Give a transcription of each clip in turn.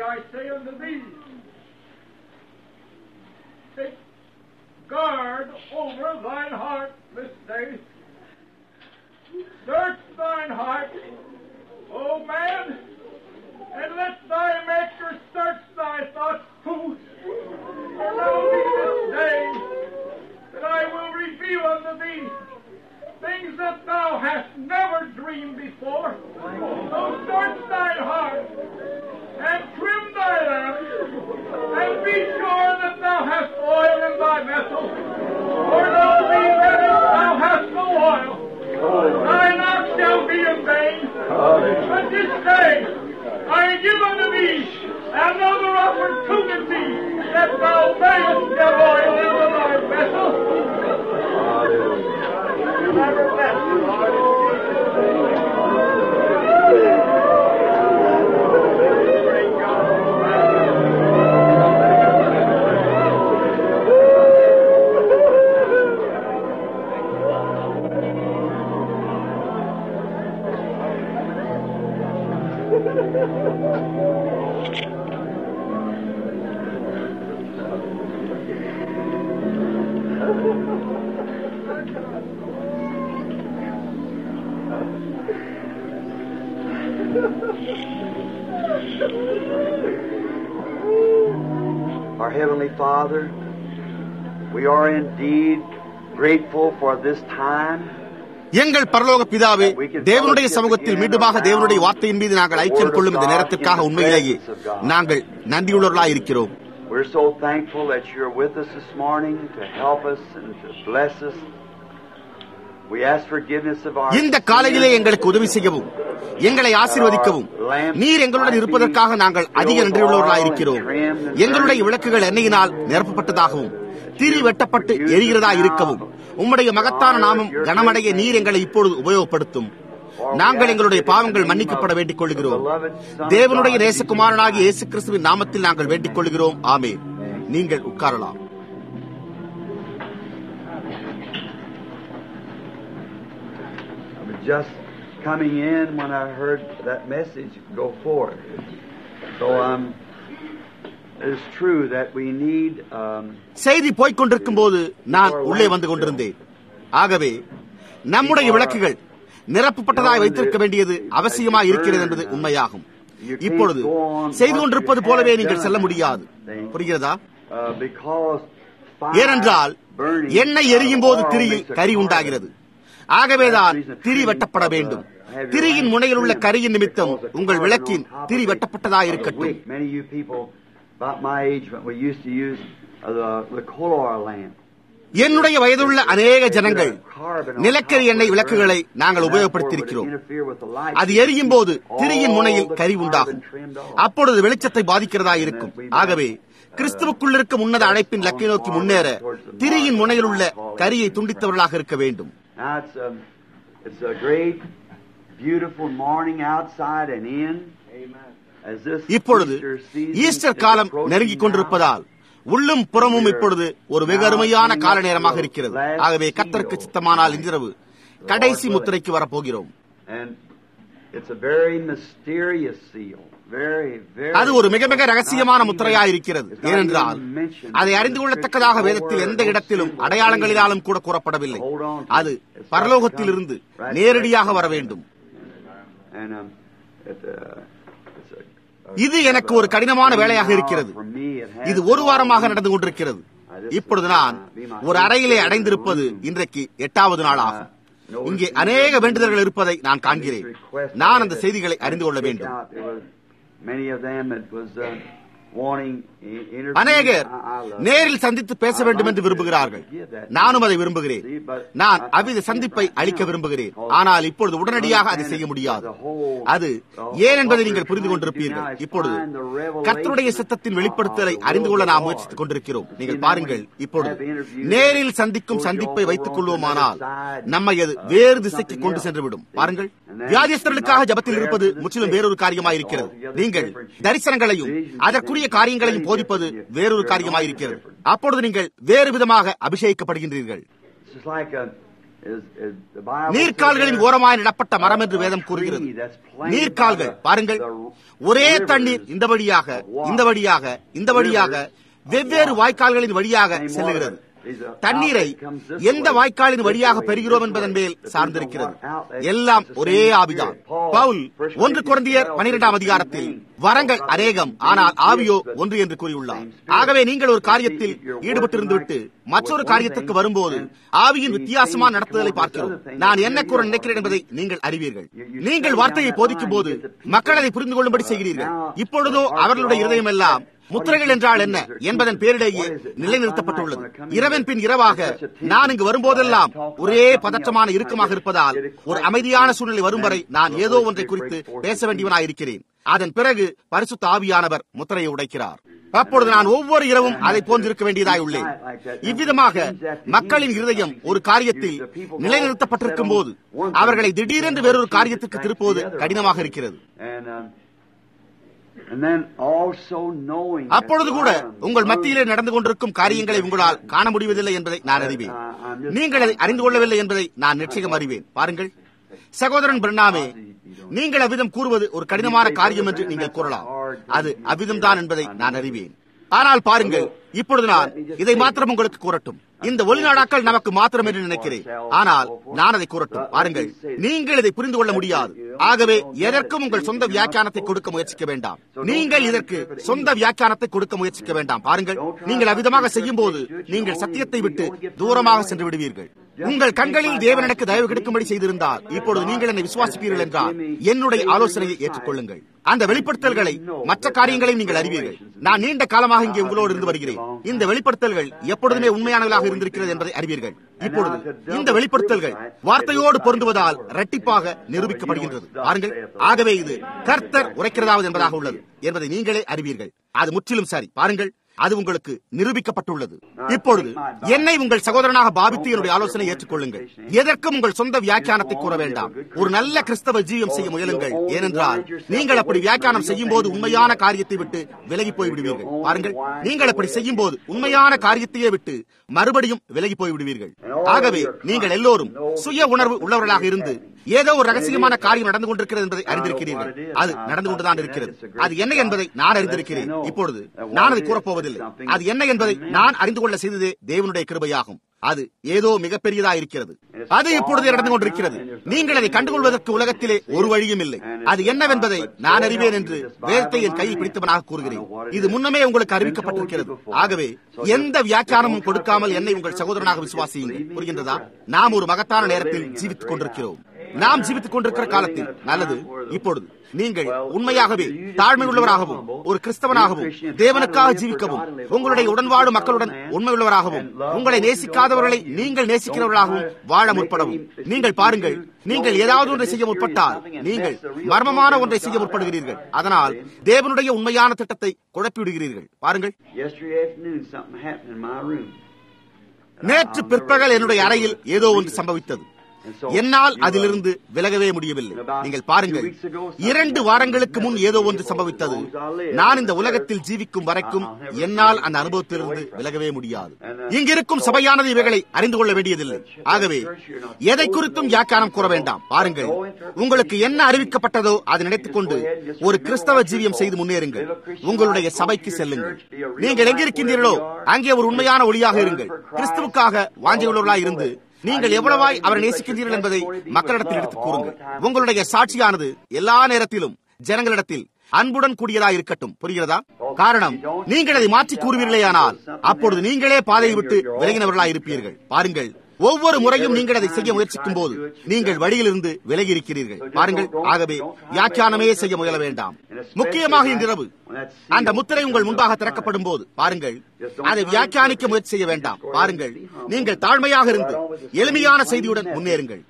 I say unto thee, take guard over thine heart this day. Search thine heart, O man, and let thy Maker search thy thoughts too. For know thee this day that I will reveal unto thee things that thou hast never dreamed before. So search thine heart and trim thy lamps, and be sure that thou hast oil in thy vessel. For know thee that if thou hast no oil, thine ox shall be in vain. But this day I give unto thee another opportunity that thou mayest get oil into thy vessel. Never bless you, Lord. Our Heavenly Father, we are indeed grateful for this time. எங்கள் பரலோக பிதாவே தேவனுடைய சமூகத்தில் மீண்டுமாக தேவனுடைய வார்த்தையின் மீது நாங்கள் ஐக்கியம் கொள்ளும் இந்த நேரத்திற்காக உண்மையிலேயே நாங்கள் நன்றியுள்ளவர்களாய் இருக்கிறோம் We're so thankful that you're with us this morning to help us and to bless us. We ask forgiveness of our இந்த காலையிலே sins. எங்களுக்கு உதவி செய்யவும் எங்களை ஆசீர்வதிக்கவும் நீர் எங்களுடன் இருப்பதற்காக நாங்கள் அதிக நன்றியுள்ளவர்களாய் இருக்கிறோம் எங்களுடைய விளக்குகள் எண்ணெயினால் நிரப்பப்பட்டதாகவும் திரி வெட்டப்பட்டு எரிகிறதா இருக்கவும் உம்முடைய மகத்தான நாமம் கனமடைய நீர் எங்களை இப்பொழுது உபயோகப்படுத்தும் நாங்கள் எங்களுடைய பாவங்கள் மன்னிக்கப்பட வேண்டிக் கொள்கிறோம் தேவனுடைய நேசகுமாரனாகிய இயேசு கிறிஸ்துவின் நாமத்தில் நாங்கள் வேண்டிக் கொள்கிறோம் ஆமே நீங்கள் உட்காரலாம் I was just coming in when I heard that message go forth. So um, it's true that we need um, செய்தி போய்க் கொண்டிருக்கும் போது நான் உள்ளே வந்து கொண்டிருந்தேன் ஆகவே நம்முடைய விளக்குகள் நிரப்பப்பட்டதாய் வைத்திருக்க வேண்டியது அவசியமாய் இருக்கிறது என்பது உண்மையாகும் இப்பொழுது செய்து கொண்டிருப்பது போலவே நீங்கள் செல்ல முடியாது புரிகிறதா uh, because fire ஏனென்றால் burning, எண்ணெய் எரியும் போது uh, திரியில் makes a curry fire. உண்டாகிறது ஆகவேதான் திரி வெட்டப்பட வேண்டும் திரியின் முனையில் உள்ள கரியின் நிமித்தம் உங்கள் விளக்கின் திரி வெட்டப்பட்டதாய் இருக்கட்டும் Many of you people about my age, when we used to use uh, the, the color lamp. என்னுடைய வயதுள்ள அநேக ஜனங்கள் நிலக்கரி எண்ணெய் விளக்குகளை நாங்கள் உபயோகப்படுத்தியிருக்கிறோம் அது எரியும் போது திரியின் முனையில் கரி உண்டாகும் அப்பொழுது வெளிச்சத்தை பாதிக்கிறதா இருக்கும் ஆகவே கிறிஸ்துவுக்குள் இருக்கும் உன்னத அழைப்பின் லக்கை நோக்கி முன்னேற திரியின் முனையில் உள்ள கரியை துண்டித்தவர்களாக இருக்க வேண்டும் Now it's a, it's a great, beautiful morning outside and in. As this இப்பொழுது Easter season ஈஸ்டர் is காலம் approaching நெருங்கிக் now, கொண்டிருப்பதால் உள்ளும் புறமும் இப்பொழுது ஒரு வெகு அருமையான கால நேரமாக இருக்கிறது ஆகவே கத்தருக்கு சித்தமானால் இன்றிரவு கடைசி முத்திரைக்கு வரப்போகிறோம் And it's a very mysterious seal. Very, very. அது ஒரு மிக மிக ரகசியமான முத்திரையாய் இருக்கிறது ஏனென்றால் அதை அறிந்து கொள்ளத்தக்கதாக வேதத்தில் எந்த இடத்திலும் அடையாளங்களினாலும் கூட கூறப்படவில்லை அது பரலோகத்திலிருந்து நேரடியாக வர வேண்டும் And um, it, uh, it's a, இது எனக்கு ஒரு கடினமான வேலையாக இருக்கிறது இது ஒரு வாரமாக நடந்து கொண்டிருக்கிறது இப்பொழுது நான் ஒரு அறையிலே அடைந்திருப்பது இன்றைக்கு எட்டாவது நாள் ஆகும் இங்கே அநேக வேண்டுதல்கள் இருப்பதை நான் காண்கிறேன் நான் அந்த செய்திகளை அறிந்து கொள்ள வேண்டும் Many of them it was uh, wanting i- interviews. அநேகர் I- I love நேரில் சந்தித்து பேச வேண்டும் என்று விரும்புகிறார்கள் நானும் அதை விரும்புகிறேன் நான் அவ்வித சந்திப்பை அளிக்க விரும்புகிறேன் ஆனால் இப்பொழுது உடனடியாக அதை செய்ய முடியாது அது ஏன் என்பதை நீங்கள் புரிந்து கொண்டிருப்பீர்கள் இப்பொழுது கர்த்தருடைய சித்தத்தின் வெளிப்படுத்தலை அறிந்து கொள்ள நாம் முயற்சித்துக் கொண்டிருக்கிறோம் நீங்கள் பாருங்கள் இப்பொழுது நேரில் சந்திக்கும் சந்திப்பை வைத்துக் கொள்வோமானால் நம்மை அது வேறு திசைக்கு கொண்டு சென்றுவிடும் பாருங்கள் வியாதியஸ்தர்களுக்காக ஜபத்தில் இருப்பது முற்றிலும் வேறொரு காரியமாயிருக்கிறது நீங்கள் தரிசனங்களையும் அதற்குரிய காரியங்களையும் போதிப்பது வேறொரு காரியமாயிருக்கிறது அப்பொழுது நீங்கள் வேறு விதமாக அபிஷேகிக்கப்படுகின்றீர்கள் It's just like a, நீர்க்கால்களின் ஓரமாய் நடப்பட்ட மரம் என்று வேதம் கூறுகிறது நீர்க்கால்கள் பாருங்கள் ஒரே தண்ணீர் இந்த வழியாக இந்த வழியாக இந்த வழியாக வெவ்வேறு வாய்க்கால்களின் வழியாக செல்லுகிறது தண்ணீரை எந்த வாய்க்காலின் வழியாக பெறுகிறோம் என்பதன் மேல் சார்ந்திருக்கிறது எல்லாம் ஒரே ஆவிதான் பவுல் ஒன்று குழந்தையர் பனிரெண்டாம் அதிகாரத்தில் வரங்கள் அநேகம் ஆனால் ஆவியோ ஒன்று என்று கூறியுள்ளார் ஆகவே நீங்கள் ஒரு காரியத்தில் ஈடுபட்டிருந்துவிட்டு மற்றொரு காரியத்திற்கு வரும்போது ஆவியின் வித்தியாசமான நடத்துதலை பார்க்கிறோம் நான் என்ன கூற நினைக்கிறேன் என்பதை நீங்கள் அறிவீர்கள் நீங்கள் வார்த்தையை போதிக்கும் போது மக்கள் அதை புரிந்து கொள்ளும்படி செய்கிறீர்கள் இப்பொழுதோ அவர்களுடைய இருதயம் எல்லாம் முத்திரைகள் என்றால் என்ன என்பதன் பேரிலேயே நிலைநிறுத்தப்பட்டுள்ளது இரவின் பின் இரவாக நான் இங்கு வரும்போதெல்லாம் ஒரே பதற்றமான இறுக்கமாக இருப்பதால் ஒரு அமைதியான சூழ்நிலை வரும் வரை நான் ஏதோ ஒன்றை குறித்து பேச வேண்டியவனாயிருக்கிறேன் அதன் பிறகு பரிசுத்த ஆவியானவர் முத்திரையை உடைக்கிறார் அப்பொழுது நான் ஒவ்வொரு இரவும் அதை போன்றிருக்க வேண்டியதாய் உள்ளேன் இவ்விதமாக மக்களின் இருதயம் ஒரு காரியத்தில் நிலைநிறுத்தப்பட்டிருக்கும் போது அவர்களை திடீரென்று வேறொரு காரியத்துக்கு திருப்புவது கடினமாக இருக்கிறது அப்பொழுது கூட உங்கள் மத்தியிலே நடந்து கொண்டிருக்கும் காரியங்களை உங்களால் காண முடிவதில்லை என்பதை நான் அறிவேன் நீங்கள் அதை அறிந்து கொள்ளவில்லை என்பதை நான் நிச்சயம் அறிவேன் பாருங்கள் சகோதரன் பிரண்ணாமே நீங்கள் அவ்விதம் கூறுவது ஒரு கடினமான காரியம் என்று நீங்கள் கூறலாம் அது அவ்விதம்தான் என்பதை நான் அறிவேன் ஆனால் பாருங்கள் இப்பொழுது நான் இதை மாத்திரம் உங்களுக்கு கூறட்டும் இந்த ஒளிநாடாக்கள் நமக்கு மாத்திரம் என்று நினைக்கிறேன் ஆனால் நான் அதை கூறட்டும் பாருங்கள் நீங்கள் இதை புரிந்து கொள்ள முடியாது ஆகவே எதற்கும் உங்கள் சொந்த வியாக்கியானத்தை கொடுக்க முயற்சிக்க வேண்டாம் நீங்கள் இதற்கு சொந்த வியாக்கியானத்தை கொடுக்க முயற்சிக்க வேண்டாம் பாருங்கள் நீங்கள் அவ்விதமாக செய்யும் போது நீங்கள் சத்தியத்தை விட்டு தூரமாக சென்று விடுவீர்கள் உங்கள் கண்களில் தேவன் எனக்கு தயவு கிடைக்கும்படி செய்திருந்தால் இப்பொழுது நீங்கள் என்னை விசுவாசிப்பீர்கள் என்றால் என்னுடைய ஆலோசனையை ஏற்றுக்கொள்ளுங்கள் அந்த வெளிப்படுத்தல்களை மற்ற காரியங்களையும் நீங்கள் அறிவீர்கள் நான் நீண்ட காலமாக இங்கே உங்களோடு இருந்து வருகிறேன் இந்த வெளிப்படுத்தல்கள் எப்பொழுதுமே உண்மையானவர்களாக இருந்திருக்கிறது என்பதை அறிவீர்கள் இப்பொழுது இந்த வெளிப்படுத்தல்கள் வார்த்தையோடு பொருந்துவதால் இரட்டிப்பாக நிரூபிக்கப்படுகின்றது பாருங்கள் ஆகவே இது கர்த்தர் உரைக்கிறதாவது என்பதாக உள்ளது என்பதை நீங்களே அறிவீர்கள் அது முற்றிலும் சரி பாருங்கள் அது உங்களுக்கு நிரூபிக்கப்பட்டுள்ளது இப்பொழுது என்னை உங்கள் சகோதரனாக பாவித்து என்னுடைய ஆலோசனை ஏற்றுக்கொள்ளுங்கள் எதற்கும் உங்கள் சொந்த வியாக்கியானத்தை கூற வேண்டாம் ஒரு நல்ல கிறிஸ்தவ ஜீவம் செய்ய முயலுங்கள் ஏனென்றால் நீங்கள் அப்படி வியாக்கியானம் செய்யும் போது உண்மையான காரியத்தை விட்டு விலகி போய் விடுவீர்கள் பாருங்கள் நீங்கள் அப்படி செய்யும் போது உண்மையான காரியத்தையே விட்டு மறுபடியும் விலகி போய் விடுவீர்கள் ஆகவே நீங்கள் எல்லோரும் சுய உணர்வு உள்ளவர்களாக இருந்து ஏதோ ஒரு ரகசியமான காரியம் நடந்து கொண்டிருக்கிறது என்பதை அறிந்திருக்கிறீர்கள் அது நடந்து கொண்டுதான் இருக்கிறது அது என்ன என்பதை நான் அறிந்திருக்கிறேன் இப்பொழுது நான் அதை கூறப்போவதில்லை அது என்ன என்பதை நான் அறிந்து கொள்ள செய்ததே தேவனுடைய கிருபையாகும் அது ஏதோ மிகப்பெரியதா இருக்கிறது அது இப்பொழுது நடந்து கொண்டிருக்கிறது நீங்கள் அதை கண்டுகொள்வதற்கு உலகத்திலே ஒரு வழியும் இல்லை அது என்னவென்பதை நான் அறிவேன் என்று வேதத்தை என் கையில் பிடித்தவனாக கூறுகிறேன் இது முன்னமே உங்களுக்கு அறிவிக்கப்பட்டிருக்கிறது ஆகவே எந்த வியாக்கியானமும் கொடுக்காமல் என்னை உங்கள் சகோதரனாக விசுவாசியுங்கள் புரிகின்றதா நாம் ஒரு மகத்தான நேரத்தில் ஜீவித்துக் கொண்டிருக்கிறோம் நாம் ஜீவித்துக் கொண்டிருக்கிற காலத்தில் நல்லது இப்பொழுது நீங்கள் உண்மையாகவே தாழ்மை உள்ளவராகவும் ஒரு கிறிஸ்தவனாகவும் தேவனுக்காக ஜீவிக்கவும் உங்களுடைய உடன்வாடு மக்களுடன் உண்மையுள்ளவராகவும் உங்களை நேசிக்காதவர்களை நீங்கள் நேசிக்கிறவர்களாகவும் வாழ முற்படவும் நீங்கள் பாருங்கள் நீங்கள் ஏதாவது ஒன்றை செய்ய முற்பட்டால் நீங்கள் மர்மமான ஒன்றை செய்ய முற்படுகிறீர்கள் அதனால் தேவனுடைய உண்மையான திட்டத்தை குழப்பிவிடுகிறீர்கள் பாருங்கள் நேற்று பிற்பகல் என்னுடைய அறையில் ஏதோ ஒன்று சம்பவித்தது என்னால் அதிலிருந்து விலகவே முடியவில்லை நீங்கள் பாருங்கள் இரண்டு வாரங்களுக்கு முன் ஏதோ ஒன்று சம்பவித்தது நான் இந்த உலகத்தில் ஜீவிக்கும் வரைக்கும் என்னால் அந்த அனுபவத்திலிருந்து விலகவே முடியாது இங்கிருக்கும் சபையானது இவைகளை அறிந்து கொள்ள வேண்டியதில்லை ஆகவே எதை குறித்தும் வியாக்கியானம் கூற வேண்டாம் பாருங்கள் உங்களுக்கு என்ன அறிவிக்கப்பட்டதோ அதை நினைத்துக் கொண்டு ஒரு கிறிஸ்தவ ஜீவியம் செய்து முன்னேறுங்கள் உங்களுடைய சபைக்கு செல்லுங்கள் நீங்கள் எங்கிருக்கின்றீர்களோ அங்கே ஒரு உண்மையான ஒளியாக இருங்கள் கிறிஸ்துவுக்காக வாஞ்சையுள்ளவர்களாக இருந்து நீங்கள் எவ்வளவாய் அவரை நேசிக்கின்றீர்கள் என்பதை மக்களிடத்தில் எடுத்துக் கூறுங்கள் உங்களுடைய சாட்சியானது எல்லா நேரத்திலும் ஜனங்களிடத்தில் அன்புடன் கூடியதா இருக்கட்டும் புரிகிறதா காரணம் நீங்கள் அதை மாற்றி கூறுவீர்களேயானால் அப்பொழுது நீங்களே பாதையை விட்டு விலகினவர்களாய் இருப்பீர்கள் பாருங்கள் ஒவ்வொரு முறையும் நீங்கள் அதை செய்ய முயற்சிக்கும் போது நீங்கள் வழியிலிருந்து விலகி இருக்கிறீர்கள் பாருங்கள் ஆகவே வியாக்கியானமே செய்ய முயல வேண்டாம் முக்கியமாக இன்றிரவு அந்த முத்திரை உங்கள் முன்பாக திறக்கப்படும் போது பாருங்கள் அதை வியாக்கியானிக்க முயற்சி செய்ய வேண்டாம் பாருங்கள் நீங்கள் தாழ்மையாக இருந்து எளிமையான செய்தியுடன் முன்னேறுங்கள்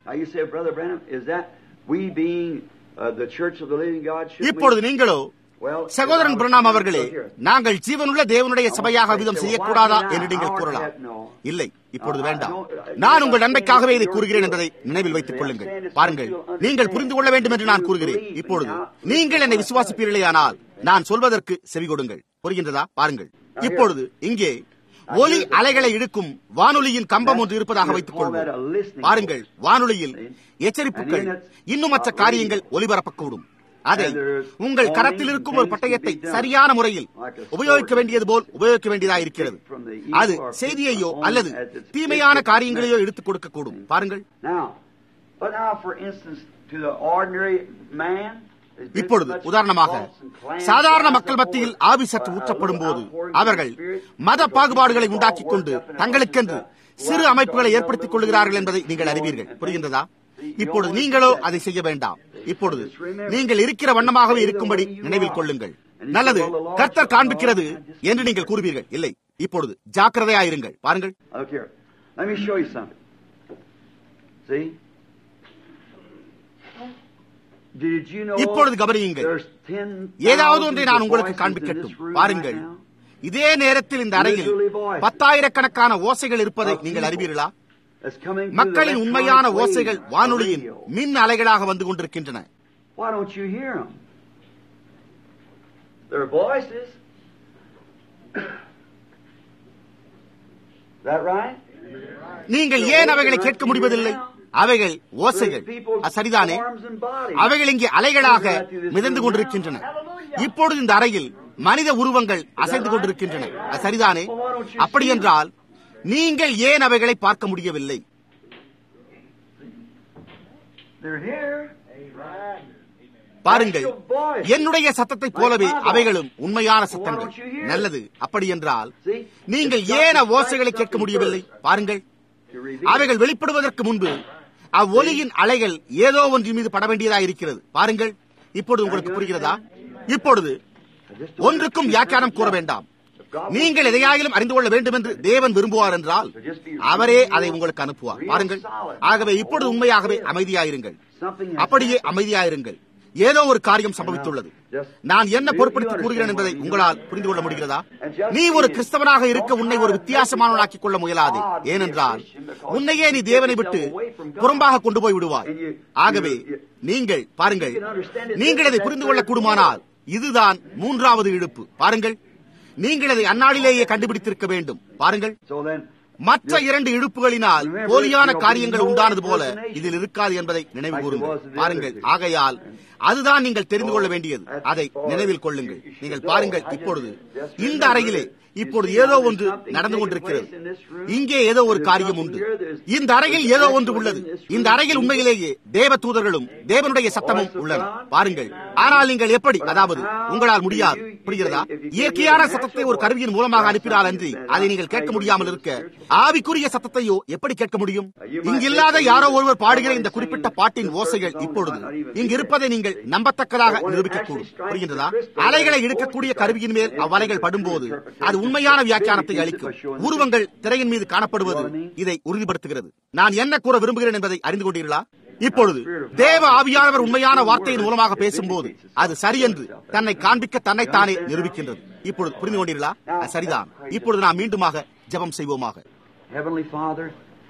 இப்பொழுது நீங்களோ சகோதரன் பிரணாம் அவர்களே நாங்கள் ஜீவனுள்ள தேவனுடைய சபையாக விதம் செய்யக்கூடாதா என்று நீங்கள் கூறலாம் இல்லை இப்பொழுது வேண்டாம் நான் உங்கள் நன்மைக்காகவே இதை கூறுகிறேன் என்பதை நினைவில் வைத்துக் கொள்ளுங்கள் பாருங்கள் நீங்கள் புரிந்து கொள்ள வேண்டும் என்று நான் கூறுகிறேன் இப்பொழுது நீங்கள் என்னை விசுவாசிப்பீர்களே ஆனால் நான் சொல்வதற்கு செவி கொடுங்கள் புரிகின்றதா பாருங்கள் இப்பொழுது இங்கே ஒலி அலைகளை இழுக்கும் வானொலியின் கம்பம் ஒன்று இருப்பதாக வைத்துக் கொள்வோம் பாருங்கள் வானொலியில் எச்சரிப்புகள் இன்னும் மற்ற காரியங்கள் ஒலிபரப்பக்கூடும் அதை உங்கள் கரத்தில் இருக்கும் ஒரு பட்டயத்தை சரியான முறையில் உபயோகிக்க வேண்டியது போல் உபயோகிக்க வேண்டியதாக இருக்கிறது அது செய்தியையோ அல்லது தீமையான காரியங்களையோ எடுத்துக் கொடுக்கக்கூடும் பாருங்கள் இப்பொழுது உதாரணமாக சாதாரண மக்கள் மத்தியில் ஆவி சற்று ஊற்றப்படும் போது அவர்கள் மத பாகுபாடுகளை உண்டாக்கிக் கொண்டு தங்களுக்கென்று சிறு அமைப்புகளை ஏற்படுத்திக் கொள்கிறார்கள் என்பதை நீங்கள் அறிவீர்கள் புரிகின்றதா இப்பொழுது நீங்களோ அதை செய்ய வேண்டாம் இப்பொழுது நீங்கள் இருக்கிற வண்ணமாகவே இருக்கும்படி நினைவில் கொள்ளுங்கள் நல்லது கர்த்தர் காண்பிக்கிறது என்று நீங்கள் கூறுவீர்கள் இல்லை இப்பொழுது ஜாக்கிரதையாயிருங்கள் பாருங்கள் இப்பொழுது கவனியுங்கள் ஏதாவது ஒன்றை நான் உங்களுக்கு காண்பிக்கட்டும் பாருங்கள் இதே நேரத்தில் இந்த அறையில் பத்தாயிரக்கணக்கான ஓசைகள் இருப்பதை நீங்கள் அறிவீர்களா மக்களின் உண்மையான ஓசைகள் வானொலியின் மின் அலைகளாக வந்து கொண்டிருக்கின்றன நீங்கள் ஏன் அவைகளை கேட்க முடிவதில்லை அவைகள் ஓசைகள் சரிதானே அவைகள் இங்கே அலைகளாக மிதந்து கொண்டிருக்கின்றன இப்பொழுது இந்த அறையில் மனித உருவங்கள் அசைந்து கொண்டிருக்கின்றன சரிதானே அப்படி என்றால் நீங்கள் ஏன் அவைகளை பார்க்க முடியவில்லை பாருங்கள் என்னுடைய சத்தத்தை போலவே அவைகளும் உண்மையான சத்தங்கள் நல்லது அப்படி என்றால் நீங்கள் ஏன் அவ்வோசைகளை கேட்க முடியவில்லை பாருங்கள் அவைகள் வெளிப்படுவதற்கு முன்பு அவ்வொலியின் அலைகள் ஏதோ ஒன்றின் மீது பட வேண்டியதா இருக்கிறது பாருங்கள் இப்பொழுது உங்களுக்கு புரிகிறதா இப்பொழுது ஒன்றுக்கும் வியாக்கியானம் கூற வேண்டாம் நீங்கள் எதையாயிலும் அறிந்து கொள்ள வேண்டும் என்று தேவன் விரும்புவார் என்றால் அவரே அதை உங்களுக்கு அனுப்புவார் பாருங்கள் ஆகவே இப்பொழுது உண்மையாகவே அமைதியாயிருங்கள் அப்படியே அமைதியாயிருங்கள் ஏதோ ஒரு காரியம் சம்பவித்துள்ளது நான் என்ன பொருட்படுத்தி கூறுகிறேன் என்பதை உங்களால் புரிந்து கொள்ள முடிகிறதா நீ ஒரு கிறிஸ்தவனாக இருக்க உன்னை ஒரு வித்தியாசமானவனாக்கிக் கொள்ள முயலாது ஏனென்றால் உன்னையே நீ தேவனை விட்டு புறம்பாக கொண்டு போய் விடுவாய் ஆகவே நீங்கள் பாருங்கள் நீங்கள் அதை புரிந்து கொள்ள கூடுமானால் இதுதான் மூன்றாவது இழுப்பு பாருங்கள் நீங்கள் அதை அந்நாளிலேயே கண்டுபிடித்திருக்க வேண்டும் பாருங்கள் மற்ற இரண்டு இழுப்புகளினால் போலியான காரியங்கள் உண்டானது போல இதில் இருக்காது என்பதை நினைவு கூறுங்கள் பாருங்கள் ஆகையால் அதுதான் நீங்கள் தெரிந்து கொள்ள வேண்டியது அதை நினைவில் கொள்ளுங்கள் நீங்கள் பாருங்கள் இப்பொழுது இந்த அறையிலே இப்பொழுது ஏதோ ஒன்று நடந்து கொண்டிருக்கிறது இங்கே ஏதோ ஒரு காரியம் உண்டு இந்த அறையில் ஏதோ ஒன்று உள்ளது இந்த அறையில் உண்மையிலேயே தேவ தூதர்களும் தேவனுடைய சத்தமும் உள்ளன பாருங்கள் ஆனால் நீங்கள் எப்படி அதாவது உங்களால் முடியாது புரிகிறதா இயற்கையான சத்தத்தை ஒரு கருவியின் மூலமாக அனுப்பினால் அன்றி அதை நீங்கள் கேட்க முடியாமல் இருக்க ஆவிக்குரிய சத்தத்தையோ எப்படி கேட்க முடியும் இங்கு இல்லாத யாரோ ஒருவர் பாடுகிற இந்த குறிப்பிட்ட பாட்டின் ஓசைகள் இப்பொழுது இங்கு இருப்பதை நீங்கள் நம்பத்தக்கதாக நிரூபிக்கக்கூடும் புரிகின்றதா அலைகளை இழுக்கக்கூடிய கருவியின் மேல் அவ்வலைகள் படும்போது அது உண்மையான வியாக்கியானத்தை அளிக்கும் உருவங்கள் திரையின் மீது காணப்படுவது இதை உறுதிப்படுத்துகிறது நான் என்ன கூற விரும்புகிறேன் என்பதை அறிந்து கொண்டீர்களா இப்பொழுது தேவ ஆவியானவர் உண்மையான வார்த்தையின் மூலமாக பேசும்போது அது சரியென்று தன்னை காண்பிக்க தன்னைத்தானே நிரூபிக்கின்றது இப்பொழுது புரிந்து கொண்டீர்களா சரிதான் இப்பொழுது நாம் மீண்டுமாக ஜபம் செய்வோமாக Heavenly Father,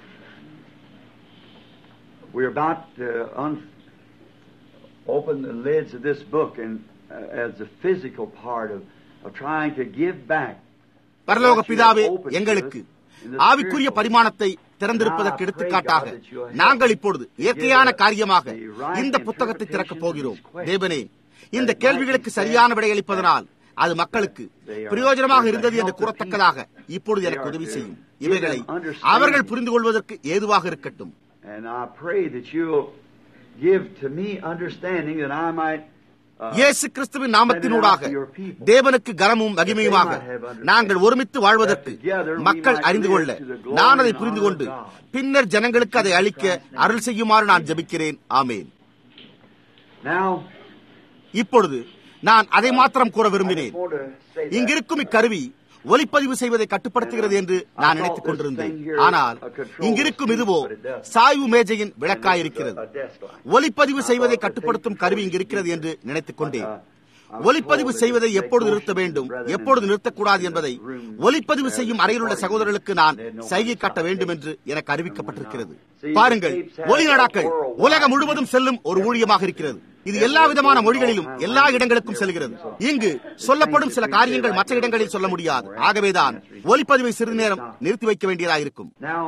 we're about to un- open the lids of this book and uh, as a physical part of, of trying to give back பரலோக பிதாவே எங்களுக்கு ஆவிக்குரிய பரிமாணத்தை திறந்திருப்பதற்கு எடுத்துக்காட்டாக நாங்கள் இப்பொழுது இயற்கையான காரியமாக இந்த புத்தகத்தை திறக்கப் போகிறோம் தேவனே இந்த கேள்விகளுக்கு சரியான விடையளிப்பதனால் அது மக்களுக்கு பிரயோஜனமாக இருந்தது என்று கூறத்தக்கதாக இப்பொழுது எனக்கு உதவி செய்யும் இவைகளை அவர்கள் புரிந்து கொள்வதற்கு ஏதுவாக இருக்கட்டும் And I pray that you'll give to me understanding that I might uh, இயேசு கிறிஸ்துவின் நாமத்தினூடாக தேவனுக்கு கனமும் மகிமையுமாக நாங்கள் ஒருமித்து வாழ்வதற்கு மக்கள் அறிந்து கொள்ள நான் அதை புரிந்து கொண்டு பின்னர் ஜனங்களுக்கு அதை அளிக்க அருள் செய்யுமாறு நான் ஜெபிக்கிறேன் ஆமேன் now இப்பொழுது நான் அதை மாத்திரம் கூற விரும்பினேன் I want to say that. இங்கிருக்கும் இக்கருவி ஒலிப்பதிவு செய்வதை கட்டுப்படுத்துகிறது என்று நான் நினைத்துக் கொண்டிருந்தேன் ஆனால் இங்கிருக்கும் இதுவோ சாய்வு மேஜையின் விளக்காயிருக்கிறது a desk light. ஒலிப்பதிவு செய்வதை கட்டுப்படுத்தும் கருவி இங்கு இருக்கிறது என்று நினைத்துக் கொண்டேன் ஒலிப்பதிவு செய்வதை எப்பொழுது நிறுத்த வேண்டும் எப்பொழுது நிறுத்தக்கூடாது என்பதை ஒலிப்பதிவு செய்யும் அறையில் உள்ள சகோதரர்களுக்கு நான் சைகை காட்ட வேண்டும் என்று எனக்கு அறிவிக்கப்பட்டிருக்கிறது பாருங்கள் ஒலி நடாக்கள் உலகம் முழுவதும் செல்லும் ஒரு ஊழியமாக இருக்கிறது இது எல்லா விதமான மொழிகளிலும் எல்லா இடங்களுக்கும் செல்கிறது இங்கு சொல்லப்படும் சில காரியங்கள் மற்ற இடங்களில் சொல்ல முடியாது ஆகவேதான் ஒலிப்பதிவை சிறிது நேரம் நிறுத்தி வைக்க வேண்டியதாயிருக்கும் Now,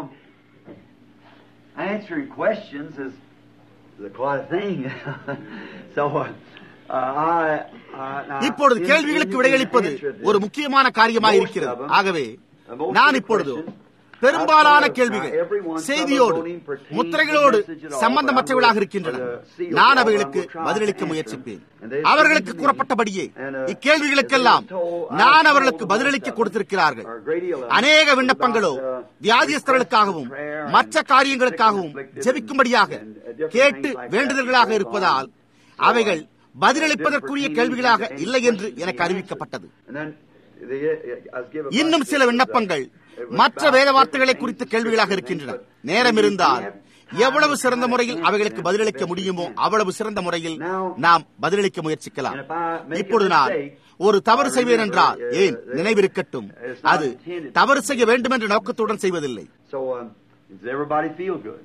answering questions is is quite a thing. so, uh, I, I, now, இப்பொழுது in- கேள்விகளுக்கு in- விடையளிப்பது in- ஒரு முக்கியமான காரியமாக இருக்கிறது ஆகவே நான் இப்பொழுது பெரும்பாலான கேள்விகள் செய்தியோடு முத்திரைகளோடு சம்பந்தமற்றவர்களாக இருக்கின்றன நான் அவைகளுக்கு பதிலளிக்க முயற்சிப்பேன் அவர்களுக்கு கூறப்பட்டபடியே இக்கேள்விகளுக்கெல்லாம் நான் அவர்களுக்கு பதிலளிக்க கொடுத்திருக்கிறார்கள் அநேக விண்ணப்பங்களோ வியாதியஸ்தர்களுக்காகவும் மற்ற காரியங்களுக்காகவும் ஜெபிக்கும்படியாக கேட்டு வேண்டுதல்களாக இருப்பதால் அவைகள் பதிலளிப்பதற்குரிய கேள்விகளாக இல்லை என்று எனக்கு அறிவிக்கப்பட்டது And then the- I was given- இன்னும் சில விண்ணப்பங்கள் மற்ற வேத வார்த்தைகளை குறித்த கேள்விகளாக இருக்கின்றன நேரம் இருந்தால் எவ்வளவு சிறந்த முறையில் அவைகளுக்கு பதிலளிக்க முடியுமோ அவ்வளவு சிறந்த முறையில் நாம் பதிலளிக்க முயற்சிக்கலாம் இப்பொழுது நான் ஒரு தவறு செய்வேன் என்றால் ஏன் நினைவிருக்கட்டும் அது தவறு செய்ய வேண்டும் என்ற நோக்கத்துடன் செய்வதில்லை So, um, does everybody feel good?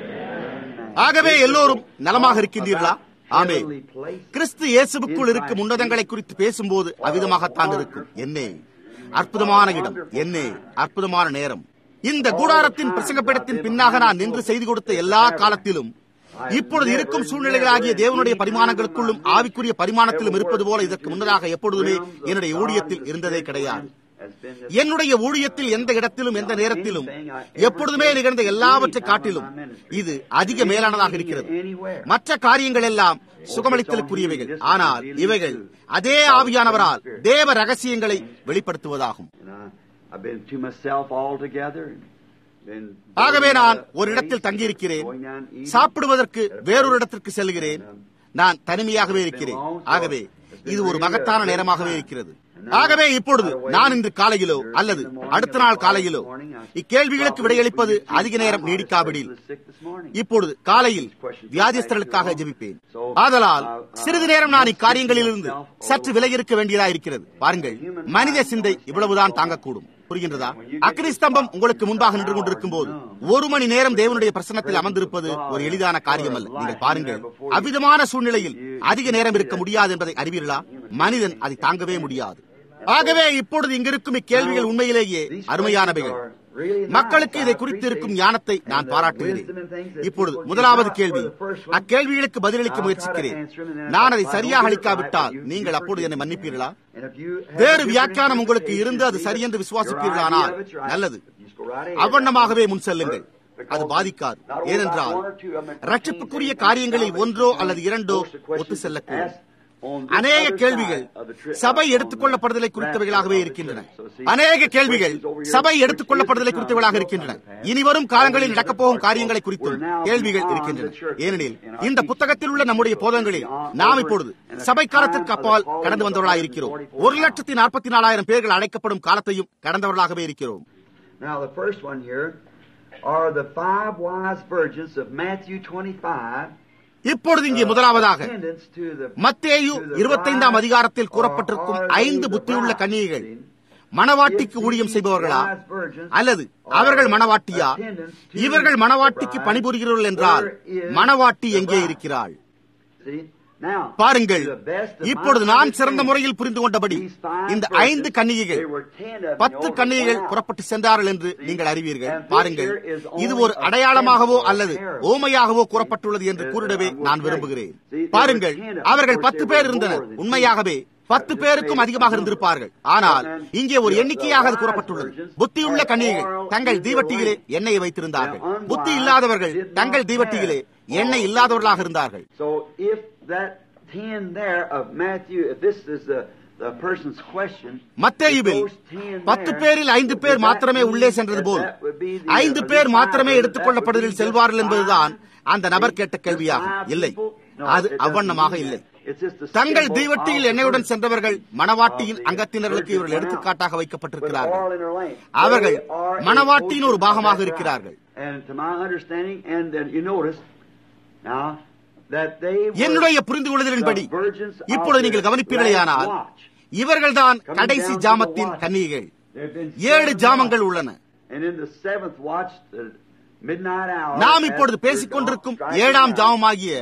ஆகவே எல்லோரும் நலமாக இருக்கின்றீர்களா ஆமே கிறிஸ்து இயேசுவுக்குள் இருக்கும் உன்னதங்களை குறித்து பேசும்போது அவ்விதமாகத்தான் இருக்கும் என்னே அற்புதமான இடம் என்னே அற்புதமான நேரம் இந்த கூடாரத்தின் பிரசங்கப்படத்தின் பின்னாக நான் நின்று செய்து கொடுத்த எல்லா காலத்திலும் இப்பொழுது இருக்கும் சூழ்நிலைகளாகிய தேவனுடைய பரிமாணங்களுக்குள்ளும் ஆவிக்குரிய பரிமாணத்திலும் இருப்பது போல இதற்கு முன்னதாக எப்பொழுதுமே என்னுடைய ஊழியத்தில் இருந்ததே கிடையாது என்னுடைய ஊழியத்தில் எந்த இடத்திலும் எந்த நேரத்திலும் எப்பொழுதுமே நிகழ்ந்த எல்லாவற்றை காட்டிலும் இது அதிக மேலானதாக இருக்கிறது மற்ற காரியங்கள் எல்லாம் சுகமளித்தலுக்குரியவைகள் ஆனால் இவைகள் அதே ஆவியானவரால் தேவ ரகசியங்களை வெளிப்படுத்துவதாகும் And I, I've been to myself altogether. and been ஆகவே நான் ஒரு இடத்தில் தங்கியிருக்கிறேன் going down eating. சாப்பிடுவதற்கு வேறொரு இடத்திற்கு செல்கிறேன் நான் தனிமையாகவே இருக்கிறேன் ஆகவே இது ஒரு மகத்தான நேரமாகவே இருக்கிறது ஆகவே இப்பொழுது நான் இன்று காலையிலோ அல்லது அடுத்த நாள் காலையிலோ இக்கேள்விகளுக்கு விடையளிப்பது அதிக நேரம் நீடிக்காவிடில் sick this morning. இப்பொழுது காலையில் வியாதிஸ்தர்களுக்காக ஜெபிப்பேன் ஆதலால் சிறிது நேரம் நான் இக்காரியங்களிலிருந்து சற்று விலகி இருக்க வேண்டியதாயிருக்கிறது பாருங்கள் மனித சிந்தை இவ்வளவுதான் தாங்கக்கூடும் புரிகின்றதா அக்னி ஸ்தம்பம் உங்களுக்கு முன்பாக நின்று கொண்டிருக்கும் போது ஒரு மணி நேரம் தேவனுடைய பிரசன்னத்தில் அமர்ந்திருப்பது ஒரு எளிதான காரியம் அல்ல நீங்கள் பாருங்கள் அவ்விதமான சூழ்நிலையில் அதிக நேரம் இருக்க முடியாது என்பதை அறிவீர்களா மனிதன் அதை தாங்கவே முடியாது ஆகவே இப்பொழுது இங்கிருக்கும் இக்கேள்விகள் உண்மையிலேயே அருமையானவைகள் மக்களுக்கு இதை குறித்து இருக்கும் ஞானத்தை நான் பாராட்டுகிறேன் இப்பொழுது முதலாவது கேள்வி அக்கேள்விகளுக்கு பதிலளிக்க முயற்சிக்கிறேன் நான் அதை சரியாக அளிக்காவிட்டால் நீங்கள் அப்பொழுது என்னை மன்னிப்பீர்களா And if you have வேறு a different வியாக்கியானம் உங்களுக்கு interpretation, இருந்து அது சரி என்று your விசுவாசிப்பீர்களானால் idea of it's right. நல்லது Just go right ahead. அவ்வண்ணமாகவே முன் செல்லுங்கள் அது பாதிக்காது Not only ஏனென்றால் one or two of them that ரட்சிப்புக்குரிய pertain to காரியங்களில் salvation, ஒன்றோ அல்லது இரண்டோ most of the questions ஒத்து செல்லக்கூடும் asked on this அநேக other கேள்விகள் side of the tri- சபை on எடுத்துக் கொள்ளப்படுதலை the குறித்தவைகளாகவே rapture of the இருக்கின்றன church. So see, அநேக கேள்விகள் questions over here, சபை which எடுத்துக் கொள்ளப்படுதலை is to குறித்தவைகளாக come, இருக்கின்றன will come to இனி வரும் காலங்களில் pass. நடக்கப் போகும் காரியங்களை குறித்தும் We're now கேள்விகள் beyond இருக்கின்றன the church. ஏனெனில் In our இந்த teaching. புத்தகத்தில் உள்ள நம்முடைய போதங்களில் நாம் இப்பொழுது சபை காலத்திற்கு அப்பால் கடந்து வந்தவர்களாக இருக்கிறோம் ஒரு லட்சத்தி நாற்பத்தி நாலாயிரம் பேர்கள் அழைக்கப்படும் காலத்தையும் கடந்தவர்களாகவே இருக்கிறோம் Now, the first one here are the five wise virgins of Matthew 25. இப்பொழுது இங்கே முதலாவதாக attendants to the- மத்தேயு to the இருபத்தைந்தாம் bride, அதிகாரத்தில் or கூறப்பட்டிருக்கும் are they ஐந்து the புத்தியுள்ள bride? கன்னிகைகள் மணவாட்டிக்கு ஊழியம் செய்பவர்களா அல்லது அவர்கள் மணவாட்டியா இவர்கள் மணவாட்டிக்கு பணிபுரிகிறவர்கள் என்றால் மணவாட்டி எங்கே இருக்கிறாள் See? Now, பாருங்கள் to the best of my இப்பொழுது நான் சிறந்த understanding, முறையில் புரிந்து கொண்டபடி these five இந்த virgins, ஐந்து கன்னிகைகள் there were ten of them பத்து over கன்னிகைகள் gone out. புறப்பட்டு சென்றார்கள் என்று நீங்கள் அறிவீர்கள் And this பாருங்கள் here is only இது ஒரு a அடையாளமாகவோ symbol or அல்லது parable. ஓமையாகவோ கூறப்பட்டுள்ளது என்று See, கூறிடவே uh, நான் we'll விரும்புகிறேன் say, see, there பாருங்கள் were ten of them. அவர்கள் Of course, பத்து there பேர் were இருந்தனர் more than உண்மையாகவே பத்து Just பேருக்கும் made அதிகமாக a இருந்திருப்பார்கள் ஆனால் And இங்கே ஒரு the- எண்ணிக்கையாக அது the கூறப்பட்டுள்ளது wise virgins புத்தியுள்ள had கன்னிகைகள் oil தங்கள் in their தீவட்டியிலே lamps. எண்ணெயை வைத்திருந்தார்கள் Now, unwise புத்தி இல்லாதவர்கள் did not தங்கள் தீவட்டியிலே have எண்ணெய் oil. இல்லாதவர்களாக இருந்தார்கள் So if that ten there of Matthew, if this is the, the person's question, மத்தேயுவில் if those 10 பத்து there, பேரில் ஐந்து பேர் would that மாத்திரமே mean உள்ளே சென்றது that pole that would be the- ஐந்து or பேர் the மாத்திரமே five, எடுத்துக் that would be கொள்ளப்படுவதில் just செல்வார்கள் என்பதுதான் five? அந்த நபர் கேட்ட Just கேள்வியாகும் five இல்லை people? No, அது it doesn't அவ்வண்ணமாக mean இல்லை that. It's just a தங்கள் symbol தீவட்டியில் of the எண்ணெயுடன் virgin. சென்றவர்கள் மணவாட்டியின் Of the அங்கத்தினர்களுக்கு இவர்கள் virgin எடுத்துக்காட்டாக with oil வைக்கப்பட்டிருக்கிறார்கள் in their lamp. அவர்கள் They are a மணவாட்டியின் ஒரு portion of பாகமாக that இருக்கிறார்கள். bride. And to my understanding, and then you notice now that they were என்னுடைய புரிந்து கொள்ளுதலின்படி the virgins of இப்பொழுது the நீங்கள் கவனிப்பீர்களேயானால் last watch. இவர்கள்தான் Coming கடைசி down to the ஜாமத்தின் watch. கன்னிகைகள் There have been ஏழு seven ஜாமங்கள் watches. உள்ளன And in the seventh watch, the midnight hour, நாம் as இப்பொழுது the பேசிக் கொண்டிருக்கும் dawn striking ஏழாம் out, ஜாமமாகிய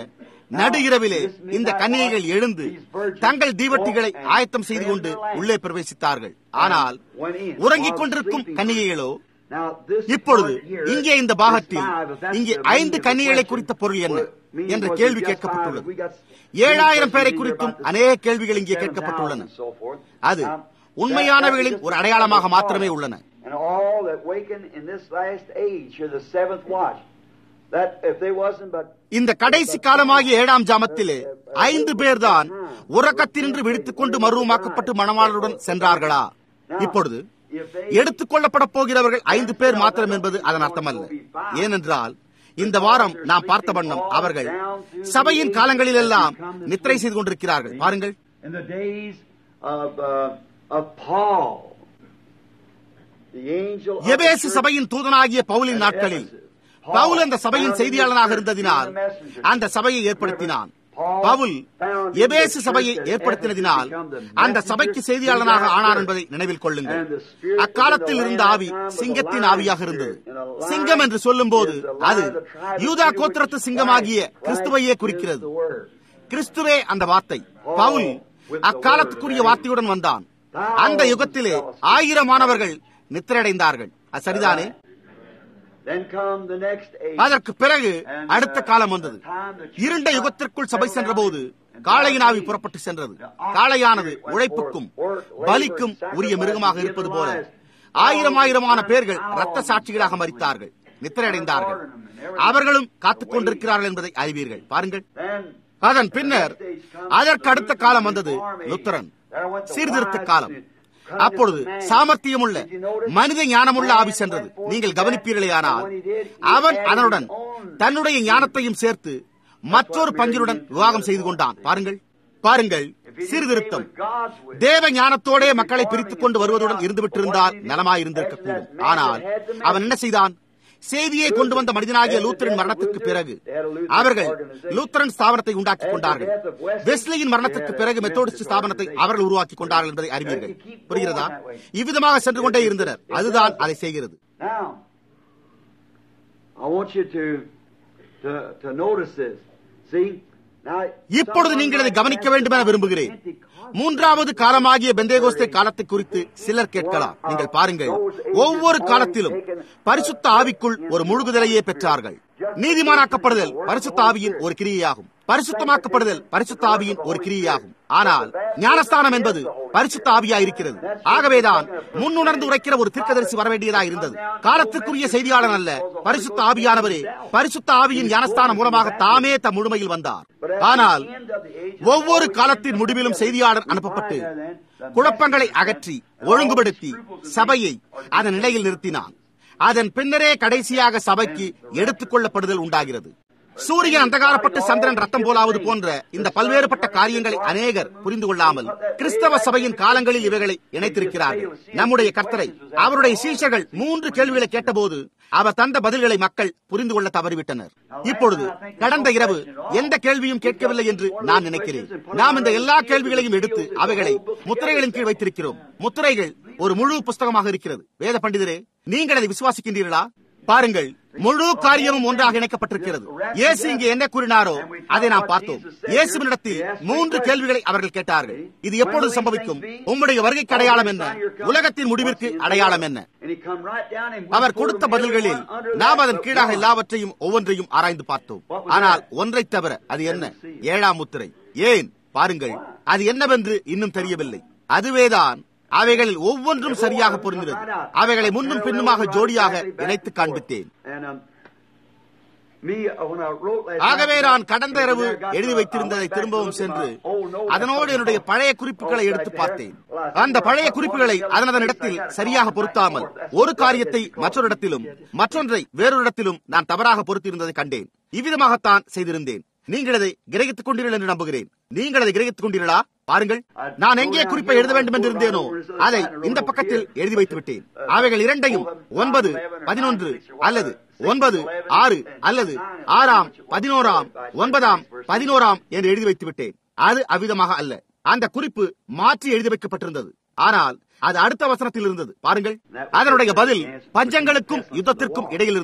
நடு இரவிலே இந்த கன்னிகைகள் எழுந்து தங்கள் தீவட்டிகளை ஆயத்தம் செய்து கொண்டு உள்ளே பிரவேசித்தார்கள் ஆனால் உறங்கிக் கொண்டிருக்கும் கன்னிகைகளோ இப்பொழுது இங்கே இந்த பாகத்தில் இங்கே ஐந்து கன்னிகளை குறித்த பொருள் என்ன என்ற கேள்வி கேட்கப்பட்டுள்ளது ஏழாயிரம் பேரை குறித்தும் அநேக கேள்விகள் இங்கே கேட்கப்பட்டுள்ளன அது உண்மையானவைகளின் ஒரு அடையாளமாக மாத்திரமே உள்ளன இந்த கடைசி காலமாகிய ஏழாம் ஜாமத்திலே ஐந்து பேர்தான் உறக்கத்தினின்று விழித்துக் கொண்டு மருவமாக்கப்பட்டு மணவாளருடன் சென்றார்களா இப்பொழுது எடுத்துக் கொள்ளப்பட போகிறவர்கள் ஐந்து பேர் மாத்திரம் என்பது அதன் அர்த்தமல்ல ஏனென்றால் இந்த வாரம் நாம் பார்த்த வண்ணம் அவர்கள் சபையின் காலங்களில் எல்லாம் நித்திரை செய்து கொண்டிருக்கிறார்கள் பாருங்கள் எபேசு சபையின் தூதனாகிய பவுலின் நாட்களில் பவுல் அந்த சபையின் செய்தியாளனாக இருந்ததினால் அந்த சபையை ஏற்படுத்தினான் பவுல் எபேசு சபையை ஏற்படுத்தினதினால் அந்த சபைக்கு செய்தியாளனாக ஆனார் என்பதை நினைவில் கொள்ளுங்கள் அக்காலத்தில் இருந்த ஆவி சிங்கத்தின் ஆவியாக இருந்தது சிங்கம் என்று சொல்லும் போது அது யூதா கோத்திரத்து சிங்கமாகிய கிறிஸ்துவையே குறிக்கிறது கிறிஸ்துவே அந்த வார்த்தை பவுல் அக்காலத்துக்குரிய வார்த்தையுடன் வந்தான் அந்த யுகத்திலே ஆயிரம் மாணவர்கள் நித்திரடைந்தார்கள் அது சரிதானே அதற்கு பிறகு அடுத்த காலம் வந்தது இருண்ட யுகத்திற்குள் சபை சென்றபோது காளையின் ஆவி புறப்பட்டு சென்றது காளையானது உழைப்புக்கும் பலிக்கும் உரிய மிருகமாக இருப்பது போல ஆயிரம் ஆயிரமான பேர்கள் ரத்த சாட்சிகளாக மறித்தார்கள் நித்திரையடைந்தார்கள் அவர்களும் காத்துக் கொண்டிருக்கிறார்கள் என்பதை அறிவீர்கள் பாருங்கள் அதன் பின்னர் அதற்கு அடுத்த காலம் வந்தது லுத்தரன் சீர்திருத்த காலம் அப்பொழுது சாமர்த்தியமுள்ள மனித ஞானமுள்ள ஆவி சென்றது நீங்கள் கவனிப்பீர்களே ஆனால் அவன் அதனுடன் தன்னுடைய ஞானத்தையும் சேர்த்து மற்றொரு பங்கினுடன் விவாகம் செய்து கொண்டான் பாருங்கள் பாருங்கள் சீர்திருத்தம் தேவ ஞானத்தோடே மக்களை பிரித்துக் கொண்டு வருவதுடன் இருந்துவிட்டிருந்தால் நலமாயிருந்திருக்கக்கூடும் ஆனால் அவன் என்ன செய்தான் செய்தியை கொண்டு வந்த மனிதனாகிய லூத்தரின் மரணத்திற்கு பிறகு அவர்கள் லூத்தரன் ஸ்தாபனத்தை உண்டாக்கிக் கொண்டார்கள் வெஸ்லியின் மரணத்திற்கு பிறகு மெத்தோடிஸ்ட் ஸ்தாபனத்தை அவர்கள் உருவாக்கிக் கொண்டார்கள் என்பதை அறிவீர்கள் புரிகிறதா இவ்விதமாக சென்று கொண்டே இருந்தனர் அதுதான் அதை செய்கிறது இப்பொழுது நீங்கள் அதை கவனிக்க வேண்டும் என விரும்புகிறேன் மூன்றாவது காலமாகிய பெந்தேகோஸ்தே காலத்தை குறித்து சிலர் கேட்கலாம் நீங்கள் பாருங்கள் ஒவ்வொரு காலத்திலும் பரிசுத்த ஆவிக்குள் ஒரு முழுகுதலையே பெற்றார்கள் நீதிமானாக்கப்படுதல் பரிசுத்த ஆவியின் ஒரு கிரியையாகும் பரிசுத்தமாக்கப்படுதல் பரிசுத்த ஆவியின் ஒரு கிரியையாகும் ஆனால் ஞானஸ்தானம் என்பது பரிசுத்த ஆவியா இருக்கிறது ஆகவேதான் முன்னுணர்ந்து உரைக்கிற ஒரு தீர்க்கதரிசி வரவேண்டியதா இருந்தது காலத்திற்குரிய செய்தியாளர் அல்ல பரிசுத்த ஆவியானவரே பரிசுத்த ஆவியின் ஞானஸ்தானம் மூலமாக தாமே தம் முழுமையில் வந்தார் ஆனால் ஒவ்வொரு காலத்தின் முடிவிலும் செய்தியாளர் அனுப்பப்பட்டு குழப்பங்களை அகற்றி ஒழுங்குபடுத்தி சபையை அதன் நிலையில் நிறுத்தினான் அதன் பின்னரே கடைசியாக சபைக்கு எடுத்துக் கொள்ளப்படுதல் உண்டாகிறது சூரியன் அந்தகாரப்பட்டு சந்திரன் ரத்தம் போலாவது போன்ற இந்த பல்வேறுபட்ட காரியங்களை அநேகர் புரிந்து கொள்ளாமல் கிறிஸ்தவ சபையின் காலங்களில் இவைகளை இணைத்திருக்கிறார்கள் நம்முடைய கர்த்தரை அவருடைய சீஷர்கள் மூன்று கேள்விகளை கேட்டபோது அவர் தந்த பதில்களை மக்கள் புரிந்து கொள்ள தவறிவிட்டனர் இப்பொழுது கடந்த இரவு எந்த கேள்வியும் கேட்கவில்லை என்று நான் நினைக்கிறேன் நாம் இந்த எல்லா கேள்விகளையும் எடுத்து அவைகளை முத்திரைகளின் கீழ் வைத்திருக்கிறோம் முத்திரைகள் ஒரு முழு புஸ்தகமாக இருக்கிறது வேத பண்டிதரே நீங்கள் அதை விசுவாசிக்கின்றீர்களா பாருங்கள் முழு காரியமும் ஒன்றாக இணைக்கப்பட்டிருக்கிறது இயேசு இங்கே என்ன கூறினாரோ அதை நாம் பார்த்தோம் இயேசுவினிடத்தில் மூன்று கேள்விகளை அவர்கள் கேட்டார்கள் இது எப்பொழுது சம்பவிக்கும் உம்முடைய வருகைக்கு அடையாளம் என்ன உலகத்தின் முடிவிற்கு அடையாளம் என்ன அவர் கொடுத்த பதில்களில் நாம் அதன் கீழாக எல்லாவற்றையும் ஒவ்வொன்றையும் ஆராய்ந்து பார்த்தோம் ஆனால் ஒன்றை தவிர அது என்ன ஏழாம் முத்திரை ஏன் பாருங்கள் அது என்னவென்று இன்னும் தெரியவில்லை அதுவேதான் அவைகளில் ஒவ்வொன்றும் சரியாக பொருந்தினது அவைகளை முன்னும் பின்னுமாக ஜோடியாக இணைத்து காண்பித்தேன் ஆகவே நான் கடந்த இரவு எழுதி வைத்திருந்ததை திரும்பவும் சென்று அதனோடு என்னுடைய பழைய குறிப்புகளை எடுத்து பார்த்தேன் அந்த பழைய குறிப்புகளை அதனதன் இடத்தில் சரியாக பொருத்தாமல் ஒரு காரியத்தை மற்றொரு இடத்திலும் மற்றொன்றை வேறொரு இடத்திலும் நான் தவறாக பொருத்தியிருந்ததை கண்டேன் இவ்விதமாகத்தான் செய்திருந்தேன் நீங்கள் அதை கிரகித்துக் கொண்டீர்கள் என்று நம்புகிறேன் நீங்கள் அதை கிரகித்துக் கொண்டீர்களா பாருங்கள் நான் எங்கே குறிப்பை எழுத வேண்டும் என்று இருந்தேனோ அதை இந்த பக்கத்தில் எழுதி வைத்து விட்டேன் அவைகள் இரண்டையும் ஒன்பது பதினொன்று அல்லது ஒன்பது ஆறு அல்லது ஆறாம் பதினோராம் ஒன்பதாம் பதினோராம் என்று எழுதி வைத்து விட்டேன் அது அவ்விதமாக அல்ல அந்த குறிப்பு மாற்றி எழுதி வைக்கப்பட்டிருந்தது ஆனால் அது அடுத்த வசனத்தில் இருந்தது பாருங்கள் அதனுடைய பதில் பஞ்சங்களுக்கும் யுத்தத்திற்கும் இடையில் இருந்தது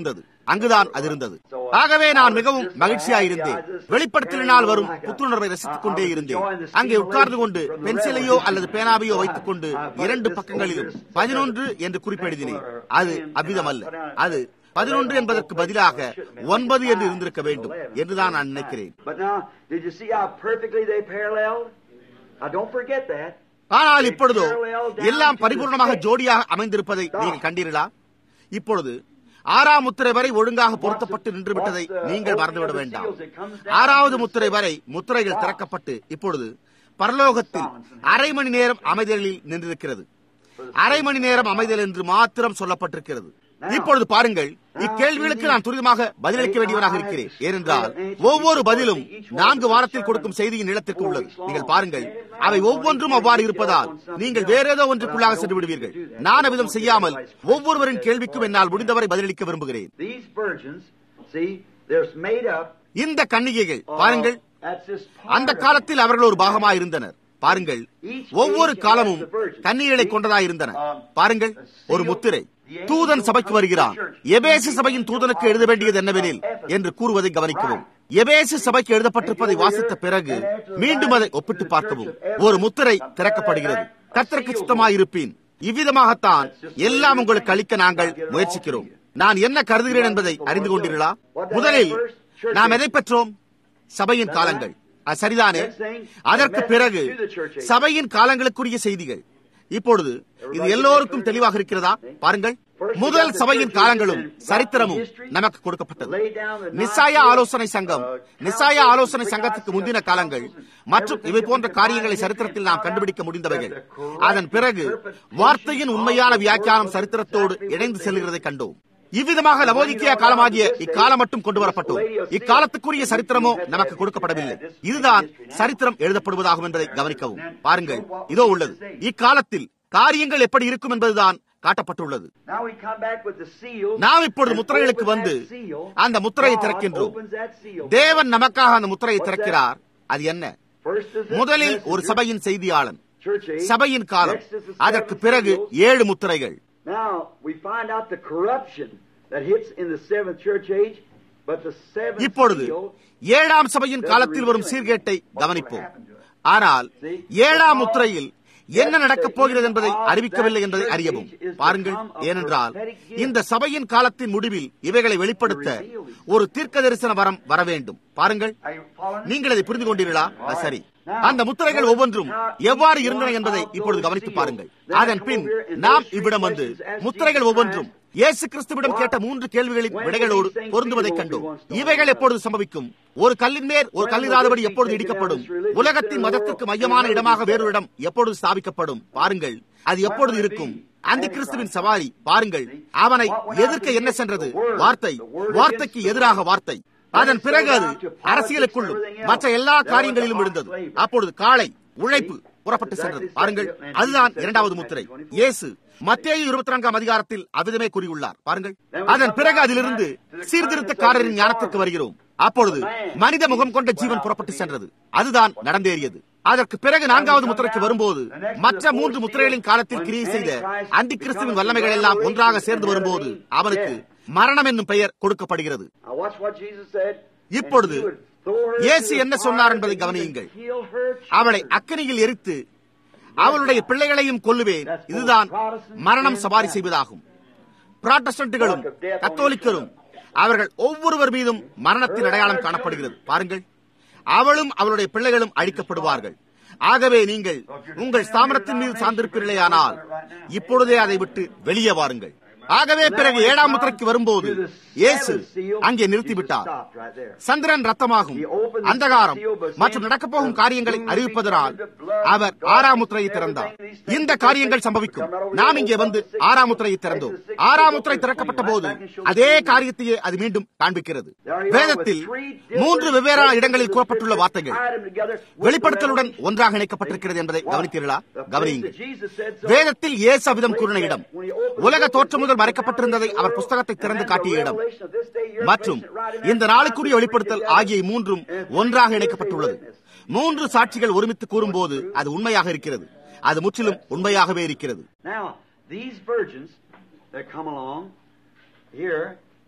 அங்குதான் அது இருந்தது ஆகவே நான் மிகவும் மகிழ்ச்சியாயிருந்தேன் வெளிப்படுத்தலினால் வரும் புத்துணர்வை ரசித்துக் கொண்டே இருந்தேன் அங்கே உட்கார்ந்து கொண்டு பென்சிலையோ அல்லது பேனாவையோ வைத்துக் கொண்டு இரண்டு பக்கங்களிலும் பதினொன்று என்று குறிப்பெழுதினேன் அது அவ்விதம் அல்ல அது பதினொன்று என்பதற்கு பதிலாக ஒன்பது என்று இருந்திருக்க வேண்டும் என்றுதான் நான் நினைக்கிறேன் But now, did you see how perfectly they paralleled? Now, don't forget that. ஆனால் இப்பொழுதோ எல்லாம் பரிபூர்ணமாக ஜோடியாக அமைந்திருப்பதை நீங்கள் கண்டீர்களா இப்பொழுது ஆறாம் முத்திரை வரை ஒழுங்காக பொருத்தப்பட்டு நின்று விட்டதை நீங்கள் மறந்துவிட வேண்டாம் ஆறாவது முத்திரை வரை முத்திரைகள் திறக்கப்பட்டு இப்பொழுது பரலோகத்தில் அரை மணி நேரம் அமைதலில் நின்றிருக்கிறது அரை மணி நேரம் அமைதல் என்று மாத்திரம் சொல்லப்பட்டிருக்கிறது இப்பொழுது பாருங்கள் இக்கேள்விகளுக்கு நான் துரிதமாக பதிலளிக்க வேண்டியவனாக இருக்கிறேன் ஏனென்றால் ஒவ்வொரு பதிலும் நான்கு வாரத்தில் கொடுக்கும் செய்தியின் நிலத்திற்கு உள்ளது நீங்கள் பாருங்கள் அவை ஒவ்வொன்றும் அவ்வாறு இருப்பதால் நீங்கள் வேற ஏதோ ஒன்றுக்குள்ளாக சென்று விடுவீர்கள் நான் அவ்விதம் செய்யாமல் ஒவ்வொருவரின் கேள்விக்கும் என்னால் முடிந்தவரை பதிலளிக்க விரும்புகிறேன் These virgins, see, they're made up. இந்த கன்னிகைகள் பாருங்கள் That's just அந்த காலத்தில் அவர்கள் ஒரு பாகமாக இருந்தனர் பாருங்கள் ஒவ்வொரு காலமும் கன்னிகளை கொண்டதாக இருந்தன பாருங்கள் ஒரு முத்திரை தூதன் சபைக்கு வருகிறான் எபேசு சபையின் தூதனுக்கு எழுத வேண்டியது என்னவெனில் என்று கூறுவதை கவனிக்கவும் எபேசு சபைக்கு எழுதப்பட்டிருப்பதை வாசித்த பிறகு மீண்டும் அதை ஒப்பிட்டு பார்க்கவும் ஒரு முத்திரை திறக்கப்படுகிறது கர்த்தருக்கு சித்தமாயிருப்பேன் இவ்விதமாகத்தான் எல்லாம் உங்களுக்கு அளிக்க நாங்கள் முயற்சிக்கிறோம் நான் என்ன கருதுகிறேன் என்பதை அறிந்து கொண்டீர்களா முதலில் நாம் எதை பெற்றோம் சபையின் காலங்கள் அது சரிதானே அதற்கு பிறகு சபையின் காலங்களுக்குரிய செய்திகள் இப்பொழுது இது எல்லோருக்கும் தெளிவாக இருக்கிறதா பாருங்கள் முதல் சபையின் காலங்களும் சரித்திரமும் நமக்கு கொடுக்கப்பட்டது நிசாயா ஆலோசனை சங்கம் நிசாயா ஆலோசனை சங்கத்துக்கு முந்தின காலங்கள் மற்றும் இவை போன்ற காரியங்களை சரித்திரத்தில் நாம் கண்டுபிடிக்க முடிந்தவைகள் அதன் பிறகு வார்த்தையின் உண்மையான வியாக்கியானம் சரித்திரத்தோடு இணைந்து செல்கிறதை கண்டோம் இவ்விதமாக லவோதிக்கியா காலமாகிய இக்காலம் மட்டும் கொண்டு வரப்பட்டோம் இக்காலத்துக்குரிய சரித்திரமோ நமக்கு கொடுக்கப்படவில்லை இதுதான் சரித்திரம் எழுதப்படுவதாகும் என்பதை கவனிக்கவும் பாருங்கள் இதோ உள்ளது இக்காலத்தில் காரியங்கள் எப்படி இருக்கும் என்பதுதான் காட்டப்பட்டுள்ளது Now we come back with the seal. நாம் இப்பொழுது and முத்திரைகளுக்கு open வந்து that seal. அந்த முத்திரையை God திறக்கின்றோம் opens that seal. தேவன் நமக்காக அந்த முத்திரையை திறக்கிறார் அது என்ன First is the முதலில் ஒரு messenger, சபையின் செய்தியாளன் church age. சபையின் காலம் Next is the அதற்கு seven பிறகு seals. ஏழு முத்திரைகள் Now we find out the corruption that hits in the seventh church age, but the seventh இப்பொழுது seal ஏழாம் சபையின் காலத்தில் வரும் சீர்கேட்டை கவனிப்போம் ஆனால் ஏழாம் முத்திரையில் என்ன நடக்கப் போகிறது என்பதை அறிவிக்கவில்லை என்பதை அறியவும் பாருங்கள் ஏனென்றால் இந்த சபையின் காலத்தின் முடிவில் இவைகளை வெளிப்படுத்த ஒரு தீர்க்க தரிசன வரம் வர வேண்டும் பாருங்கள் Are you following? நீங்கள் அதை புரிந்து கொண்டீர்களா அது சரி அந்த முத்திரைகள் ஒவ்வொன்றும் எவ்வாறு இருந்தன என்பதை இப்பொழுது கவனித்து பாருங்கள் அதன் பின் நாம் இவ்விடம் வந்து முத்திரைகள் ஒவ்வொன்றும் இயேசு கிறிஸ்துவிடம் கேட்ட மூன்று கேள்விகளின் விடைகளோடு பொருந்துவதைக் கண்டோம் இவைகள் எப்பொழுது சம்பவிக்கும் ஒரு கல்லின் மேல் ஒரு கல்லிராதபடி எப்பொழுது இடிக்கப்படும் உலகத்தின் மதத்திற்கு மையமான இடமாக வேறொரு இடம் எப்பொழுது ஸ்தாபிக்கப்படும் பாருங்கள் அது எப்பொழுது இருக்கும் அந்த கிறிஸ்துவின் சவாரி பாருங்கள் அவனை எதிர்க்க என்ன சென்றது வார்த்தை வார்த்தைக்கு எதிராக வார்த்தை அதன் பிறகு அது அரசியலுக்குள்ளும் மற்ற எல்லா காரியங்களிலும் விழுந்தது அப்பொழுது காளை உழைப்பு புறப்பட்டு சென்றது பாருங்கள் அதுதான் இரண்டாவது முத்திரை இயேசு மத்தேயு இருபத்தி நான்காம் அதிகாரத்தில் அவ்விதமே கூறியுள்ளார் பாருங்கள் அதன் பிறகு அதிலிருந்து சீர்திருத்தக்காரரின் ஞானத்திற்கு வருகிறோம் அப்பொழுது மனித முகம் கொண்ட ஜீவன் புறப்பட்டு சென்றது அதுதான் நடந்தேறியது அதற்கு பிறகு நான்காவது முத்திரைக்கு வரும்போது மற்ற மூன்று முத்திரைகளின் காலத்தில் கிரியை செய்த அந்தி கிறிஸ்துவின் வல்லமைகள் எல்லாம் ஒன்றாக சேர்ந்து வரும்போது அவனுக்கு மரணம் என்னும் பெயர் கொடுக்கப்படுகிறது Now watch what Jesus said. இப்பொழுது And he would throw her இயேசு into the என்ன சொன்னார் fire என்பதை and even கவனியுங்கள் kill her அவளை children. அக்கனியில் எரித்து அவளுடைய பிள்ளைகளையும் கொல்லுவேன் இதுதான் மரணம் சவாரி செய்வதாகும் புராட்டஸ்டன்ட்டுகளும் கத்தோலிக்கரும் அவர்கள் ஒவ்வொருவர் மீதும் மரணத்தின் அடையாளம் காணப்படுகிறது பாருங்கள் அவளும் அவளுடைய பிள்ளைகளும் அழிக்கப்படுவார்கள் ஆகவே நீங்கள் உங்கள் ஸ்தாபனத்தின் மீது சார்ந்திருப்பீர்களேயானால் இப்பொழுதே அதை விட்டு வெளியே வாருங்கள் ஆகவே பிறகு ஏழாம் முத்திரைக்கு வரும்போது இயேசு அங்கே நிறுத்திவிட்டார் சந்திரன் ரத்தமாகும் அந்தகாரம் மற்றும் நடக்கப் போகும் காரியங்களை அறிவிப்பதனால் அவர் ஆறாம் முத்திரையை திறந்தார் இந்த காரியங்கள் சம்பவிக்கும் நாம் இங்கே வந்து ஆறாம் முத்திரையை திறந்தோம் ஆறாம் முத்திரை திறக்கப்பட்ட போது அதே காரியத்தையே அது மீண்டும் காண்பிக்கிறது வேதத்தில் மூன்று வெவ்வேறான இடங்களில் கூறப்பட்டுள்ள வார்த்தைகள் வெளிப்படுத்தலுடன் ஒன்றாக இணைக்கப்பட்டிருக்கிறது என்பதை கவனித்தீர்களா கவனியுங்கள் வேதத்தில் இயேசு அவ்விதம் கூறின இடம் உலக தோற்றம் முதல் மறைக்கப்பட்டிருந்ததை அவர் புஸ்தகத்தை திறந்து காட்டிய இடம் மற்றும் இந்த நாளுக்குரிய வெளிப்படுத்தல் ஆகிய மூன்றும் ஒன்றாக இணைக்கப்பட்டுள்ளது மூன்று சாட்சிகள் ஒருமித்து கூறும்போது அது உண்மையாக இருக்கிறது அது முற்றிலும் உண்மையாகவே இருக்கிறது Now, these virgins that come along here,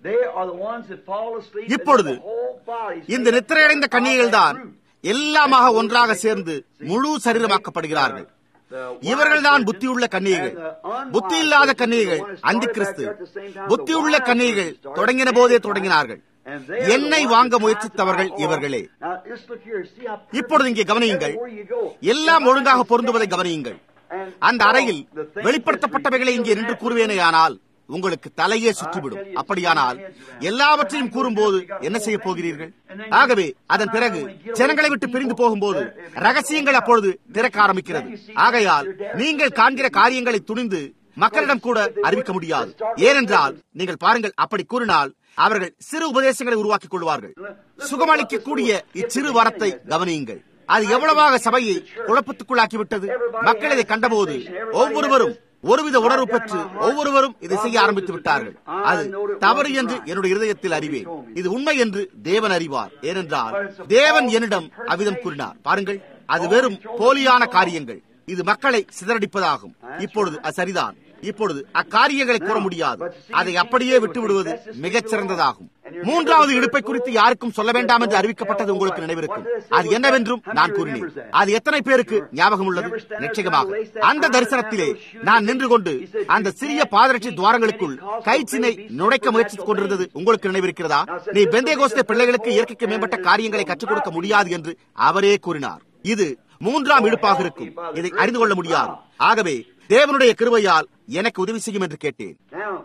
இப்பொழுது இந்த நித்திரையடைந்த கன்னிகைகள் தான் எல்லாமாக ஒன்றாக சேர்ந்து முழு சரீரமாக்கப்படுகிறார்கள் இவர்கள்தான் புத்தியுள்ள கன்னிகைகள் புத்தி இல்லாத கன்னிகைகள் அந்தி கிறிஸ்து புத்தியுள்ள கன்னிகைகள் தொடங்கின போதே தொடங்கினார்கள் என்னை வாங்க முயற்சித்தவர்கள் இவர்களே இப்பொழுது இங்கே கவனியுங்கள் எல்லாம் ஒழுங்காக பொருந்துவதை கவனியுங்கள் அந்த அறையில் வெளிப்படுத்தப்பட்டவைகளை இங்கே நின்று கூறுவேனே ஆனால் உங்களுக்கு தலையே சுற்றிவிடும் அப்படியானால் எல்லாவற்றையும் கூறும்போது என்ன செய்ய போகிறீர்கள் ஆகவே அதன் பிறகு ஜனங்களை விட்டு பிரிந்து போகும்போது ரகசியங்கள் அப்பொழுது திறக்க ஆரம்பிக்கிறது ஆகையால் நீங்கள் காண்கிற காரியங்களை துணிந்து மக்களிடம் கூட அறிவிக்க முடியாது ஏனென்றால் நீங்கள் பாருங்கள் அப்படி கூறினால் அவர்கள் சிறு உபதேசங்களை உருவாக்கிக் கொள்வார்கள் சுகமளிக்கக்கூடிய இச்சிறு வரத்தை கவனியுங்கள் அது எவ்வளவாக சபையை குழப்பத்துக்குள்ளாக்கிவிட்டது மக்கள் இதை கண்டபோது ஒவ்வொருவரும் ஒருவித உணர்வு பெற்று ஒவ்வொருவரும் இதை செய்ய ஆரம்பித்து விட்டார்கள் அது தவறு என்று என்னுடைய இருதயத்தில் அறிவேன் இது உண்மை என்று தேவன் அறிவார் ஏனென்றால் தேவன் என்னிடம் அவ்விதம் கூறினார் பாருங்கள் அது வெறும் போலியான காரியங்கள் இது மக்களை சிதறடிப்பதாகும் இப்பொழுது அது சரிதான் இப்பொழுது அக்காரியங்களை கூற முடியாது அதை அப்படியே விட்டு விடுவது மிகச் சிறந்ததாகும் மூன்றாவது இடுப்பை குறித்து யாருக்கும் சொல்ல வேண்டாம் என்று அறிவிக்கப்பட்டது உங்களுக்கு நினைவிருக்கும் அது என்னவென்றும் நான் கூறினேன் அது எத்தனை பேருக்கு ஞாபகம் உள்ளது நிச்சயமாக அந்த தரிசனத்திலே நான் நின்று கொண்டு அந்த சிறிய பாதரட்சி துவாரங்களுக்குள் கைச்சினை நுழைக்க முயற்சித்துக் கொண்டிருந்தது உங்களுக்கு நினைவிருக்கிறதா நீ பெந்தேகோஸ்தே பிள்ளைகளுக்கு இயற்கைக்கு மேம்பட்ட காரியங்களை கற்றுக் கொடுக்க முடியாது என்று அவரே கூறினார் இது மூன்றாம் இடுப்பாக இருக்கும் இதை அறிந்து கொள்ள முடியாது ஆகவே தேவனுடைய கிருபையால் எனக்கு உதவி செய்யும் என்று கேட்டேன்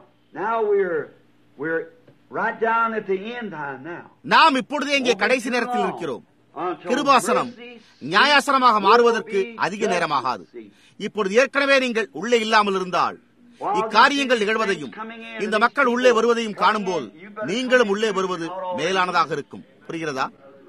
நாம் இப்பொழுதே இங்கே கடைசி நேரத்தில் இருக்கிறோம் கிருபாசனம் நியாயாசனமாக மாறுவதற்கு அதிக நேரமாகாது இப்பொழுது ஏற்கனவே நீங்கள் உள்ளே இல்லாமல் இருந்தால் இக்காரியங்கள் நிகழ்வதையும் இந்த மக்கள் உள்ளே வருவதையும் காணும்போது நீங்களும் உள்ளே வருவது மேலானதாக இருக்கும் புரிகிறதா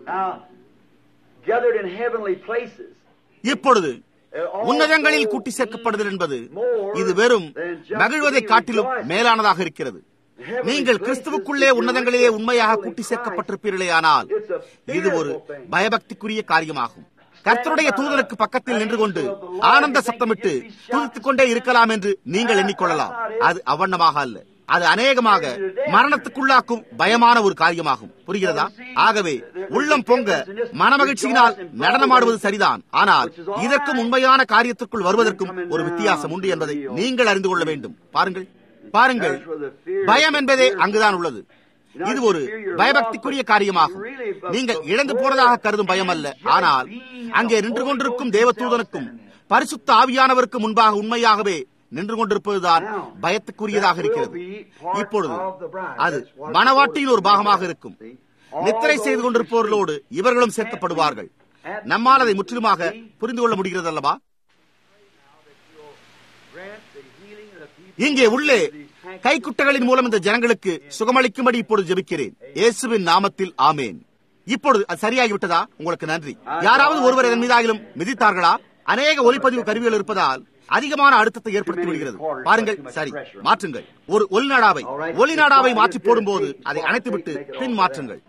இப்பொழுது உன்னதங்களில் கூட்டி சேர்க்கப்படுதல் என்பது இது வெறும் மகிழ்வதை காட்டிலும் மேலானதாக இருக்கிறது நீங்கள் கிறிஸ்துவுக்குள்ளே உன்னதங்களிலே உண்மையாக கூட்டி சேர்க்கப்பட்டிருப்பீர்களே ஆனால் இது ஒரு பயபக்திக்குரிய காரியமாகும் கர்த்தருடைய தூதனுக்கு பக்கத்தில் நின்று கொண்டு ஆனந்த சத்தமிட்டு துதித்துக் கொண்டே இருக்கலாம் என்று நீங்கள் எண்ணிக்கொள்ளலாம் அது அவண்ணமாக அல்ல அது அநேகமாக மரணத்துக்குள்ளாக்கும் பயமான ஒரு காரியமாகும் புரிகிறதா ஆகவே உள்ளம் பொங்க மனமகிழ்ச்சியினால் நடனமாடுவது சரிதான் ஆனால் இதற்கும் உண்மையான காரியத்திற்குள் வருவதற்கும் ஒரு வித்தியாசம் உண்டு என்பதை நீங்கள் அறிந்து கொள்ள வேண்டும் பாருங்கள் பாருங்கள் பயம் என்பதே அங்குதான் உள்ளது இது ஒரு பயபக்திக்குரிய காரியமாகும் நீங்கள் இழந்து போனதாக கருதும் பயம் அல்ல ஆனால் அங்கே நின்று கொண்டிருக்கும் தேவதூதனுக்கும் பரிசுத்த ஆவியானவருக்கு முன்பாக உண்மையாகவே நின்று கொண்டிருப்பதுதான் பயத்துக்குரியதாக இருக்கிறது இப்பொழுது அது மனவாட்டியின் ஒரு பாகமாக இருக்கும் நித்திரை செய்து கொண்டிருப்பவர்களோடு இவர்களும் சேர்க்கப்படுவார்கள் நம்மால் அதை முற்றிலுமாக புரிந்து கொள்ள முடிகிறது அல்லவா இங்கே உள்ளே கைக்குட்டைகளின் மூலம் இந்த ஜனங்களுக்கு சுகமளிக்கும்படி இப்பொழுது ஜெபிக்கிறேன் இயேசுவின் நாமத்தில் ஆமேன் இப்பொழுது அது சரியாகிவிட்டதா உங்களுக்கு நன்றி யாராவது ஒருவர் இதன் மீதாகிலும் மிதித்தார்களா அநேக ஒலிப்பதிவு கருவிகள் இருப்பதால் அதிகமான அழுத்தத்தை ஏற்படுத்தி விடுகிறது பாருங்கள் சரி மாற்றுங்கள் ஒரு ஒலிநாடாவை ஒலிநாடாவை மாற்றி போடும்போது அதை அணைத்துவிட்டு பின் மாற்றுங்கள்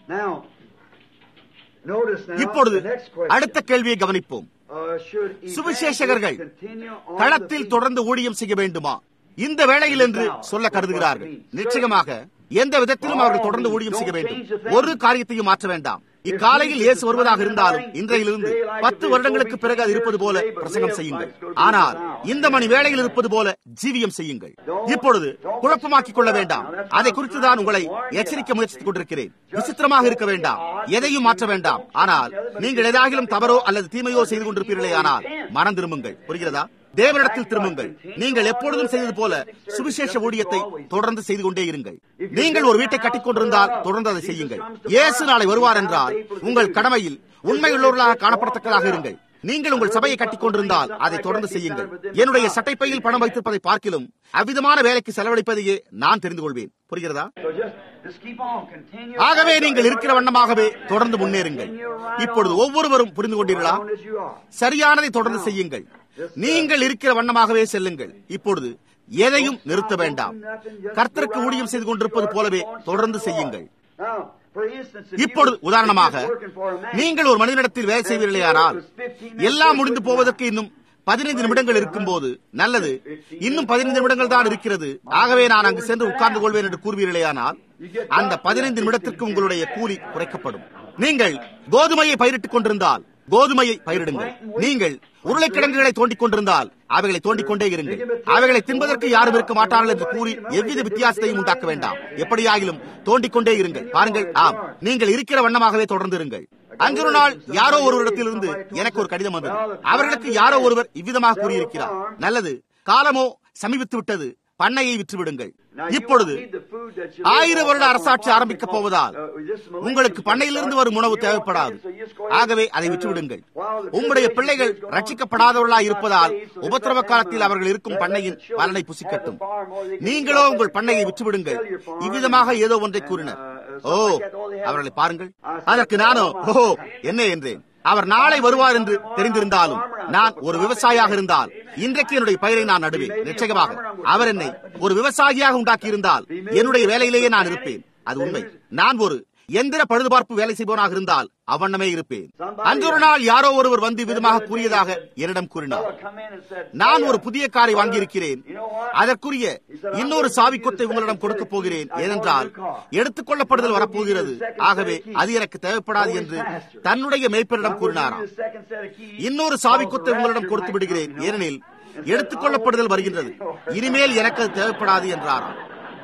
இப்பொழுது அடுத்த கேள்வியை கவனிப்போம் சுவிசேஷகர்கள் களத்தில் தொடர்ந்து ஊழியம் செய்ய வேண்டுமா இந்த வேளையில் என்று சொல்ல கருதுகிறார்கள் நிச்சயமாக எந்த விதத்திலும் அவர்கள் தொடர்ந்து ஊழியம் செய்ய வேண்டும் ஒரு காரியத்தையும் மாற்ற வேண்டாம் இக்காலையில் இயேசு வருவதாக இருந்தாலும் இன்றையிலிருந்து பத்து வருடங்களுக்கு பிறகு அது இருப்பது போல பிரசங்கம் செய்யுங்கள் ஆனால் இந்த மணி வேளையில் இருப்பது போல ஜீவியம் செய்யுங்கள் இப்பொழுது குழப்பமாக்கிக் கொள்ள வேண்டாம் அதை குறித்து தான் உங்களை எச்சரிக்க முயற்சித்துக் கொண்டிருக்கிறேன் விசித்திரமாக இருக்க வேண்டாம் எதையும் மாற்ற வேண்டாம் ஆனால் நீங்கள் ஏதாகிலும் தவறோ அல்லது தீமையோ செய்து கொண்டிருப்பீர்களே ஆனால் மனம் திரும்புங்கள் புரிகிறதா தேவனிடத்தில் திரும்புங்கள் நீங்கள் எப்பொழுதும் செய்தது போல சுவிசேஷ ஊழியத்தை தொடர்ந்து செய்து கொண்டே இருங்கள் நீங்கள் ஒரு வீட்டை கட்டிக் கொண்டிருந்தால் தொடர்ந்து அதை செய்யுங்கள் இயேசு நாளை வருவார் என்றால் உங்கள் கடமையில் உண்மையுள்ளவர்களாக காணப்படத்தக்கதாக இருங்கள் நீங்கள் உங்கள் சபையை கட்டிக் கொண்டிருந்தால் அதை தொடர்ந்து செய்யுங்கள் என்னுடைய சட்டைப்பையில் பணம் வைத்திருப்பதை பார்க்கிலும் அவ்விதமான வேலைக்கு செலவழிப்பதையே நான் தெரிந்து கொள்வேன் புரிகிறதா ஆகவே நீங்கள் இருக்கிற வண்ணமாகவே தொடர்ந்து முன்னேறுங்கள் இப்பொழுது ஒவ்வொருவரும் புரிந்து கொண்டீர்களா சரியானதை தொடர்ந்து செய்யுங்கள் நீங்கள் இருக்கிற வண்ணமாகவே செல்லுங்கள் இப்பொழுது எதையும் நிறுத்த வேண்டாம் கர்த்தருக்கு ஊழியம் செய்து கொண்டிருப்பது போலவே தொடர்ந்து செய்யுங்கள் இப்பொழுது உதாரணமாக நீங்கள் ஒரு மனிதனிடத்தில் வேலை செய்வீர்களேயானால் எல்லாம் முடிந்து போவதற்கு இன்னும் பதினைந்து நிமிடங்கள் இருக்கும் போது நல்லது இன்னும் பதினைந்து நிமிடங்கள் தான் இருக்கிறது ஆகவே நான் அங்கு சென்று உட்கார்ந்து கொள்வேன் என்று கூறுவீர்களேயானால் அந்த பதினைந்து நிமிடத்திற்கு உங்களுடைய கூலி குறைக்கப்படும் நீங்கள் கோதுமையை பயிரிட்டுக் கொண்டிருந்தால் கோதுமையை பயிரிடுங்கள் நீங்கள் உருளைக்கிழங்குகளை தோண்டிக் கொண்டிருந்தால் அவைகளை தோண்டிக் கொண்டே இருங்கள் அவைகளை தின்பதற்கு யாரும் இருக்க மாட்டார்கள் என்று கூறி எவ்வித வித்தியாசத்தையும் உண்டாக்க வேண்டாம் எப்படியாகிலும் தோண்டிக் கொண்டே இருங்கள் பாருங்கள் ஆம் நீங்கள் இருக்கிற வண்ணமாகவே தொடர்ந்து இருங்கள் அன்று ஒரு நாள் யாரோ ஒருவரிடத்திலிருந்து எனக்கு ஒரு கடிதம் வந்தது அவர்களுக்கு யாரோ ஒருவர் இவ்விதமாக கூறியிருக்கிறார் நல்லது காலமோ சமீபித்து விட்டது பண்ணையை விற்றுவிடுங்கள் இப்பொழுது ஆயிரம் வருட அரசாட்சி ஆரம்பிக்கப் போவதால் உங்களுக்கு பண்ணையிலிருந்து வரும் உணவு தேவைப்படாது ஆகவே அதை விட்டுவிடுங்கள் உங்களுடைய பிள்ளைகள் ரட்சிக்கப்படாதவர்களாய் இருப்பதால் உபத்திரவ காலத்தில் அவர்கள் இருக்கும் பண்ணையின் பலனை புசிக்கட்டும் நீங்களோ உங்கள் பண்ணையை விட்டுவிடுங்கள் இவ்விதமாக ஏதோ ஒன்றை கூறினர் ஓ அவர்களை பாருங்கள் அதற்கு நானோ ஓ என்ன என்றேன் அவர் நாளை வருவார் என்று தெரிந்திருந்தாலும் நான் ஒரு விவசாயியாக இருந்தால் இன்றைக்கு என்னுடைய பயிரை நான் நடுவேன் நிச்சயமாக அவர் என்னை ஒரு விவசாயியாக உண்டாக்கி இருந்தால் என்னுடைய வேலையிலேயே நான் இருப்பேன் அது உண்மை நான் ஒரு எந்திர பழுதுபார்ப்பு வேலை செய்பவனாக இருந்தால் அவ்வண்ணமே இருப்பேன் அன்று ஒரு நாள் யாரோ ஒருவர் வந்து விதமாக கூறியதாக என்னிடம் கூறினார் நான் ஒரு புதிய காரை வாங்கியிருக்கிறேன் அதற்குரிய இன்னொரு சாவி கொத்தை உங்களிடம் கொடுக்க போகிறேன் ஏனென்றால் எடுத்துக் கொள்ளப்படுதல் வரப்போகிறது ஆகவே அது எனக்கு தேவைப்படாது என்று தன்னுடைய மேய்ப்பரிடம் கூறினாராம் இன்னொரு சாவி கொத்தை உங்களிடம் கொடுத்து விடுகிறேன் ஏனெனில் எடுத்துக் கொள்ளப்படுதல் வருகின்றது இனிமேல் எனக்கு அது தேவைப்படாது என்றாராம்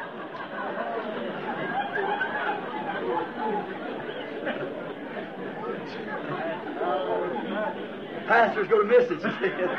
Pastor's going to miss it.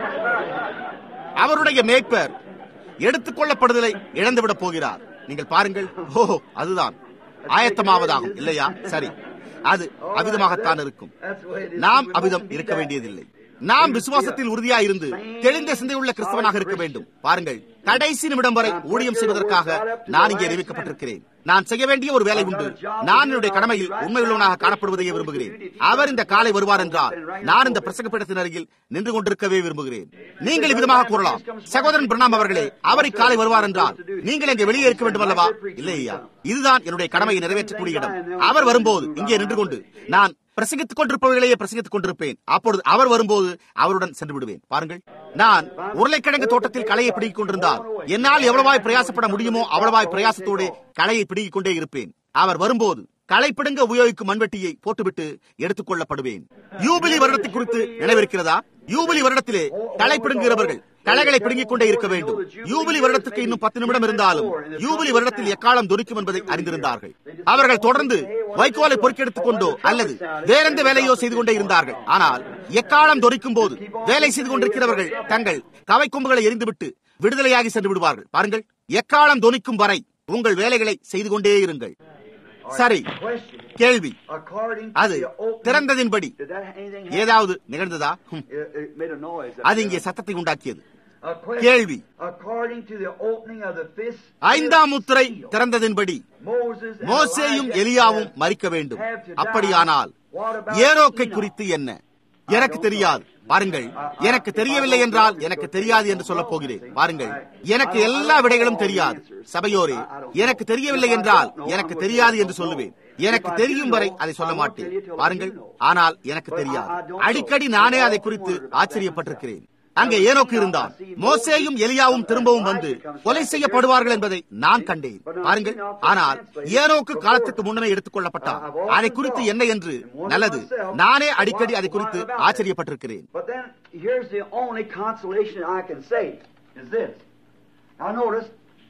அவருடைய மேய்ப்பர் எடுத்துக் கொள்ளப்படுதலை இழந்துவிடப் போகிறார் நீங்கள் பாருங்கள் ஓ அதுதான் ஆயத்தமாவதாகும் இல்லையா சரி அது அவிதமாகத்தான் இருக்கும் That's the way it is. நாம் அவிதம் இருக்க வேண்டியதில்லை நாம் விசுவாசத்தில் உறுதியாக இருந்து தெளிந்த சிந்தையுள்ள கிறிஸ்தவனாக இருக்க வேண்டும் பாருங்கள் கடைசி நிமிடம் வரை ஊழியம் செய்வதற்காக நான் இங்கே நியமிக்கப்பட்டிருக்கிறேன் நான் செய்ய வேண்டிய ஒரு வேலை உண்டு நான் என்னுடைய கடமையில் உண்மையுள்ளவனாக காணப்படுவதையே விரும்புகிறேன் அவர் இந்த காலை வருவார் என்றால் நான் இந்த பிரசங்க பீடத்தின் அருகில் நின்று கொண்டிருக்கவே விரும்புகிறேன் நீங்கள் இவ்விதமாக கூறலாம் சகோதரன் பிரணாம் அவர்களே அவர் இக்காலை வருவார் என்றால் நீங்கள் இங்கே வெளியே இருக்க வேண்டும் அல்லவா இல்லையா இதுதான் என்னுடைய கடமையை நிறைவேற்றக்கூடிய இடம் அவர் வரும்போது இங்கே நின்று கொண்டு நான் பிரசங்கித்துக் கொண்டிருப்பவர்களையே பிரசங்கித்துக் கொண்டிருப்பேன் அப்பொழுது அவர் வரும்போது அவருடன் சென்று விடுவேன் பாருங்கள் நான் உருளைக்கிழங்கு தோட்டத்தில் களையை பிடிக்கிக் கொண்டிருந்தால் என்னால் எவ்வளவாய் பிரயாசப்பட முடியுமோ அவ்வளவாய் பிரயாசத்தோடு களையை பிடிக்கிக் கொண்டே இருப்பேன் அவர் வரும்போது களை பிடுங்க உபயோகிக்கும் மண்வெட்டியை போட்டுவிட்டு எடுத்துக் கொள்ளப்படுவேன் யூபிலி வருடத்தை குறித்து நினைவிருக்கிறதா யூபிலி வருடத்திலே களை பிடுங்குகிறவர்கள் களைகளை பிடுங்கிக் கொண்டே இருக்க வேண்டும் யூபிலி வருடத்துக்கு இன்னும் பத்து நிமிடம் இருந்தாலும் யூபிலி வருடத்தில் எக்காலம் துரிக்கும் என்பதை அறிந்திருந்தார்கள் அவர்கள் தொடர்ந்து வைக்கோலை பொறுக்கெடுத்துக் கொண்டோ அல்லது வேறெந்த வேலையோ செய்து கொண்டே இருந்தார்கள் ஆனால் எக்காலம் தொரிக்கும் போது வேலை செய்து கொண்டிருக்கிறவர்கள் தங்கள் கவை கொம்புகளை எரிந்துவிட்டு விடுதலையாகி சென்று விடுவார்கள் பாருங்கள் எக்காலம் தொனிக்கும் வரை உங்கள் வேலைகளை செய்து கொண்டே இருங்கள் சரி Question. கேள்வி According to அது the opening, திறந்ததின்படி did that anything happen? ஏதாவது நிகழ்ந்ததா ஹம். It, it made a noise. அது இங்கே சத்தத்தை உண்டாக்கியது A question. கேள்வி. According to the opening of the fifth ஐந்தாம் முத்திரை திறந்ததின்படி Moses and மோசேயும் Elijah எலியாவும் have- மறிக்க வேண்டும் have to die. அப்படியானால் What about ஏரோக்கை Enoch? குறித்து என்ன எனக்கு தெரியாது பாருங்கள் எனக்கு தெரியவில்லை என்றால் எனக்கு தெரியாது என்று சொல்லப் போகிறேன் பாருங்கள் எனக்கு எல்லா விடைகளும் தெரியாது சபையோரே எனக்கு தெரியவில்லை என்றால் எனக்கு தெரியாது என்று சொல்லுவேன் எனக்கு தெரியும் வரை அதை சொல்ல மாட்டேன் பாருங்கள் ஆனால் எனக்கு தெரியாது அடிக்கடி நானே அதை குறித்து ஆச்சரியப்பட்டிருக்கிறேன் அங்கே ஏனோக்கு இருந்தான் மோசேயும் எலியாவும் திரும்பவும் வந்து கொலை செய்யப்படுவார்கள் என்பதை நான் கண்டேன் பாருங்கள் ஆனால் ஏனோக்கு காலத்துக்கு முன்னமே எடுத்துக் கொள்ளப்பட்டான் அதை குறித்து என்ன என்று நல்லது நானே அடிக்கடி அதை குறித்து ஆச்சரியப்பட்டிருக்கிறேன் But then here's the only consolation I can say is this. Now notice,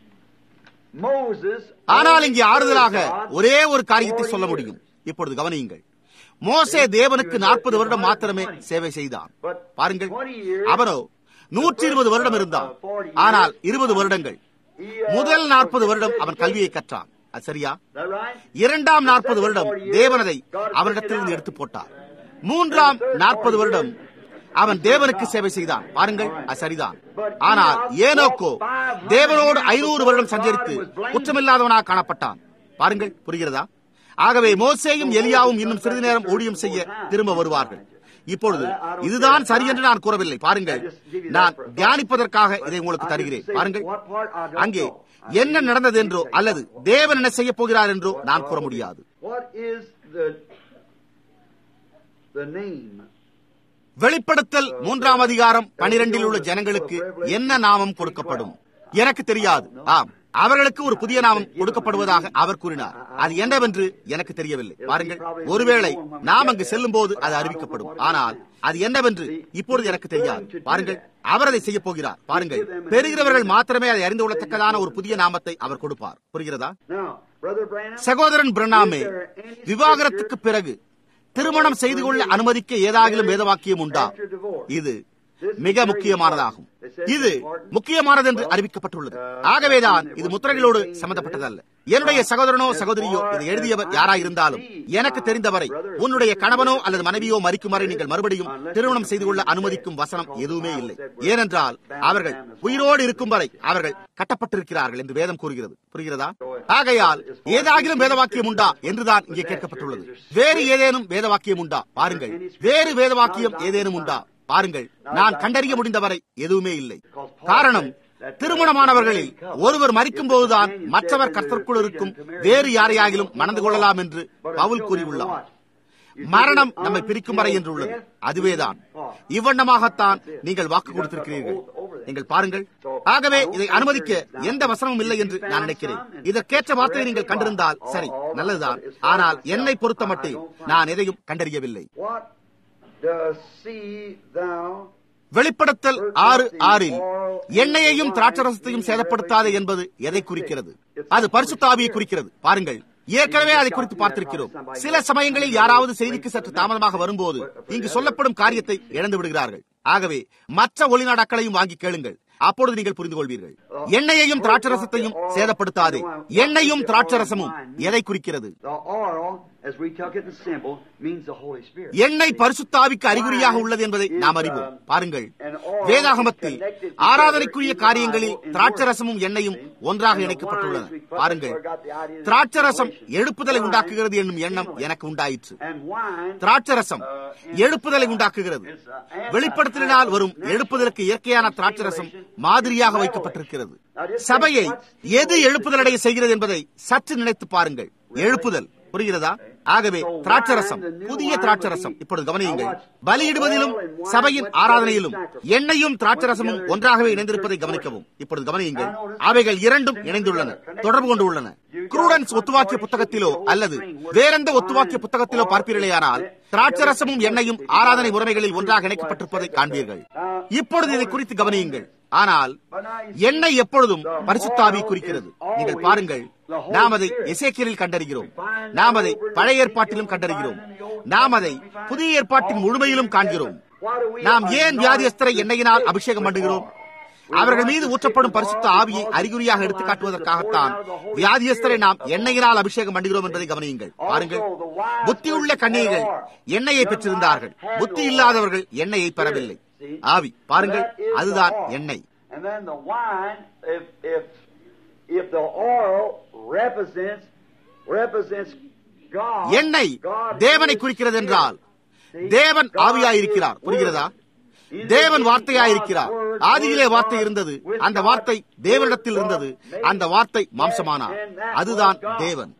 Moses. ஆனால் இங்கே ஆறுதலாக ஒரே ஒரு காரியத்தை சொல்ல முடியும் இப்பொழுது கவனியுங்கள் மோசே தேவனுக்கு நாற்பது வருடம் மாத்திரமே சேவை செய்தான் பாருங்கள் அவரோ நூற்றி இருபது வருடம் இருந்தான் ஆனால் இருபது வருடங்கள் முதல் நாற்பது வருடம் அவன் கல்வியை கற்றான் அது சரியா Is that right? இரண்டாம் நாற்பது வருடம் தேவனதை அவனிடத்திலிருந்து எடுத்து போட்டார் மூன்றாம் நாற்பது வருடம் அவன் தேவனுக்கு சேவை செய்தான் பாருங்கள் அது சரிதான் ஆனால் ஏனோக்கோ தேவனோடு ஐநூறு வருடம் சஞ்சரித்து குற்றமில்லாதவனாக காணப்பட்டான் பாருங்கள் புரிகிறதா ஆகவே மோசேயும் எலியாவும் இன்னும் சிறிது நேரம் ஊழியம் செய்ய திரும்ப வருவார்கள் இப்பொழுது இதுதான் சரி என்று நான் கூறவில்லை பாருங்கள் நான் தியானிப்பதற்காக இதை உங்களுக்கு தருகிறேன் பாருங்கள் அங்கே என்ன நடந்தது என்றோ அல்லது தேவன் என்ன செய்ய போகிறார் என்றோ நான் கூற முடியாது What is the the name? வெளிப்படுத்தல் மூன்றாம் அதிகாரம் பனிரெண்டில் உள்ள ஜனங்களுக்கு என்ன நாமம் கொடுக்கப்படும் எனக்கு தெரியாது ஆம் அவர்களுக்கு ஒரு புதிய நாமம் கொடுக்கப்படுவதாக அவர் கூறினார் அது என்னவென்று எனக்கு தெரியவில்லை பாருங்கள் ஒருவேளை நாம் அங்கு செல்லும் போது அது அறிவிக்கப்படும் ஆனால் அது என்னவென்று இப்பொழுது எனக்கு தெரியாது பாருங்கள் அவர் அதை செய்ய போகிறார் பாருங்கள் பெறுகிறவர்கள் மாத்திரமே அதை அறிந்து கொள்ளத்தக்கதான ஒரு புதிய நாமத்தை அவர் கொடுப்பார் புரிகிறதா சகோதரன் பிரணாமே விவாகரத்துக்கு பிறகு திருமணம் செய்து கொள்ள அனுமதிக்க ஏதாகிலும் வேதவாக்கியம் உண்டா இது மிக முக்கியமானதாகும் இது முக்கியமானது என்று அறிவிக்கப்பட்டுள்ளது ஆகவேதான் இது முத்திரைகளோடு சம்பந்தப்பட்டதல்ல என்னுடைய சகோதரனோ சகோதரியோ இதை எழுதியவர் யாராயிருந்தாலும் எனக்கு தெரிந்தவரை உன்னுடைய கணவனோ அல்லது மனைவியோ மறிக்கும் வரை நீங்கள் மறுபடியும் திருமணம் செய்து கொள்ள அனுமதிக்கும் வசனம் எதுவுமே இல்லை ஏனென்றால் அவர்கள் உயிரோடு இருக்கும் வரை அவர்கள் கட்டப்பட்டிருக்கிறார்கள் என்று வேதம் கூறுகிறது புரிகிறதா ஆகையால் ஏதாகிலும் வேதவாக்கியம் உண்டா என்றுதான் இங்கே கேட்கப்பட்டுள்ளது வேறு ஏதேனும் வேதவாக்கியம் உண்டா பாருங்கள் வேறு வேதவாக்கியம் ஏதேனும் உண்டா பாருங்கள் நான் கண்டறிய முடிந்தவரை எதுவுமே இல்லை காரணம் திருமணமானவர்களில் ஒருவர் மறிக்கும் போதுதான் மற்றவர் கர்த்தருக்குள் இருக்கும் வேறு யாரையாகிலும் மணந்து கொள்ளலாம் என்று பவுல் கூறியுள்ளார் மரணம் நம்மை பிரிக்கும் வரை என்று உள்ளது அதுவேதான் இவ்வண்ணமாகத்தான் நீங்கள் வாக்கு கொடுத்திருக்கிறீர்கள் நீங்கள் பாருங்கள் ஆகவே இதை அனுமதிக்க எந்த வசனமும் இல்லை என்று நான் நினைக்கிறேன் இதற்கேற்ற வார்த்தையை நீங்கள் கண்டிருந்தால் சரி நல்லதுதான் ஆனால் என்னை பொறுத்த மட்டும் நான் எதையும் கண்டறியவில்லை வெளிப்படுத்தல் ஆறு ஆறில் எண்ணெயையும் திராட்சரசத்தையும் சேதப்படுத்தாது என்பது எதை குறிக்கிறது அது பரிசுத்தாவியை குறிக்கிறது பாருங்கள் ஏற்கனவே அதை குறித்து பார்த்திருக்கிறோம் சில சமயங்களில் யாராவது செய்திக்கு சற்று தாமதமாக வரும்போது இங்கு சொல்லப்படும் காரியத்தை இழந்து விடுகிறார்கள் ஆகவே மற்ற ஒளிநாடாக்களையும் வாங்கி கேளுங்கள் அப்பொழுது நீங்கள் புரிந்து கொள்வீர்கள் எண்ணெயையும் திராட்சரசத்தையும் சேதப்படுத்தாதே எண்ணெயும் திராட்சரசமும் எதை குறிக்கிறது எண்ணெய் பரிசுத்தாவிக்கு அறிகுறியாக உள்ளது என்பதை நாம் அறிவோம் பாருங்கள் வேதாகமத்தில் ஆராதனைக்குரிய காரியங்களில் திராட்சரசமும் எண்ணெயும் ஒன்றாக இணைக்கப்பட்டுள்ளன பாருங்கள் திராட்சரசம் எழுப்புதலை உண்டாக்குகிறது என்னும் எண்ணம் எனக்கு உண்டாயிற்று திராட்சரசம் எழுப்புதலை உண்டாக்குகிறது வெளிப்படுத்தினால் வரும் எழுப்புதலுக்கு இயற்கையான திராட்சரசம் மாதிரியாக வைக்கப்பட்டிருக்கிறது சபையை எது எழுப்புதலடைய செய்கிறது என்பதை சற்று நினைத்து பாருங்கள் எழுப்புதல் புரிகிறதா ஆகவே திராட்சரசம் புதிய திராட்சரசம் இப்பொழுது கவனியுங்கள் பலியிடுவதிலும் சபையின் ஆராதனையிலும் எண்ணெயும் திராட்சரசமும் ஒன்றாகவே இணைந்திருப்பதை கவனிக்கவும் இப்பொழுது கவனியுங்கள் அவைகள் இரண்டும் இணைந்துள்ளன தொடர்பு கொண்டு உள்ளன குரூடன்ஸ் ஒத்துவாக்கிய புத்தகத்திலோ அல்லது வேறெந்த ஒத்துவாக்கிய புத்தகத்திலோ பார்ப்பீர்களேயானால் திராட்சரசமும் எண்ணெயும் ஆராதனை முறைமைகளில் ஒன்றாக இணைக்கப்பட்டிருப்பதை காண்பீர்கள் இப்பொழுது இதை குறித்து கவனியுங்கள் ஆனால் எண்ணெய் எப்பொழுதும் பரிசுத்தாவி குறிக்கிறது நீங்கள் பாருங்கள் நாம் அதை எசேக்கியலில் கண்டறிகிறோம் நாம் அதை பழைய ஏற்பாட்டிலும் கண்டறிகிறோம் நாம் அதை புதிய ஏற்பாட்டின் முழுமையிலும் காண்கிறோம் நாம் ஏன் வியாதியஸ்தரை எண்ணெயினால் அபிஷேகம் பண்ணுகிறோம் அவர்கள் மீது ஊற்றப்படும் பரிசுத்த ஆவியை அறிகுறியாக எடுத்து காட்டுவதற்காகத்தான் வியாதியஸ்தரை நாம் எண்ணெயினால் அபிஷேகம் பண்ணுகிறோம் என்பதை கவனியுங்கள் பாருங்கள் புத்தியுள்ள கன்னிகைகள் எண்ணெயை பெற்றிருந்தார்கள் புத்தி இல்லாதவர்கள் எண்ணெயை பெறவில்லை ஆவி பாருங்கள் அதுதான் எண்ணெய் எண்ணெய் தேவனை குறிக்கிறது என்றால் தேவன் ஆவியாயிருக்கிறார் புரிகிறதா தேவன் வார்த்தையாயிருக்கிறார் ஆதியிலே வார்த்தை இருந்தது அந்த வார்த்தை தேவனிடத்தில் இருந்தது அந்த வார்த்தை மாம்சமானார் அதுதான் தேவன்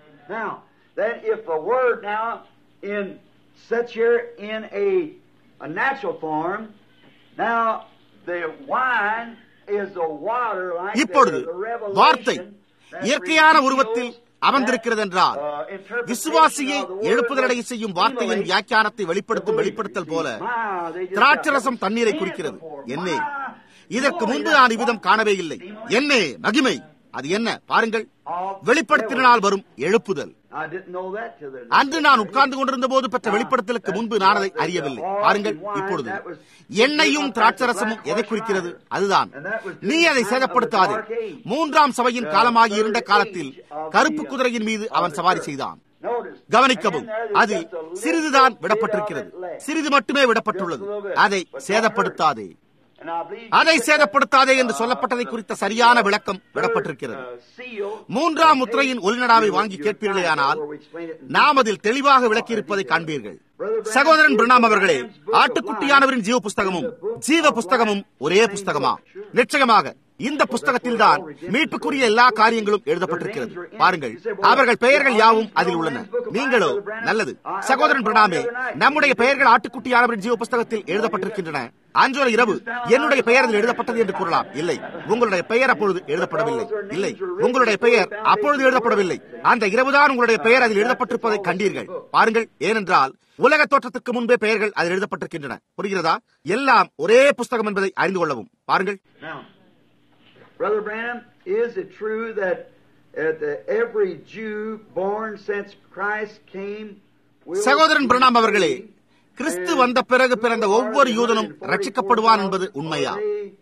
a natural form. Now, the wine is the water like இப்பொழுது the, the வார்த்தை revelation இயற்கையான உருவத்தில் அமர்ந்திருக்கிறது என்றால் விசுவாசியை எழுப்புதலடைய செய்யும் வார்த்தையின் வியாக்கியானத்தை வெளிப்படுத்தும் வெளிப்படுத்தல் போல திராட்சரசம் தண்ணீரை குறிக்கிறது என்னே இதற்கு முன்பு நான் இவ்விதம் காணவே இல்லை என்னே மகிமை அது என்ன பாருங்கள் வெளிப்படுத்தினால் வரும் எழுப்புதல் I didn't know that till the அன்று நான் உட்கார்ந்து கொண்டிருந்த போது பெற்ற வெளிப்படுத்தலுக்கு முன்பு நான் அதை அறியவில்லை பாருங்கள் இப்பொழுது எண்ணெயும் திராட்சரசமும் எதை குறிக்கிறது அதுதான் நீ அதை சேதப்படுத்தாதே மூன்றாம் சபையின் காலமாகி இருந்த காலத்தில் கருப்பு குதிரையின் மீது அவன் சவாரி செய்தான் Notice. கவனிக்கவும் அதில் சிறிதுதான் விடப்பட்டிருக்கிறது சிறிது மட்டுமே விடப்பட்டுள்ளது அதை சேதப்படுத்தாதே And I believe அதை சேதப்படுத்தாதே என்று சொல்லப்பட்டதை குறித்த சரியான விளக்கம் விடப்பட்டிருக்கிறது uh, seal. மூன்றாம் முத்திரையின் ஒளிநடாவை வாங்கி கேட்பீர்களேயானால் நாம் அதில் தெளிவாக விளக்கியிருப்பதை காண்பீர்கள் சகோதரன் பிரணாம் அவர்களே ஆட்டுக்குட்டியானவரின் ஜீவ புஸ்தகமும் ஜீவ புஸ்தகமும் ஒரே புஸ்தகமா நிச்சயமாக இந்த புஸ்தகத்தில் தான் மீட்புக்குரிய எல்லா காரியங்களும் எழுதப்பட்டிருக்கிறது பாருங்கள் அவர்கள் பெயர்கள் யாவும் அதில் உள்ளன நீங்களோ நல்லது சகோதரன் பிரணாமே நம்முடைய பெயர்கள் ஆட்டுக்குட்டியானவரின் ஜீவ புஸ்தகத்தில் எழுதப்பட்டிருக்கின்றன அன்றொரு இரவு என்னுடைய பெயர் அதில் எழுதப்பட்டது என்று கூறலாம் இல்லை உங்களுடைய பெயர் அப்பொழுது எழுதப்படவில்லை இல்லை உங்களுடைய பெயர் அப்பொழுது எழுதப்படவில்லை அந்த இரவுதான் உங்களுடைய பெயர் அதில் எழுதப்பட்டிருப்பதை கண்டீர்கள் பாருங்கள் ஏனென்றால் உலக தோற்றத்துக்கு முன்பே பெயர்கள் அதில் எழுதப்பட்டிருக்கின்றன புரிகிறதா எல்லாம் ஒரே புஸ்தகம் என்பதை அறிந்து கொள்ளவும் பாருங்கள் Now, Brother Branham, is it true that uh, the, every Jew born since Christ came will சகோதரன் be பிரணாம் அவர்களே saved? கிறிஸ்து வந்த பிறகு பிறந்த ஒவ்வொரு யூதனும் ரட்சிக்கப்படுவான் என்பது உண்மையா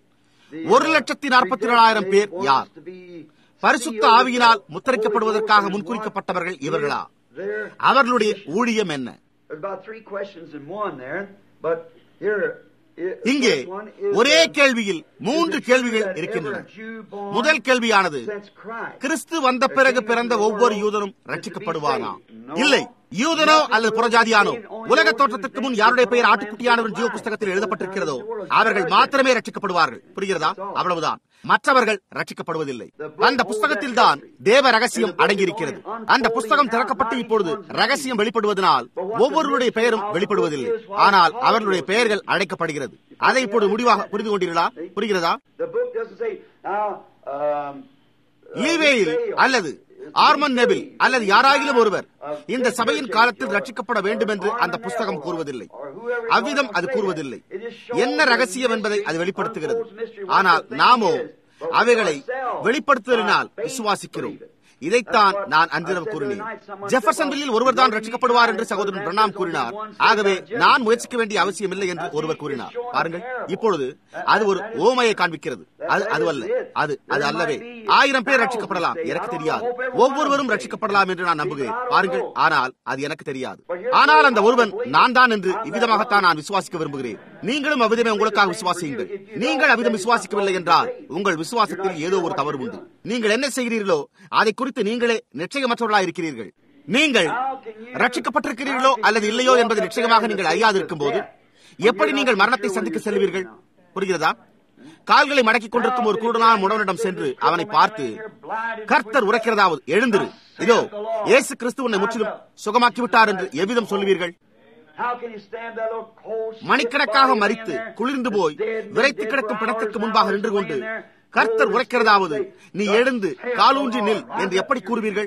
ஒரு லட்சத்தி நாற்பத்தி நாலாயிரம் பேர் யார் பரிசுத்த ஆவியினால் முத்தரிக்கப்படுவதற்காக முன்குறிக்கப்பட்டவர்கள் இவர்களா அவர்களுடைய ஊழியம் என்ன There's about three questions in one there, but here. it- இங்கே first one is ஒரே that- கேள்வியில் மூன்று is it true கேள்விகள் that இருக்கின்றன every Jew born முதல் கேள்வியானது since Christ கிறிஸ்து வந்த பிறகு பிறந்த ஒவ்வொரு யூதனும் ரட்சிக்கப்படுவானா இல்லை யூதனோ அல்லது புறஜாதியானோ உலக தோற்றத்துக்கு முன் யாருடைய பெயர் ஆட்டுக்குட்டியானவரின் ஜீவ புஸ்தகத்தில் எழுதப்பட்டிருக்கிறதோ அவர்கள் மாத்திரமே ரட்சிக்கப்படுவார்கள் புரிகிறதா அவ்வளவுதான் மற்றவர்கள் ரட்சிக்கப்படுவதில்லை அந்த புஸ்தகத்தில் தான் தேவ ரகசியம் அடங்கியிருக்கிறது அந்த புஸ்தகம் திறக்கப்பட்டு இப்பொழுது ரகசியம் வெளிப்படுவதனால் ஒவ்வொருவருடைய பெயரும் வெளிப்படுவதில்லை ஆனால் அவர்களுடைய பெயர்கள் அழைக்கப்படுகிறது அதை இப்பொழுது முடிவாக புரிந்து கொண்டீர்களா புரிகிறதா The book doesn't say now. Um, uh, லீவேயில் Lee Vale அல்லது ஆர்மன் நெபில் அல்லது யாராயிலும் ஒருவர் இந்த சபையின் காலத்தில் ரட்சிக்கப்பட வேண்டும் என்று அந்த புஸ்தகம் கூறுவதில்லை அவ்விதம் அது கூறுவதில்லை என்ன ரகசியம் என்பதை அது வெளிப்படுத்துகிறது ஆனால் நாமோ அவைகளை வெளிப்படுத்துதலினால் விசுவாசிக்கிறோம் இதைத்தான் நான் அன்றிரவு கூறினேன் ஜெஃபர்சன்வில்லில் ஒருவர் தான் ரட்சிக்கப்படுவார் என்று சகோதரன் பிரணாம் கூறினார் ஆகவே நான் முயற்சிக்க வேண்டிய அவசியம் இல்லை என்று ஒருவர் கூறினார் பாருங்கள் இப்பொழுது அது ஒரு ஓமையை காண்பிக்கிறது அது அதுவல்ல அது அது அல்லவே ஆயிரம் பேர் ரட்சிக்கப்படலாம் எனக்கு தெரியாது ஒவ்வொருவரும் ரட்சிக்கப்படலாம் என்று நான் நம்புகிறேன் பாருங்கள் ஆனால் அது எனக்கு தெரியாது ஆனால் அந்த ஒருவன் நான் தான் என்று இவ்விதமாகத்தான் நான் விசுவாசிக்க விரும்புகிறேன் நீங்களும் அவ்விதமே உங்களுக்காக விசுவாசியுங்கள் நீங்கள் அவ்விதம் விசுவாசிக்கவில்லை என்றால் உங்கள் விசுவாசத்தில் ஏதோ ஒரு தவறு உண்டு நீங்கள் என்ன செய்கிறீர்களோ அதை குறித்து நீங்களே நிச்சயமற்றவர்களாக இருக்கிறீர்கள் நீங்கள் ரட்சிக்கப்பட்டிருக்கிறீர்களோ அல்லது இல்லையோ என்பது நிச்சயமாக நீங்கள் அறியாதிருக்கும் போது எப்படி நீங்கள் மரணத்தை சந்திக்க செல்வீர்கள் புரிகிறதா கால்களை மடக்கிக் கொண்டிருக்கும் ஒரு குருடனான முடவனிடம் சென்று அவனை பார்த்து கர்த்தர் உரைக்கிறதாவது எழுந்திரு இதோ இயேசு கிறிஸ்து உன்னை முற்றிலும் சுகமாக்கி விட்டார் என்று எவ்விதம் சொல்வீர்கள் How can you stand that little cold, stiff மணிக்கணக்காக body in மறித்து there? குளிர்ந்து போய் Dead, விரைத்து dead கிடக்கும் for பிணத்திற்கு hours முன்பாக and நின்று hours கொண்டு laying there. கர்த்தர் Oh, உரைக்கிறதாவது say, நீ "Thus எழுந்து saith the காலூன்றி நில் Lord." என்று எப்படி கூறுவீர்கள்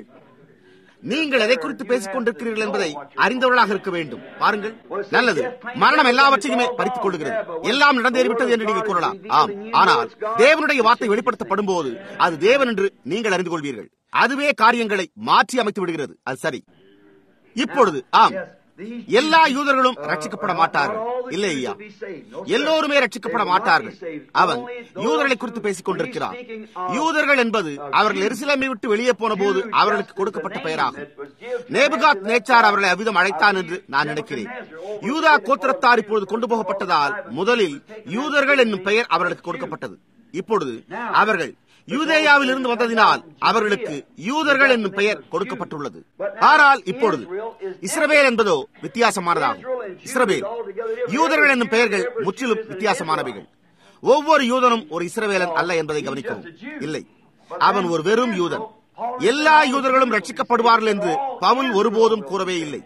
நீங்கள் எதை குறித்து பேசிக் கொண்டிருக்கிறீர்கள் என்பதை அறிந்தவர்களாக இருக்க வேண்டும் பாருங்கள் நல்லது மரணம் எல்லாவற்றையுமே பறித்துக் கொள்கிறது எல்லாம் நடந்தேறிவிட்டது என்று நீங்கள் கூறலாம் ஆம் ஆனால் தேவனுடைய வார்த்தை வெளிப்படுத்தப்படும் போது அது தேவன் என்று நீங்கள் அறிந்து கொள்வீர்கள் அதுவே காரியங்களை மாற்றி அமைத்து விடுகிறது அது சரி இப்பொழுது ஆம் எல்லா யூதர்களும் ரட்சிக்கப்பட மாட்டார்கள் இல்லை ஐயா எல்லோருமே ரட்சிக்கப்பட மாட்டார்கள் அவன் யூதர்களை குறித்து பேசிக் கொண்டிருக்கிறான் யூதர்கள் என்பது அவர்கள் எருசலேமை விட்டு வெளியே போன போது அவர்களுக்கு கொடுக்கப்பட்ட பெயராகும் நேபுகாத் நேச்சார் அவர்களை அவ்விதம் அழைத்தான் என்று நான் நினைக்கிறேன் யூதா கோத்திரத்தார் இப்பொழுது கொண்டு போகப்பட்டதால் முதலில் யூதர்கள் என்னும் பெயர் அவர்களுக்கு கொடுக்கப்பட்டது இப்பொழுது அவர்கள் யூதேயாவில் இருந்து வந்ததினால் அவர்களுக்கு யூதர்கள் என்னும் பெயர் கொடுக்கப்பட்டுள்ளது ஆனால் இப்பொழுது இஸ்ரவேல் என்பதோ வித்தியாசமானதாகும் இஸ்ரவேல் யூதர்கள் என்னும் பெயர்கள் முற்றிலும் வித்தியாசமானவைகள் ஒவ்வொரு யூதனும் ஒரு இஸ்ரவேலன் அல்ல என்பதை கவனிக்கவும் இல்லை அவன் ஒரு வெறும் யூதன் எல்லா யூதர்களும் ரட்சிக்கப்படுவார்கள் என்று பவுல் ஒருபோதும் கூறவே இல்லை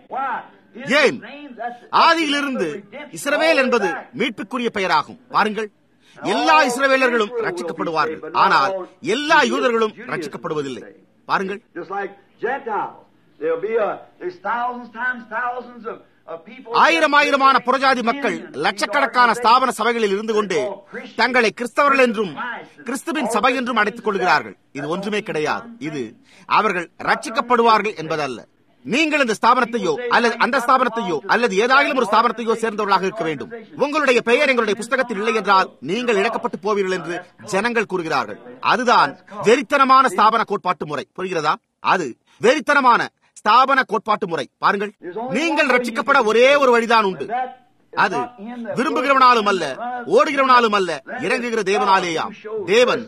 ஏன் ஆதியிலிருந்து இஸ்ரவேல் என்பது மீட்புக்குரிய பெயராகும் பாருங்கள் எல்லா இஸ்ரவேலர்களும் ரட்சிக்கப்படுவார்கள் ஆனால் எல்லா யூதர்களும் ரட்சிக்கப்படுவதில்லை பாருங்கள் Just like Gentiles. There'll be a, there's thousands times thousands of, of people. ஆயிரம் ஆயிரமான புறஜாதி மக்கள் லட்சக்கணக்கான ஸ்தாபன சபைகளில் இருந்து கொண்டு தங்களை கிறிஸ்தவர்கள் என்றும் கிறிஸ்துவின் சபை என்றும் அழைத்துக் கொள்கிறார்கள் இது ஒன்றுமே கிடையாது இது அவர்கள் ரட்சிக்கப்படுவார்கள் என்பதல்ல நீங்கள் இந்த ஸ்தாபனத்தையோ அல்லது அந்த ஸ்தாபனத்தையோ அல்லது ஏதாயிலும் ஒரு ஸ்தாபனத்தையோ சேர்ந்தவர்களாக இருக்க வேண்டும் உங்களுடைய பெயர் எங்களுடைய புஸ்தகத்தில் இல்லை என்றால் நீங்கள் இழக்கப்பட்டு போவீர்கள் என்று ஜனங்கள் கூறுகிறார்கள் அதுதான் வெறித்தனமான ஸ்தாபன கோட்பாட்டு முறை புரிகிறதா அது வெறித்தனமான ஸ்தாபன கோட்பாட்டு முறை பாருங்கள் நீங்கள் ரட்சிக்கப்பட ஒரே ஒரு வழிதான் உண்டு அது விரும்புகிறவனாலும் அல்ல ஓடுகிறவனாலும் அல்ல இறங்குகிற தேவனாலேயாம் தேவன்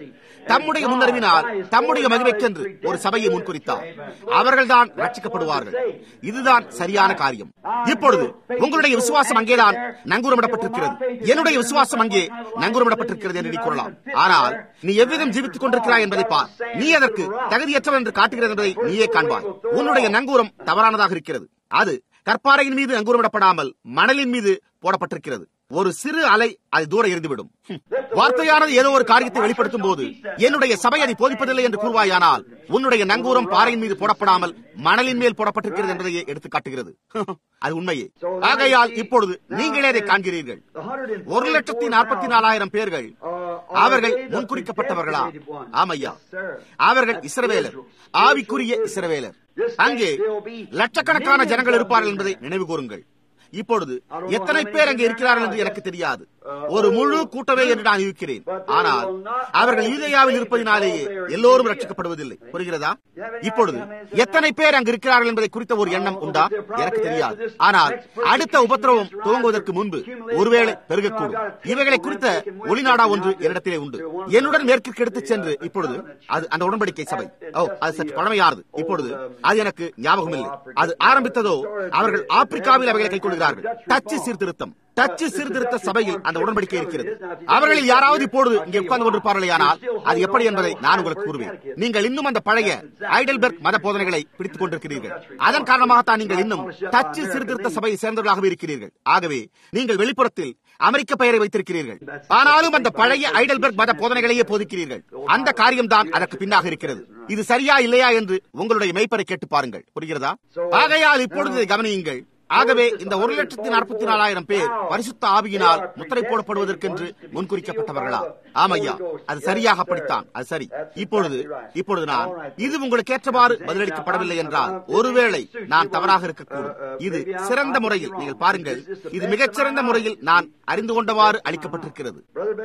தம்முடைய முன்னறிவினால் தம்முடைய மகிமைக்கென்று ஒரு சபையை முன்குறித்தார் அவர்கள்தான் ரட்சிக்கப்படுவார்கள் இதுதான் சரியான காரியம் இப்பொழுது உங்களுடைய விசுவாசம் அங்கேதான் நங்கூரமிடப்பட்டிருக்கிறது என்னுடைய விசுவாசம் அங்கே நங்கூரமிடப்பட்டிருக்கிறது என்று நீ கூறலாம் ஆனால் நீ எவ்விதம் ஜீவித்துக் கொண்டிருக்கிறாய் என்பதை பார் நீ அதற்கு தகுதியற்றவன் என்று காட்டுகிறது என்பதை நீயே காண்பாய் உன்னுடைய நங்கூரம் தவறானதாக இருக்கிறது அது கற்பாறையின் மீது அங்கூரமிடப்படாமல் மணலின் மீது போடப்பட்டிருக்கிறது ஒரு சிறு அலை அது தூர எரிந்துவிடும் வார்த்தையானது ஏதோ ஒரு காரியத்தை வெளிப்படுத்தும் போது என்னுடைய சபை அதை போதிப்பதில்லை என்று கூறுவாயானால் உன்னுடைய நங்கூரம் பாறையின் மீது போடப்படாமல் மணலின் மேல் போடப்பட்டிருக்கிறது என்பதையே எடுத்து காட்டுகிறது அது உண்மையே ஆகையால் இப்பொழுது நீங்களே அதை காண்கிறீர்கள் ஒரு லட்சத்தி நாற்பத்தி நாலாயிரம் பேர்கள் அவர்கள் முன்குறிக்கப்பட்டவர்களா ஆமையா அவர்கள் இஸ்ரவேலர் ஆவிக்குரிய இஸ்ரவேலர் அங்கே லட்சக்கணக்கான ஜனங்கள் இருப்பார்கள் என்பதை நினைவு கூறுங்கள் இப்பொழுது எத்தனை பேர் அங்கே இருக்கிறார்கள் என்று எனக்கு தெரியாது ஒரு முழு கூட்டமே என்று நான் இருக்கிறேன் ஆனால் அவர்கள் யூதேயாவில் இருப்பதினாலேயே எல்லோரும் ரட்சிக்கப்படுவதில்லை புரிகிறதா இப்பொழுது எத்தனை பேர் அங்கு இருக்கிறார்கள் என்பதை குறித்த ஒரு எண்ணம் உண்டா எனக்கு தெரியாது ஆனால் அடுத்த உபத்திரவம் துவங்குவதற்கு முன்பு ஒருவேளை பெருகக்கூடும் இவைகளை குறித்த ஒளிநாடா ஒன்று என்னிடத்திலே உண்டு என்னுடன் மேற்கிற்கு எடுத்துச் சென்று இப்பொழுது அது அந்த உடன்படிக்கை சபை ஓ அது சற்று பழமையானது இப்பொழுது அது எனக்கு ஞாபகம் இல்லை அது ஆரம்பித்ததோ அவர்கள் ஆப்பிரிக்காவில் அவைகளை கைக்கொள்கிறார்கள் டச்சு சீர்திருத்தம் டச்சு சீர்திருத்த சபையில் அந்த உடன்படிக்கை இருக்கிறது அவர்களில் யாராவது இப்பொழுது இங்கே உட்கார்ந்து கொண்டிருப்பார்களே ஆனால் அது எப்படி என்பதை நான் உங்களுக்கு கூறுவேன் நீங்கள் இன்னும் அந்த பழைய ஐடல்பர்க் மத போதனைகளை பிடித்துக் கொண்டிருக்கிறீர்கள் அதன் காரணமாகத்தான் நீங்கள் இன்னும் டச்சு சீர்திருத்த சபையை சேர்ந்தவர்களாகவே இருக்கிறீர்கள் ஆகவே நீங்கள் வெளிப்புறத்தில் அமெரிக்க பெயரை வைத்திருக்கிறீர்கள் ஆனாலும் அந்த பழைய ஐடல்பர்க் மத போதனைகளையே போதிக்கிறீர்கள் அந்த காரியம் தான் அதற்கு பின்னாக இருக்கிறது இது சரியா இல்லையா என்று உங்களுடைய மெய்ப்பரை கேட்டு பாருங்கள் புரிகிறதா ஆகையால் இப்பொழுது கவனியுங்கள் ஆகவே இந்த ஒரு லட்சத்தி நாற்பத்தி நாலாயிரம் பேர் பரிசுத்த ஆவியினால் முத்திரை போடப்படுவதற்கென்று முன்குறிக்கப்பட்டவர்களா ஆமையா அது சரியாக அப்படித்தான் அது சரி இப்பொழுது இப்பொழுது நான் இது உங்களுக்கு ஏற்றவாறு பதிலளிக்கப்படவில்லை என்றால் ஒருவேளை நான் தவறாக இருக்கக்கூடும் இது சிறந்த முறையில் நீங்கள் பாருங்கள் இது மிகச்சிறந்த முறையில் நான் அறிந்து கொண்டவாறு அளிக்கப்பட்டிருக்கிறது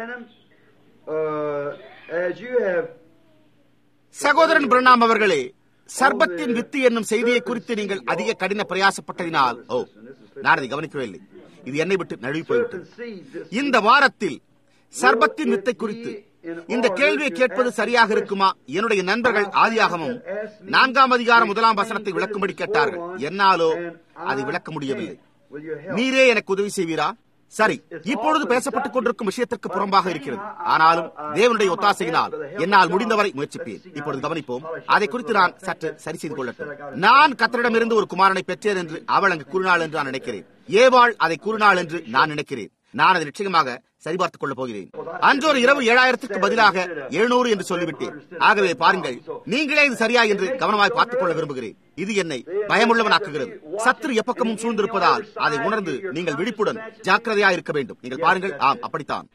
சகோதரன் பிரணாம் அவர்களே சர்பத்தின் வித்து என்னும் செய்தியை குறித்து நீங்கள் அதிக கடின பிரயாசப்பட்டதினால் ஓ நான் அதை கவனிக்கவே இல்லை இது என்னை விட்டு நழுவி போய்விட்டது இந்த வாரத்தில் சர்பத்தின் வித்தை குறித்து இந்த கேள்வியை கேட்பது சரியாக இருக்குமா என்னுடைய நண்பர்கள் ஆதியாகமும் நான்காம் அதிகாரம் முதலாம் வசனத்தை விளக்கும்படி கேட்டார்கள் என்னாலோ அதை விளக்க முடியவில்லை நீரே எனக்கு உதவி செய்வீரா சரி இப்பொழுது பேசப்பட்டுக் கொண்டிருக்கும் விஷயத்திற்கு புறம்பாக இருக்கிறது ஆனாலும் தேவனுடைய ஒத்தாசையினால் என்னால் முடிந்தவரை முயற்சிப்பேன் இப்பொழுது கவனிப்போம் அதை குறித்து நான் சற்று சரி செய்து கொள்ளட்டும் நான் கத்தரிடமிருந்து ஒரு குமாரனை பெற்றேன் என்று அவள் அங்கு கூறினாள் என்று நான் நினைக்கிறேன் ஏவாள் அதை கூறினாள் என்று நான் நினைக்கிறேன் நான் அதை நிச்சயமாக சரிபார்த்துக் கொள்ளப் போகிறேன் அன்று ஒரு இரவு ஏழாயிரத்துக்கு பதிலாக எழுநூறு என்று சொல்லிவிட்டேன் ஆகவே பாருங்கள் நீங்களே இது சரியா என்று கவனமாய் பார்த்துக் கொள்ள விரும்புகிறேன் இது என்னை பயமுள்ளவனாக்குகிறது சத்துரு எப்பக்கமும் சூழ்ந்திருப்பதால் அதை உணர்ந்து நீங்கள் விழிப்புடன் ஜாக்கிரதையா இருக்க வேண்டும் நீங்கள் பாருங்கள் ஆம் அப்படித்தான்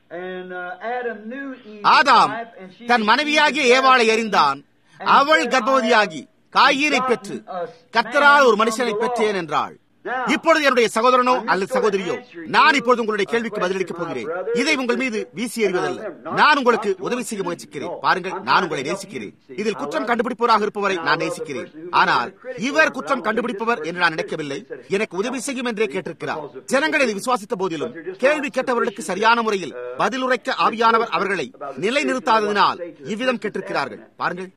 ஆதாம் தன் மனைவியாகிய ஏவாளை எறிந்தான் அவள் கர்ப்பவதியாகி காயினை பெற்று கத்தரால் ஒரு மனுஷனை பெற்றேன் என்றாள் இப்பொழுது என்னுடைய சகோதரனோ அல்லது சகோதரியோ நான் இப்பொழுது உங்களுடைய கேள்விக்கு பதிலளிக்கப் போகிறேன் இதை உங்கள் மீது வீசி எறிவதல்ல நான் உங்களுக்கு உதவி செய்ய முயற்சிக்கிறேன் பாருங்கள் நான் உங்களை நேசிக்கிறேன் இதில் குற்றம் கண்டுபிடிப்பவராக இருப்பவரை நான் நேசிக்கிறேன் ஆனால் இவர் குற்றம் கண்டுபிடிப்பவர் என்று நான் நினைக்கவில்லை எனக்கு உதவி செய்யும் என்றே கேட்டிருக்கிறார் ஜனங்கள் இதை விசுவாசித்த போதிலும் கேள்வி கேட்டவர்களுக்கு சரியான முறையில் பதிலுரைக்க ஆவியானவர் அவர்களை நிலைநிறுத்தாததினால் இவ்விதம் கேட்டிருக்கிறார்கள் பாருங்கள்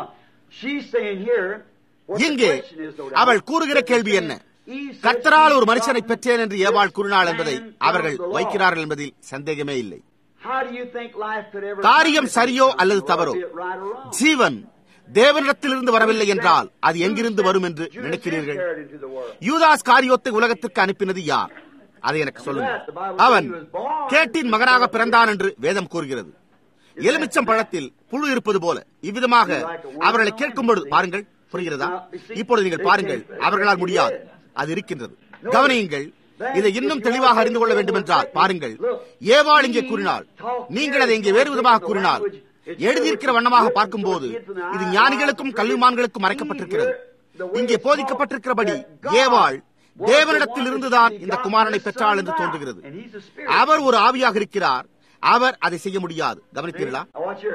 இங்கே அவள் கூறுகிற கேள்வி என்ன கத்தரால் ஒரு மனுஷனை பெற்றேன் என்று ஏவாள் கூறினாள் என்பதை அவர்கள் வைக்கிறார்கள் என்பதில் சந்தேகமே இல்லை காரியம் சரியோ அல்லது தவறோ ஜீவன் தேவனிடத்திலிருந்து வரவில்லை என்றால் அது எங்கிருந்து வரும் என்று நினைக்கிறீர்கள் யூதாஸ் காரியத்தை உலகத்திற்கு அனுப்பினது யார் அதை எனக்கு சொல்லுங்கள் அவன் கேட்டின் மகனாக பிறந்தான் என்று வேதம் கூறுகிறது எலுமிச்சம் பழத்தில் புழு இருப்பது போல இவ்விதமாக அவர்களை கேட்கும் பொழுது பாருங்கள் புரிகிறதா இப்பொழுது நீங்கள் பாருங்கள் அவர்களால் முடியாது அது இருக்கின்றது கவனியுங்கள் இதை இன்னும் தெளிவாக அறிந்து கொள்ள வேண்டும் என்றால் பாருங்கள் ஏவாள் இங்கே கூறினாள் நீங்கள் அதை இங்கே வேறு விதமாக கூறினால் எழுதியிருக்கிற வண்ணமாக பார்க்கும்போது இது ஞானிகளுக்கும் கல்விமான்களுக்கும் மறைக்கப்பட்டிருக்கிறது இங்கே போதிக்கப்பட்டிருக்கிறபடி ஏவாள் தேவனிடத்தில் இருந்துதான் இந்த குமாரனை பெற்றாள் என்று தோன்றுகிறது அவர் ஒரு ஆவியாக இருக்கிறார் அவர் அதை செய்ய முடியாது கவனித்தீர்களா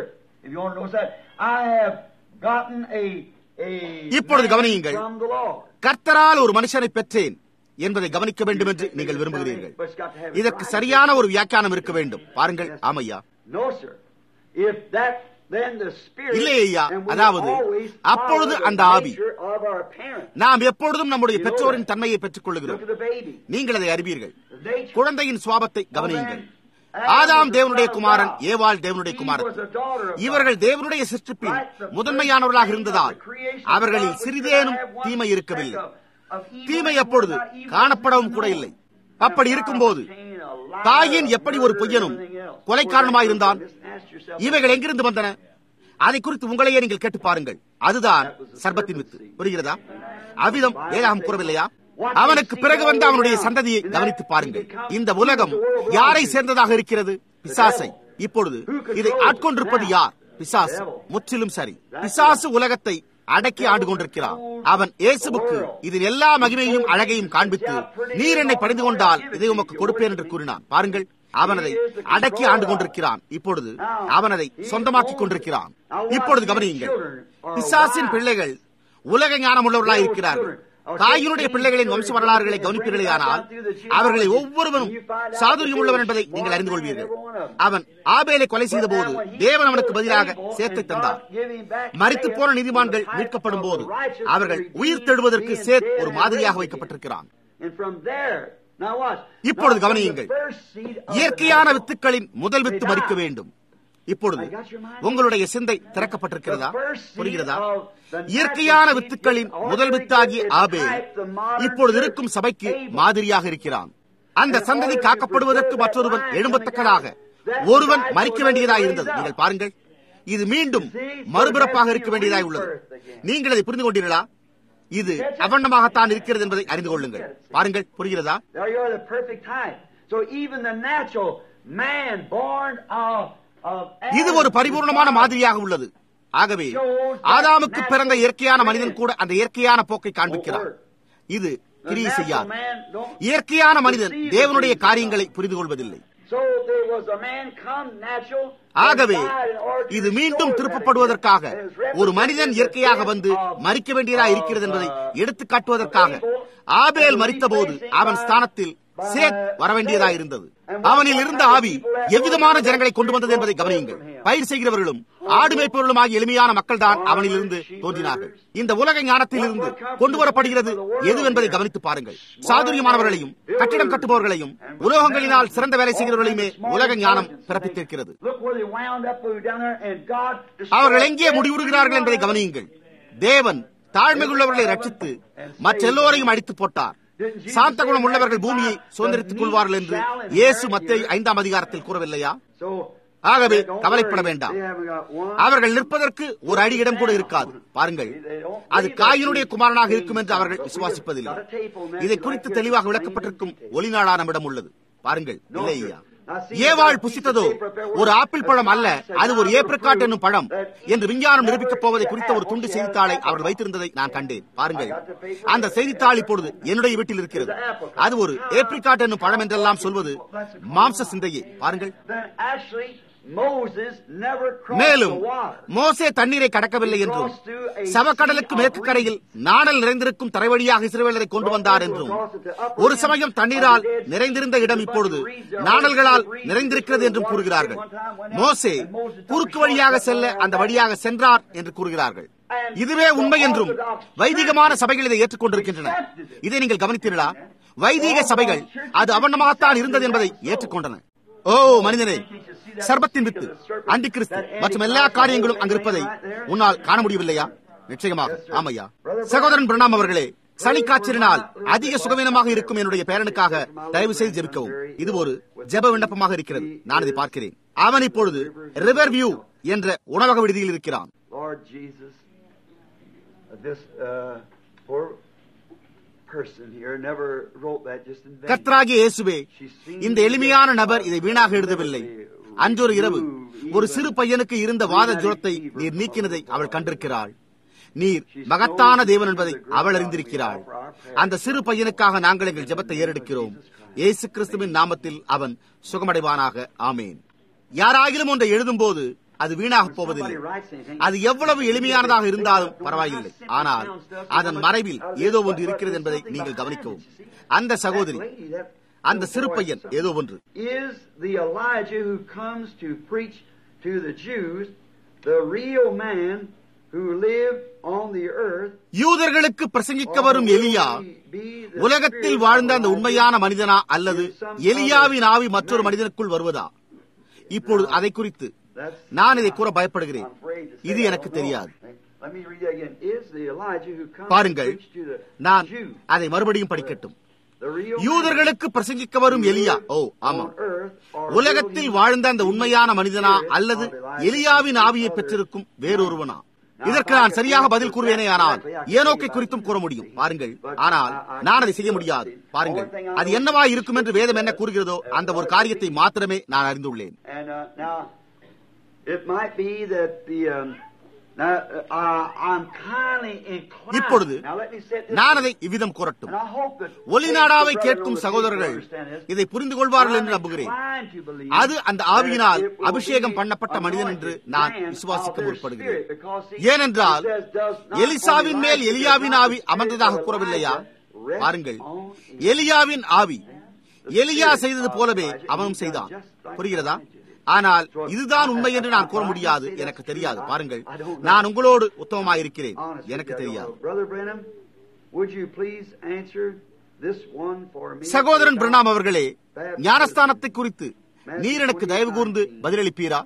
இப்பொழுது கவனியுங்கள் கர்த்தரால் ஒரு மனுஷனை பெற்றேன் என்பதை கவனிக்க வேண்டும் என்று நீங்கள் விரும்புகிறீர்கள் இதற்கு சரியான ஒரு வியாக்கியானம் இருக்க வேண்டும் பாருங்கள் ஆமையா இல்லை ஐயா அதாவது அப்பொழுது அந்த ஆவி நாம் எப்பொழுதும் நம்முடைய பெற்றோரின் தன்மையை பெற்றுக் கொள்ளுகிறோம் நீங்கள் அதை அறிவீர்கள் குழந்தையின் சுவாபத்தை கவனியுங்கள் ஆதாம் தேவனுடைய குமாரன் ஏவாள் தேவனுடைய குமாரன் இவர்கள் தேவனுடைய சிருஷ்டிப்பின் முதன்மையானவர்களாக இருந்ததால் அவர்களில் சிறிதேனும் தீமை இருக்கவில்லை தீமை அப்பொழுது காணப்படவும் கூட இல்லை அப்படி இருக்கும்போது தாயின் எப்படி ஒரு பொய்யனும் கொலை காரணமாயிருந்தான் இவைகள் எங்கிருந்து வந்தன அதை குறித்து உங்களையே நீங்கள் கேட்டு பாருங்கள் அதுதான் சர்பத்தின் வித்து புரிகிறதா அவ்விதம் வேதாகம் கூறவில்லையா அவனுக்கு பிறகு வந்த அவனுடைய சந்ததியை கவனித்து பாருங்கள் இந்த உலகம் யாரை சேர்ந்ததாக இருக்கிறது பிசாசை இப்பொழுது இதை ஆட்கொண்டிருப்பது யார் பிசாசு முற்றிலும் சரி பிசாசு உலகத்தை அடக்கி ஆண்டு கொண்டிருக்கிறான் அவன் இயேசுவுக்கு இதில் எல்லா மகிமையும் அழகையும் காண்பித்து நீர் என்னை பணிந்து கொண்டால் இதை உமக்கு கொடுப்பேன் என்று கூறினான் பாருங்கள் அவன் அதை அடக்கி ஆண்டு கொண்டிருக்கிறான் இப்பொழுது அவன் அதை சொந்தமாக்கிக் கொண்டிருக்கிறான் இப்பொழுது கவனியுங்கள் பிசாசின் பிள்ளைகள் உலக ஞானம் உள்ளவர்களாக இருக்கிறார்கள் தாயினுடைய பிள்ளைகளின் வம்ச வரலாறுகளை கவனிப்பீர்களேயானால் அவர்களை ஒவ்வொருவரும் சாதுரியம் உள்ளவன் என்பதை நீங்கள் அறிந்து கொள்வீர்கள் அவன் ஆபேலை கொலை செய்த போது தேவன் அவனுக்கு பதிலாக சேர்த்தை தந்தார் மறித்து போன நீதிமான்கள் மீட்கப்படும் போது அவர்கள் உயிர் தெழுவதற்கு சேத் ஒரு மாதிரியாக வைக்கப்பட்டிருக்கிறான் இப்பொழுது கவனியுங்கள் இயற்கையான வித்துக்களின் முதல் வித்து மறிக்க வேண்டும் இப்பொழுது உங்களுடைய சிந்தை திறக்கப்பட்டிருக்கிறதா புரிகிறதா இயற்கையான வித்துக்களின் முதல் வித்தாகிய ஆபே இப்பொழுது இருக்கும் சபைக்கு மாதிரியாக இருக்கிறான் அந்த சந்ததி காக்கப்படுவதற்கு மற்றொருவன் எழும்பத்தக்கதாக ஒருவன் மறிக்க வேண்டியதாக இருந்தது நீங்கள் பாருங்கள் இது மீண்டும் மறுபிறப்பாக இருக்க வேண்டியதாக உள்ளது நீங்கள் அதை புரிந்து கொண்டீர்களா இது அவண்ணமாகத்தான் இருக்கிறது என்பதை அறிந்து கொள்ளுங்கள் பாருங்கள் புரிகிறதா இது ஒரு பரிபூர்ணமான மாதிரியாக உள்ளது ஆகவே ஆதாமுக்கு பிறந்த இயற்கையான மனிதன் கூட அந்த இயற்கையான போக்கை காண்பிக்கிறார் இது கிரியை செய்யாது இயற்கையான மனிதன் தேவனுடைய காரியங்களை புரிந்து கொள்வதில்லை ஆகவே இது மீண்டும் திருப்பப்படுவதற்காக ஒரு மனிதன் இயற்கையாக வந்து மறிக்க வேண்டியதாக இருக்கிறது என்பதை எடுத்து காட்டுவதற்காக ஆபேல் மறித்த போது அவன் ஸ்தானத்தில் சேத் வரவேண்டியதாக இருந்தது அவனில் இருந்த ஆவி எவ்விதமான ஜனங்களை கொண்டு வந்தது என்பதை கவனியுங்கள் பயிர் செய்கிறவர்களும் ஆடு மேய்ப்பவர்களும் ஆகிய எளிமையான மக்கள் தான் அவனில் இருந்து தோன்றினார்கள் இந்த உலக ஞானத்தில் இருந்து கொண்டு வரப்படுகிறது எது என்பதை கவனித்து பாருங்கள் சாதுரியமானவர்களையும் கட்டிடம் கட்டுபவர்களையும் உலோகங்களினால் சிறந்த வேலை செய்கிறவர்களையுமே உலக ஞானம் பிறப்பித்திருக்கிறது அவர்கள் எங்கே முடிவுறுகிறார்கள் என்பதை கவனியுங்கள் தேவன் தாழ்மையுள்ளவர்களை ரட்சித்து மற்றெல்லோரையும் அடித்து போட்டார் சாந்த குணம் உள்ளவர்கள் பூமியை சுதந்திரித்துக் கொள்வார்கள் என்று இயேசு மத்திய ஐந்தாம் அதிகாரத்தில் கூறவில்லையா ஆகவே கவலைப்பட வேண்டாம் அவர்கள் நிற்பதற்கு ஒரு அடி இடம் கூட இருக்காது பாருங்கள் அது காயினுடைய குமாரனாக இருக்கும் என்று அவர்கள் விசுவாசிப்பதில்லை இதை குறித்து தெளிவாக விளக்கப்பட்டிருக்கும் ஒளிநாடா நம்மிடம் உள்ளது பாருங்கள் இல்லை ஐயா ஏவாள் புசித்ததோ ஒரு ஆப்பிள் பழம் அல்ல அது ஒரு ஏப்ரிகாட் என்னும் பழம் என்று விஞ்ஞானம் நிரூபிக்கப் போவதை குறித்த ஒரு துண்டு செய்தித்தாளை அவர்கள் வைத்திருந்ததை நான் கண்டேன் பாருங்கள் அந்த செய்தித்தாள் இப்பொழுது என்னுடைய வீட்டில் இருக்கிறது அது ஒரு ஏப்ரிகாட் என்னும் பழம் என்றெல்லாம் சொல்வது மாம்ச சிந்தையே பாருங்கள் மேலும் மோசே தண்ணீரை கடக்கவில்லை என்றும் சவக்கடலுக்கு மேற்கு கரையில் நாணல் நிறைந்திருக்கும் தரைவழியாக இஸ்ரேலரை கொண்டு வந்தார் என்றும் ஒரு சமயம் தண்ணீரால் நிறைந்திருந்த இடம் இப்பொழுது நாணல்களால் நிறைந்திருக்கிறது என்றும் கூறுகிறார்கள் மோசே குறுக்கு வழியாக செல்ல அந்த வழியாக சென்றார் என்று கூறுகிறார்கள் இதுவே உண்மை என்றும் வைதிகமான சபைகள் இதை ஏற்றுக்கொண்டிருக்கின்றன இதை நீங்கள் கவனித்தீர்களா வைதீக சபைகள் அது அவண்ணமாகத்தான் இருந்தது என்பதை ஏற்றுக்கொண்டன ஓ மனிதனே சர்பத்தின் வித்து அண்டி கிறிஸ்து மற்றும் எல்லா காரியங்களும் அங்கிருப்பதை உன்னால் காண முடியவில்லையா நிச்சயமாக ஆமையா சகோதரன் பிரணாம் அவர்களே சனி காய்ச்சலினால் அதிக சுகவீனமாக இருக்கும் என்னுடைய பேரனுக்காக தயவு செய்து ஜெபிக்கவும் இது ஒரு ஜெப விண்ணப்பமாக இருக்கிறது நான் இதை பார்க்கிறேன் அவன் இப்பொழுது ரிவர் வியூ என்ற உணவக விடுதியில் இருக்கிறான் கத்ராகிய இயேசுவே இந்த எளிமையான நபர் இதை வீணாக எழுதவில்லை அன்றொரு இரவு ஒரு சிறு பையனுக்கு இருந்த வாத ஜுரத்தை நீர் நீக்கினதை அவள் கண்டிருக்கிறாள் நீர் மகத்தான தேவன் என்பதை அவள் அறிந்திருக்கிறாள் அந்த சிறு பையனுக்காக நாங்கள் எங்கள் ஜெபத்தை ஏறெடுக்கிறோம் இயேசு கிறிஸ்துவின் நாமத்தில் அவன் சுகமடைவானாக ஆமேன் யாராகிலும் ஒன்றை எழுதும் போது அது வீணாக போவதில்லை அது எவ்வளவு எளிமையானதாக இருந்தாலும் பரவாயில்லை ஆனால் அதன் மறைவில் ஏதோ ஒன்று இருக்கிறது என்பதை நீங்கள் கவனிக்கவும் அந்த சகோதரி அந்த சிறு பையன் ஏதோ ஒன்று is the Elijah who comes to preach to the Jews the real man who lived on the earth யூதர்களுக்கு பிரசங்கிக்க வரும் எலியா உலகத்தில் வாழ்ந்த அந்த உண்மையான மனிதனா அல்லது எலியாவின் ஆவி மற்றொரு மனிதனுக்குள் வருவதா இப்பொழுது அதை குறித்து நான் இதை கூற பயப்படுகிறேன் இது எனக்கு தெரியாது பாருங்கள் நான் அதை மறுபடியும் படிக்கட்டும் யூதர்களுக்கு பிரசங்கிக்க வரும் எலியா ஓ ஆமா உலகத்தில் வாழ்ந்த அந்த உண்மையான மனிதனா அல்லது எலியாவின் ஆவியை பெற்றிருக்கும் வேறொருவனா இதற்கு நான் சரியாக பதில் கூறுவேனே ஆனால் ஏனோக்கை குறித்தும் கூற முடியும் பாருங்கள் ஆனால் நான் அதை செய்ய முடியாது பாருங்கள் அது என்னவா இருக்கும் என்று வேதம் என்ன கூறுகிறதோ அந்த ஒரு காரியத்தை மாத்திரமே நான் அறிந்துள்ளேன் இப்பொழுது நான் அதை இவ்விதம் கூறட்டும் ஒலிநாடாவை கேட்கும் சகோதரர்கள் இதை புரிந்து கொள்வார்கள் என்று நம்புகிறேன் அது அந்த ஆவியினால் அபிஷேகம் பண்ணப்பட்ட மனிதன் என்று நான் விசுவாசிக்க முற்படுகிறேன் ஏனென்றால் எலிசாவின் மேல் எலியாவின் ஆவி அமர்ந்ததாக கூறவில்லையா பாருங்கள் எலியாவின் ஆவி எலியா செய்தது போலவே அவனும் செய்தான் புரிகிறதா ஆனால் இதுதான் உண்மை என்று நான் கூற முடியாது எனக்கு தெரியாது பாருங்கள் நான் உங்களோடு உத்தமமாயிருக்கிறேன் எனக்கு தெரியாது சகோதரன் பிரணாம் அவர்களே ஞானஸ்தானத்தை குறித்து நீர் எனக்கு தயவு கூர்ந்து பதிலளிப்பீரா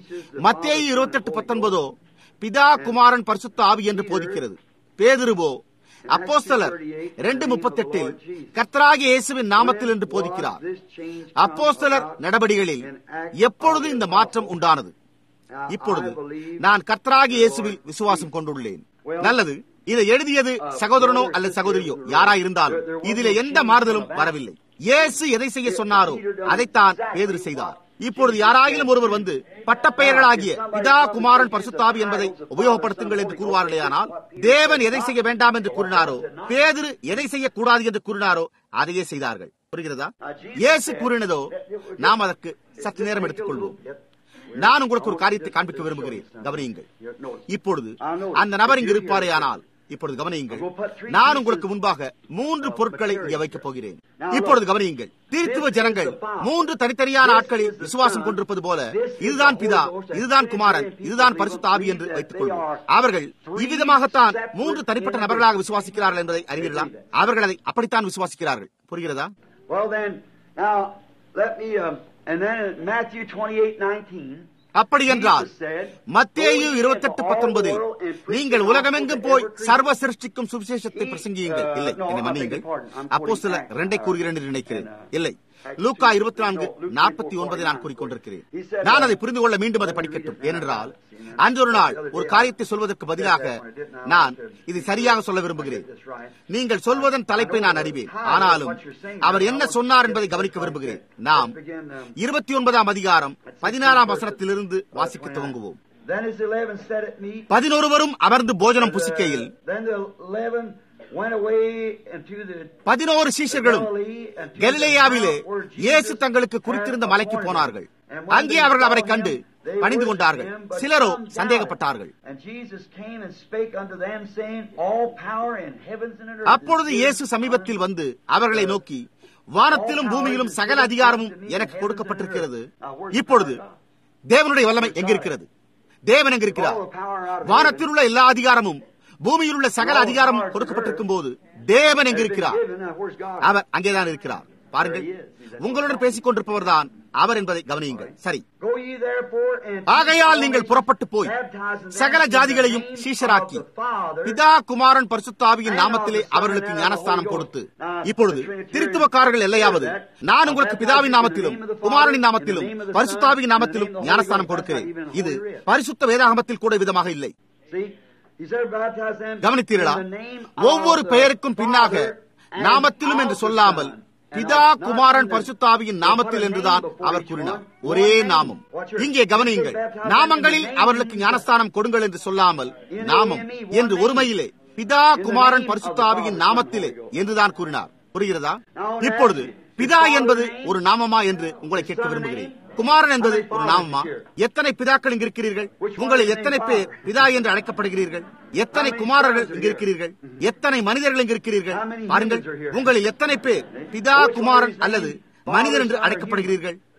மத்திய இருபத்தி எட்டு பத்தொன்பதோ பிதா குமாரன் பரிசுத்த ஆவி என்று போதிக்கிறது பேதிருவோ அப்போஸ்தலர் ரெண்டு முப்பத்தி எட்டில் கர்த்தராகிய இயேசுவின் நாமத்தில் என்று போதிக்கிறார் அப்போஸ்தலர் நடவடிகளில் எப்பொழுது இந்த மாற்றம் உண்டானது இப்பொழுது நான் கர்த்தராகிய இயேசுவில் விசுவாசம் கொண்டுள்ளேன் நல்லது இதை எழுதியது சகோதரனோ அல்லது சகோதரியோ யாரா இருந்தாலும் இதிலே எந்த மாறுதலும் வரவில்லை இயேசு எதை செய்ய சொன்னாரோ அதைத்தான் பேதிரு செய்தார் இப்பொழுது யாராயிலும் ஒருவர் வந்து பட்டப்பெயர்களாகிய பிதா குமாரன் பரிசுத்தாவி என்பதை உபயோகப்படுத்துங்கள் என்று கூறுவார்களேயானால் தேவன் எதை செய்ய வேண்டாம் என்று கூறினாரோ பேதிரு எதை செய்யக்கூடாது என்று கூறினாரோ அதையே செய்தார்கள் புரிகிறதா இயேசு கூறினதோ நாம் அதற்கு சற்று நேரம் எடுத்துக் கொள்வோம் நான் உங்களுக்கு ஒரு காரியத்தை காண்பிக்க விரும்புகிறேன் கவனியுங்கள் இப்பொழுது அந்த நபர் இங்கு இருப்பாரே ஆனால் இப்பொழுது கவனியுங்கள் நான் உங்களுக்கு முன்பாக மூன்று பொருட்களை இங்கே வைக்கப் போகிறேன் இப்பொழுது கவனியுங்கள் தீர்த்துவ ஜனங்கள் மூன்று தனித்தனியான ஆட்களில் விசுவாசம் கொண்டிருப்பது போல இதுதான் பிதா இதுதான் குமாரன் இதுதான் பரிசுத்த ஆவி என்று வைத்துக் கொள்வோம் அவர்கள் இவ்விதமாகத்தான் மூன்று தனிப்பட்ட நபர்களாக விசுவாசிக்கிறார்கள் என்பதை அறிவீர்களா அவர்கள் அதை அப்படித்தான் விசுவாசிக்கிறார்கள் புரிகிறதா Well then, now let me, um, and then in Matthew 28, 19, அப்படி என்றால் மத்தேயு இருபத்தெட்டு பத்தொன்பதில் நீங்கள் உலகமெங்கும் போய் சர்வ சிருஷ்டிக்கும் சுவிசேஷத்தை பிரசங்கியுங்கள் இல்லை என்னை மன்னியுங்கள் அப்போ சில ரெண்டை கூறுகிறேன் என்று நினைக்கிறேன் இல்லை லூக்கா இருபத்தி நான்கு நாற்பத்தி ஒன்பதை நான் கூறிக்கொண்டிருக்கிறேன் நான் அதை புரிந்து கொள்ள மீண்டும் அதை படிக்கட்டும் ஏனென்றால் அன்று ஒரு நாள் ஒரு காரியத்தை சொல்வதற்கு பதிலாக நான் இதை சரியாக சொல்ல விரும்புகிறேன் நீங்கள் சொல்வதன் தலைப்பை நான் அறிவேன் ஆனாலும் அவர் என்ன சொன்னார் என்பதை கவனிக்க விரும்புகிறேன் நாம் இருபத்தி ஒன்பதாம் அதிகாரம் பதினாறாம் வசனத்திலிருந்து வாசிக்க துவங்குவோம் Then his eleven sat at meat. பதினொருவரும் அமர்ந்து போஜனம் புசிக்கையில் Then the eleven went away into the பதினோரு சீஷர்களும் Galilee and to the கலிலேயாவிலே mount where Jesus இயேசு தங்களுக்கு had குறித்திருந்த மலைக்கு appointed. போனார்கள் And when அங்கே they அவர்கள் saw அவரை him, கண்டு they பணிந்து worshiped கொண்டார்கள் him, but சிலரோ some doubted. சந்தேகப்பட்டார்கள் And Jesus came and spake unto them, saying, All power in heavens and in earth. அப்பொழுது is இயேசு given சமீபத்தில் வந்து அவர்களை நோக்கி வானத்திலும் பூமியிலும் சகல அதிகாரமும் எனக்கு கொடுக்கப்பட்டிருக்கிறது இப்பொழுது தேவனுடைய வல்லமை எங்கிருக்கிறது தேவன் எங்கிருக்கிறார் வானத்தில் உள்ள எல்லா அதிகாரமும் பூமியில் உள்ள சகல அதிகாரமும் கொடுக்கப்பட்டிருக்கும் போது தேவன் எங்கிருக்கிறார் அவர் அங்கேதான் இருக்கிறார் பாருங்கள் உங்களுடன் பேசிக் கொண்டிருப்பவர் தான் அவர் என்பதை கவனியுங்கள் சரி Go ye therefore and teach ஆகையால் all நீங்கள் nations, புறப்பட்டு போய் baptizing them சகல in the ஜாதிகளையும் name சீஷராக்கி of the Father, பிதா குமாரன் பரிசுத்தாவியின் நாமத்திலே அவர்களுக்கு ஞானஸ்தானம் கொடுத்து இப்பொழுது திருத்துவக்காரர்கள் எல்லையாவது நான் உங்களுக்கு பிதாவின் நாமத்திலும் குமாரனின் நாமத்திலும் பரிசுத்தாவியின் நாமத்திலும் ஞானஸ்தானம் கொடுக்கிறேன் இது பரிசுத்த வேதாகமத்தில் கூட விதமாக இல்லை See, he said, baptize them கவனித்தீர்களா in the name ஒவ்வொரு of the பெயருக்கும் பின்னாக Father and நாமத்திலும் என்று of the சொல்லாமல் Son. பிதா குமாரன் பரிசுத்தாவியின் நாமத்தில் என்றுதான் அவர் கூறினார் ஒரே நாமம் இங்கே கவனியுங்கள் நாமங்களில் அவர்களுக்கு ஞானஸ்தானம் கொடுங்கள் என்று சொல்லாமல் நாமம் என்று ஒருமையிலே பிதா குமாரன் பரிசுத்தாவியின் நாமத்திலே என்றுதான் கூறினார் புரிகிறதா இப்பொழுது பிதா என்பது ஒரு நாமமா என்று உங்களை கேட்க விரும்புகிறேன் குமாரன் என்பது ஒரு நாமமா எத்தனை பிதாக்கள் இங்கு இருக்கிறீர்கள் உங்களில் எத்தனை பேர் பிதா என்று அழைக்கப்படுகிறீர்கள் எத்தனை குமாரர்கள் இங்கு இருக்கிறீர்கள் எத்தனை மனிதர்கள் இங்கு இருக்கிறீர்கள் பாருங்கள் உங்களில் எத்தனை பேர் பிதா குமாரன் அல்லது மனிதர் என்று அழைக்கப்படுகிறீர்கள்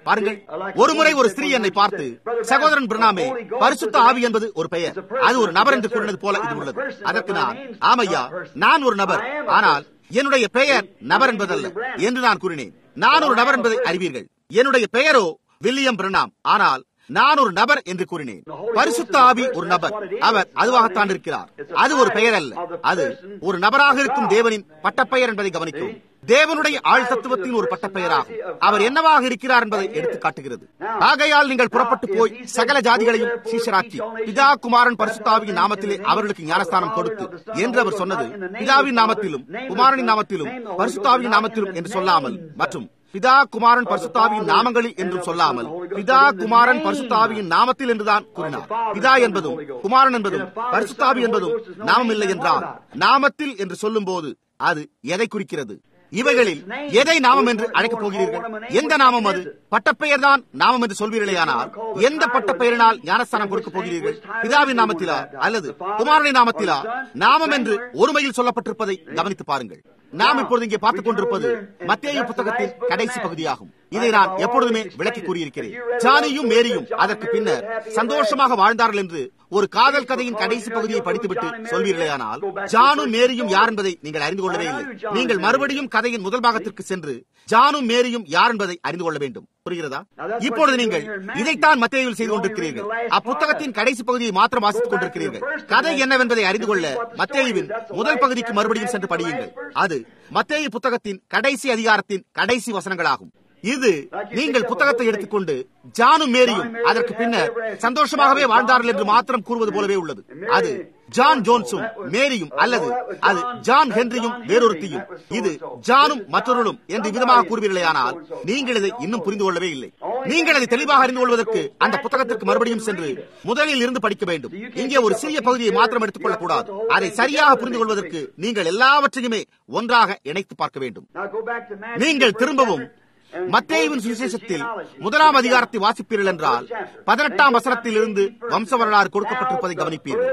பாருங்கள் ஒருமுறை ஒரு ஸ்திரீ என்னை பார்த்து சகோதரன் பிரணாமே பரிசுத்த ஆவி என்பது ஒரு பெயர் அது ஒரு நபர் என்று கூறினது போல இது உள்ளது அதற்கு நான் ஆமையா நான் ஒரு நபர் ஆனால் என்னுடைய பெயர் நபர் என்பதல்ல என்று நான் கூறினேன் நான் ஒரு நபர் என்பதை அறிவீர்கள் என்னுடைய பெயரோ வில்லியம் பிரணாம் ஆனால் நான் ஒரு நபர் என்று கூறினேன் பரிசுத்த ஆவி ஒரு நபர் அவர் அதுவாகத்தான் இருக்கிறார் அது ஒரு பெயர் அல்ல அது ஒரு நபராக இருக்கும் தேவனின் பட்டப்பெயர் என்பதை கவனிக்கும் தேவனுடைய ஆள் தத்துவத்தின் ஒரு பட்டப்பெயராகும் அவர் என்னவாக இருக்கிறார் என்பதை எடுத்து காட்டுகிறது ஆகையால் நீங்கள் புறப்பட்டு போய் சகல ஜாதிகளையும் சீஷராக்கி பிதா குமாரன் பரிசுத்தாவியின் நாமத்திலே அவர்களுக்கு ஞானஸ்தானம் கொடுத்து என்று அவர் சொன்னது பிதாவின் நாமத்திலும் குமாரனின் நாமத்திலும் பரிசுத்தாவின் நாமத்திலும் என்று சொல்லாமல் மற்றும் பிதா குமாரன் பரிசுத்தாவியின் நாமங்களில் என்றும் சொல்லாமல் பிதா குமாரன் பரிசுத்தாவியின் நாமத்தில் என்றுதான் கூறினார் பிதா என்பதும் குமாரன் என்பதும் பரிசுத்தாவி என்பதும் நாமம் இல்லை என்றால் நாமத்தில் என்று சொல்லும் போது அது எதை குறிக்கிறது இவைகளில் எதை நாமம் என்று அழைக்கப் போகிறீர்கள் எந்த நாமம் அது பட்டப்பெயர் தான் நாமம் என்று சொல்வீர்களேயானால் எந்த பட்டப்பெயரினால் ஞானஸ்தானம் கொடுக்கப் போகிறீர்கள் பிதாவின் நாமத்திலா அல்லது குமாரனின் நாமத்திலா நாமம் என்று ஒருமையில் சொல்லப்பட்டிருப்பதை கவனித்து பாருங்கள் நாம் இப்பொழுது இங்கே பார்த்துக் கொண்டிருப்பது மத்திய புத்தகத்தின் கடைசி பகுதியாகும் இதை நான் எப்பொழுதுமே விளக்கி கூறியிருக்கிறேன் ஜானியும் மேரியும் அதற்கு பின்னர் சந்தோஷமாக வாழ்ந்தார்கள் என்று ஒரு காதல் கதையின் கடைசி பகுதியை படித்துவிட்டு சொல்வீர்களேயானால் ஜானும் மேரியும் யார் என்பதை நீங்கள் அறிந்து கொள்ளவே இல்லை நீங்கள் மறுபடியும் கதையின் முதல் பாகத்திற்கு சென்று ஜானும் மேரியும் யார் என்பதை அறிந்து கொள்ள வேண்டும் புரிகிறதா இப்பொழுது நீங்கள் இதைத்தான் மத்தியில் செய்து கொண்டிருக்கிறீர்கள் அப்புத்தகத்தின் கடைசி பகுதியை மாத்திரம் வாசித்துக் கொண்டிருக்கிறீர்கள் கதை என்னவென்பதை அறிந்து கொள்ள மத்தேயுவின் முதல் பகுதிக்கு மறுபடியும் சென்று படியுங்கள் அது மத்தேயு புத்தகத்தின் கடைசி அதிகாரத்தின் கடைசி வசனங்களாகும் இது நீங்கள் புத்தகத்தை எடுத்துக்கொண்டு ஜானும் மேரியும் அதற்கு பின்னர் சந்தோஷமாகவே வாழ்ந்தார்கள் என்று மாத்திரம் கூறுவது போலவே உள்ளது அது ஜான் ஜோன்ஸும் மேரியும் அல்லது அது ஜான் ஹென்ரியும் வேறொருத்தியும் இது ஜானும் மற்றொருளும் என்று விதமாக கூறுவீர்களேயானால் நீங்கள் இதை இன்னும் புரிந்து கொள்ளவே இல்லை நீங்கள் அதை தெளிவாக அறிந்து கொள்வதற்கு அந்த புத்தகத்திற்கு மறுபடியும் சென்று முதலில் இருந்து படிக்க வேண்டும் இங்கே ஒரு சிறிய பகுதியை மாத்திரம் எடுத்துக் கொள்ளக்கூடாது அதை சரியாக புரிந்து கொள்வதற்கு நீங்கள் எல்லாவற்றையுமே ஒன்றாக இணைத்து பார்க்க வேண்டும் நீங்கள் திரும்பவும் மத்தேயுவின் சுவிசேஷத்தில் முதலாம் அதிகாரத்தை வாசிப்பீர்கள் என்றால் பதினெட்டாம் வசனத்தில் இருந்து வம்ச வரலாறு கொடுக்கப்பட்டிருப்பதை கவனிப்பீர்கள்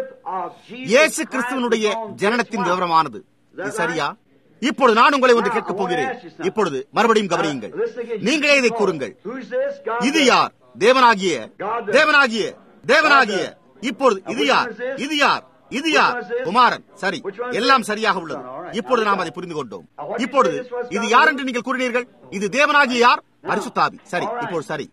இயேசு கிறிஸ்துவனுடைய ஜனனத்தின் விவரமானது இது சரியா இப்பொழுது நான் உங்களை ஒன்று கேட்கப் போகிறேன் இப்பொழுது மறுபடியும் கவனியுங்கள் நீங்களே இதை கூறுங்கள் இது யார் தேவனாகிய தேவனாகிய தேவனாகிய இப்பொழுது இது யார் இது யார் இது யார் குமாரன் சரி எல்லாம் சரியாக உள்ளது இப்பொழுது நாம் அதை புரிந்து கொண்டோம் இப்பொழுது இது யார் என்று நீங்கள் கூறினீர்கள் இது தேவனாகிய யார் பரிசுத்தாவி சரி இப்போது சரி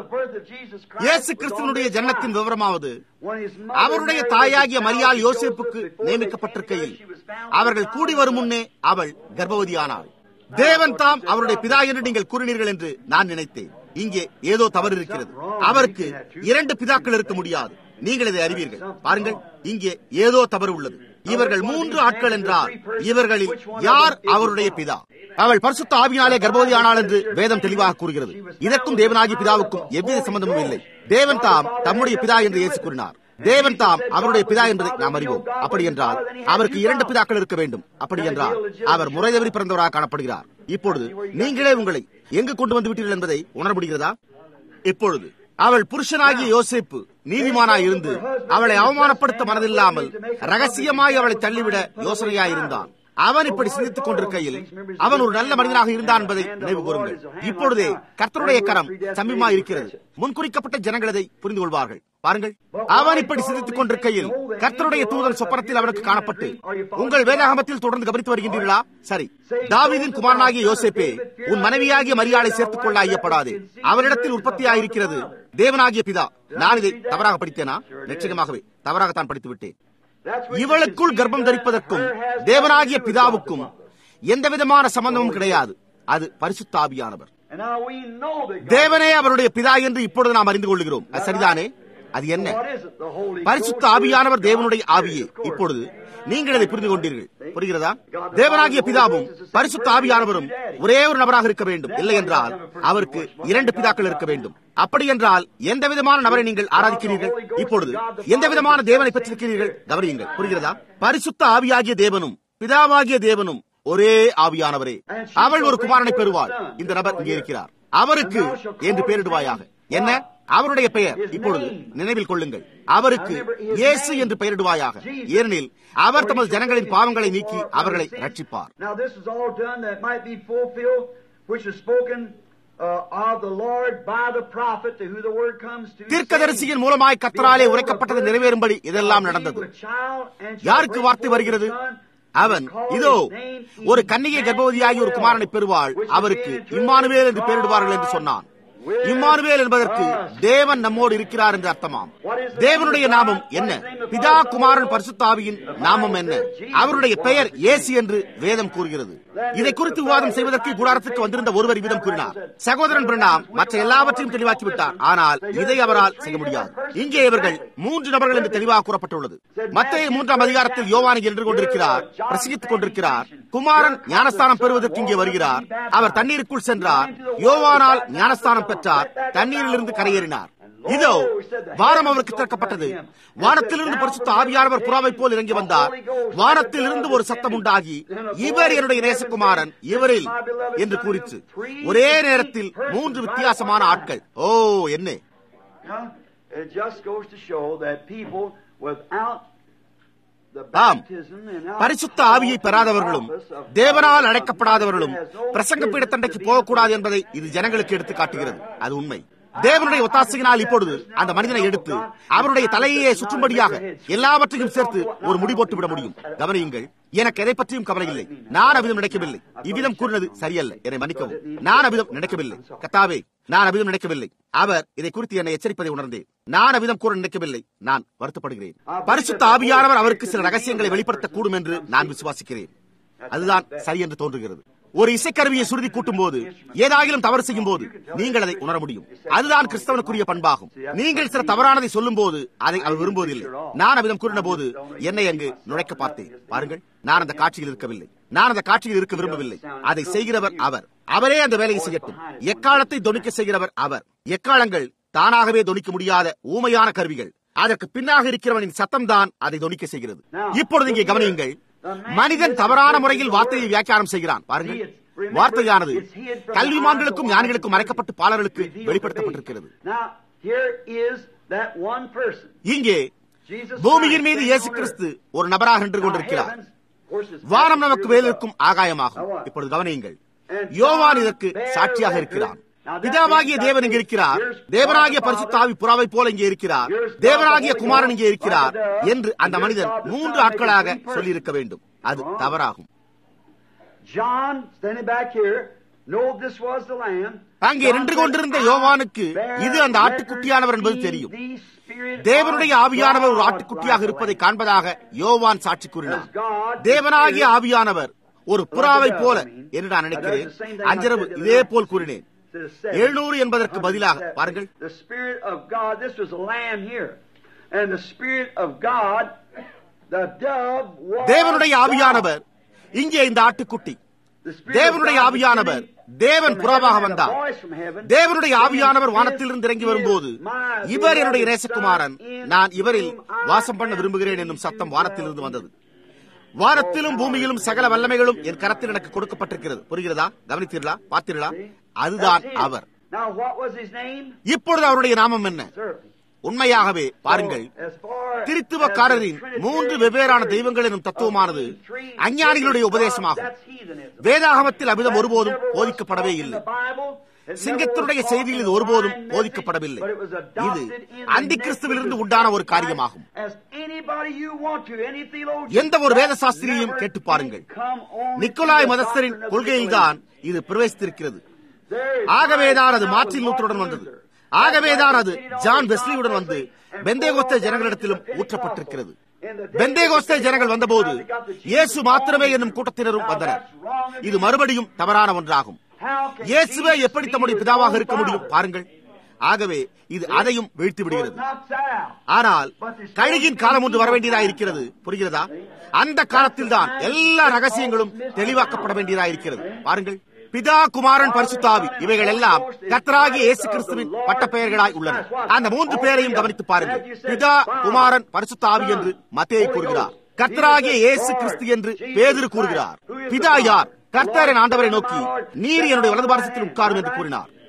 இயேசு கிறிஸ்துவனுடைய ஜன்னத்தின் விவரமாவது அவருடைய தாயாகிய மரியாள் யோசேப்புக்கு நியமிக்கப்பட்டிருக்கையில் அவர்கள் கூடி வரும் முன்னே அவள் கர்ப்பவதியானாள் தேவன் தாம் அவருடைய பிதா என்று நீங்கள் கூறினீர்கள் என்று நான் நினைத்தேன் இங்கே ஏதோ தவறு இருக்கிறது அவருக்கு இரண்டு பிதாக்கள் இருக்க முடியாது நீங்கள் இதை அறிவீர்கள் பாருங்கள் இங்கே ஏதோ தவறு உள்ளது இவர்கள் மூன்று ஆட்கள் என்றால் இவர்களில் யார் அவருடைய பிதா அவள் பரிசுத்த ஆவினாலே கர்ப்பவதியானாள் என்று வேதம் தெளிவாக கூறுகிறது இதற்கும் தேவனாகிய பிதாவுக்கும் எவ்வித சம்பந்தமும் இல்லை தேவன் தாம் தம்முடைய பிதா என்று இயேசு கூறினார் தேவன் தாம் அவருடைய பிதா என்பதை நாம் அறிவோம் அப்படி என்றால் அவருக்கு இரண்டு பிதாக்கள் இருக்க வேண்டும் அப்படி என்றால் அவர் முறை தவறி பிறந்தவராக காணப்படுகிறார் இப்பொழுது நீங்களே உங்களை எங்கு கொண்டு வந்து விட்டீர்கள் என்பதை உணர முடிகிறதா இப்பொழுது அவள் புருஷனாகிய யோசிப்பு நீதிமானாய் இருந்து அவளை அவமானப்படுத்த மனதில்லாமல் ரகசியமாய் அவளை தள்ளிவிட யோசனையாயிருந்தான் அவன் இப்படி சிந்தித்துக் கொண்டிருக்கையில் அவன் ஒரு நல்ல மனிதனாக இருந்தான் என்பதை நினைவு கூறுங்கள் இப்பொழுதே கர்த்தருடைய கரம் சமீபமா இருக்கிறது முன்குறிக்கப்பட்ட ஜனங்கள் அதை புரிந்து கொள்வார்கள் பாருங்கள் அவன் இப்படி சிந்தித்துக் கொண்டிருக்கையில் கர்த்தருடைய தூதன் சொப்பனத்தில் அவனுக்கு காணப்பட்டு உங்கள் வேதாகமத்தில் தொடர்ந்து கவனித்து வருகின்றீர்களா சரி தாவிதின் குமாரனாகிய யோசேப்பே உன் மனைவியாகிய மரியாதை சேர்த்துக் கொள்ள ஐயப்படாதே அவரிடத்தில் உற்பத்தியாயிருக்கிறது தேவனாகிய பிதா நான் இதை தவறாக படித்தேனா நிச்சயமாகவே தவறாகத்தான் படித்து விட்டேன் இவளுக்குள் கர்ப்பம் தரிப்பதற்கும் தேவனாகிய பிதாவுக்கும் எந்த விதமான சம்பந்தமும் கிடையாது அது பரிசுத்தாபியானவர் தேவனே அவருடைய பிதா என்று இப்பொழுது நாம் அறிந்து கொள்கிறோம் அது சரிதானே அது என்ன பரிசுத்த ஆவியானவர் தேவனுடைய ஆவியே இப்பொழுது நீங்கள் அதை புரிந்து கொண்டீர்கள் புரிகிறதா தேவனாகிய பிதாவும் பரிசுத்த ஆவியானவரும் ஒரே ஒரு நபராக இருக்க வேண்டும் இல்லை என்றால் அவருக்கு இரண்டு பிதாக்கள் இருக்க வேண்டும் அப்படி என்றால் எந்த விதமான நபரை நீங்கள் ஆராதிக்கிறீர்கள் இப்பொழுது எந்த விதமான தேவனை பெற்றிருக்கிறீர்கள் கவனியுங்கள் புரிகிறதா பரிசுத்த ஆவியாகிய தேவனும் பிதாவாகிய தேவனும் ஒரே ஆவியானவரே அவள் ஒரு குமாரனை பெறுவாள் இந்த நபர் இங்கே இருக்கிறார் அவருக்கு என்று பெயரிடுவாயாக என்ன அவருடைய பெயர் இப்பொழுது நினைவில் கொள்ளுங்கள் அவருக்கு இயேசு என்று பெயரிடுவாயாக ஏனெனில் அவர் தமது ஜனங்களின் பாவங்களை நீக்கி அவர்களை ரட்சிப்பார் தீர்க்கதரிசியின் மூலமாய் கத்தராலே உரைக்கப்பட்டது நிறைவேறும்படி இதெல்லாம் நடந்தது யாருக்கு வார்த்தை வருகிறது அவன் இதோ ஒரு கன்னிகை கர்ப்பவதியாகி ஒரு குமாரனை பெறுவாள் அவருக்கு இம்மானுவேல் என்று பெயரிடுவார்கள் என்று சொன்னான் இம்மானுவேல் என்பதற்கு தேவன் நம்மோடு இருக்கிறார் என்று அர்த்தமாம் தேவனுடைய நாமம் என்ன பிதா குமாரன் பரிசுத்தாவியின் நாமம் என்ன அவருடைய பெயர் ஏசி என்று வேதம் கூறுகிறது இதை குறித்து விவாதம் செய்வதற்கு குடாரத்துக்கு வந்திருந்த ஒருவர் விதம் கூறினார் சகோதரன் பிரணாம் மற்ற எல்லாவற்றையும் தெளிவாக்கி விட்டார் ஆனால் இதை அவரால் செய்ய முடியாது இங்கே இவர்கள் மூன்று நபர்கள் என்று தெளிவாக கூறப்பட்டுள்ளது மத்திய மூன்றாம் அதிகாரத்தில் யோவானை என்று கொண்டிருக்கிறார் பிரசங்கித்துக் கொண்டிருக்கிறார் குமாரன் ஞானஸ்தானம் பெறுவதற்கு இங்கே வருகிறார் அவர் தண்ணீருக்குள் சென்றார் யோவானால் ஞானஸ்தானம் பெற்றார் தண்ணீரிலிருந்து கரையேறினார் இதோ வானம் அவருக்கு திறக்கப்பட்டது வானத்திலிருந்து பரிசுத்த ஆவியானவர் புறாவை போல் இறங்கி வந்தார் வானத்திலிருந்து ஒரு சத்தம் உண்டாகி இவர் என்னுடைய நேசகுமாரன் இவரில் என்று கூறிச்சு ஒரே நேரத்தில் மூன்று வித்தியாசமான ஆட்கள் ஓ என்ன ஆம் பரிசுத்த ஆவியை பெறாதவர்களும் தேவனால் அழைக்கப்படாதவர்களும் பிரசங்க பீடத்தண்டைக்கு போகக்கூடாது என்பதை இது ஜனங்களுக்கு எடுத்து காட்டுகிறது அது உண்மை தேவனுடைய ஒத்தாசையினால் இப்பொழுது அந்த மனிதனை எடுத்து அவருடைய தலையே சுற்றும்படியாக எல்லாவற்றையும் சேர்த்து ஒரு முடி போட்டு விட முடியும் கவனியுங்கள் எனக்கு எதை பற்றியும் கவலை இல்லை நான் அவிதம் நினைக்கவில்லை இவ்விதம் கூறினது சரியல்ல என்னை மன்னிக்கவும் நான் அவிதம் நினைக்கவில்லை கத்தாவே நான் அவிதம் நினைக்கவில்லை அவர் இதை குறித்து என்னை எச்சரிப்பதை உணர்ந்தேன் நான் அவிதம் கூற நினைக்கவில்லை நான் வருத்தப்படுகிறேன் பரிசுத்த ஆவியானவர் அவருக்கு சில ரகசியங்களை வெளிப்படுத்தக்கூடும் என்று நான் விசுவாசிக்கிறேன் அதுதான் சரி என்று தோன்றுகிறது ஒரு இசைக்கருவியை சுருதி கூட்டும் போது ஏதாகிலும் தவறு செய்யும் போது நீங்கள் அதை உணர முடியும் அதுதான் கிறிஸ்தவனுக்குரிய பண்பாகும் நீங்கள் சில தவறானதை சொல்லும் போது அதை அவர் விரும்புவதில்லை நான் அவ்விதம் கூறின போது என்னை அங்கு நுழைக்க பார்த்தேன் பாருங்கள் நான் அந்த காட்சியில் இருக்கவில்லை நான் அந்த காட்சியில் இருக்க விரும்பவில்லை அதை செய்கிறவர் அவர் அவரே அந்த வேலையை செய்யட்டும் எக்காலத்தை தொனிக்க செய்கிறவர் அவர் எக்காலங்கள் தானாகவே தொனிக்க முடியாத ஊமையான கருவிகள் அதற்கு பின்னாக இருக்கிறவனின் சத்தம் தான் அதை தொனிக்க செய்கிறது இப்பொழுது இங்கே கவனியுங்கள் மனிதன் தவறான முறையில் வார்த்தையை வியாக்கியானம் செய்கிறான் பாருங்கள் வார்த்தையானது கல்விமான்களுக்கும் ஞானிகளுக்கும் மறைக்கப்பட்டு பாலர்களுக்கு வெளிப்படுத்தப்பட்டிருக்கிறது இங்கே பூமியின் மீது இயேசு கிறிஸ்து ஒரு நபராக நின்று கொண்டிருக்கிறார் வானம் நமக்கு வேலிருக்கும் ஆகாயமாகும் இப்பொழுது கவனியுங்கள் யோவான் இதற்கு சாட்சியாக இருக்கிறான் பிதாவாகிய தேவன் இங்கே இருக்கிறார் தேவனாகிய பரிசுத்தாவி புறாவை போல இங்கே இருக்கிறார் தேவனாகிய குமாரன் இங்கே இருக்கிறார் என்று அந்த மனிதன் மூன்று ஆட்களாக சொல்லியிருக்க வேண்டும் அது தவறாகும் அங்கே நின்று கொண்டிருந்த யோவானுக்கு இது அந்த ஆட்டுக்குட்டியானவர் என்பது தெரியும் தேவனுடைய ஆவியானவர் ஒரு ஆட்டுக்குட்டியாக இருப்பதை காண்பதாக யோவான் சாட்சி கூறினார் தேவனாகிய ஆவியானவர் ஒரு புறாவை போல என்று நான் நினைக்கிறேன் அஞ்சரவு இதே போல் கூறினேன் எழுநூறு என்பதற்கு பதிலாக பாருங்கள் தேவனுடைய ஆவியானவர் இங்கே இந்த ஆட்டுக்குட்டி தேவனுடைய ஆவியானவர் தேவன் புறாவாக வந்தார் தேவனுடைய ஆவியானவர் வானத்திலிருந்து இறங்கி வரும்போது இவர் என்னுடைய நேசகுமாரன் நான் இவரில் வாசம் பண்ண விரும்புகிறேன் என்னும் சத்தம் வானத்திலிருந்து வந்தது வானத்திலும் பூமியிலும் சகல வல்லமைகளும் என் கரத்தில் எனக்கு கொடுக்கப்பட்டிருக்கிறது புரிகிறதா கவனித்தீர்களா பார்த்தீர்களா அதுதான் அவர் இப்பொழுது அவருடைய நாமம் என்ன உண்மையாகவே பாருங்கள் திருத்துவக்காரரின் மூன்று வெவ்வேறான தெய்வங்கள் எனும் தத்துவமானது அஞ்ஞானிகளுடைய உபதேசமாகும் வேதாகமத்தில் அமிதம் ஒருபோதும் போதிக்கப்படவே இல்லை சிங்கத்தினுடைய செய்தியில் இது ஒருபோதும் போதிக்கப்படவில்லை இது அந்தி கிறிஸ்துவிலிருந்து உண்டான ஒரு காரியமாகும் எந்த ஒரு வேத சாஸ்திரியையும் கேட்டு பாருங்கள் நிக்கோலாய் மதஸ்தரின் கொள்கையில்தான் இது பிரவேசித்திருக்கிறது ஆகவேதான் அது மார்டின் லூத்தருடன் வந்தது ஆகவேதான் அது ஜான் வெஸ்லியுடன் வந்து பெந்தேகோஸ்தே ஜனங்களிடத்திலும் ஊற்றப்பட்டிருக்கிறது பெந்தேகோஸ்தே ஜனங்கள் வந்தபோது இயேசு மாத்திரமே என்னும் கூட்டத்தினரும் வந்தனர் இது மறுபடியும் தவறான ஒன்றாகும் இயேசுவே எப்படி தம்முடைய பிதாவாக இருக்க முடியும் பாருங்கள் ஆகவே இது அதையும் வீழ்த்தி விடுகிறது ஆனால் கழுகின் காலம் ஒன்று வரவேண்டியதா இருக்கிறது புரிகிறதா அந்த காலத்தில் தான் எல்லா ரகசியங்களும் தெளிவாக்கப்பட வேண்டியதா இருக்கிறது பாருங்கள் பிதா குமாரன் பரிசுத்தாவி இவைகள் எல்லாம் கத்தராகிய இயேசு கிறிஸ்துவின் பட்ட பெயர்களாய் உள்ளன அந்த மூன்று பேரையும் கவனித்து பாருங்கள் பிதா குமாரன் பரிசுத்தாவி என்று மத்தியை கூறுகிறார் கர்த்தராகிய இயேசு கிறிஸ்து என்று பேதிரு கூறுகிறார் பிதா யார் கர்த்தரின் ஆண்டவரை நோக்கி நீர் என்னுடைய வலது பாரசத்தில் உட்காரும் என்று கூறினார்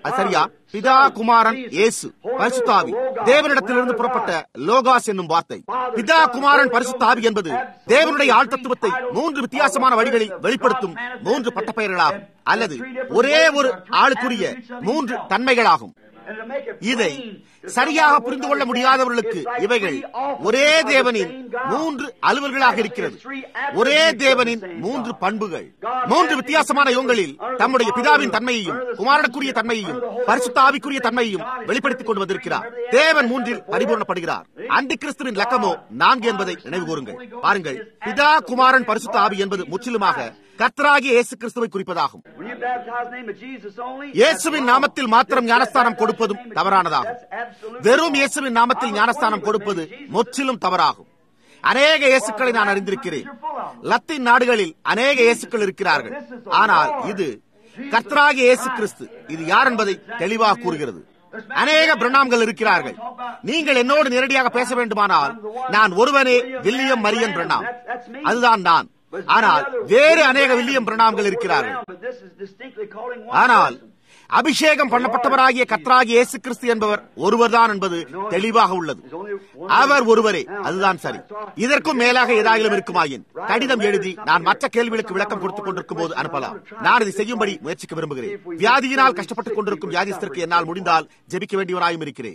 அது சரியா பிதா குமாரன் இயேசு பரிசுத்தாவி தேவனிடத்திலிருந்து புறப்பட்ட லோகாஸ் என்னும் வார்த்தை பிதா குமாரன் பரிசுத்தாவி என்பது தேவனுடைய ஆழ்த்தத்துவத்தை மூன்று வித்தியாசமான வழிகளில் வெளிப்படுத்தும் மூன்று பட்டப்பெயர்களாகும் அல்லது ஒரே ஒரு ஆளுக்குரிய மூன்று தன்மைகளாகும் இதை சரியாக புரிந்து கொள்ள முடியாதவர்களுக்கு இவைகள் ஒரே தேவனின் மூன்று அலுவல்களாக இருக்கிறது ஒரே தேவனின் மூன்று பண்புகள் மூன்று வித்தியாசமான யுகங்களில் தம்முடைய பிதாவின் தன்மையையும் குமாரனுக்குரிய தன்மையையும் பரிசுத்தாவிக்குரிய தன்மையையும் வெளிப்படுத்திக் கொண்டு வந்திருக்கிறார் தேவன் மூன்றில் பரிபூர்ணப்படுகிறார் அந்தி கிறிஸ்துவின் லக்கமோ நான்கு என்பதை நினைவு கூறுங்கள் பாருங்கள் பிதா குமாரன் பரிசுத்த ஆவி என்பது முற்றிலுமாக கர்த்தராகிய இயேசு கிறிஸ்துவை குறிப்பதாகும் இயேசுவின் நாமத்தில் மாத்திரம் ஞானஸ்தானம் கொடுப்பதும் தவறானதாகும் வெறும் இயேசுவின் நாமத்தில் ஞானஸ்தானம் கொடுப்பது முற்றிலும் தவறாகும் அநேக இயேசுக்களை நான் அறிந்திருக்கிறேன் லத்தின் நாடுகளில் அநேக இயேசுக்கள் இருக்கிறார்கள் ஆனால் இது கர்த்தராகிய இயேசு கிறிஸ்து இது யார் என்பதை தெளிவாக கூறுகிறது அநேக பிரணாம்கள் இருக்கிறார்கள் நீங்கள் என்னோடு நேரடியாக பேச வேண்டுமானால் நான் ஒருவனே வில்லியம் மரியன் பிரணாம் அதுதான் நான் ஆனால் வேறு அநேக வில்லியம் பிரணாம்கள் இருக்கிறார்கள் ஆனால் அபிஷேகம் பண்ணப்பட்டவராகிய கத்ராகிய இயேசு கிறிஸ்து என்பவர் ஒருவர்தான் என்பது தெளிவாக உள்ளது அவர் ஒருவரே அதுதான் சரி இதற்கும் மேலாக ஏதாயிலும் இருக்குமாயின் கடிதம் எழுதி நான் மற்ற கேள்விகளுக்கு விளக்கம் கொடுத்துக் கொண்டிருக்கும் போது அனுப்பலாம் நான் இதை செய்யும்படி முயற்சிக்க விரும்புகிறேன் வியாதியினால் கஷ்டப்பட்டுக் கொண்டிருக்கும் வியாதிஸ்தருக்கு என்னால் முடிந்தால் ஜெபிக்க வேண்டியவனாயும் இருக்கிறேன்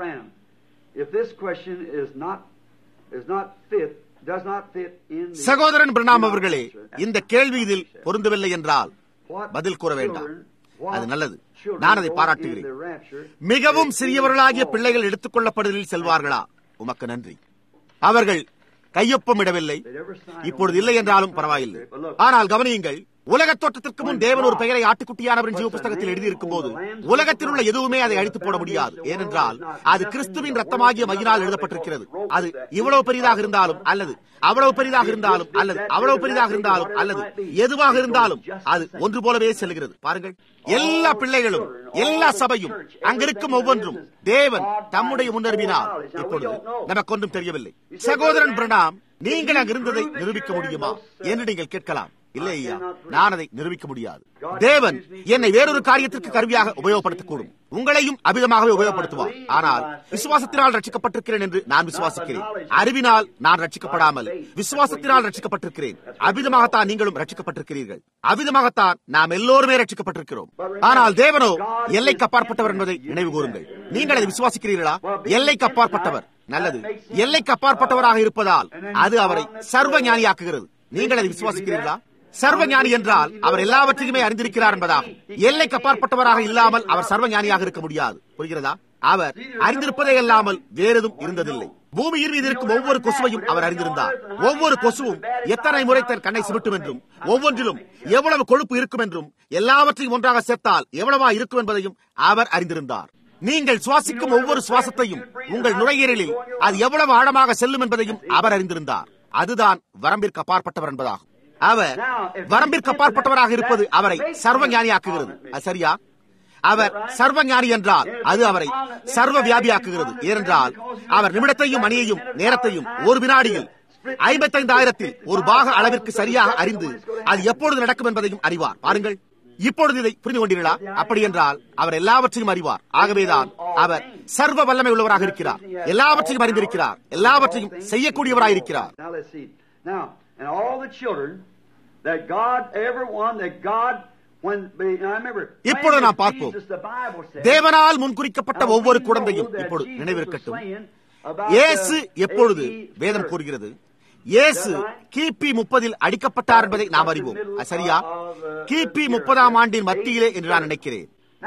சகோதரன் பிரணாம் அவர்களே இந்த கேள்வி இதில் பொருந்தவில்லை என்றால் பதில் கூற வேண்டாம் அது நல்லது நான் அதை பாராட்டுகிறேன் மிகவும் சிறியவர்களாகிய பிள்ளைகள் எடுத்துக் கொள்ளப்படுதலில் செல்வார்களா உமக்கு நன்றி அவர்கள் கையொப்பமிடவில்லை இப்பொழுது இல்லை என்றாலும் பரவாயில்லை ஆனால் கவனியுங்கள் உலக தோற்றத்திற்கு முன் தேவன் ஒரு பெயரை ஆட்டுக்குட்டியானவரின் ஜீவ புஸ்தகத்தில் எழுதியிருக்கும் போது உலகத்தில் உள்ள எதுவுமே அதை அழித்து போட முடியாது ஏனென்றால் அது கிறிஸ்துவின் ரத்தமாகிய மையினால் எழுதப்பட்டிருக்கிறது அது இவ்வளவு பெரிதாக இருந்தாலும் அல்லது அவ்வளவு பெரிதாக இருந்தாலும் அல்லது அவ்வளவு பெரிதாக இருந்தாலும் அல்லது எதுவாக இருந்தாலும் அது ஒன்று போலவே செல்கிறது பாருங்கள் எல்லா பிள்ளைகளும் எல்லா சபையும் அங்கிருக்கும் ஒவ்வொன்றும் தேவன் தம்முடைய முன்னறிவினால் இப்பொழுது நமக்கு ஒன்றும் தெரியவில்லை சகோதரன் பிரணாம் நீங்கள் அங்கிருந்ததை நிரூபிக்க முடியுமா என்று நீங்கள் கேட்கலாம் இல்லை ஐயா நான் அதை நிரூபிக்க முடியாது தேவன் என்னை வேறொரு காரியத்திற்கு கருவியாக உபயோகப்படுத்தக்கூடும் உங்களையும் அபிதமாகவே உபயோகப்படுத்துவார் ஆனால் விசுவாசத்தினால் ரட்சிக்கப்பட்டிருக்கிறேன் என்று நான் விசுவாசிக்கிறேன் அறிவினால் நான் ரட்சிக்கப்படாமல் விசுவாசத்தினால் ரட்சிக்கப்பட்டிருக்கிறேன் அபிதமாகத்தான் நீங்களும் ரட்சிக்கப்பட்டிருக்கிறீர்கள் அபிதமாகத்தான் நாம் எல்லோருமே ரட்சிக்கப்பட்டிருக்கிறோம் ஆனால் தேவனோ எல்லைக்கு அப்பாற்பட்டவர் என்பதை நினைவு கூறுங்கள் நீங்கள் அதை விசுவாசிக்கிறீர்களா எல்லைக்கு அப்பாற்பட்டவர் நல்லது எல்லைக்கு அப்பாற்பட்டவராக இருப்பதால் அது அவரை சர்வ ஞானியாக்குகிறது நீங்கள் அதை விசுவாசிக்கிறீர்களா சர்வ ஞானி என்றால் அவர் எல்லாவற்றையுமே அறிந்திருக்கிறார் என்பதாகும் எல்லைக்கு அப்பாற்பட்டவராக இல்லாமல் அவர் சர்வ ஞானியாக இருக்க முடியாது புரிகிறதா அவர் அறிந்திருப்பதே இல்லாமல் வேறெதும் இருந்ததில்லை பூமியின் மீது இருக்கும் ஒவ்வொரு கொசுவையும் அவர் அறிந்திருந்தார் ஒவ்வொரு கொசுவும் எத்தனை முறை தன் கண்ணை சிமிட்டும் என்றும் ஒவ்வொன்றிலும் எவ்வளவு கொழுப்பு இருக்கும் என்றும் எல்லாவற்றையும் ஒன்றாக சேர்த்தால் எவ்வளவா இருக்கும் என்பதையும் அவர் அறிந்திருந்தார் நீங்கள் சுவாசிக்கும் ஒவ்வொரு சுவாசத்தையும் உங்கள் நுரையீரலில் அது எவ்வளவு ஆழமாக செல்லும் என்பதையும் அவர் அறிந்திருந்தார் அதுதான் வரம்பிற்கு அப்பாற்பட்டவர் என்பதாகும் அவர் வரம்பிற்கு அப்பாற்பட்டவராக இருப்பது அவரை சர்வ ஞானியாக்குகிறது அது சரியா அவர் சர்வ ஞானி என்றால் அது அவரை சர்வ வியாபியாக்குகிறது ஏனென்றால் அவர் நிமிடத்தையும் மணியையும் நேரத்தையும் ஒரு வினாடியில் ஐம்பத்தைந்தாயிரத்தில் ஒரு பாக அளவிற்கு சரியாக அறிந்து அது எப்பொழுது நடக்கும் என்பதையும் அறிவார் பாருங்கள் இப்பொழுது இதை புரிந்து கொண்டீர்களா அப்படி என்றால் அவர் எல்லாவற்றையும் அறிவார் ஆகவேதான் அவர் சர்வ வல்லமை உள்ளவராக இருக்கிறார் எல்லாவற்றையும் அறிந்திருக்கிறார் எல்லாவற்றையும் செய்யக்கூடியவராக இருக்கிறார் இப்பொழுது நாம் பார்ப்போம் தேவனால் முன்குறிக்கப்பட்ட ஒவ்வொரு குழந்தையும் இப்பொழுது நினைவிருக்கட்டும் இயேசு எப்பொழுது வேதம் கூறுகிறது இயேசு கிபி முப்பதில் அடிக்கப்பட்டார் என்பதை நாம் அறிவோம் சரியா கிபி முப்பதாம் ஆண்டின் மத்தியிலே என்று நான் நினைக்கிறேன்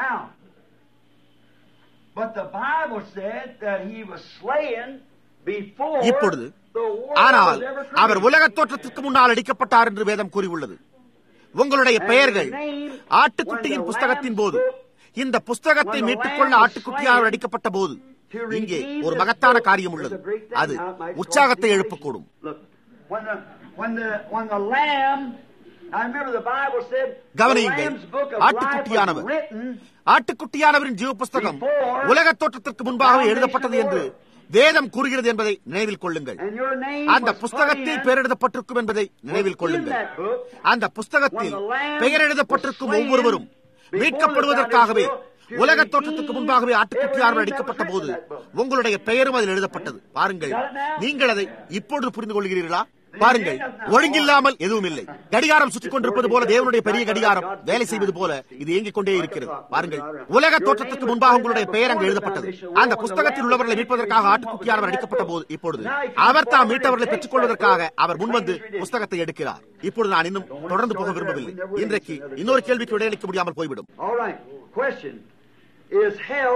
இப்பொழுது ஆனால் அவர் உலக தோற்றத்திற்கு முன்னால் அடிக்கப்பட்டார் என்று வேதம் கூறியுள்ளது உங்களுடைய பெயர்கள் ஆட்டுக்குட்டியின் புஸ்தகத்தின் போது இந்த புஸ்தகத்தை மீட்டுக்கொள்ள ஆட்டுக்குட்டியாக அடிக்கப்பட்ட போது இங்கே ஒரு மகத்தான காரியம் உள்ளது அது உற்சாகத்தை எழுப்பக்கூடும் கவனியுங்கள் ஆட்டுக்குட்டியானவர் ஆட்டுக்குட்டியானவரின் ஜீவ புஸ்தகம் உலக தோற்றத்திற்கு முன்பாகவே எழுதப்பட்டது என்று வேதம் கூறுகிறது என்பதை நினைவில் கொள்ளுங்கள் அந்த புஸ்தகத்தில் பெயர் எழுதப்பட்டிருக்கும் என்பதை நினைவில் கொள்ளுங்கள் அந்த புஸ்தகத்தில் பெயர் எழுதப்பட்டிருக்கும் ஒவ்வொருவரும் மீட்கப்படுவதற்காகவே உலக தோற்றத்துக்கு முன்பாகவே ஆட்டுக்குட்டியார்கள் அடிக்கப்பட்ட போது உங்களுடைய பெயரும் அதில் எழுதப்பட்டது பாருங்கள் நீங்கள் அதை இப்பொழுது புரிந்து கொள்கிறீர்களா பாருங்கள் ஒழுங்கில்லாமல் எதுவும் இல்லை கடிகாரம் சுற்றிக் கொண்டிருப்பது போல தேவனுடைய பெரிய கடிகாரம் வேலை செய்வது போல இது இயங்கிக் கொண்டே இருக்கிறது பாருங்கள் உலக தோற்றத்துக்கு முன்பாக உங்களுடைய பெயர் அங்கு எழுதப்பட்டது அந்த புஸ்தகத்தில் உள்ளவர்களை மீட்பதற்காக ஆட்டுக்குட்டியானவர் அடிக்கப்பட்ட போது இப்பொழுது அவர் தாம் மீட்டவர்களை பெற்றுக் கொள்வதற்காக அவர் முன்வந்து புஸ்தகத்தை எடுக்கிறார் இப்பொழுது நான் இன்னும் தொடர்ந்து போக விரும்பவில்லை இன்றைக்கு இன்னொரு கேள்விக்கு விடையளிக்க முடியாமல் போய்விடும் All right. Question. Is hell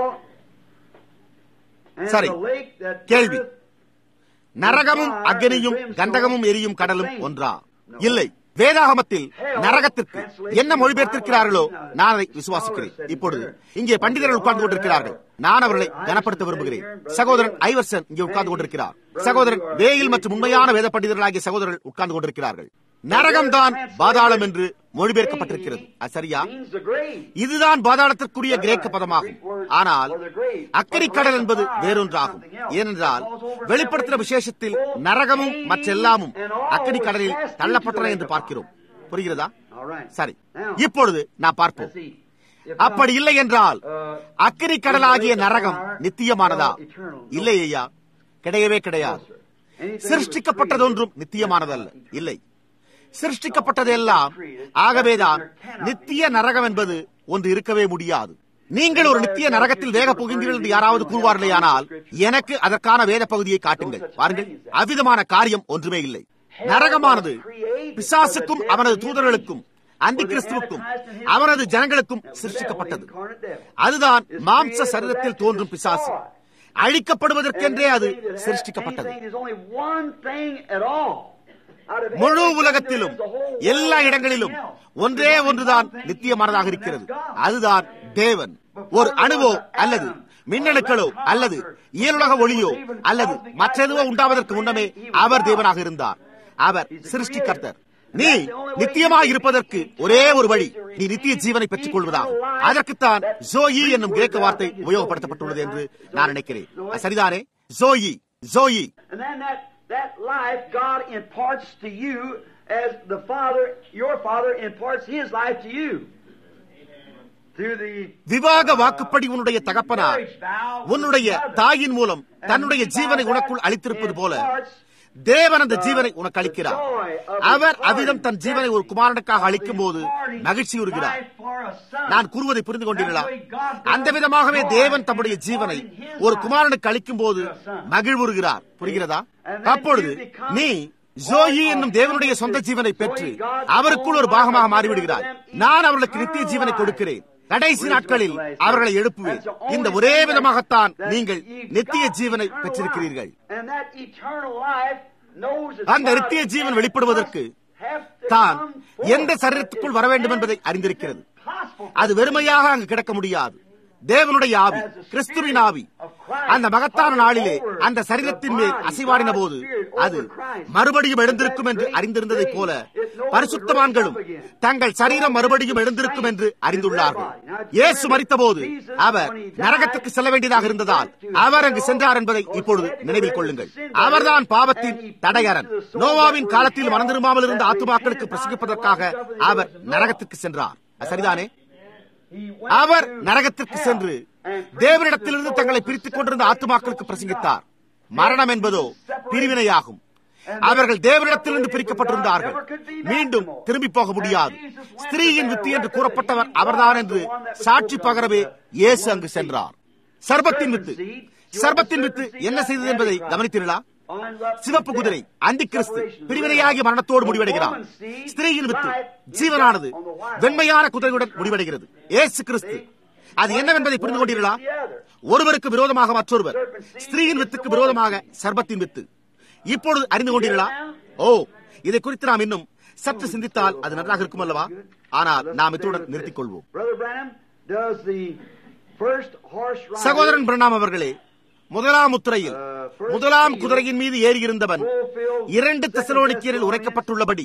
and சரி. the lake that கேள்வி. burneth நரகமும் அக்னியும் கந்தகமும் எரியும் கடலும் ஒன்றா இல்லை வேதாகமத்தில் நரகத்திற்கு என்ன மொழிபெயர்த்திருக்கிறார்களோ நான் அதை விசுவாசிக்கிறேன் இப்பொழுது இங்கே பண்டிதர்கள் உட்கார்ந்து கொண்டிருக்கிறார்கள் நான் அவர்களை கனப்படுத்த விரும்புகிறேன் சகோதரன் ஐவர்சன் இங்கே உட்கார்ந்து கொண்டிருக்கிறார் சகோதரன் வேயில் மற்றும் உண்மையான வேத பண்டிதர்களாகிய சகோதரர்கள் உட்கார்ந்து கொண்டிருக்கிறார்கள் நரகம்தான் பாதாளம் என்று மொழிபெயர்க்கப்பட்டிருக்கிறது அது சரியா means the grave. இதுதான் பாதாளத்திற்குரிய கிரேக்க பதமாகும் ஆனால் அக்கரிக்கடல் என்பது வேறொன்றாகும் ஏனென்றால் வெளிப்படுத்தின விசேஷத்தில் நரகமும் மற்றெல்லாமும் அக்கடி கடலில் தள்ளப்பட்டன என்று பார்க்கிறோம் புரிகிறதா All right. சரி Now, இப்பொழுது நான் பார்ப்போம் let's see. If அப்படி இல்லை என்றால் அக்கரி கடலாகிய நரகம் நித்தியமானதா இல்லை ஐயா கிடையவே கிடையாது anything சிருஷ்டிக்கப்பட்டதொன்றும் நித்தியமானதல்ல இல்லை சிருஷ்டிக்கப்பட்டதெல்லாம் ஆகவேதான் நித்திய நரகம் என்பது ஒன்று இருக்கவே முடியாது நீங்கள் ஒரு நித்திய நரகத்தில் வேக புகுந்தீர்கள் என்று யாராவது கூறுவார்களேயானால் எனக்கு அதற்கான வேத பகுதியை காட்டுங்கள் பாருங்கள் அவ்விதமான காரியம் ஒன்றுமே இல்லை நரகமானது பிசாசுக்கும் அவனது தூதர்களுக்கும் அந்தி கிறிஸ்துவுக்கும் அவனது ஜனங்களுக்கும் சிருஷ்டிக்கப்பட்டது அதுதான் மாம்ச சரீரத்தில் தோன்றும் பிசாசு அழிக்கப்படுவதற்கென்றே அது சிருஷ்டிக்கப்பட்டது முழு உலகத்திலும் எல்லா இடங்களிலும் ஒன்றே ஒன்றுதான் நித்தியமானதாக இருக்கிறது அதுதான் தேவன் ஒரு அணுவோ அல்லது மின்னணுக்களோ அல்லது இயலுலக ஒளியோ அல்லது மற்றெதுவோ உண்டாவதற்கு முன்னமே அவர் தேவனாக இருந்தார் அவர் சிருஷ்டிகர்த்தர் நீ நித்தியமாக இருப்பதற்கு ஒரே ஒரு வழி நீ நித்திய ஜீவனை பெற்றுக் கொள்வதாகும் அதற்குத்தான் ஜோயி என்னும் கிரேக்க வார்த்தை உபயோகப்படுத்தப்பட்டுள்ளது என்று நான் நினைக்கிறேன் அது சரிதானே Joey Joey And then that, that life God imparts to you as the Father, your Father imparts His life to you. Through the விவாக வாக்குப்படி உன்னுடைய தகப்பனார் உன்னுடைய தாயின் மூலம் தன்னுடைய ஜீவனை உனக்குள் அளித்திருப்பது போல தேவன் அந்த ஜீவனை உனக்கு அளிக்கிறார் அவர் அவ்விதம் தன் ஜீவனை ஒரு குமாரனுக்காக அளிக்கும் போது மகிழ்ச்சி உறுகிறார் நான் கூறுவதை புரிந்து கொண்டீர்களா அந்த விதமாகவே தேவன் தம்முடைய ஜீவனை ஒரு குமாரனுக்கு அளிக்கும் போது மகிழ்வுறுகிறார் புரிகிறதா அப்பொழுது நீ ஜோயி என்னும் தேவனுடைய சொந்த ஜீவனை பெற்று அவருக்குள் ஒரு பாகமாக மாறிவிடுகிறார் நான் அவர்களுக்கு நித்திய ஜீவனை கொடுக்கிறேன் கடைசி நாட்களில் அவர்களை எழுப்புவேன் இந்த ஒரே விதமாகத்தான் நீங்கள் நித்திய ஜீவனை பெற்றிருக்கிறீர்கள் And that eternal life knows that அந்த God நித்திய ஜீவன் வெளிப்படுவதற்கு have to தான் come forth. எந்த சரீரத்துக்குள் வர வேண்டும் என்பதை அறிந்திருக்கிறது Possible அது வெறுமையாக அங்கு கிடக்க முடியாது தேவனுடைய ஆவி கிறிஸ்துவின் ஆவி அந்த மகத்தான நாளிலே அந்த சரீரத்தின் மேல் அசைவாடின போது அது மறுபடியும் எழுந்திருக்கும் என்று அறிந்திருந்ததைப் போல பரிசுத்தவான்களும் தங்கள் சரீரம் மறுபடியும் எழுந்திருக்கும் என்று அறிந்துள்ளார்கள் இயேசு மறித்தபோது அவர் நரகத்துக்கு செல்ல வேண்டியதாக இருந்ததால் அவர் அங்கு சென்றார் என்பதை இப்பொழுது நினைவில் கொள்ளுங்கள் அவர்தான் பாவத்தின் தடையரன் நோவாவின் காலத்தில் மறந்திருமாமல் இருந்த ஆத்துமாக்களுக்கு பிரசங்கிப்பதற்காக அவர் நரகத்துக்கு சென்றார் அது சரிதானே He went அவர் to நரகத்திற்கு hell சென்று and தேவனிடத்திலிருந்து தங்களை பிரித்துக் கொண்டிருந்த ஆத்துமாக்களுக்கு பிரசங்கித்தார் மரணம் என்பதோ பிரிவினையாகும் அவர்கள் தேவனிடத்திலிருந்து பிரிக்கப்பட்டிருந்தார்கள் மீண்டும் திரும்பி போக முடியாது ஸ்திரீயின் வித்து என்று கூறப்பட்டவர் அவர்தான் என்று சாட்சி பகரவே இயேசு அங்கு சென்றார் சர்பத்தின் வித்து சர்பத்தின் வித்து என்ன செய்தது என்பதை கவனித்தீர்களா சிவப்பு குதிரை அந்தி கிறிஸ்து பிரிவினையாகிய மரணத்தோடு முடிவடைகிறார் ஸ்திரீயின் வித்து ஜீவனானது வெண்மையான குதிரையுடன் முடிவடைகிறது ஏசு கிறிஸ்து அது என்னவென்பதை புரிந்து கொண்டீர்களா ஒருவருக்கு விரோதமாக மற்றொருவர் ஸ்திரீயின் வித்துக்கு விரோதமாக சர்பத்தின் வித்து இப்பொழுது அறிந்து கொண்டீர்களா ஓ இதை குறித்து நாம் இன்னும் சற்று சிந்தித்தால் அது நன்றாக இருக்கும் அல்லவா ஆனால் நாம் இத்துடன் நிறுத்திக் கொள்வோம் Brother Branham, does the first horse rider சகோதரன் பிரணாம் அவர்களே முதலாம் முத்திரையில் முதலாம் குதிரையின் மீது ஏறியிருந்தவன் இரண்டு தெசலோனிக்கியரில் உரைக்கப்பட்டுள்ளபடி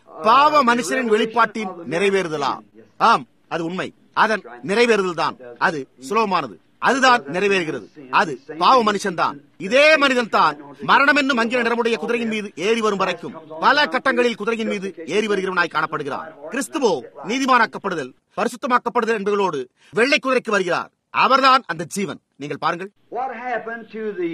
பாவ மனுஷனின் வெளிப்பாட்டின் நிறைவேறுதலா ஆம் அது உண்மை அதன் நிறைவேறுதல் தான் அது சுலபமானது அதுதான் நிறைவேறுகிறது அது பாவ மனுஷன் தான் இதே மனிதன் தான் மரணம் என்னும் மங்கில நிறமுடைய குதிரையின் மீது ஏறி வரும் வரைக்கும் பல கட்டங்களில் குதிரையின் மீது ஏறி வருகிறவனாய் காணப்படுகிறார் கிறிஸ்துவோ நீதிமானாக்கப்படுதல் பரிசுத்தமாக்கப்படுதல் என்பவர்களோடு வெள்ளை குதிரைக்கு வருகிறார் அவர்தான் அந்த ஜீவன் நீங்கள் பாருங்கள் What happened to the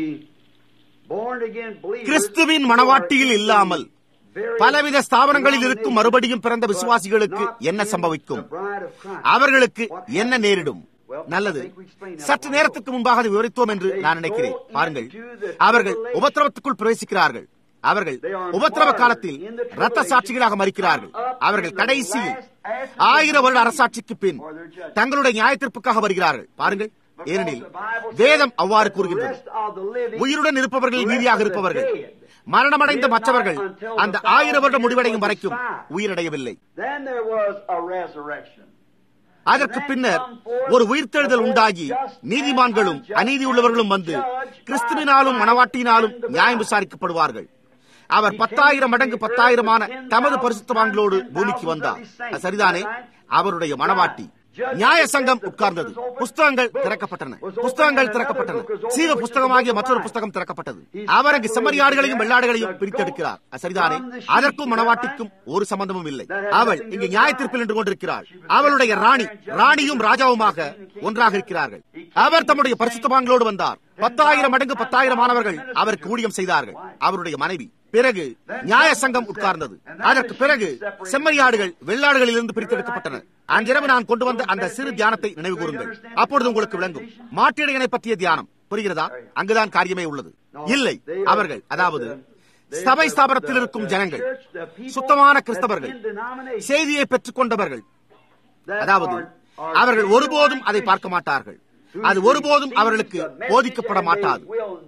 born again believers? கிறிஸ்துவின் மனவாட்டியில் இல்லாமல் Very பலவித ஸ்தாபனங்களில் இருக்கும் மறுபடியும் பிறந்த விசுவாசிகளுக்கு என்ன சம்பவிக்கும் the bride of Christ. அவர்களுக்கு என்ன நேரிடும் நல்லது சற்று நேரத்துக்கு முன்பாக அதை விவரித்தோம் என்று நான் நினைக்கிறேன் பாருங்கள் அவர்கள் உபத்திரவத்துக்குள் பிரவேசிக்கிறார்கள் அவர்கள் உபத்திரவ காலத்தில் இரத்த சாட்சிகளாக மறிக்கிறார்கள் அவர்கள் கடைசியில் ஆயிரம் வருட அரசாட்சிக்கு பின் தங்களுடைய நியாயத்திற்புக்காக வருகிறார்கள் பாருங்கள் ஏனெனில் வேதம் அவ்வாறு கூறுகின்றது உயிருடன் இருப்பவர்கள் நீதியாக இருப்பவர்கள் மரணமடைந்த மற்றவர்கள் அந்த ஆயிரம் வருடம் முடிவடையும் வரைக்கும் உயிரடையவில்லை Then there was a resurrection. அதற்கு பின்னர் ஒரு உயிர்த்தெழுதல் உண்டாகி நீதிமான்களும் அநீதி உள்ளவர்களும் வந்து கிறிஸ்துவினாலும் மனவாட்டியினாலும் நியாயம் விசாரிக்கப்படுவார்கள் அவர் பத்தாயிரம் மடங்கு பத்தாயிரமான தமது பரிசுத்தவான்களோடு பூமிக்கு வந்தார் அது சரிதானே அவருடைய மனவாட்டி நியாய சங்கம் உட்கார்ந்தது புஸ்தகங்கள் திறக்கப்பட்டன புஸ்தகங்கள் திறக்கப்பட்டன சீவ புஸ்தகமாகிய மற்றொரு புஸ்தகம் திறக்கப்பட்டது அவர் அங்கு செம்மறியாடுகளையும் வெள்ளாடுகளையும் பிரித்தெடுக்கிறார் அது சரிதானே அதற்கும் மனவாட்டிக்கும் ஒரு சம்பந்தமும் இல்லை அவள் இங்கு நியாயத்திற்பில் நின்று கொண்டிருக்கிறாள் அவளுடைய ராணி ராணியும் ராஜாவுமாக ஒன்றாக இருக்கிறார்கள் அவர் தம்முடைய பரிசுத்தவான்களோடு வந்தார் பத்தாயிரம் மடங்கு பத்தாயிரம் மாணவர்கள் அவருக்கு ஊழியம் செய்தார்கள் அவருடைய மனைவி பிறகு நியாய சங்கம் உட்கார்ந்தது அதற்கு பிறகு செம்மறியாடுகள் வெள்ளாடுகளிலிருந்து பிரித்தெடுக்கப்பட்டன அன்றிரவு நான் கொண்டு வந்த அந்த சிறு தியானத்தை நினைவு கூறுங்கள் அப்பொழுது உங்களுக்கு விளங்கும் மாட்டிடையனை பற்றிய தியானம் புரிகிறதா அங்குதான் காரியமே உள்ளது இல்லை அவர்கள் அதாவது சபை ஸ்தாபனத்தில் இருக்கும் ஜனங்கள் சுத்தமான கிறிஸ்தவர்கள் செய்தியை பெற்றுக் கொண்டவர்கள் அதாவது அவர்கள் ஒருபோதும் அதை பார்க்க மாட்டார்கள் அது ஒருபோதும் அவர்களுக்கு போதிக்கப்பட மாட்டாது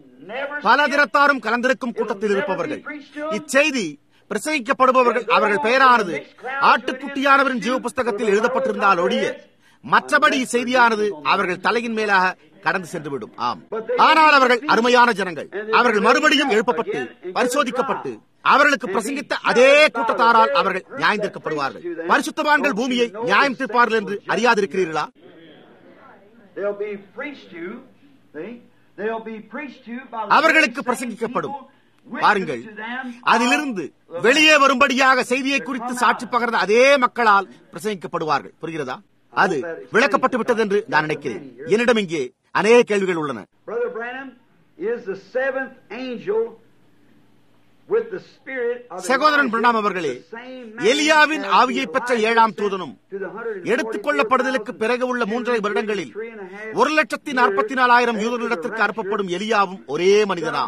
பல தினத்தாரும் கலந்திருக்கும் கூட்டத்தில் இருப்பவர்கள் இச்செய்தி பிரசங்கிக்கப்படுபவர்கள் அவர்கள் பெயரானது ஆட்டுக்குட்டியானவரின் ஜீவ புஸ்தகத்தில் எழுதப்பட்டிருந்தால் ஒழிய மற்றபடி இச்செய்தியானது அவர்கள் தலையின் மேலாக கடந்து சென்றுவிடும் ஆம் ஆனால் அவர்கள் அருமையான ஜனங்கள் அவர்கள் மறுபடியும் எழுப்பப்பட்டு பரிசோதிக்கப்பட்டு அவர்களுக்கு பிரசங்கித்த அதே கூட்டத்தாரால் அவர்கள் நியாயம் தீர்க்கப்படுவார்கள் பரிசுத்தவான்கள் பூமியை நியாயம் தீர்ப்பார்கள் என்று அறியாதிருக்கிறீர்களா They'll be preached to, see? They'll be preached to by the அவர்களுக்கு very same பிரசங்கிக்கப்படும் people, பாருங்கள் witness to them அதிலிருந்து வெளியே வரும்படியாக செய்தியை குறித்து சாட்சி பகர்ந்த அதே மக்களால் பிரசங்கிக்கப்படுவார்கள் புரிகிறதா அது விளக்கப்பட்டு விட்டது என்று நான் நினைக்கிறேன் என்னிடம் இங்கே அநேக கேள்விகள் உள்ளன Brother Branham is the seventh angel with the spirit of சகோதரன் Elijah, பிரணாம் அவர்களே the same man எலியாவின் as ஆவியை பெற்ற Elijah ஏழாம் sent தூதனும் to the 144,000 எடுத்துக் கொள்ளப்படுதலுக்கு பிறகு உள்ள மூன்றரை வருடங்களில் ஒரு லட்சத்தி நாற்பத்தி நாலாயிரம் யூதர்களிடத்திற்கு அனுப்பப்படும் எலியாவும் ஒரே மனிதனா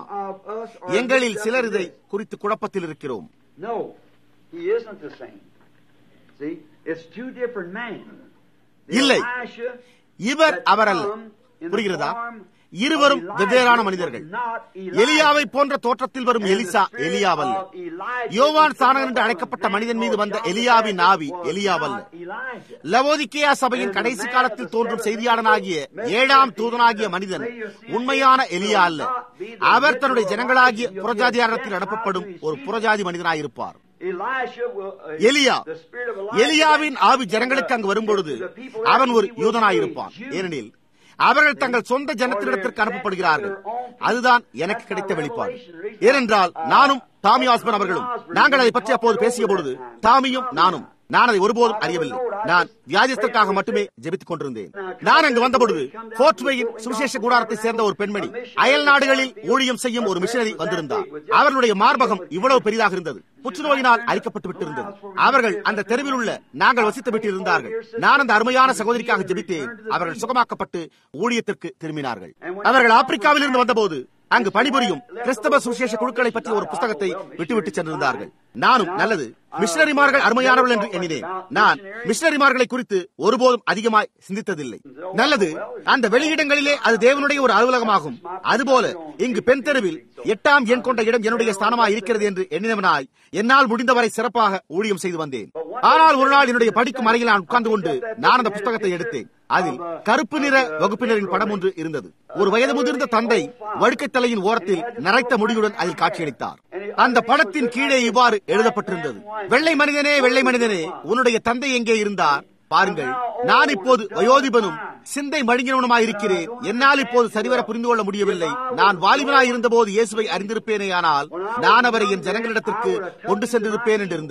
எங்களில் சிலர் இதை குறித்து குழப்பத்தில் இருக்கிறோம் No, he isn't the same. See, it's two different men. The இல்லை. Elisha இவர் that அவர் அல்ல come in the புரிகிறதா form இருவரும் of Elijah வெவ்வேறான was மனிதர்கள் not Elijah. எலியாவை போன்ற தோற்றத்தில் வரும் And the எலிசா spirit எலியாவல்ல of Elijah யோவான் is சாணகன் என்று upon அழைக்கப்பட்ட a man மனிதன் மீது called வந்த John the எலியாவின் Baptist ஆவி was எலியாவல்ல not Elijah. லவோதிக்கேயா சபையின் கடைசி காலத்தில் தோன்றும் செய்தியாளனாகிய ஏழாம் தூதனாகிய மனிதன் உண்மையான எலியா அல்ல அவர் தன்னுடைய ஜனங்களாகிய புறஜாதியாரத்தில் அனுப்பப்படும் ஒரு புறஜாதி மனிதனாயிருப்பார் Elisha will, uh, எலியா the spirit of Elijah எலியாவின் ஆவி ஜனங்களுக்கு அங்கு வரும்பொழுது அவன் ஒரு யூதனாயிருப்பான் ஏனெனில் அவர்கள் தங்கள் சொந்த ஜனத்தினிடத்திற்கு அனுப்பப்படுகிறார்கள் அதுதான் எனக்கு கிடைத்த வெளிப்பாடு ஏனென்றால் நானும் டாமி ஆஸ்மன் அவர்களும் நாங்கள் அதை பற்றி அப்போது பேசிய பொழுது டாமியும் நானும் நான் அதை ஒருபோதும் அறியவில்லை நான் வியாதியத்திற்காக மட்டுமே ஜெபித்துக் கொண்டிருந்தேன் நான் அங்கு வந்தபொழுது போர்ட்வேயின் சுவிசேஷ கூடாரத்தை சேர்ந்த ஒரு பெண்மணி அயல் நாடுகளில் ஊழியம் செய்யும் ஒரு மிஷனரி வந்திருந்தார் அவர்களுடைய மார்பகம் இவ்வளவு பெரிதாக இருந்தது புற்றுநோயினால் அழிக்கப்பட்டு விட்டிருந்தது அவர்கள் அந்த தெருவில் உள்ள நாங்கள் வசித்து விட்டு இருந்தார்கள் நான் அந்த அருமையான சகோதரிக்காக ஜெபித்தேன் அவர்கள் சுகமாக்கப்பட்டு ஊழியத்திற்கு திரும்பினார்கள் அவர்கள் ஆப்பிரிக்காவில் இருந்து வந்தபோது அங்கு பணிபுரியும் கிறிஸ்தவ சுவிசேஷ குழுக்களை பற்றிய ஒரு புஸ்தகத்தை விட்டுவிட்டு சென்றிருந்தார்கள் நானும் நல்லது மிஷனரிமார்கள் அருமையானவர்கள் என்று எண்ணினேன் நான் மிஷனரிமார்களை குறித்து ஒருபோதும் அதிகமாய் சிந்தித்ததில்லை நல்லது அந்த வெளியிடங்களிலே அது தேவனுடைய ஒரு அலுவலகமாகும் அதுபோல இங்கு பெண் தெருவில் எட்டாம் எண் கொண்ட இடம் என்னுடைய ஸ்தானமாய் இருக்கிறது என்று எண்ணினவனாய் என்னால் முடிந்தவரை சிறப்பாக ஊழியம் செய்து வந்தேன் ஆனால் ஒரு நாள் என்னுடைய படிக்கும் அறையில் நான் உட்கார்ந்து கொண்டு நான் அந்த புஸ்தகத்தை எடுத்தேன் அதில் கருப்பு நிற வகுப்பினரின் படம் ஒன்று இருந்தது ஒரு வயது முதிர்ந்த தந்தை வழுக்கைத் தலையின் ஓரத்தில் நரைத்த முடியுடன் அதில் காட்சியளித்தார் அந்த படத்தின் கீழே இவ்வாறு எழுதப்பட்டிருந்தது வெள்ளை மனிதனே வெள்ளை மனிதனே உன்னுடைய தந்தை எங்கே இருந்தார் பாருங்கள் நான் இப்போது வயோதிபனும் சிந்தை மழுங்கினவனுமாயிருக்கிறேன் என்னால் இப்போது சரிவர புரிந்து கொள்ள முடியவில்லை நான் வாலிபனாய் இருந்தபோது இயேசுவை அறிந்திருப்பேனே ஆனால் நான் அவரை என் ஜனங்களிடத்திற்கு கொண்டு சென்றிருப்பேன் என்று இருந்தது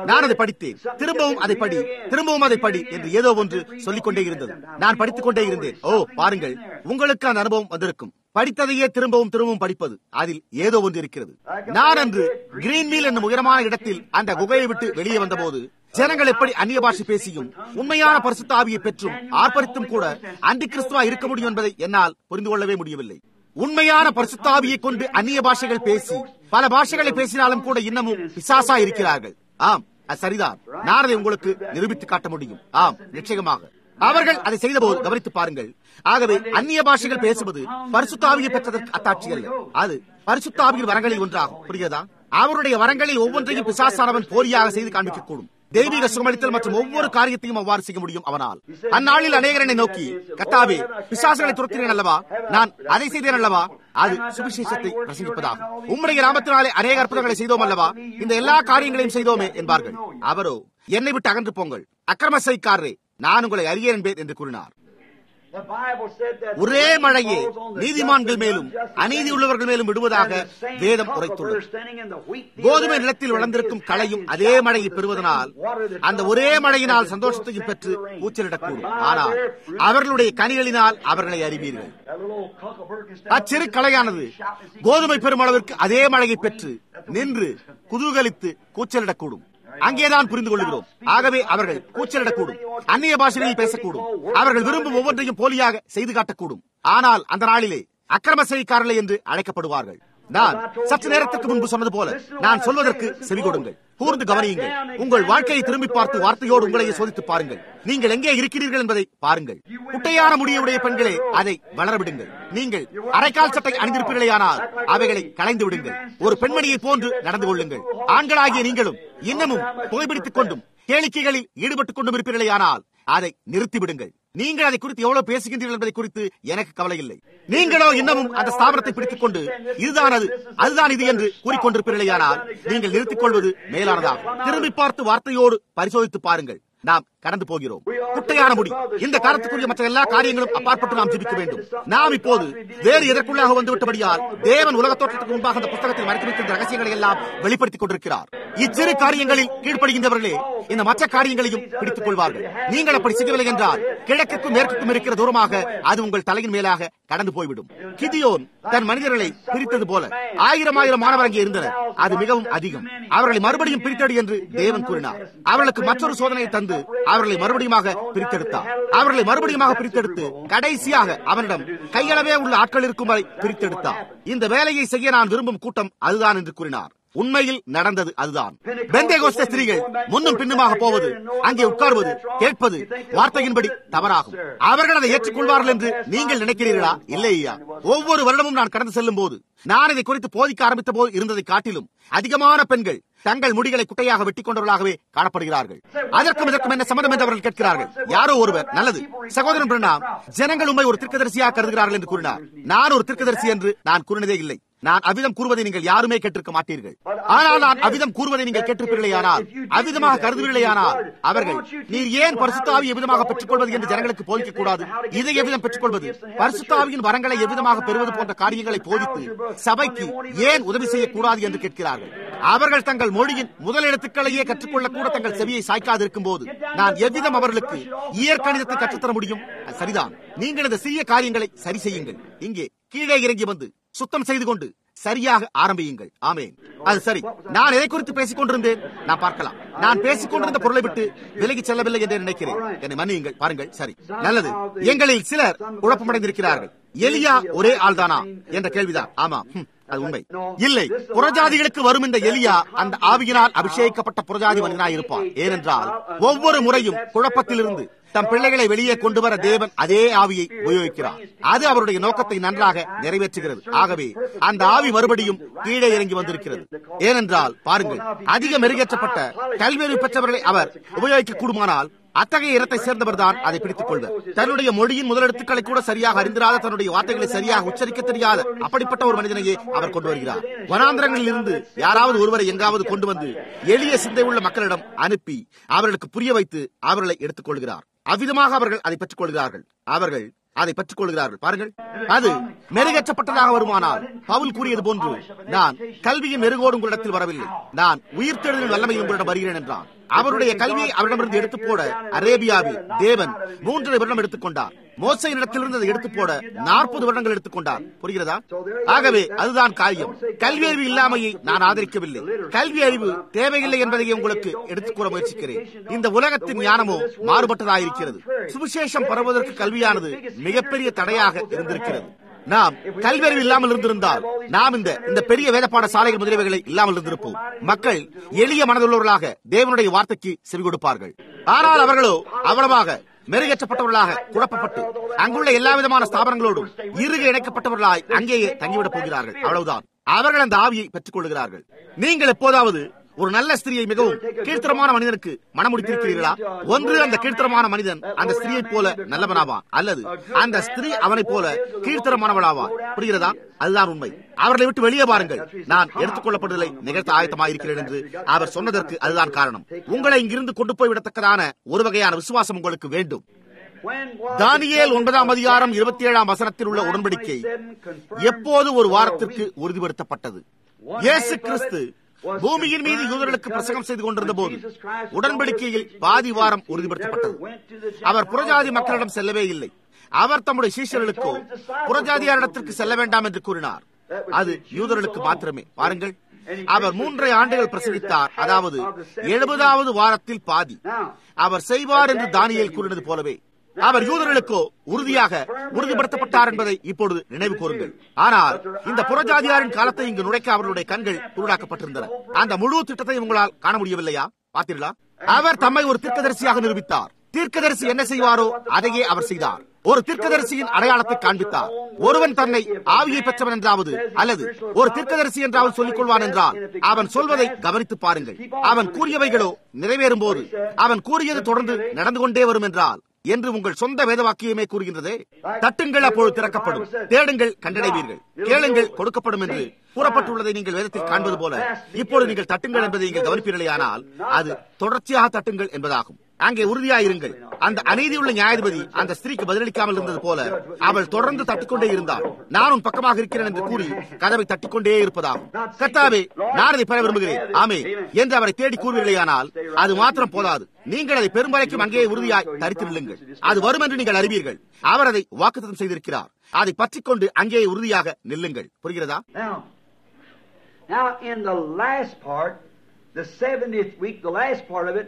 நான் அதை படித்தேன் திரும்பவும் அதை படி திரும்பவும் அதை படி என்று ஏதோ ஒன்று சொல்லிக் கொண்டே இருந்தது நான் படித்துக் கொண்டே இருந்தேன் ஓ பாருங்கள் உங்களுக்கு அந்த அனுபவம் வந்திருக்கும் படித்ததையே திரும்பவும் திரும்பவும் படிப்பது அதில் ஏதோ ஒன்று இருக்கிறது நான் அன்று கிரீன்மீல் என்னும் உயரமான இடத்தில் அந்த குகையை விட்டு வெளியே வந்தபோது ஜனங்கள் எப்படி அந்நிய பாஷை பேசியும் உண்மையான பரிசுத்த ஆவியை பெற்றும் ஆர்ப்பரித்தும் கூட அந்தி கிறிஸ்துவா இருக்க முடியும் என்பதை என்னால் புரிந்து கொள்ளவே முடியவில்லை உண்மையான பரிசுத்தாவியை கொண்டு அந்நிய பாஷைகள் பேசி பல பாஷைகளை பேசினாலும் கூட இன்னமும் பிசாசா இருக்கிறார்கள் ஆம் அது சரிதான் நான் அதை உங்களுக்கு நிரூபித்து காட்ட முடியும் ஆம் நிச்சயமாக அவர்கள் அதை செய்தபோது கவனித்து பாருங்கள் ஆகவே அந்நிய பாஷைகள் பேசுவது பரிசுத்தாவியை பெற்றதற்கு அத்தாட்சி அல்ல அது பரிசுத்தாவியின் வரங்களில் ஒன்றாகும் புரிகிறதா அவருடைய வரங்களில் ஒவ்வொன்றையும் பிசாசானவன் போலியாக செய்து காண்பிக்கக்கூடும் தெய்வீக சுகமளித்தல் மற்றும் ஒவ்வொரு காரியத்தையும் அவ்வாறு செய்ய முடியும் அவனால் அந்நாளில் அநேகர் என்னை நோக்கி கத்தாவே பிசாசுகளை துரத்தினேன் அல்லவா நான் அதை செய்தேன் அல்லவா அது சுவிசேஷத்தை பிரசங்கிப்பதாகும் உம்முடைய நாமத்தினாலே அநேக அற்புதங்களை செய்தோம் அல்லவா இந்த எல்லா காரியங்களையும் செய்தோமே என்பார்கள் அவரோ என்னை விட்டு அகன்று போங்கள் அக்கிரம செய்காரரே நான் உங்களை அறியேன் என்பேன் என்று கூறினார் ஒரே மழையே நீதிமான்கள் மேலும் அநீதி உள்ளவர்கள் மேலும் விடுவதாக வேதம் உரைத்துள்ளது கோதுமை நிலத்தில் வளர்ந்திருக்கும் களையும் அதே மழையை பெறுவதனால் அந்த ஒரே மழையினால் சந்தோஷத்தையும் பெற்று கூச்சலிடக்கூடும் ஆனால் அவர்களுடைய கனிகளினால் அவர்களை அறிவீர்கள் அச்சிறு கலையானது கோதுமை பெறும் அளவிற்கு அதே மழையை பெற்று நின்று குதூகலித்து கூச்சலிடக்கூடும் அங்கேதான் புரிந்து கொள்கிறோம் ஆகவே அவர்கள் கூச்சலிடக்கூடும் அந்நிய பாஷைகளில் பேசக்கூடும் அவர்கள் விரும்பும் ஒவ்வொன்றையும் போலியாக செய்து காட்டக்கூடும் ஆனால் அந்த நாளிலே அக்கிரம செய்காரலை என்று அழைக்கப்படுவார்கள் நான் சற்று நேரத்துக்கு முன்பு சொன்னது போல நான் சொல்வதற்கு செவி கொடுங்கள் கூர்ந்து கவனியுங்கள் உங்கள் வாழ்க்கையை திரும்பி பார்த்து வார்த்தையோடு உங்களையே சோதித்து பாருங்கள் நீங்கள் எங்கே இருக்கிறீர்கள் என்பதை பாருங்கள் குட்டையான முடியுடைய பெண்களே அதை வளரவிடுங்கள் நீங்கள் அரைக்கால் சட்டை அணிந்திருப்பீர்களேயானால் அவைகளை களைந்து விடுங்கள் ஒரு பெண்மணியை போன்று நடந்து கொள்ளுங்கள் ஆண்களாகிய நீங்களும் இன்னமும் புகைப்பிடித்துக் கொண்டும் கேளிக்கைகளில் ஈடுபட்டுக் கொண்டும் இருப்பீர்களேயானால் அதை நிறுத்திவிடுங்கள் நீங்கள் அதை குறித்து எவ்வளவு பேசுகின்றீர்கள் என்பதை குறித்து எனக்கு கவலை இல்லை நீங்களோ இன்னமும் அந்த ஸ்தாபனத்தை பிடித்துக் கொண்டு இதுதான் அது அதுதான் இது என்று கூறிக்கொண்டிருப்பீர்களேயானால் நீங்கள் நிறுத்திக் கொள்வது மேலானதாகும் திரும்பி பார்த்து வார்த்தையோடு பரிசோதித்து பாருங்கள் நாம் கடந்து போகிறோம் குட்டையான முடி இந்த காலத்துக்குரிய மற்ற எல்லா காரியங்களும் அப்பாற்பட்டு நாம் ஜிபிக்க வேண்டும் நாம் இப்போது வேறு எதற்குள்ளாக வந்து விட்டபடியால் தேவன் உலக தோற்றத்துக்கு முன்பாக அந்த புத்தகத்தில் மறைத்து வைக்கின்ற ரகசியங்களை எல்லாம் வெளிப்படுத்திக் கொண்டிருக்கிறார் இச்சிறு காரியங்களில் கீழ்ப்படுகின்றவர்களே இந்த மற்ற காரியங்களையும் பிடித்துக் கொள்வார்கள் நீங்கள் அப்படி செய்யவில்லை என்றால் கிழக்குக்கும் மேற்குக்கும் இருக்கிற தூரமாக அது உங்கள் தலையின் மேலாக கடந்து போய்விடும் கிதியோன் தன் மனிதர்களை பிரித்தது போல ஆயிரம் ஆயிரம் மாணவர் அங்கே இருந்தனர் அது மிகவும் அதிகம் அவர்களை மறுபடியும் பிரித்தடி என்று தேவன் கூறினார் அவர்களுக்கு மற்றொரு சோதனையை தந்து அவர்களை மறுபடியுமாக பிரித்தெடுத்தார் அவர்களை மறுபடியுமாக பிரித்தெடுத்து கடைசியாக அவனிடம் கையளவே உள்ள ஆட்கள் இருக்கும் வரை பிரித்தெடுத்தார் இந்த வேலையை செய்ய நான் விரும்பும் கூட்டம் அதுதான் என்று கூறினார் உண்மையில் நடந்தது அதுதான் பெந்தேகோஸ்த ஸ்திரீகள் முன்னும் பின்னுமாக போவது அங்கே உட்கார்வது கேட்பது வார்த்தையின்படி தவறாகும் அவர்கள் அதை ஏற்றுக்கொள்வார்கள் என்று நீங்கள் நினைக்கிறீர்களா இல்லை ஐயா ஒவ்வொரு வருடமும் நான் கடந்து செல்லும் போது நான் இதை குறித்து போதிக்க ஆரம்பித்த போது இருந்ததை காட்டிலும் அதிகமான பெண்கள் தங்கள் முடிகளை குட்டையாக வெட்டிக் கொண்டவர்களாகவே காணப்படுகிறார்கள் அதற்கும் இதற்கும் என்ன சம்பந்தம் என்று அவர்கள் கேட்கிறார்கள் யாரோ ஒருவர் நல்லது சகோதரன் பிரணாம் ஜனங்கள் உண்மை ஒரு திருக்கதரிசியாக கருதுகிறார்கள் என்று கூறினார் நான் ஒரு திருக்கதரிசி என்று நான் கூறினதே இல்லை நான் அவிதம் கூறுவதை நீங்கள் யாருமே கேட்டிருக்க மாட்டீர்கள் ஆனால் நான் அவிதம் கூறுவதை நீங்கள் கேட்டிருப்பீர்களேயானால் அவிதமாக கருதுவீர்களேயானால் அவர்கள் நீர் ஏன் பரிசுத்தாவி எவ்விதமாக பெற்றுக் கொள்வது என்று ஜனங்களுக்கு போதிக்க கூடாது இதை எவ்விதம் பெற்றுக் கொள்வது பரிசுத்தாவியின் வரங்களை எவ்விதமாக பெறுவது போன்ற காரியங்களை போதித்து சபைக்கு ஏன் உதவி செய்யக்கூடாது என்று கேட்கிறார்கள் அவர்கள் தங்கள் மொழியின் முதல் எழுத்துக்களையே கற்றுக்கொள்ள கூட தங்கள் செவியை சாய்க்காது இருக்கும் போது நான் எவ்விதம் அவர்களுக்கு இயற்கணிதத்தை கற்றுத்தர முடியும் சரிதான் நீங்கள் இந்த சிறிய காரியங்களை சரி செய்யுங்கள் இங்கே கீழே இறங்கி வந்து சுத்தம் செய்து கொண்டு சரியாக ஆரம்பியுங்கள் ஆமேன் அது சரி நான் எதை குறித்து பேசிக் கொண்டிருந்தேன் நான் பார்க்கலாம் நான் பேசிக் கொண்டிருந்த பொருளை விட்டு விலகி செல்லவில்லை என்று நினைக்கிறேன் என்னை மன்னியுங்கள் பாருங்கள் சரி நல்லது எங்களில் சிலர் குழப்பமடைந்திருக்கிறார்கள் எலியா ஒரே ஆள்தானா என்ற கேள்விதான் ஆமா அது உண்மை இல்லை புறஜாதிகளுக்கு வரும் இந்த எலியா அந்த ஆவியினால் அபிஷேகிக்கப்பட்ட புறஜாதி மனிதனாய் இருப்பான் ஏனென்றால் ஒவ்வொரு முறையும் குழப்பத்திலிருந்து தம் பிள்ளைகளை வெளியே கொண்டு வர தேவன் அதே ஆவியை உபயோகிக்கிறார் அது அவருடைய நோக்கத்தை நன்றாக நிறைவேற்றுகிறது ஆகவே அந்த ஆவி மறுபடியும் கீழே இறங்கி வந்திருக்கிறது ஏனென்றால் பாருங்கள் அதிக மெருகேற்றப்பட்ட கல்வியறிவு பெற்றவர்களை அவர் உபயோகிக்க கூடுமானால் அத்தகைய இடத்தை சேர்ந்தவர் தான் அதை பிடித்துக் கொள்வர் தன்னுடைய மொழியின் முதலெழுத்துக்களை கூட சரியாக அறிந்திராத தன்னுடைய வார்த்தைகளை சரியாக உச்சரிக்க தெரியாத அப்படிப்பட்ட ஒரு மனிதனையே அவர் கொண்டு வருகிறார் வனாந்திரங்களில் இருந்து யாராவது ஒருவரை எங்காவது கொண்டு வந்து எளிய சிந்தை உள்ள மக்களிடம் அனுப்பி அவர்களுக்கு புரிய வைத்து அவர்களை எடுத்துக் கொள்கிறார் அவ்விதமாக அவர்கள் அதை பெற்றுக் கொள்கிறார்கள் அவர்கள் அதை பற்றிக் கொள்கிறார்கள் பாருங்கள் அது மெருகேற்றப்பட்டதாக வருமானால் பவுல் கூறியது போன்று நான் கல்வியின் மெருகோடு உங்களிடத்தில் வரவில்லை நான் உயிர்த்தெழுதலின் வல்லமையில் உங்களிடம் வருகிறேன் என்றான் அவருடைய கல்வியை அவரிடமிருந்து எடுத்து போட அரேபியாவில் தேவன் மூன்றரை வருடம் எடுத்துக்கொண்டார் மோசையின் இடத்திலிருந்து அதை எடுத்து போட நாற்பது வருடங்கள் எடுத்துக்கொண்டார் புரிகிறதா ஆகவே அதுதான் காரியம் கல்வி அறிவு இல்லாமையை நான் ஆதரிக்கவில்லை கல்வி அறிவு தேவையில்லை என்பதை உங்களுக்கு எடுத்துக் கூற முயற்சிக்கிறேன் இந்த உலகத்தின் ஞானமோ மாறுபட்டதாயிருக்கிறது சுவிசேஷம் பரவுவதற்கு கல்வியானது மிகப்பெரிய தடையாக இருந்திருக்கிறது நாம் கல்வி அறிவு இல்லாமல் இருந்திருந்தால் நாம் இந்த இந்த பெரிய வேத பாடசாலைகள் முதலியவைகளை இல்லாமல் இருந்திருப்போம் மக்கள் எளிய மனதுள்ளவர்களாக தேவனுடைய வார்த்தைக்கு செவி கொடுப்பார்கள் ஆனால் அவர்களோ அவ்வளவாக மெருகேற்றப்பட்டவர்களாக குழப்பப்பட்டு அங்குள்ள எல்லா விதமான ஸ்தாபனங்களோடும் இறுக இணைக்கப்பட்டவர்களாய் அங்கேயே தங்கிவிடப் போகிறார்கள் அவ்வளவுதான் அவர்கள் அந்த ஆவியை பெற்றுக் கொள்கிறார்கள் நீங்கள் எப்போதாவது ஒரு நல்ல ஸ்திரியை மிகவும் கீழ்த்தரமான மனிதனுக்கு மனமுடித்திருக்கிறீர்களா ஒன்று அந்த கீழ்த்தரமான மனிதன் அந்த ஸ்திரியை போல நல்லவனாவான் அல்லது அந்த ஸ்திரீ அவனைப் போல கீழ்த்தரமானவளாவான் புரிகிறதா அதுதான் உண்மை அவர்களை விட்டு வெளியே பாருங்கள் நான் எடுத்துக் கொள்ளப்படுதலை நிகழ்த்த ஆயத்தமாயிருக்கிறேன் என்று அவர் சொன்னதற்கு அதுதான் காரணம் உங்களை இங்கிருந்து கொண்டு போய் விடத்தக்கதான ஒரு வகையான விசுவாசம் உங்களுக்கு வேண்டும் தானியேல் ஒன்பதாம் அதிகாரம் இருபத்தி ஏழாம் வசனத்தில் உள்ள உடன்படிக்கை எப்போது ஒரு வாரத்திற்கு உறுதிப்படுத்தப்பட்டது இயேசு கிறிஸ்து பூமியின் மீது யூதர்களுக்கு பிரசங்கம் செய்து கொண்டிருந்த போது உடன்படிக்கையில் பாதி வாரம் உறுதிப்படுத்தப்பட்டது அவர் புறஜாதி மக்களிடம் செல்லவே இல்லை அவர் தம்முடைய சீஷர்களுக்கோ புறஜாதியாரிடத்திற்கு செல்ல வேண்டாம் என்று கூறினார் அது யூதர்களுக்கு மாத்திரமே பாருங்கள் அவர் மூன்றரை ஆண்டுகள் பிரசங்கித்தார் அதாவது எழுபதாவது வாரத்தில் பாதி அவர் செய்வார் என்று தானியல் கூறினது போலவே அவர் யூதர்களுக்கோ உறுதியாக உறுதிப்படுத்தப்பட்டார் என்பதை இப்பொழுது நினைவு கூறுங்கள் ஆனால் இந்த புறஜாதியாரின் காலத்தை இங்கு நுழைக்க அவர்களுடைய கண்கள் குருடாக்கப்பட்டிருந்தன அந்த முழு திட்டத்தை உங்களால் காண முடியவில்லையா பார்த்தீர்களா அவர் தம்மை ஒரு தீர்க்கதரிசியாக நிரூபித்தார் தீர்க்கதரிசி என்ன செய்வாரோ அதையே அவர் செய்தார் ஒரு தீர்க்கதரிசியின் அடையாளத்தை காண்பித்தார் ஒருவன் தன்னை ஆவியை பெற்றவன் என்றாவது அல்லது ஒரு தீர்க்கதரிசி என்றாவது சொல்லிக் கொள்வான் என்றால் அவன் சொல்வதை கவனித்து பாருங்கள் அவன் கூறியவைகளோ நிறைவேறும் போது அவன் கூறியது தொடர்ந்து நடந்து கொண்டே வரும் என்றால் என்று உங்கள் சொந்த வேத வாக்கியமே கூறுகின்றதே தட்டுங்கள் அப்பொழுது திறக்கப்படும் தேடுங்கள் கண்டடைவீர்கள் கேளுங்கள் கொடுக்கப்படும் என்று கூறப்பட்டுள்ளதை நீங்கள் வேதத்தில் காண்பது போல இப்பொழுது நீங்கள் தட்டுங்கள் என்பதை நீங்கள் கவனிப்பீர்களேயானால் அது தொடர்ச்சியாக தட்டுங்கள் என்பதாகும் அங்கே உறுதியாயிருங்கள் அந்த அநீதியுள்ள நியாயாதிபதி அந்த ஸ்திரீக்கு பதிலளிக்காமல் இருந்தது போல அவள் தொடர்ந்து தட்டிக்கொண்டே இருந்தாள் நான் உன் பக்கமாக இருக்கிறேன் என்று கூறி கதவை தட்டிக்கொண்டே இருப்பதாகும் கர்த்தாவே நான் அதை பெற விரும்புகிறேன் ஆமே என்று அவரை தேடி கூறுவீர்களேயானால் அது மாத்திரம் போதாது நீங்கள் அதை பெரும்பறைக்கும் அங்கேயே உறுதியாய் தரித்து நில்லுங்கள் அது வரும் என்று நீங்கள் அறிவீர்கள் அவர் அதை வாக்குத்தம் செய்திருக்கிறார் அதை பற்றிக்கொண்டு அங்கேயே உறுதியாக நில்லுங்கள் புரிகிறதா Now, in the last part, the 70th week, the last part of it,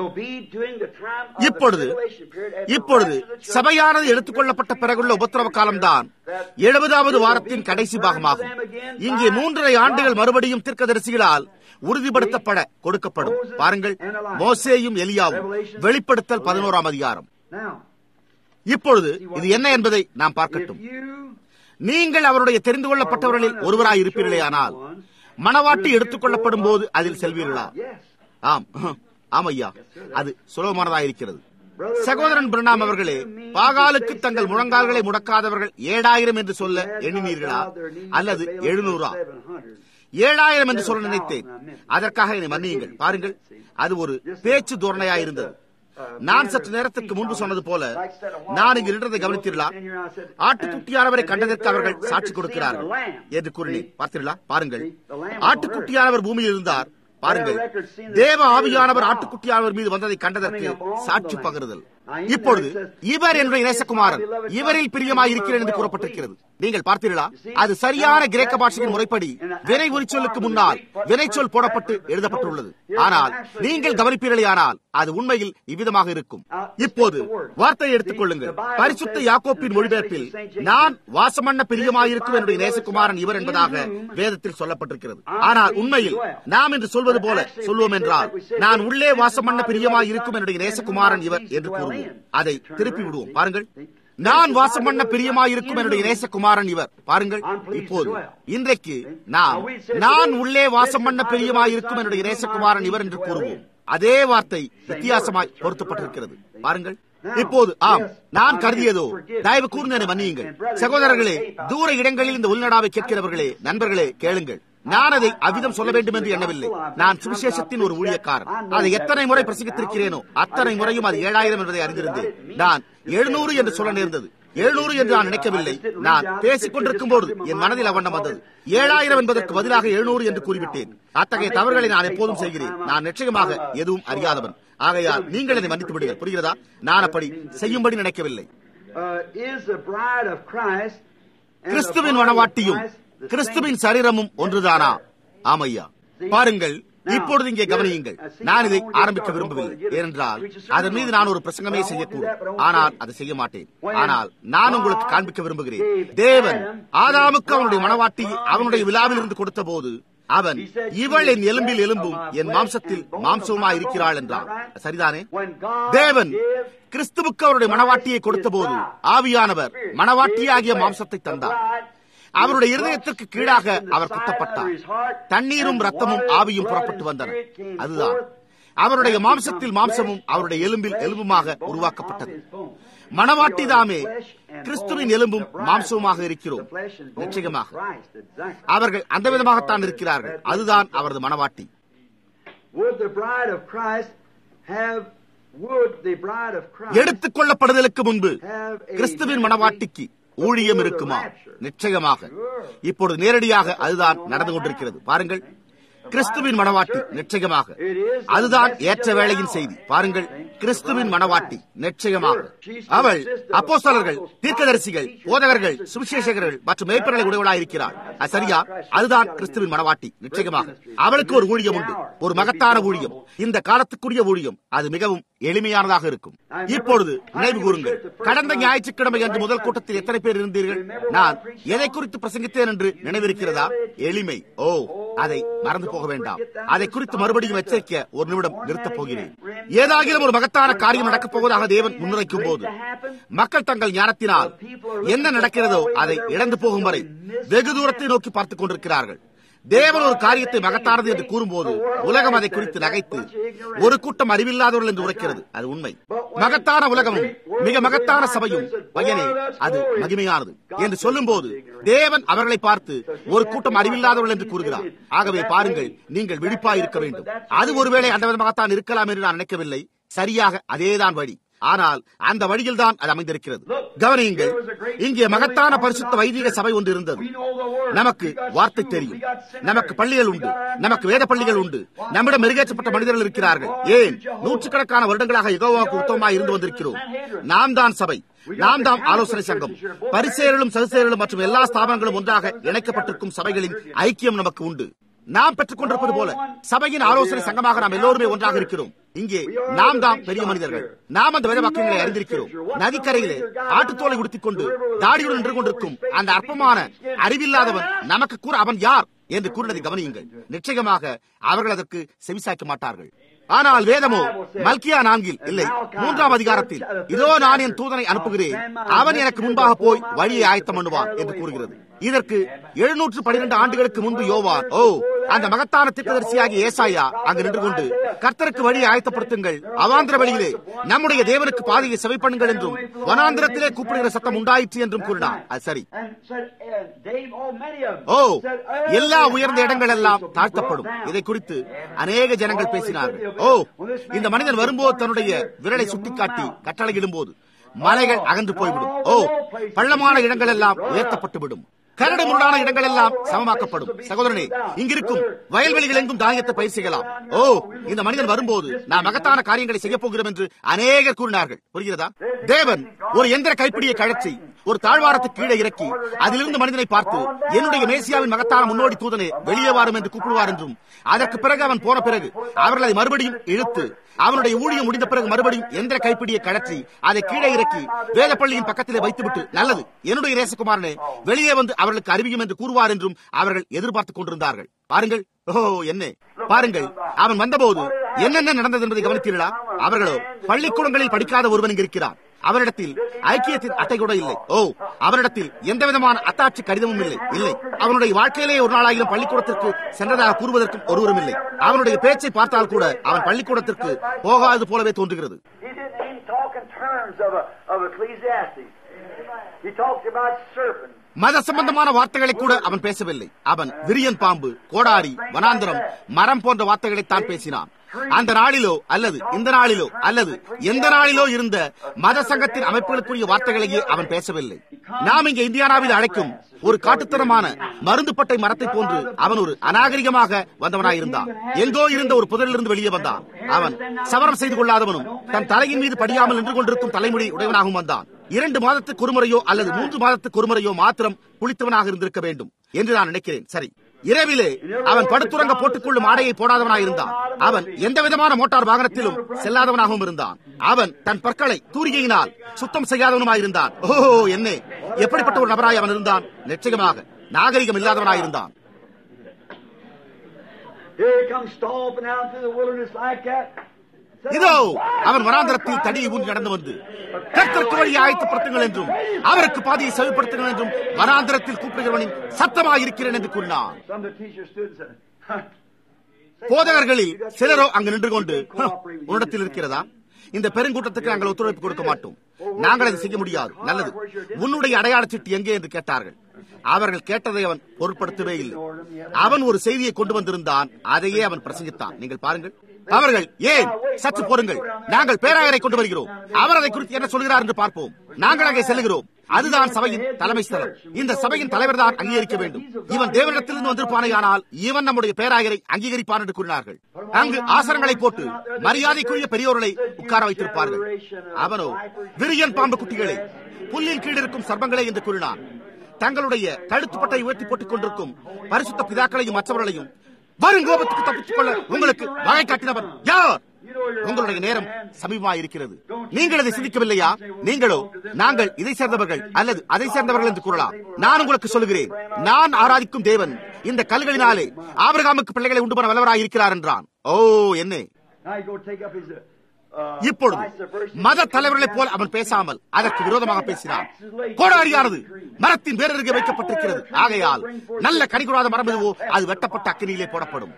இப்பொழுது இப்பொழுது சபையானது எடுத்துக்கொள்ளப்பட்ட பிறகுள்ள உபத்திரவ காலம்தான் எழுபதாவது வாரத்தின் கடைசி பாகமாகும் இங்கே மூன்றரை ஆண்டுகள் மறுபடியும் தீர்க்கதரிசிகளால் உறுதிப்படுத்தப்பட கொடுக்கப்படும் பாருங்கள் மோசேயும் எலியாவும் வெளிப்படுத்தல் பதினோராம் அதிகாரம் இப்பொழுது இது என்ன என்பதை நாம் பார்க்கட்டும் நீங்கள் அவருடைய தெரிந்து கொள்ளப்பட்டவர்களில் ஒருவராய் இருப்பீர்களே ஆனால் மணவாட்டி எடுத்துக் கொள்ளப்படும் போது அதில் செல்வீர்களா ஆம் ஆமையா அது சுலபமானதாயிருக்கிறது சகோதரன் பிரணாம் அவர்களே பாகாலுக்கு தங்கள் முழங்கால்களை முடக்காதவர்கள் ஏழாயிரம் என்று சொல்ல எண்ணினீர்களா அல்லது எழுநூறா ஏழாயிரம் என்று சொல்ல நினைத்தேன் அதற்காக என்னை மன்னியுங்கள் பாருங்கள் அது ஒரு பேச்சு தோரணையாயிருந்தது நான் சற்று நேரத்துக்கு முன்பு சொன்னது போல நான் இங்கு நின்றதை கவனித்தீர்களா ஆட்டுக்குட்டியானவரை கண்டதற்கு அவர்கள் சாட்சி கொடுக்கிறார்கள் என்று கூறினேன் பார்த்தீர்களா பாருங்கள் ஆட்டுக்குட்டியானவர் பூமியில் இருந்தார் பாருங்கள் தேவ ஆவியானவர் ஆட்டுக்குட்டியானவர் மீது வந்ததை கண்டதற்கு சாட்சி பகிர்தல் இப்பொழுது இவர் என்னுடைய நேசகுமாரன் இவரில் பிரியமாய் இருக்கிறேன் என்று கூறப்பட்டிருக்கிறது நீங்கள் பார்த்தீர்களா அது சரியான கிரேக்க பாஷையின் முறைப்படி வினை உரிச்சொல்லுக்கு முன்னால் வினைச்சொல் போடப்பட்டு எழுதப்பட்டுள்ளது ஆனால் நீங்கள் கவனிப்பீர்களே ஆனால் அது உண்மையில் இவ்விதமாக இருக்கும் இப்போது வார்த்தையை எடுத்துக் கொள்ளுங்கள் பரிசுத்த யாக்கோப்பின் மொழிபெயர்ப்பில் நான் வாசமண்ண பிரியமாயிருக்கும் என்னுடைய நேசகுமாரன் இவர் என்பதாக வேதத்தில் சொல்லப்பட்டிருக்கிறது ஆனால் உண்மையில் நாம் என்று சொல்வது போல சொல்லுவோம் என்றால் நான் உள்ளே வாசமண்ண பிரியமாய் இருக்கும் என்னுடைய நேசகுமாரன் இவர் என்று கூறுவோம் அதை திருப்பி விடுவோம் பாருங்கள் நான் வாசம் பண்ண பிரியமாயிருக்கும் என்னுடைய நேசகுமாரன் இவர் பாருங்கள் இப்போது இன்றைக்கு நாம் நான் உள்ளே வாசம் பண்ண பிரியமாயிருக்கும் என்னுடைய நேசகுமாரன் இவர் என்று கூறுவோம் அதே வார்த்தை வித்தியாசமாய் பொருத்தப்பட்டிருக்கிறது பாருங்கள் இப்போது ஆம் நான் கருதியதோ தயவு கூர்ந்து மன்னியுங்கள் சகோதரர்களே தூர இடங்களில் இந்த உள்நடாவை கேட்கிறவர்களே நண்பர்களே கேளுங்கள் நான் அதை அவ்விதம் சொல்ல வேண்டும் என்று எண்ணவில்லை நான் சுவிசேஷத்தின் ஒரு ஊழியக்காரன் அதை எத்தனை முறை பிரசங்கித்திருக்கிறேனோ அத்தனை முறையும் அது ஏழாயிரம் என்பதை அறிந்திருந்தேன் நான் எழுநூறு என்று சொல்ல நேர்ந்தது எழுநூறு என்று நான் நினைக்கவில்லை நான் பேசிக் கொண்டிருக்கும் போது என் மனதில் அவண்ணம் வந்தது ஏழாயிரம் என்பதற்கு பதிலாக எழுநூறு என்று கூறிவிட்டேன் அத்தகைய தவறுகளை நான் எப்போதும் செய்கிறேன் நான் நிச்சயமாக எதுவும் அறியாதவன் ஆகையால் நீங்கள் என்னை மன்னித்து விடுங்கள் புரிகிறதா நான் அப்படி செய்யும்படி நினைக்கவில்லை கிறிஸ்துவின் மனவாட்டியும் கிறிஸ்துவின் சரீரமும் ஒன்றுதானா ஆமையா பாருங்கள் இப்பொழுது இங்கே கவனியுங்கள் நான் இதை ஆரம்பிக்க விரும்பவில்லை ஏனென்றால் அதன் மீது நான் ஒரு பிரசங்கமே செய்யக்கூடும் ஆனால் அதை செய்ய மாட்டேன் ஆனால் நான் உங்களுக்கு காண்பிக்க விரும்புகிறேன் தேவன் ஆதாமுக்கு அவனுடைய மனவாட்டி அவனுடைய விழாவில் இருந்து கொடுத்த போது அவன் இவள் என் எலும்பில் எலும்பும் என் மாம்சத்தில் மாம்சமா இருக்கிறாள் என்றான் சரிதானே தேவன் கிறிஸ்துவுக்கு அவருடைய மனவாட்டியை கொடுத்த போது ஆவியானவர் மனவாட்டியாகிய மாம்சத்தை தந்தார் அவருடைய இருதயத்திற்கு கீழாக அவர் குத்தப்பட்டார் தண்ணீரும் ரத்தமும் ஆவியும் புறப்பட்டு வந்தன அதுதான் அவருடைய மாம்சத்தில் மாம்சமும் அவருடைய எலும்பில் எலும்புமாக உருவாக்கப்பட்டது மணவாட்டி தாமே கிறிஸ்துவின் எலும்பும் மாம்சவுமாக இருக்கிறோம் நிச்சயமாக அவர்கள் அந்த விதமாகத்தான் இருக்கிறார்கள் அதுதான் அவரது மனவாட்டி எடுத்துக் கொள்ளப்படுதலுக்கு முன்பு கிறிஸ்துவின் மனவாட்டிக்கு ஊழியம் இருக்குமா நிச்சயமாக இப்பொழுது நேரடியாக அதுதான் நடந்து கொண்டிருக்கிறது பாருங்கள் கிறிஸ்துவின் மனவாட்டி நிச்சயமாக அதுதான் ஏற்ற வேளையின் செய்தி பாருங்கள் கிறிஸ்துவின் மனவாட்டி நிச்சயமாக அவள் அப்போஸ்தலர்கள் தீர்க்கதரிசிகள் போதகர்கள் சுவிசேஷகர்கள் மற்றும் மேய்ப்பர்களை உடையவளாய் இருக்கிறாள் சரியா அதுதான் கிறிஸ்துவின் மனவாட்டி நிச்சயமாக அவளுக்கு ஒரு ஊழியம் உண்டு ஒரு மகத்தான ஊழியம் இந்த காலத்துக்குரிய ஊழியம் அது மிகவும் எளிமையானதாக இருக்கும் இப்பொழுது நினைவு கூறுங்கள் கடந்த ஞாயிற்றுக்கிழமை அன்று முதல் கூட்டத்தில் எத்தனை பேர் இருந்தீர்கள் நான் எதை குறித்து பிரசங்கித்தேன் என்று நினைவிருக்கிறதா எளிமை ஓ அதை மறந்து போக வேண்டாம் அதை குறித்து மறுபடியும் எச்சரிக்க ஒரு நிமிடம் நிறுத்தப் போகிறேன் ஏதாகிலும் ஒரு மகத்தான காரியம் நடக்கப் போவதாக தேவன் முன்னுரைக்கும் போது மக்கள் தங்கள் ஞானத்தினால் என்ன நடக்கிறதோ அதை இழந்து போகும் வரை வெகு தூரத்தை நோக்கி பார்த்துக் கொண்டிருக்கிறார்கள் தேவன் ஒரு காரியத்தை மகத்தானது என்று கூறும்போது உலகம் அதை குறித்து நகைத்து ஒரு கூட்டம் அறிவில்லாதவர்கள் என்று உரைக்கிறது அது உண்மை மகத்தான உலகமும் மிக மகத்தான சபையும் பையனே அது மகிமையானது என்று சொல்லும் போது தேவன் அவர்களை பார்த்து ஒரு கூட்டம் அறிவில்லாதவர்கள் என்று கூறுகிறார் ஆகவே பாருங்கள் நீங்கள் விழிப்பாய் இருக்க வேண்டும் அது ஒருவேளை அந்த விதமாகத்தான் இருக்கலாம் என்று நான் நினைக்கவில்லை சரியாக அதேதான் வழி ஆனால் அந்த வழியில் தான் அது அமைந்திருக்கிறது கவனியுங்கள் இங்கே மகத்தான பரிசுத்த வைதிக சபை ஒன்று இருந்தது நமக்கு வார்த்தை தெரியும் நமக்கு பள்ளிகள் உண்டு நமக்கு வேத பள்ளிகள் உண்டு நம்மிடம் மெருகேற்றப்பட்ட மனிதர்கள் இருக்கிறார்கள் ஏன் நூற்றுக்கணக்கான வருடங்களாக யுகோவாக்கு உத்தமமாக இருந்து வந்திருக்கிறோம் நாம் தான் சபை நாம் தாம் ஆலோசனை சங்கம் பரிசேரலும் சதுசேரலும் மற்றும் எல்லா ஸ்தாபனங்களும் ஒன்றாக இணைக்கப்பட்டிருக்கும் சபைகளின் ஐக்கியம் நமக்கு உண்டு நாம் பெற்றுக் கொண்டிருப்பது போல சபையின் ஆலோசனை சங்கமாக நாம் எல்லோருமே ஒன்றாக இருக்கிறோம் இங்கே நாம் தாம் பெரிய மனிதர்கள் நாம் அந்த வேத வாக்கியங்களை அறிந்திருக்கிறோம் நதிக்கரையிலே ஆட்டுத்தோலை உடுத்திக் கொண்டு தாடியுடன் நின்று கொண்டிருக்கும் அந்த அற்பமான அறிவில்லாதவன் நமக்கு கூற அவன் யார் என்று கூறினதை கவனியுங்கள் நிச்சயமாக அவர்கள் அதற்கு செவிசாய்க்க மாட்டார்கள் ஆனால் வேதமோ மல்கியா நான்கில் இல்லை மூன்றாம் அதிகாரத்தில் இதோ நான் என் தூதனை அனுப்புகிறேன் அவன் எனக்கு முன்பாக போய் வழியை ஆயத்தம் பண்ணுவான் என்று கூறுகிறது இதற்கு எழுநூற்று பனிரெண்டு ஆண்டுகளுக்கு முன்பு யோவான் ஓ அந்த மகத்தான திட்டதரிசியாகிய ஏசாயா அங்கு நின்று கொண்டு கர்த்தருக்கு வழியை ஆயத்தப்படுத்துங்கள் அவாந்திர வழியிலே நம்முடைய தேவனுக்கு பாதையை செவை பண்ணுங்கள் என்றும் வனாந்திரத்திலே கூப்பிடுகிற சத்தம் உண்டாயிற்று என்றும் கூறினார் அது சரி ஓ எல்லா உயர்ந்த இடங்கள் எல்லாம் தாழ்த்தப்படும் இதை குறித்து அநேக ஜனங்கள் பேசினார்கள் ஓ இந்த மனிதன் வரும்போது தன்னுடைய விரலை சுட்டிக்காட்டி கட்டளையிடும் போது மலைகள் அகன்று போய்விடும் ஓ பள்ளமான இடங்கள் எல்லாம் உயர்த்தப்பட்டுவிடும் கரடு முரடான இடங்கள் எல்லாம் சமமாக்கப்படும் சகோதரனே இங்கிருக்கும் வயல்வெளிகள் எங்கும் தானியத்தை பயிர் செய்யலாம் ஓ இந்த மனிதன் வரும்போது நான் மகத்தான காரியங்களை செய்ய போகிறோம் என்று அநேகர் கூறினார்கள் புரிகிறதா தேவன் ஒரு எந்திர கைப்பிடியை கழற்றி ஒரு தாழ்வாரத்துக்கு கீழே இறக்கி அதிலிருந்து மனிதனை பார்த்து என்னுடைய மேசியாவின் மகத்தான முன்னோடி தூதனே வெளியே வாரும் என்று கூப்பிடுவார் என்றும் அதற்கு பிறகு அவன் போன பிறகு அவர்கள் அதை மறுபடியும் இழுத்து அவனுடைய ஊழியம் முடிந்த பிறகு மறுபடியும் எந்திர கைப்பிடியை கழற்றி அதை கீழே இறக்கி வேதப்பள்ளியின் பக்கத்திலே வைத்துவிட்டு நல்லது என்னுடைய நேசகுமாரனே வெளியே வந்து அவர்களுக்கு அறிவியும் என்று கூறுவார் என்றும் அவர்கள் எதிர்பார்த்துக் கொண்டிருந்தார்கள் பாருங்கள் ஓ என்ன பாருங்கள் அவன் வந்தபோது என்னென்ன நடந்தது என்பதை கவனித்தீர்களா அவர்களோ பள்ளிக்கூடங்களில் படிக்காத ஒருவன் இங்கு இருக்கிறார் அவரிடத்தில் ஐக்கியத்தின் அட்டை கூட இல்லை ஓ அவரிடத்தில் எந்த விதமான அத்தாட்சி கடிதமும் இல்லை இல்லை அவனுடைய வாழ்க்கையிலே ஒரு நாளாயிரம் பள்ளிக்கூடத்திற்கு சென்றதாக கூறுவதற்கும் ஒருவரும் இல்லை அவனுடைய பேச்சை பார்த்தால் கூட அவன் பள்ளிக்கூடத்திற்கு போகாது போலவே தோன்றுகிறது மத சம்பந்தமான வார்த்தைகளை கூட அவன் பேசவில்லை அவன் விரியன் பாம்பு கோடாரி வனாந்திரம் மரம் போன்ற வார்த்தைகளை தான் பேசினான் அந்த நாளிலோ அல்லது இந்த நாளிலோ அல்லது எந்த நாளிலோ இருந்த மத சங்கத்தின் அமைப்புகளுக்குரிய வார்த்தைகளையே அவன் பேசவில்லை நாம் இங்கே இந்தியானாவில் அழைக்கும் ஒரு காட்டுத்தனமான மருந்துப்பட்டை மரத்தை போன்று அவன் ஒரு அநாகரிகமாக வந்தவனாயிருந்தான் எங்கோ இருந்த ஒரு புதரிலிருந்து வெளியே வந்தான் அவன் சவரம் செய்து கொள்ளாதவனும் தன் தலையின் மீது படியாமல் நின்று கொண்டிருக்கும் தலைமுடி உடையவனாகவும் வந்தான் இரண்டு மாதத்துக்கு ஒருமுறையோ அல்லது மூன்று மாதத்துக்கு ஒருமுறையோ மாத்திரம் குளித்தவனாக இருந்திருக்க வேண்டும் என்று நான் நினைக்கிறேன் சரி இரவிலே அவன் படுத்துறங்க போட்டுக்கொள்ளும் ஆடையை போடாதவனாக இருந்தான் அவன் எந்த விதமான மோட்டார் வாகனத்திலும் செல்லாதவனாகவும் இருந்தான் அவன் தன் பற்களை தூரிகையினால் சுத்தம் செய்யாதவனுமாயிருந்தான் ஓஹோ என்ன எப்படிப்பட்ட ஒரு நபராய் அவன் இருந்தான் நிச்சயமாக நாகரிகம் இல்லாதவனாயிருந்தான் Here he comes stomping out through the wilderness like that. இதோ அவன் வனாந்தரத்தில் தடியை ஊன்றி நடந்து வந்து கர்த்தருக்கு வழியை ஆயத்தப்படுத்துங்கள் என்றும் அவருக்கு பாதையை செவிப்படுத்துங்கள் என்றும் வனாந்தரத்தில் கூப்பிடுகிறவனின் சத்தமாக இருக்கிறேன் என்று கூறினான் Some of the teachers stood and said, "Huh." போதகர்களில் சிலரோ அங்கு நின்று கொண்டு "ஹ, உன்னிடத்தில் இருக்கிறதா இந்த பெருங்கூட்டத்துக்கு நாங்கள் ஒத்துழைப்பு கொடுக்க மாட்டோம் நாங்கள் அதை செய்ய முடியாது நல்லது உன்னுடைய அடையாள சீட்டு எங்கே என்று கேட்டார்கள் அவர்கள் கேட்டதை அவன் பொருட்படுத்தவே இல்லை அவன் ஒரு செய்தியை கொண்டு வந்திருந்தான் அதையே அவன் பிரசங்கித்தான் நீங்கள் பாருங்கள் அவர்கள் ஏன் சற்று பொறுங்கள் நாங்கள் பேராயரை கொண்டு வருகிறோம் அவர் அதை குறித்து என்ன சொல்கிறார் என்று பார்ப்போம் நாங்கள் அங்கே செல்கிறோம் அதுதான் சபையின் தலைமை ஸ்தலம் இந்த சபையின் தலைவர் தான் அங்கீகரிக்க வேண்டும் இவன் தேவனிடத்திலிருந்து வந்திருப்பானேயானால் இவன் நம்முடைய பேராயரை அங்கீகரிப்பான் என்று கூறினார்கள் அங்கு ஆசனங்களை போட்டு மரியாதைக்குரிய பெரியோர்களை உட்கார வைத்திருப்பார்கள் அவனோ விரியன் பாம்பு குட்டிகளே புல்லின் கீழ் இருக்கும் சர்ப்பங்களே என்று கூறினான் தங்களுடைய கழுத்துப்பட்டை உயர்த்தி போட்டுக் கொண்டிருக்கும் பரிசுத்த பிதாக்களையும் மற்றவர்களையும் வரும் கோபத்துக்கு தப்பித்துக் கொள்ள உங்களுக்கு வகை காட்டினவர் யார் உங்களுடைய நேரம் சமீபமாக இருக்கிறது நீங்கள் அதை சிந்திக்கவில்லையா நீங்களோ நாங்கள் இதை சேர்ந்தவர்கள் அல்லது அதை சேர்ந்தவர்கள் என்று கூறலாம் நான் உங்களுக்கு சொல்லுகிறேன் நான் ஆராதிக்கும் தேவன் இந்த கல்களினாலே ஆபிரகாமுக்கு பிள்ளைகளை உண்டு பண்ண வல்லவராய் இருக்கிறார் என்றான் ஓ என்ன Now you go take up his, uh, இப்பொழுது vice versa. மத தலைவர்களைப் போல் அவன் பேசாமல் அதற்கு விரோதமாக பேசினான் கோடாரியானது மரத்தின் வேறருகே வைக்கப்பட்டிருக்கிறது ஆகையால் நல்ல கனிகூடாத மரம் எதுவோ அது வெட்டப்பட்ட அக்கினியிலே போடப்படும்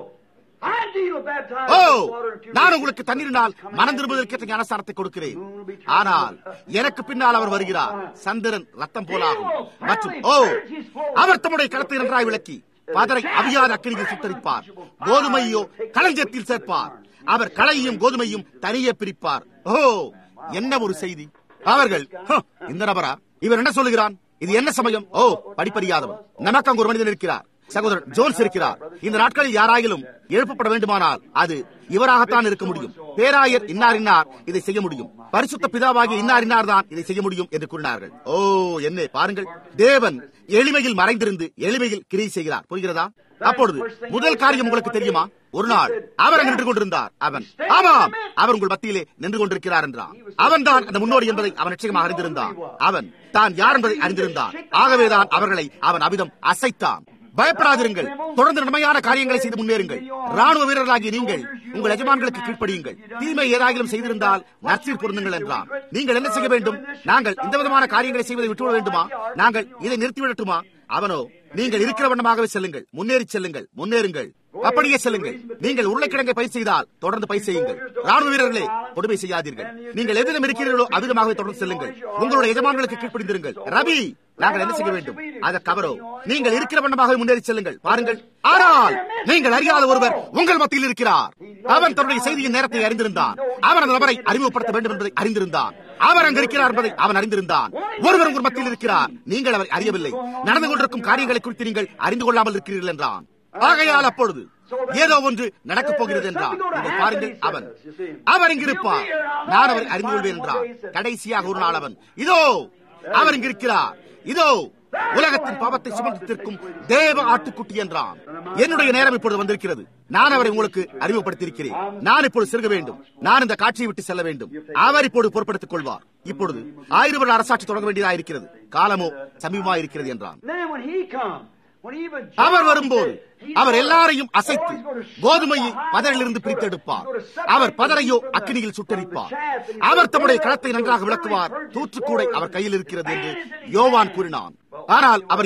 Oh, I deal baptized O with water and நான் உங்களுக்கு தண்ணீரினால் மனம் திரும்புவதற்கேற்ற ஞானஸ்தானத்தை கொடுக்கிறேன் ஆனால் எனக்கு பின்னால் அவர் வருகிறார் சந்திரன் ரத்தம் போலாகும் மற்றும் ஓ அவர் தம்முடைய களத்தை நன்றாய் விளக்கி பதரை அவியாத அக்கினியில் சுத்தரிப்பார் கோதுமையோ களஞ்சத்தில் சேர்ப்பார் அவர் களையும் கோதுமையும் தனியே பிரிப்பார் ஓ என்ன ஒரு செய்தி அவர்கள் "ஹ, இந்த நபரா இவர் என்ன சொல்லுகிறான் இது என்ன சமயம் ஓ படிப்பறியாதவன் நமக்கு அங்கு ஒரு மனிதன் இருக்கிறார் சகோதரர் ஜோன்ஸ் இருக்கிறார் இந்த நாட்களில் யாராயிலும் எழுப்பப்பட வேண்டுமானால் அது இவராகத்தான் இருக்க முடியும் பேராயர் இன்னார் இன்னார் இதை செய்ய முடியும் பரிசுத்த பிதாவாகிய இன்னார் இன்னார் தான் இதை செய்ய முடியும் என்று கூறினார்கள் ஓ என்ன பாருங்கள் தேவன் எளிமையில் மறைந்திருந்து எளிமையில் கிரியை செய்கிறார் புரிகிறதா அப்பொழுது முதல் காரியம் உங்களுக்கு தெரியுமா ஒரு நாள் அவர் அங்கு நின்று கொண்டிருந்தார் அவன் ஆமாம் அவர் உங்கள் மத்தியிலே நின்று கொண்டிருக்கிறார் என்றான் அவன் தான் அந்த முன்னோடி என்பதை அவன் நிச்சயமாக அறிந்திருந்தான் அவன் தான் யார் என்பதை அறிந்திருந்தான் ஆகவேதான் அவர்களை அவன் அவிதம் அசைத்தான் பயப்படாதிருங்கள் தொடர்ந்து நன்மையான காரியங்களை செய்து முன்னேறுங்கள் ராணுவ வீரர்களாகிய நீங்கள் உங்கள் எஜமான்களுக்கு கீழ்ப்படியுங்கள் தீமை ஏதாகிலும் செய்திருந்தால் நற்சீர் பொருந்துங்கள் என்றான் நீங்கள் என்ன செய்ய வேண்டும் நாங்கள் இந்த விதமான காரியங்களை செய்வதை விட்டுவிட வேண்டுமா நாங்கள் இதை நிறுத்திவிடட்டுமா அவனோ நீங்கள் இருக்கிற வண்ணமாகவே செல்லுங்கள் முன்னேறி செல்லுங்கள் முன்னேறுங்கள் அப்படியே செல்லுங்கள் நீங்கள் உருளைக்கிழங்கை பயிர் செய்தால் தொடர்ந்து பயிர் செய்யுங்கள் ராணுவ வீரர்களே கொடுமை செய்யாதீர்கள் நீங்கள் எதிலும் இருக்கிறீர்களோ அவ்விதமாகவே தொடர்ந்து செல்லுங்கள் உங்களுடைய எஜமான்களுக்கு கீழ்ப்படிந்திருங்கள் ரவி நாங்கள் என்ன செய்ய வேண்டும் அதற்கு அவரோ நீங்கள் இருக்கிற வண்ணமாகவே முன்னேறி செல்லுங்கள் பாருங்கள் ஆனால் நீங்கள் அறியாத ஒருவர் உங்கள் மத்தியில் இருக்கிறார் அவன் தன்னுடைய செய்தியின் நேரத்தை அறிந்திருந்தான் அவன் அந்த நபரை அறிமுகப்படுத்த வேண்டும் என்பதை அறிந்திருந்தான் அவர் அங்கு இருக்கிறார் என்பதை அவன் அறிந்திருந்தான் ஒருவர் உங்கள் மத்தியில் இருக்கிறார் நீங்கள் அவரை அறியவில்லை நடந்து கொண்டிருக்கும் காரியங்களை குறித்து நீங்கள் அறிந்து கொள்ளாமல் இருக்கிறீர்கள் என்றான் ஆகையால் அப்பொழுது ஏதோ ஒன்று நடக்கப் போகிறது என்றார் இதை பாருங்கள் அவன் அவர் இங்கிருப்பார் நான் அவரை அறிந்து கொள்வேன் என்றார் கடைசியாக ஒரு நாள் அவன் இதோ அவர் இங்கிருக்கிறார் இதோ உலகத்தின் பாவத்தை சுமந்திருக்கும் தேவ ஆட்டுக்குட்டி என்றான் என்னுடைய நேரம் இப்பொழுது வந்திருக்கிறது நான் அவரை உங்களுக்கு அறிமுகப்படுத்தியிருக்கிறேன் நான் இப்பொழுது சிறுக வேண்டும் நான் இந்த காட்சியை விட்டு செல்ல வேண்டும் அவர் இப்பொழுது பொறுப்படுத்திக் கொள்வார் இப்பொழுது ஆயிரம் வருட அரசாட்சி தொடங்க வேண்டியதாக இருக்கிறது காலமோ சமீபமாக இருக்கிறது என்றான் Then when he comes, when even அவர் வரும்போது அவர் எல்லாரையும் அசைத்து கோதுமையை பதரிலிருந்து பிரித்தெடுப்பார் அவர் பதரையோ அக்கினியில் சுட்டரிப்பார் அவர் தம்முடைய களத்தை நன்றாக விளக்குவார் தூற்றுக்கூடை அவர் கையில் இருக்கிறது என்று யோவான் கூறினான் ஆனால் அவர் யார்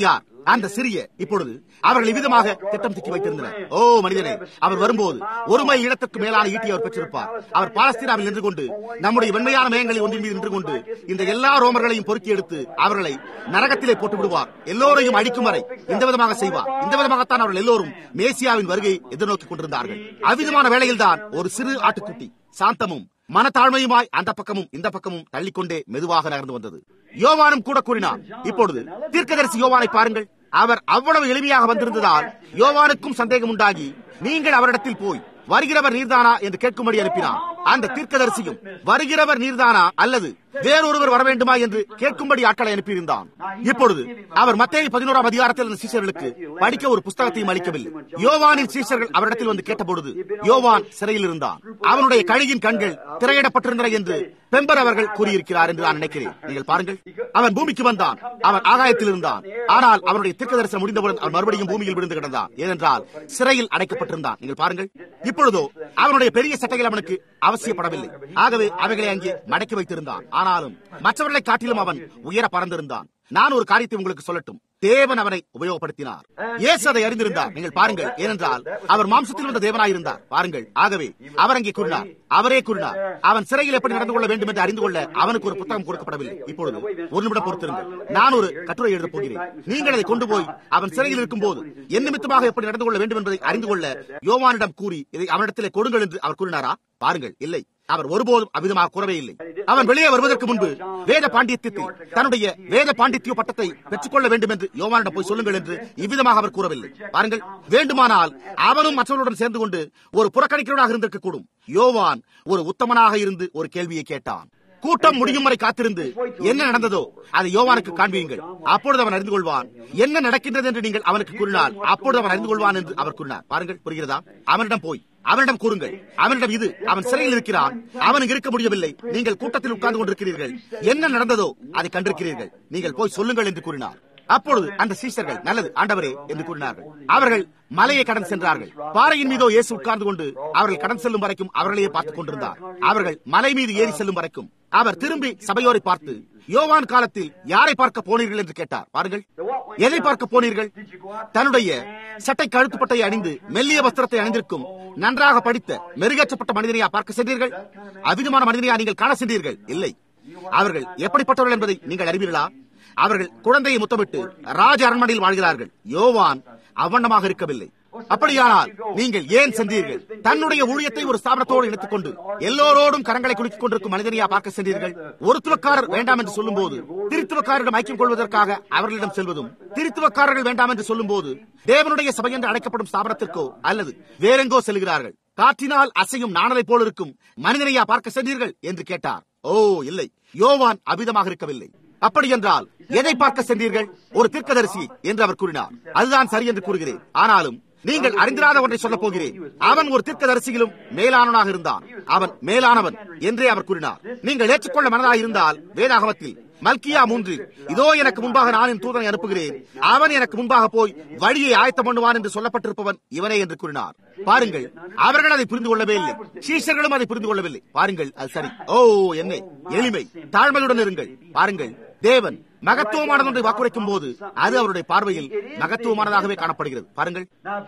அந்த சிறிய இப்பொழுது அவர்கள் இவ்விதமாக திட்டம் திட்டி வைத்திருந்தனர் ஓ மனிதனே அவர் வரும்போது ஒரு மைல் இடத்திற்கு மேலான ஈட்டி அவர் பெற்றிருப்பார் அவர் பாலஸ்தீனாவில் நின்று கொண்டு நம்முடைய வெண்மையான மேகங்களில் ஒன்றின் மீது நின்று கொண்டு இந்த எல்லா ரோமர்களையும் பொறுக்கி எடுத்து அவர்களை நரகத்திலே போட்டு விடுவார் எல்லோரையும் அழிக்கும் வரை இந்த விதமாக செய்வார் இந்த விதமாகத்தான் அவர்கள் எல்லோரும் மேசியாவின் வருகை எதிர்நோக்கிக் கொண்டிருந்தார்கள் அவ்விதமான வேளையில்தான் ஒரு சிறு ஆட்டுக்குட்டி சாந்தமும் மனத்தாழ்மையுமாய் அந்த பக்கமும் இந்த பக்கமும் தள்ளிக்கொண்டே மெதுவாக நகர்ந்து வந்தது யோவானும் கூட கூறினார் இப்பொழுது தீர்க்கதரிசி யோவானை பாருங்கள் அவர் அவ்வளவு எளிமையாக வந்திருந்ததால் யோவானுக்கும் சந்தேகம் உண்டாகி நீங்கள் அவரிடத்தில் போய் வருகிறவர் நீர்தானா என்று கேட்கும்படி அனுப்பினார் அந்த தீர்க்கதரிசியும் வருகிறவர் நீர்தானா அல்லது வேறொருவர் வர வேண்டுமா என்று கேட்கும்படி ஆட்களை அனுப்பியிருந்தான் இப்பொழுது அவர் மத்திய பதினோராம் அதிகாரத்தில் அந்த சீசர்களுக்கு படிக்க ஒரு புஸ்தகத்தையும் அளிக்கவில்லை யோவானின் சீசர்கள் அவரிடத்தில் வந்து கேட்டபொழுது யோவான் சிறையில் இருந்தான் அவனுடைய கழுகின் கண்கள் திரையிடப்பட்டிருந்தன என்று பெம்பர் அவர்கள் கூறியிருக்கிறார் என்று நான் நினைக்கிறேன் நீங்கள் பாருங்கள் அவன் பூமிக்கு வந்தான் அவன் ஆகாயத்தில் இருந்தான் ஆனால் அவனுடைய தீர்க்க தரிசனம் முடிந்தவுடன் அவன் மறுபடியும் பூமியில் விழுந்து கிடந்தான் ஏனென்றால் சிறையில் அடைக்கப்பட்டிருந்தான் நீங்கள் பாருங்கள் இப்பொழுதோ அவனுடைய பெரிய சட்டைகள் அவனுக்கு அவசியப்படவில்லை ஆகவே அவைகளை அங்கே மடக்கி வைத்திருந்தான் ஆனாலும் மற்றவர்களை காட்டிலும் அவன் உயர பறந்திருந்தான் நான் ஒரு காரியத்தை உங்களுக்கு சொல்லட்டும் தேவன் அவனை உபயோகப்படுத்தினார் இயேசு அதை அறிந்திருந்தார் நீங்கள் பாருங்கள் ஏனென்றால் அவர் மாம்சத்தில் வந்த தேவனாயிருந்தார் பாருங்கள் ஆகவே அவர் அங்கே கூறினார் அவரே கூறினார் அவன் சிறையில் எப்படி நடந்து கொள்ள வேண்டும் என்று அறிந்து கொள்ள அவனுக்கு ஒரு புத்தகம் கொடுக்கப்படவில்லை இப்பொழுது ஒரு நிமிடம் பொறுத்திருங்கள் நான் ஒரு கட்டுரை எழுதப் போகிறேன் நீங்கள் அதை கொண்டு போய் அவன் சிறையில் இருக்கும் போது என் நிமித்தமாக எப்படி நடந்து கொள்ள வேண்டும் என்பதை அறிந்து கொள்ள யோவானிடம் கூறி இதை அவனிடத்திலே கொடுங்கள் என்று அவர் கூறினாரா பாருங்கள் இல்லை அவர் ஒருபோதும் அவ்விதமாக கூறவே இல்லை அவன் வெளியே வருவதற்கு முன்பு வேத பாண்டித்யத்தில் தன்னுடைய வேத பாண்டித்ய பட்டத்தை பெற்றுக்கொள்ள வேண்டும் என்று யோவானிடம் போய் சொல்லுங்கள் என்று இவ்விதமாக அவர் கூறவில்லை பாருங்கள் வேண்டுமானால் அவனும் மற்றவர்களுடன் சேர்ந்து கொண்டு ஒரு புறக்கணிக்கிறவனாக இருந்திருக்க கூடும் யோவான் ஒரு உத்தமனாக இருந்து ஒரு கேள்வியை கேட்டான் கூட்டம் முடியும் வரை காத்திருந்து என்ன நடந்ததோ அதை யோவானுக்கு காண்பியுங்கள் அப்பொழுது அவன் அறிந்து கொள்வான் என்ன நடக்கின்றது என்று நீங்கள் அவனுக்கு கூறினால் அப்பொழுது அவன் அறிந்து கொள்வான் என்று அவர் கூறினார் பாருங்கள் புரிகிறதா அவனிடம் போய் அவனிடம் கூறுங்கள் அவனிடம் இது அவன் சிறையில் இருக்கிறான் அவனுக்கு இருக்க முடியவில்லை நீங்கள் கூட்டத்தில் உட்கார்ந்து கொண்டிருக்கிறீர்கள் என்ன நடந்ததோ அதை கண்டிருக்கிறீர்கள் நீங்கள் போய் சொல்லுங்கள் என்று கூறினார் அப்பொழுது அந்த சீசர்கள் நல்லது ஆண்டவரே என்று கூறினார்கள் அவர்கள் மலையை கடன் சென்றார்கள் பாறையின் மீதோ இயேசு உட்கார்ந்து கொண்டு அவர்கள் கடன் செல்லும் வரைக்கும் அவர்களையே பார்த்துக் கொண்டிருந்தார் அவர்கள் மலை மீது ஏறி செல்லும் வரைக்கும் அவர் திரும்பி சபையோரை பார்த்து யோவான் காலத்தில் யாரை பார்க்க போனீர்கள் என்று கேட்டார் பாருங்கள் எதை பார்க்க போனீர்கள் தன்னுடைய சட்டை கழுத்துப்பட்டையை அணிந்து மெல்லிய வஸ்திரத்தை அணிந்திருக்கும் நன்றாக படித்த மெருகேற்றப்பட்ட மனிதனையா பார்க்க சென்றீர்கள் அவிதமான மனிதனையா நீங்கள் காண சென்றீர்கள் இல்லை அவர்கள் எப்படிப்பட்டவர்கள் என்பதை நீங்கள் அறிவீர்களா அவர்கள் குழந்தையை முத்தமிட்டு ராஜ அரண்மனையில் வாழ்கிறார்கள் யோவான் அவண்ணமாக இருக்கவில்லை அப்படியானால் நீங்கள் ஏன் சென்றீர்கள் தன்னுடைய ஊழியத்தை ஒரு ஸ்தாபனத்தோடு இணைத்துக் கொண்டு எல்லோரோடும் கரங்களை குலுக்கிக் கொண்டிருக்கும் மனிதனையா பார்க்க சென்றீர்கள் ஒரு துவக்காரர் வேண்டாம் என்று சொல்லும் போது திருத்துவக்காரரிடம் ஐக்கியம் கொள்வதற்காக அவர்களிடம் செல்வதும் திருத்துவக்காரர்கள் வேண்டாம் என்று சொல்லும் போது தேவனுடைய சபை என்று அழைக்கப்படும் ஸ்தாபனத்திற்கோ அல்லது வேறெங்கோ செல்கிறார்கள் காற்றினால் அசையும் நாணலை போல் இருக்கும் மனிதனையா பார்க்க சென்றீர்கள் என்று கேட்டார் ஓ இல்லை யோவான் அபிதமாக இருக்கவில்லை அப்படி என்றால் எதை பார்க்க சென்றீர்கள் ஒரு தீர்க்கதரிசி என்று அவர் கூறினார் அதுதான் சரி என்று கூறுகிறேன் ஆனாலும் நீங்கள் அறிந்திராத ஒன்றை சொல்லப் போகிறேன் அவன் ஒரு தீர்க்கதரிசியிலும் மேலானவனாக இருந்தான் அவன் மேலானவன் என்றே அவர் கூறினார் நீங்கள் ஏற்றுக்கொள்ள மனதாக இருந்தால் வேதாகமத்தில் மல்கியா மூன்று இதோ எனக்கு முன்பாக நான் என் தூதனை அனுப்புகிறேன் அவன் எனக்கு முன்பாக போய் வழியை ஆயத்தம் பண்ணுவான் என்று சொல்லப்பட்டிருப்பவன் இவனே என்று கூறினார் பாருங்கள் அவர்கள் அதை புரிந்து கொள்ளவே இல்லை சீஷர்களும் அதை புரிந்து கொள்ளவில்லை பாருங்கள் அது சரி ஓ என்ன எளிமை தாழ்மையுடன் இருங்கள் பாருங்கள் தேவன் மகத்துவமானது ஒன்றை வாக்குரைக்கும் போது அது அவருடைய பார்வையில் மகத்துவமானதாகவே காணப்படுகிறது பாருங்கள்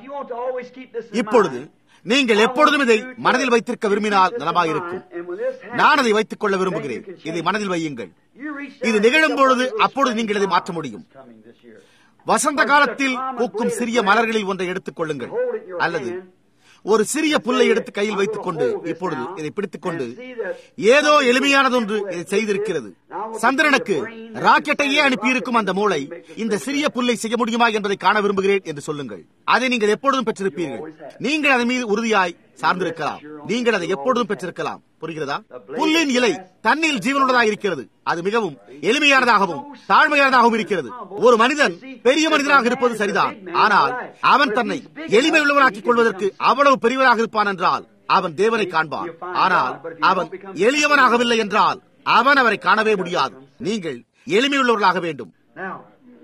இப்பொழுது நீங்கள் எப்பொழுதும் இதை மனதில் வைத்திருக்க விரும்பினால் நலமாயிருக்கும் நான் அதை வைத்துக் கொள்ள விரும்புகிறேன் இதை மனதில் வையுங்கள் இது நிகழும் பொழுது அப்பொழுது நீங்கள் இதை மாற்ற முடியும் வசந்த காலத்தில் பூக்கும் சிறிய மலர்களில் ஒன்றை எடுத்துக் கொள்ளுங்கள் அல்லது ஒரு சிறிய புல்லை எடுத்து கையில் வைத்துக் கொண்டு இப்பொழுது இதை பிடித்துக் கொண்டு ஏதோ எளிமையானதொன்று இதை செய்திருக்கிறது சந்திரனுக்கு ராக்கெட்டையே அனுப்பியிருக்கும் அந்த மூளை இந்த சிறிய புல்லை செய்ய முடியுமா என்பதை காண விரும்புகிறேன் என்று சொல்லுங்கள் அதை நீங்கள் எப்பொழுதும் பெற்றிருப்பீர்கள் நீங்கள் அதன் மீது உறுதியாய் சார்ந்திருக்கலாம் நீங்கள் அதை எப்பொழுதும் பெற்றிருக்கலாம் புரிகிறதா புல்லின் இலை தண்ணீர் ஜீவனுள்ளதாக இருக்கிறது அது மிகவும் எளிமையானதாகவும் தாழ்மையானதாகவும் இருக்கிறது ஒரு மனிதன் பெரிய மனிதனாக இருப்பது சரிதான் ஆனால் அவன் தன்னை எளிமை உள்ளவனாக்கிக் கொள்வதற்கு அவ்வளவு பெரியவனாக இருப்பான் என்றால் அவன் தேவனை காண்பான் ஆனால் அவன் எளியவனாகவில்லை என்றால் அவன் அவரை காணவே முடியாது நீங்கள் எளிமையுள்ளவர்களாக வேண்டும் Now,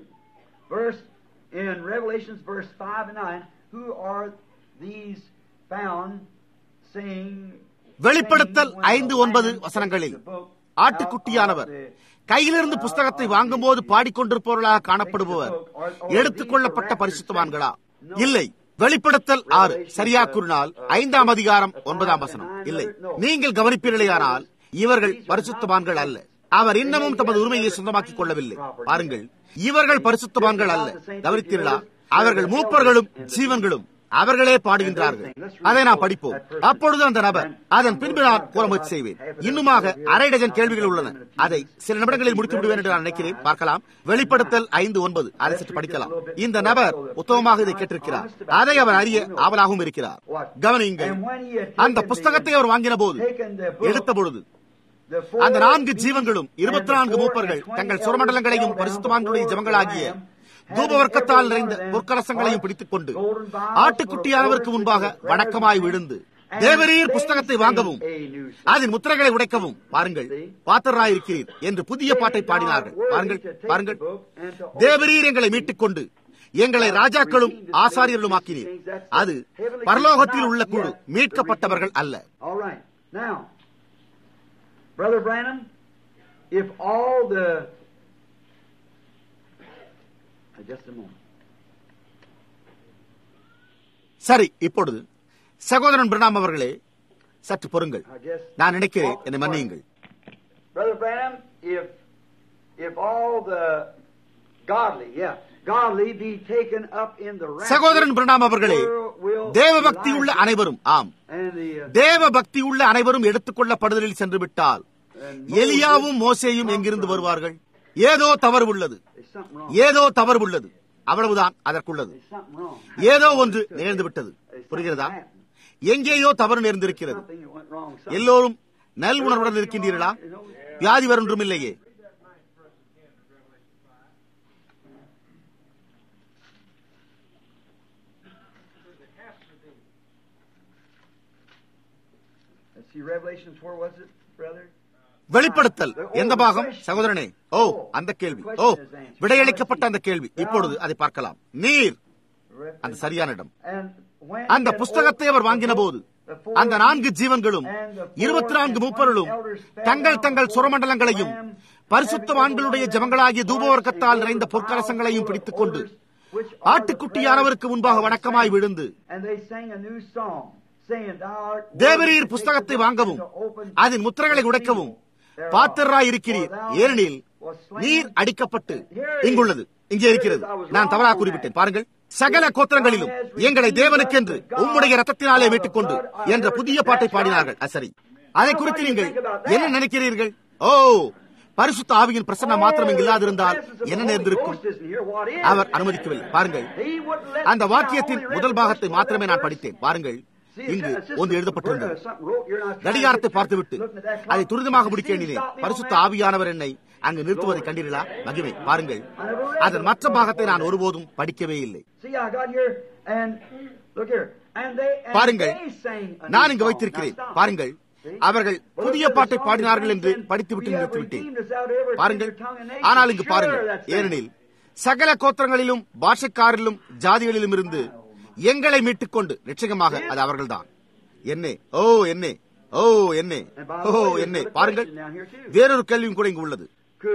verse in Revelations, verse five and nine, who are these found saying? வெளிப்படுத்தல் ஐந்து ஒன்பது வசனங்களில் ஆட்டுக்குட்டியானவர் கையிலிருந்து புஸ்தகத்தை வாங்கும் போது பாடிக்கொண்டிருப்பவர்களாக காணப்படுபவர் எடுத்துக்கொள்ளப்பட்ட பரிசுத்தவான்களா இல்லை வெளிப்படுத்தல் ஆறு சரியா கூறினால் ஐந்தாம் அதிகாரம் ஒன்பதாம் வசனம் இல்லை நீங்கள் கவனிப்பீர்களேயானால் இவர்கள் பரிசுத்தவான்கள் அல்ல அவர் இன்னமும் தமது உரிமையை சொந்தமாக்கிக் கொள்ளவில்லை பாருங்கள் இவர்கள் பரிசுத்தவான்கள் அல்ல கவனித்தீர்களா அவர்கள் மூப்பர்களும் ஜீவன்களும் அவர்களே பாடுகின்றார்கள் அதை நாம் படிப்போம் அப்பொழுது அந்த நபர் அதன் பின்பு நான் கூற முயற்சி செய்வேன் இன்னுமாக அரை டஜன் கேள்விகள் உள்ளன அதை சில நிமிடங்களில் முடித்து விடுவேன் என்று நான் நினைக்கிறேன் பார்க்கலாம் வெளிப்படுத்தல் ஐந்து ஒன்பது அதை சற்று படிக்கலாம் இந்த நபர் உத்தமமாக இதை கேட்டிருக்கிறார் அதை அவர் அறிய ஆவலாகவும் இருக்கிறார் கவனியுங்கள் அந்த புஸ்தகத்தை அவர் வாங்கின போது எடுத்த பொழுது அந்த நான்கு ஜீவன்களும் இருபத்தி நான்கு மூப்பர்கள் தங்கள் சுரமண்டலங்களையும் பரிசுத்தவான்களுடைய ஜபங்களாகிய தூபவர்க்கத்தால் நிறைந்த பொற்கரசங்களையும் பிடித்துக் கொண்டு ஆட்டுக்குட்டியானவருக்கு முன்பாக வணக்கமாய் விழுந்து தேவரீர் புஸ்தகத்தை வாங்கவும் அதன் முத்திரைகளை உடைக்கவும் பாருங்கள் பாத்திராயிருக்கிறீர் என்று புதிய பாட்டை பாடினார்கள் பாருங்கள் பாருங்கள் தேவரீர் எங்களை மீட்டுக் கொண்டு எங்களை ராஜாக்களும் ஆசாரியர்களும் ஆக்கினீர் அது பரலோகத்தில் உள்ள குழு மீட்கப்பட்டவர்கள் அல்ல Brother Branham, if all the just a moment. சரி இப்பொழுது சகோதரன் பிரணாம் அவர்களே சற்று பொறுங்கள் நான் நினைக்கிறேன் என்னை மன்னியுங்கள் Brother Branham, if if all the godly, yeah, godly be taken up in the சகோதரன் பிரணாம் அவர்களே தேவ பக்தி உள்ள அனைவரும் ஆம் தேவ பக்தி உள்ள அனைவரும் எடுத்துக்கொள்ளப்படுதலில் சென்று விட்டால் எலியாவும் மோசேயும் எங்கிருந்து வருவார்கள் ஏதோ தவறு உள்ளது ஏதோ தவறு உள்ளது அவ்வளவுதான் அதற்குள்ளது ஏதோ ஒன்று நிகழ்ந்து விட்டது புரிகிறதா எங்கேயோ தவறு நேர்ந்திருக்கிறது எல்லோரும் நல் உணர்வுடன் இருக்கின்றீர்களா வியாதி வரொன்றும் இல்லையே வெளிப்படுத்தல் எந்த பாகம் சகோதரனே ஓ அந்த கேள்வி ஓ விடையளிக்கப்பட்ட அந்த கேள்வி இப்பொழுது அதை பார்க்கலாம் நீர் அந்த சரியான இடம் அந்த புஸ்தகத்தை அவர் வாங்கின போது அந்த நான்கு ஜீவன்களும் இருபத்தி நான்கு மூப்பர்களும் தங்கள் தங்கள் சுரமண்டலங்களையும் பரிசுத்தவான்களுடைய ஜபங்களாகிய தூபவர்க்கத்தால் நிறைந்த பொற்கலசங்களையும் பிடித்துக் கொண்டு ஆட்டுக்குட்டியானவருக்கு முன்பாக வணக்கமாய் விழுந்து தேவரீர் புஸ்தகத்தை வாங்கவும் அதன் முத்திரைகளை உடைக்கவும் பாத்திராய் இருக்கிறீர் ஏனெனில் நீர் அடிக்கப்பட்டு இங்குள்ளது இங்கே இருக்கிறது நான் தவறாக குறிப்பிட்டேன் பாருங்கள் சகல கோத்திரங்களிலும் எங்களை தேவனுக்கென்று உம்முடைய ரத்தத்தினாலே மீட்டுக் கொண்டு என்ற புதிய பாட்டை பாடினார்கள் சரி அதை குறித்து நீங்கள் என்ன நினைக்கிறீர்கள் ஓ பரிசுத்த ஆவியின் பிரசன்னம் மாத்திரம் இங்கு இல்லாதிருந்தால் என்ன நேர்ந்திருக்கும் அவர் அனுமதிக்கவில்லை பாருங்கள் அந்த வாக்கியத்தின் முதல் பாகத்தை மாத்திரமே நான் படித்தேன் பாருங்கள் இங்கு ஒன்று எழுதப்பட்டிருந்தது கடிகாரத்தை பார்த்துவிட்டு அதை துரிதமாக முடிக்க எண்ணினேன் பரிசுத்த ஆவியானவர் என்னை அங்கு நிறுத்துவதை கண்டீர்களா மகிமை பாருங்கள் அதன் மற்ற பாகத்தை நான் ஒருபோதும் படிக்கவே இல்லை பாருங்கள் நான் இங்கு வைத்திருக்கிறேன் பாருங்கள் அவர்கள் புதிய பாட்டை பாடினார்கள் என்று படித்துவிட்டு நிறுத்திவிட்டேன் பாருங்கள் ஆனால் இங்கு பாருங்கள் ஏனெனில் சகல கோத்திரங்களிலும் பாஷைக்காரிலும் ஜாதிகளிலும் இருந்து எங்களை மீட்டுக் கொண்டு நிச்சயமாக அது அவர்கள்தான் என்னே ஓ என்னே ஓ என்னே ஓ என்னே பாருங்கள் வேறொரு கேள்வியும் கூட இங்கு உள்ளது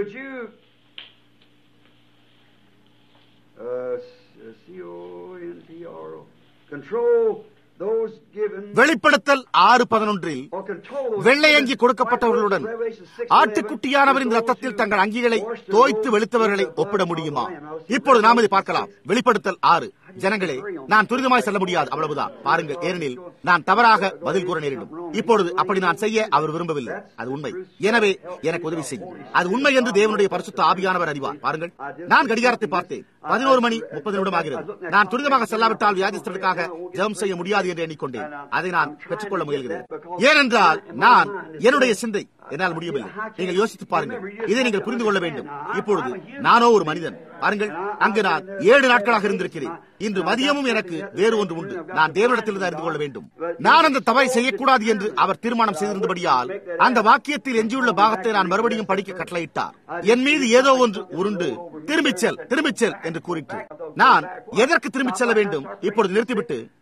வெளிப்படுத்தல் ஆறு பதினொன்றில் வெள்ளையங்கி கொடுக்கப்பட்டவர்களுடன் ஆட்டுக்குட்டியானவரின் ரத்தத்தில் தங்கள் அங்கிகளை தோய்த்து வெளுத்தவர்களை ஒப்பிட முடியுமா இப்பொழுது நாம் இதை பார்க்கலாம் வெளிப்படுத்தல் ஆறு ஜனங்களே நான் துரிதமாய் செல்ல முடியாது அவ்வளவுதான் பாருங்கள் ஏனெனில் நான் தவறாக பதில் கூற நேரிடும் இப்பொழுது அப்படி நான் செய்ய அவர் விரும்பவில்லை அது உண்மை எனவே எனக்கு உதவி செய்யும் அது உண்மை என்று தேவனுடைய பரிசுத்த ஆவியானவர் அறிவார் பாருங்கள் நான் கடிகாரத்தை பார்த்தேன் பதினோரு மணி முப்பது நிமிடம் ஆகிறது நான் துரிதமாக செல்லாவிட்டால் வியாதிஸ்தர்களுக்காக ஜெபம் செய்ய முடியாது என்று எண்ணிக்கொண்டேன் அதை நான் பெற்றுக்கொள்ள முயல்கிறேன் ஏனென்றால் நான் என்னுடைய சிந்தை என்னால் முடியவில்லை நீங்கள் யோசித்து பாருங்கள் இதை நீங்கள் புரிந்து கொள்ள வேண்டும் இப்பொழுது நானோ ஒரு மனிதன் பாருங்கள் அங்கு நான் ஏழு நாட்களாக இருந்திருக்கிறேன் இன்று மதியமும் எனக்கு வேறு ஒன்று உண்டு நான் தேவனிடத்தில் அறிந்து கொள்ள வேண்டும் நான் அந்த தவறை செய்யக்கூடாது என்று அவர் தீர்மானம் செய்திருந்தபடியால் அந்த வாக்கியத்தில் எஞ்சியுள்ள பாகத்தை நான் மறுபடியும் படிக்க கட்டளையிட்டார் என் மீது ஏதோ ஒன்று உருண்டு திரும்பிச் செல் திரும்பிச் செல் என்று கூறிட்டு நான் எதற்கு திரும்பிச் செல்ல வேண்டும் இப்பொழுது நிறுத்திவிட்டு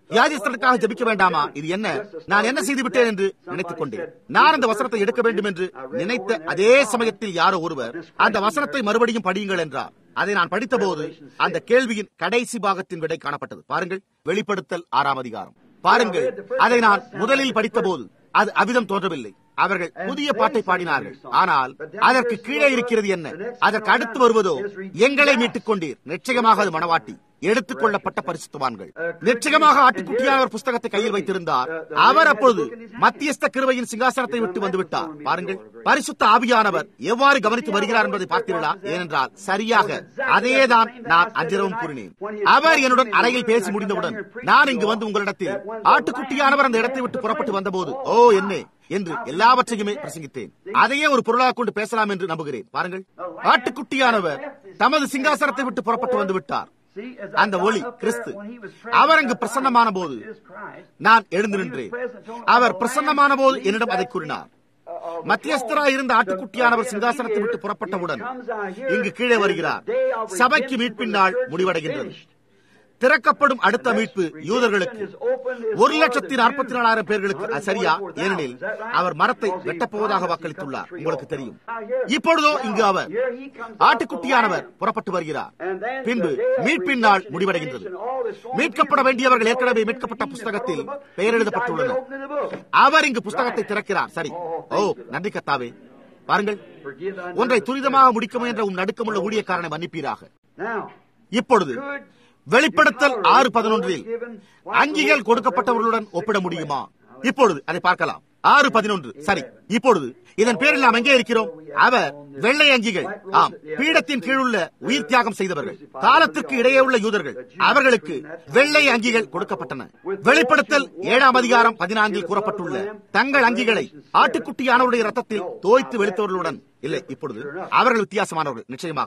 வியாதிஸ்தனுக்காக ஜபிக்க வேண்டாமா இது என்ன நான் என்ன செய்து விட்டேன் என்று நினைத்துக் கொண்டேன் நான் அந்த வசனத்தை எடுக்க வேண்டும் என்று நினைத்த அதே சமயத்தில் யாரோ ஒருவர் அந்த வசனத்தை மறுபடியும் படியுங்கள் என்றார் அதை நான் படித்தபோது அந்த கேள்வியின் கடைசி பாகத்தின் விடை காணப்பட்டது பாருங்கள் வெளிப்படுத்தல் ஆறாம் அதிகாரம் பாருங்கள் அதை நான் முதலில் படித்தபோது அது அவிதம் தோன்றவில்லை அவர்கள் புதிய பாட்டை பாடினார்கள் ஆனால் அதற்கு கீழே இருக்கிறது என்ன அதற்கு அடுத்து வருவதோ எங்களை மீட்டுக் கொண்டீர் நிச்சயமாக அது மனவாட்டி எடுத்துக் கொள்ளப்பட்ட பரிசுத்தவான்கள் நிச்சயமாக ஆட்டுக்குட்டியானவர் புஸ்தகத்தை கையில் வைத்திருந்தார் அவர் அப்பொழுது மத்தியஸ்த கிருவையின் சிங்காசனத்தை விட்டு வந்துவிட்டார் பாருங்கள் பரிசுத்த ஆவியானவர் எவ்வாறு கவனித்து வருகிறார் என்பதை பார்த்தீர்களா ஏனென்றால் சரியாக அதேதான் நான் அஞ்சிரவும் கூறினேன் அவர் என்னுடன் அறையில் பேசி முடிந்தவுடன் நான் இங்கு வந்து உங்களிடத்தில் ஆட்டுக்குட்டியானவர் அந்த இடத்தை விட்டு புறப்பட்டு வந்தபோது ஓ என்ன என்று எல்லாவற்றையுமே பிரசங்கித்தேன் அதையே ஒரு பொருளாக கொண்டு பேசலாம் என்று நம்புகிறேன் பாருங்கள் ஆட்டுக்குட்டியானவர் தமது சிங்காசனத்தை விட்டு புறப்பட்டு வந்து விட்டார் அந்த ஒளி கிறிஸ்து அவர் அங்கு பிரசன்னமான போது நான் எழுந்து நின்றேன் அவர் பிரசன்னமான போது என்னிடம் அதை கூறினார் மத்தியஸ்தராய் இருந்த ஆட்டுக்குட்டியானவர் சிங்காசனத்தை விட்டு புறப்பட்டவுடன் இங்கு கீழே வருகிறார் சபைக்கு மீட்பின் நாள் முடிவடைகின்றது திறக்கப்படும் அடுத்த மீட்பு யூதர்களுக்கு ஒரு லட்சத்தி நாற்பத்தி நாலாயிரம் பேர்களுக்கு சரியா ஏனெனில் அவர் மரத்தை வெட்டப்போவதாக வாக்களித்துள்ளார் உங்களுக்கு தெரியும் இப்பொழுதோ இங்கு அவர் ஆட்டுக்குட்டியானவர் புறப்பட்டு வருகிறார் பின்பு மீட்பின் நாள் முடிவடைகின்றது மீட்கப்பட வேண்டியவர்கள் ஏற்கனவே மீட்கப்பட்ட புஸ்தகத்தில் பெயர் எழுதப்பட்டுள்ளனர் அவர் இங்கு புஸ்தகத்தை திறக்கிறார் சரி ஓ நன்றி கத்தாவே பாருங்கள் ஒன்றை துரிதமாக முடிக்க முயன்ற உன் நடுக்கமுள்ள ஊழியக்காரனை மன்னிப்பீராக இப்பொழுது வெளிப்படுத்தல் ஆறு பதினொன்றில் அங்கிகள் கொடுக்கப்பட்டவர்களுடன் ஒப்பிட முடியுமா இப்பொழுது அதை பார்க்கலாம் ஆறு பதினொன்று சரி இப்பொழுது இதன் பேரில் நாம் எங்கே இருக்கிறோம் அவர் வெள்ளை அங்கிகள் ஆம் பீடத்தின் கீழுள்ள உயிர் தியாகம் செய்தவர்கள் காலத்திற்கு இடையே உள்ள யூதர்கள் அவர்களுக்கு வெள்ளை அங்கிகள் கொடுக்கப்பட்டன வெளிப்படுத்தல் ஏழாம் அதிகாரம் பதினான்கில் கூறப்பட்டுள்ள தங்கள் அங்கிகளை ஆட்டுக்குட்டியானவருடைய ரத்தத்தில் தோய்த்து வெளுத்தவர்களுடன் இல்லை இப்பொழுது அவர்கள் வித்தியாசமானவர்கள் நிச்சயமாக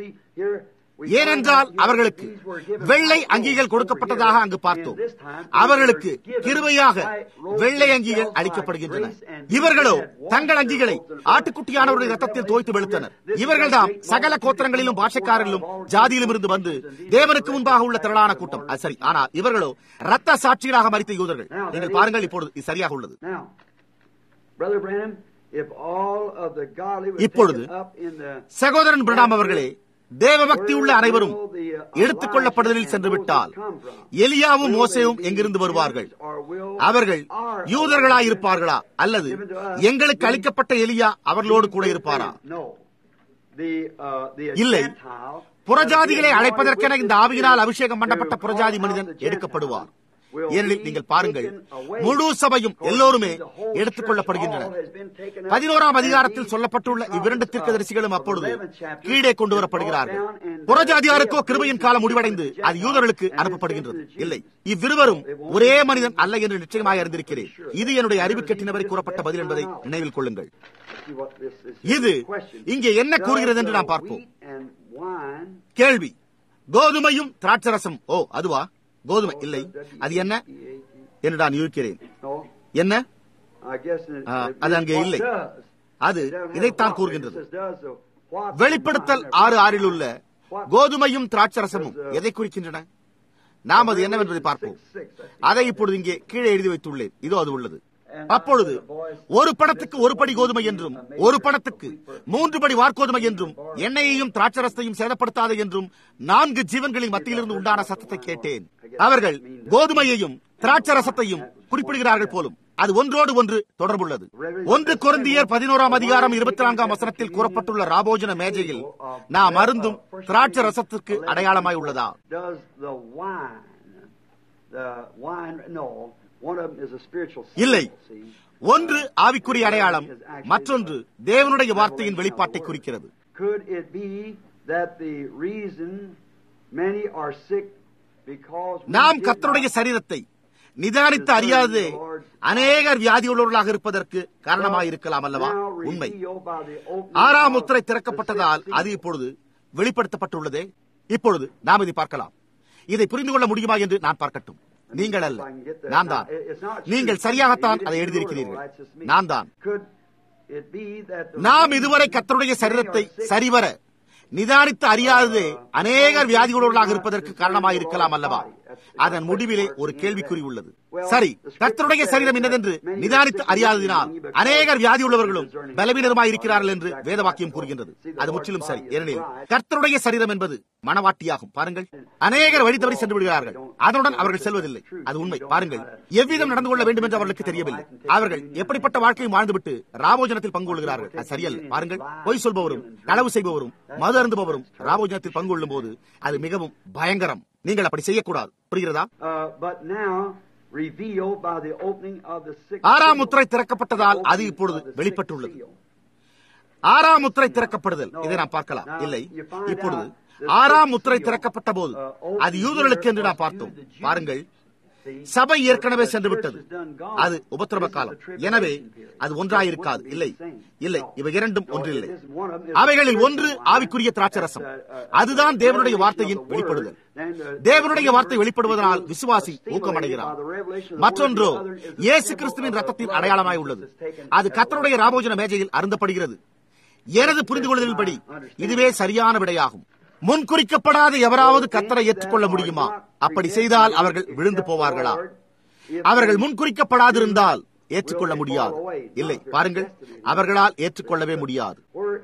ஏனென்றால் அவர்களுக்கு வெள்ளை அங்கிகள் கொடுக்கப்பட்டதாக அங்கு பார்த்தோம் அவர்களுக்கு கிருவையாக வெள்ளை அங்கிகள் அளிக்கப்படுகின்றன இவர்களோ தங்கள் அங்கிகளை ஆட்டுக்குட்டியானவருடைய ரத்தத்தில் தோய்த்து வெளுத்தனர் இவர்கள்தான் சகல கோத்திரங்களிலும் பாஷக்காரர்களும் ஜாதியிலும் இருந்து வந்து தேவனுக்கு முன்பாக உள்ள திரளான கூட்டம் அது சரி ஆனால் இவர்களோ ரத்த சாட்சிகளாக மறித்த யூதர்கள் நீங்கள் பாருங்கள் இப்பொழுது இது சரியாக உள்ளது இப்பொழுது சகோதரன் பிரணாம் அவர்களே தேவபக்தி உள்ள அனைவரும் எடுத்துக் கொள்ளப்படுதலில் சென்று விட்டால் எலியாவும் மோசேவும் எங்கிருந்து வருவார்கள் அவர்கள் யூதர்களாய் இருப்பார்களா அல்லது எங்களுக்கு அளிக்கப்பட்ட எலியா அவர்களோடு கூட இருப்பாரா இல்லை புறஜாதிகளை அழைப்பதற்கென இந்த ஆவியினால் அபிஷேகம் பண்ணப்பட்ட புறஜாதி மனிதன் எடுக்கப்படுவார் ஏனெனில் நீங்கள் பாருங்கள் முழு சபையும் எல்லோருமே எடுத்துக் கொள்ளப்படுகின்றனர் பதினோராம் அதிகாரத்தில் சொல்லப்பட்டுள்ள இவ்விரண்டு தீர்க்கதரிசிகளும் அப்பொழுது கீழே கொண்டு வரப்படுகிறார்கள் புறஜாதியாருக்கோ கிருபையின் காலம் முடிவடைந்து அது யூதர்களுக்கு அனுப்பப்படுகின்றது இல்லை இவ்விருவரும் ஒரே மனிதன் அல்ல என்று நிச்சயமாக அறிந்திருக்கிறேன் இது என்னுடைய அறிவு கட்டினவரை கூறப்பட்ட பதில் என்பதை நினைவில் கொள்ளுங்கள் இது இங்கே என்ன கூறுகிறது என்று நாம் பார்ப்போம் கேள்வி கோதுமையும் திராட்சரசம் ஓ அதுவா கோதுமை இல்லை அது என்ன என்று நான் யூகிக்கிறேன் என்ன அது அங்கே இல்லை அது இதைத்தான் கூறுகின்றது வெளிப்படுத்தல் ஆறு ஆறில் உள்ள கோதுமையும் திராட்சரசமும் எதை குறிக்கின்றன நாம் அது என்னவென்பதை பார்ப்போம் அதை இப்பொழுது இங்கே கீழே எழுதி வைத்துள்ளேன் இதோ அது உள்ளது அப்பொழுது ஒரு படத்துக்கு ஒரு படி கோதுமை என்றும் ஒரு படத்துக்கு மூன்று படி வார்கோதுமை என்றும் எண்ணெயையும் திராட்சரசத்தையும் சேதப்படுத்தாத என்றும் நான்கு ஜீவன்களின் மத்தியிலிருந்து உண்டான சத்தத்தை கேட்டேன் அவர்கள் கோதுமையையும் திராட்சரசத்தையும் குறிப்பிடுகிறார்கள் போலும் அது ஒன்றோடு ஒன்று தொடர்புள்ளது ஒன்று குருந்தியர் பதினோராம் அதிகாரம் இருபத்தி நான்காம் வசனத்தில் கூறப்பட்டுள்ள ராபோஜன மேஜையில் நாம் அருந்தும் திராட்ச ரசத்திற்கு அடையாளமாய் உள்ளதா இல்லை ஒன்று ஆவிக்குரிய அடையாளம் மற்றொன்று தேவனுடைய வார்த்தையின் வெளிப்பாட்டை குறிக்கிறது நாம் கத்தருடைய சரீரத்தை நிதானித்து அறியாதே அநேகர் வியாதியுள்ளவர்களாக இருப்பதற்கு காரணமாக இருக்கலாம் அல்லவா உண்மை ஆறாம் முத்திரை திறக்கப்பட்டதால் அது இப்பொழுது வெளிப்படுத்தப்பட்டுள்ளதே இப்பொழுது நாம் இதை பார்க்கலாம் இதை புரிந்து கொள்ள முடியுமா என்று நான் பார்க்கட்டும் நீங்கள் அல்ல நான் தான் நீங்கள் சரியாகத்தான் அதை எழுதியிருக்கிறீர்கள் நான் தான் நாம் இதுவரை கத்தருடைய சரீரத்தை சரிவர நிதானித்து அறியாததே அநேகர் வியாதிகளோர்களாக இருப்பதற்கு காரணமாக இருக்கலாம் அல்லவா அதன் முடிவிலே ஒரு கேள்விக்குறி உள்ளது சரி கர்த்தருடைய சரீரம் என்னதென்று நிதானித்து அறியாததினால் அநேகர் வியாதி உள்ளவர்களும் பலவீனருமாய் இருக்கிறார்கள் என்று வேதவாக்கியம் கூறுகின்றது அது முற்றிலும் சரி ஏனெனில் கர்த்தருடைய சரீரம் என்பது மனவாட்டியாகும் பாருங்கள் அநேகர் வழி தவறி சென்று விடுகிறார்கள் அதனுடன் அவர்கள் செல்வதில்லை அது உண்மை பாருங்கள் எவ்விதம் நடந்து கொள்ள வேண்டும் என்று அவர்களுக்கு தெரியவில்லை அவர்கள் எப்படிப்பட்ட வாழ்க்கையை வாழ்ந்துவிட்டு ராமோஜனத்தில் பங்கு கொள்கிறார்கள் அது சரியல்ல பாருங்கள் பொய் சொல்பவரும் களவு செய்பவரும் மது அருந்துபவரும் ராமோஜனத்தில் பங்கு கொள்ளும் போது அது மிகவும் பயங்கரம் நீங்கள் அப்படி செய்யக்கூடாது புரிகிறதா ஆறாம் முத்திரை திறக்கப்பட்டதால் அது இப்பொழுது வெளிப்பட்டுள்ளது ஆறாம் முத்திரை திறக்கப்படுதல் இதை நாம் பார்க்கலாம் இல்லை இப்பொழுது ஆறாம் முத்திரை திறக்கப்பட்ட போது அது யூதர்களுக்கு என்று நாம் பார்த்தோம் பாருங்கள் சபை ஏற்கனவே சென்று விட்டது அது உபத்திரவ காலம் எனவே அது ஒன்றாயிருக்காது இல்லை இல்லை இவை இரண்டும் ஒன்றில்லை அவைகளில் ஒன்று ஆவிக்குரிய திராட்சரசம் அதுதான் தேவனுடைய வார்த்தையின் வெளிப்படுதல் தேவனுடைய வார்த்தை வெளிப்படுவதனால் விசுவாசி ஊக்கமடைகிறார் மற்றொன்றோ இயேசு கிறிஸ்துவின் ரத்தத்தின் அடையாளமாய் உள்ளது அது கத்தருடைய ராமோஜன மேஜையில் அருந்தப்படுகிறது எனது புரிந்து கொள்ளுதலின்படி இதுவே சரியான விடையாகும் முன்குறிக்கப்படாத எவராவது கத்தரை ஏற்றுக்கொள்ள முடியுமா அப்படி செய்தால் அவர்கள் விழுந்து போவார்களா அவர்கள் முன்குறிக்கப்படாதிருந்தால் ஏற்றுக்கொள்ள முடியாது இல்லை பாருங்கள் அவர்களால் ஏற்றுக்கொள்ளவே முடியாது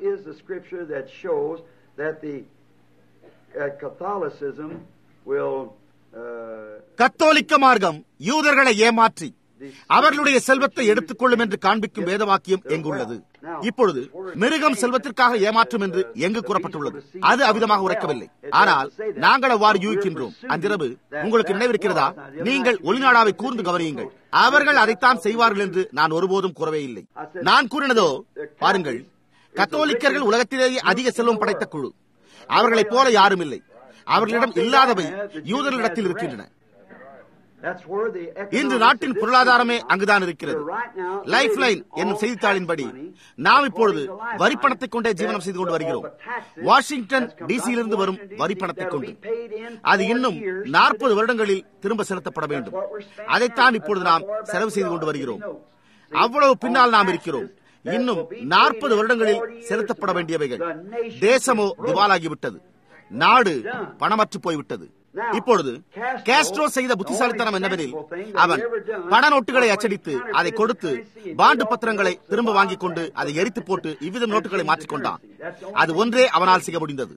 கத்தோலிக்க மார்க்கம் யூதர்களை ஏமாற்றி அவர்களுடைய செல்வத்தை எடுத்துக்கொள்ளும் என்று காண்பிக்கும் வேதவாக்கியம் எங்குள்ளது இப்பொழுது மிருகம் செல்வத்திற்காக ஏமாற்றும் என்று எங்கு கூறப்பட்டுள்ளது அது அவிதமாக உரைக்கவில்லை ஆனால் நாங்கள் அவ்வாறு யூகிக்கின்றோம் அன்றிரவு உங்களுக்கு நினைவிருக்கிறதா நீங்கள் ஒளிநாடாவை கூர்ந்து கவனியுங்கள் அவர்கள் அதைத்தான் செய்வார்கள் என்று நான் ஒருபோதும் கூறவே இல்லை நான் கூறினதோ பாருங்கள் கத்தோலிக்கர்கள் உலகத்திலேயே அதிக செல்வம் படைத்த குழு அவர்களைப் போல யாரும் இல்லை அவர்களிடம் இல்லாதவை யூதர்களிடத்தில் இருக்கின்றன இன்று நாட்டின் பொருளாதாரமே அங்குதான் இருக்கிறது லைஃப் லைன் என்னும் செய்தித்தாளின்படி நாம் இப்பொழுது வரிப்பணத்தை கொண்டே ஜீவனம் செய்து கொண்டு வருகிறோம் வாஷிங்டன் டிசியிலிருந்து வரும் வரிப்பணத்தை கொண்டு அது இன்னும் நாற்பது வருடங்களில் திரும்ப செலுத்தப்பட வேண்டும் அதைத்தான் இப்பொழுது நாம் செலவு செய்து கொண்டு வருகிறோம் அவ்வளவு பின்னால் நாம் இருக்கிறோம் இன்னும் நாற்பது வருடங்களில் செலுத்தப்பட வேண்டியவைகள் தேசமோ திவாலாகிவிட்டது நாடு பணமற்று போய்விட்டது இப்பொழுது கேஸ்ட்ரோ செய்த புத்திசாலித்தனம் என்னவெனில் அவன் பண நோட்டுகளை அச்சடித்து அதை கொடுத்து பாண்டு பத்திரங்களை திரும்ப வாங்கிக் கொண்டு அதை எரித்து போட்டு இவ்வித நோட்டுகளை மாற்றிக்கொண்டான் அது ஒன்றே அவனால் செய்ய முடிந்தது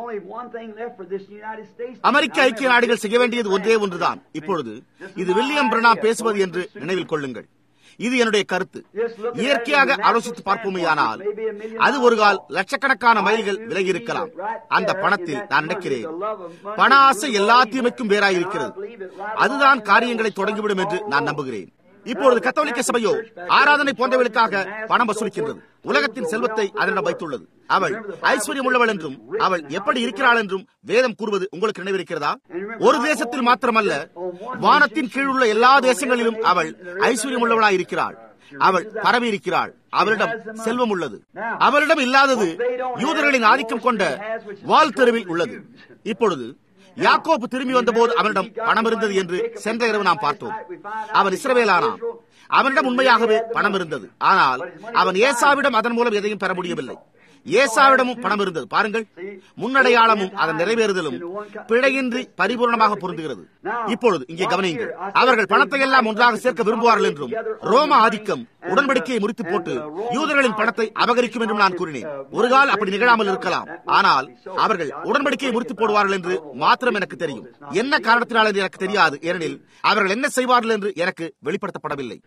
அமெரிக்க ஐக்கிய நாடுகள் செய்ய வேண்டியது ஒன்றே ஒன்றுதான் இப்பொழுது இது வில்லியம் பிரணாம் பேசுவது என்று நினைவில் கொள்ளுங்கள் இது என்னுடைய கருத்து இயற்கையாக ஆலோசித்து பார்ப்போமேயானால் அது ஒரு கால் லட்சக்கணக்கான மைல்கள் விலகி இருக்கலாம் அந்த பணத்தில் நான் நினைக்கிறேன் பண ஆசை எல்லா தீமைக்கும் வேறாயிருக்கிறது அதுதான் காரியங்களை தொடங்கிவிடும் என்று நான் நம்புகிறேன் இப்பொழுது கத்தோலிக்க சபையோ ஆராதனை போன்றவர்களுக்காக பணம் வசூலிக்கின்றது உலகத்தின் செல்வத்தை அதனிடம் வைத்துள்ளது அவள் ஐஸ்வர்யம் உள்ளவள் என்றும் அவள் எப்படி இருக்கிறாள் என்றும் வேதம் கூறுவது உங்களுக்கு நினைவிருக்கிறதா ஒரு தேசத்தில் மாத்திரமல்ல வானத்தின் கீழ் உள்ள எல்லா தேசங்களிலும் அவள் ஐஸ்வர்யம் உள்ளவளாய் இருக்கிறாள் அவள் பரவி இருக்கிறாள் அவளிடம் செல்வம் உள்ளது அவளிடம் இல்லாதது யூதர்களின் ஆதிக்கம் கொண்ட வால் தெருவில் உள்ளது இப்பொழுது யாக்கோப்பு திரும்பி வந்தபோது அவனிடம் பணம் இருந்தது என்று சென்ற இரவு நாம் பார்த்தோம் அவன் இஸ்ரவேலானான் அவனிடம் உண்மையாகவே பணம் இருந்தது ஆனால் அவன் ஏசாவிடம் அதன் மூலம் எதையும் பெற முடியவில்லை ஏசாவிடமும் பணம் இருந்தது பாருங்கள் முன்னடையாளமும் அதன் நிறைவேறுதலும் பிழையின்றி பரிபூர்ணமாக பொருந்துகிறது இப்பொழுது இங்கே கவனியுங்கள் அவர்கள் பணத்தை எல்லாம் ஒன்றாக சேர்க்க விரும்புவார்கள் என்றும் ரோம ஆதிக்கம் உடன்படிக்கையை முறித்து போட்டு யூதர்களின் பணத்தை அபகரிக்கும் என்றும் நான் கூறினேன் ஒரு கால் அப்படி நிகழாமல் இருக்கலாம் ஆனால் அவர்கள் உடன்படிக்கையை முறித்து போடுவார்கள் என்று மாத்திரம் எனக்கு தெரியும் என்ன காரணத்தினால் என்று எனக்கு தெரியாது ஏனெனில் அவர்கள் என்ன செய்வார்கள் என்று எனக்கு வெளிப்படுத்தப்படவில்லை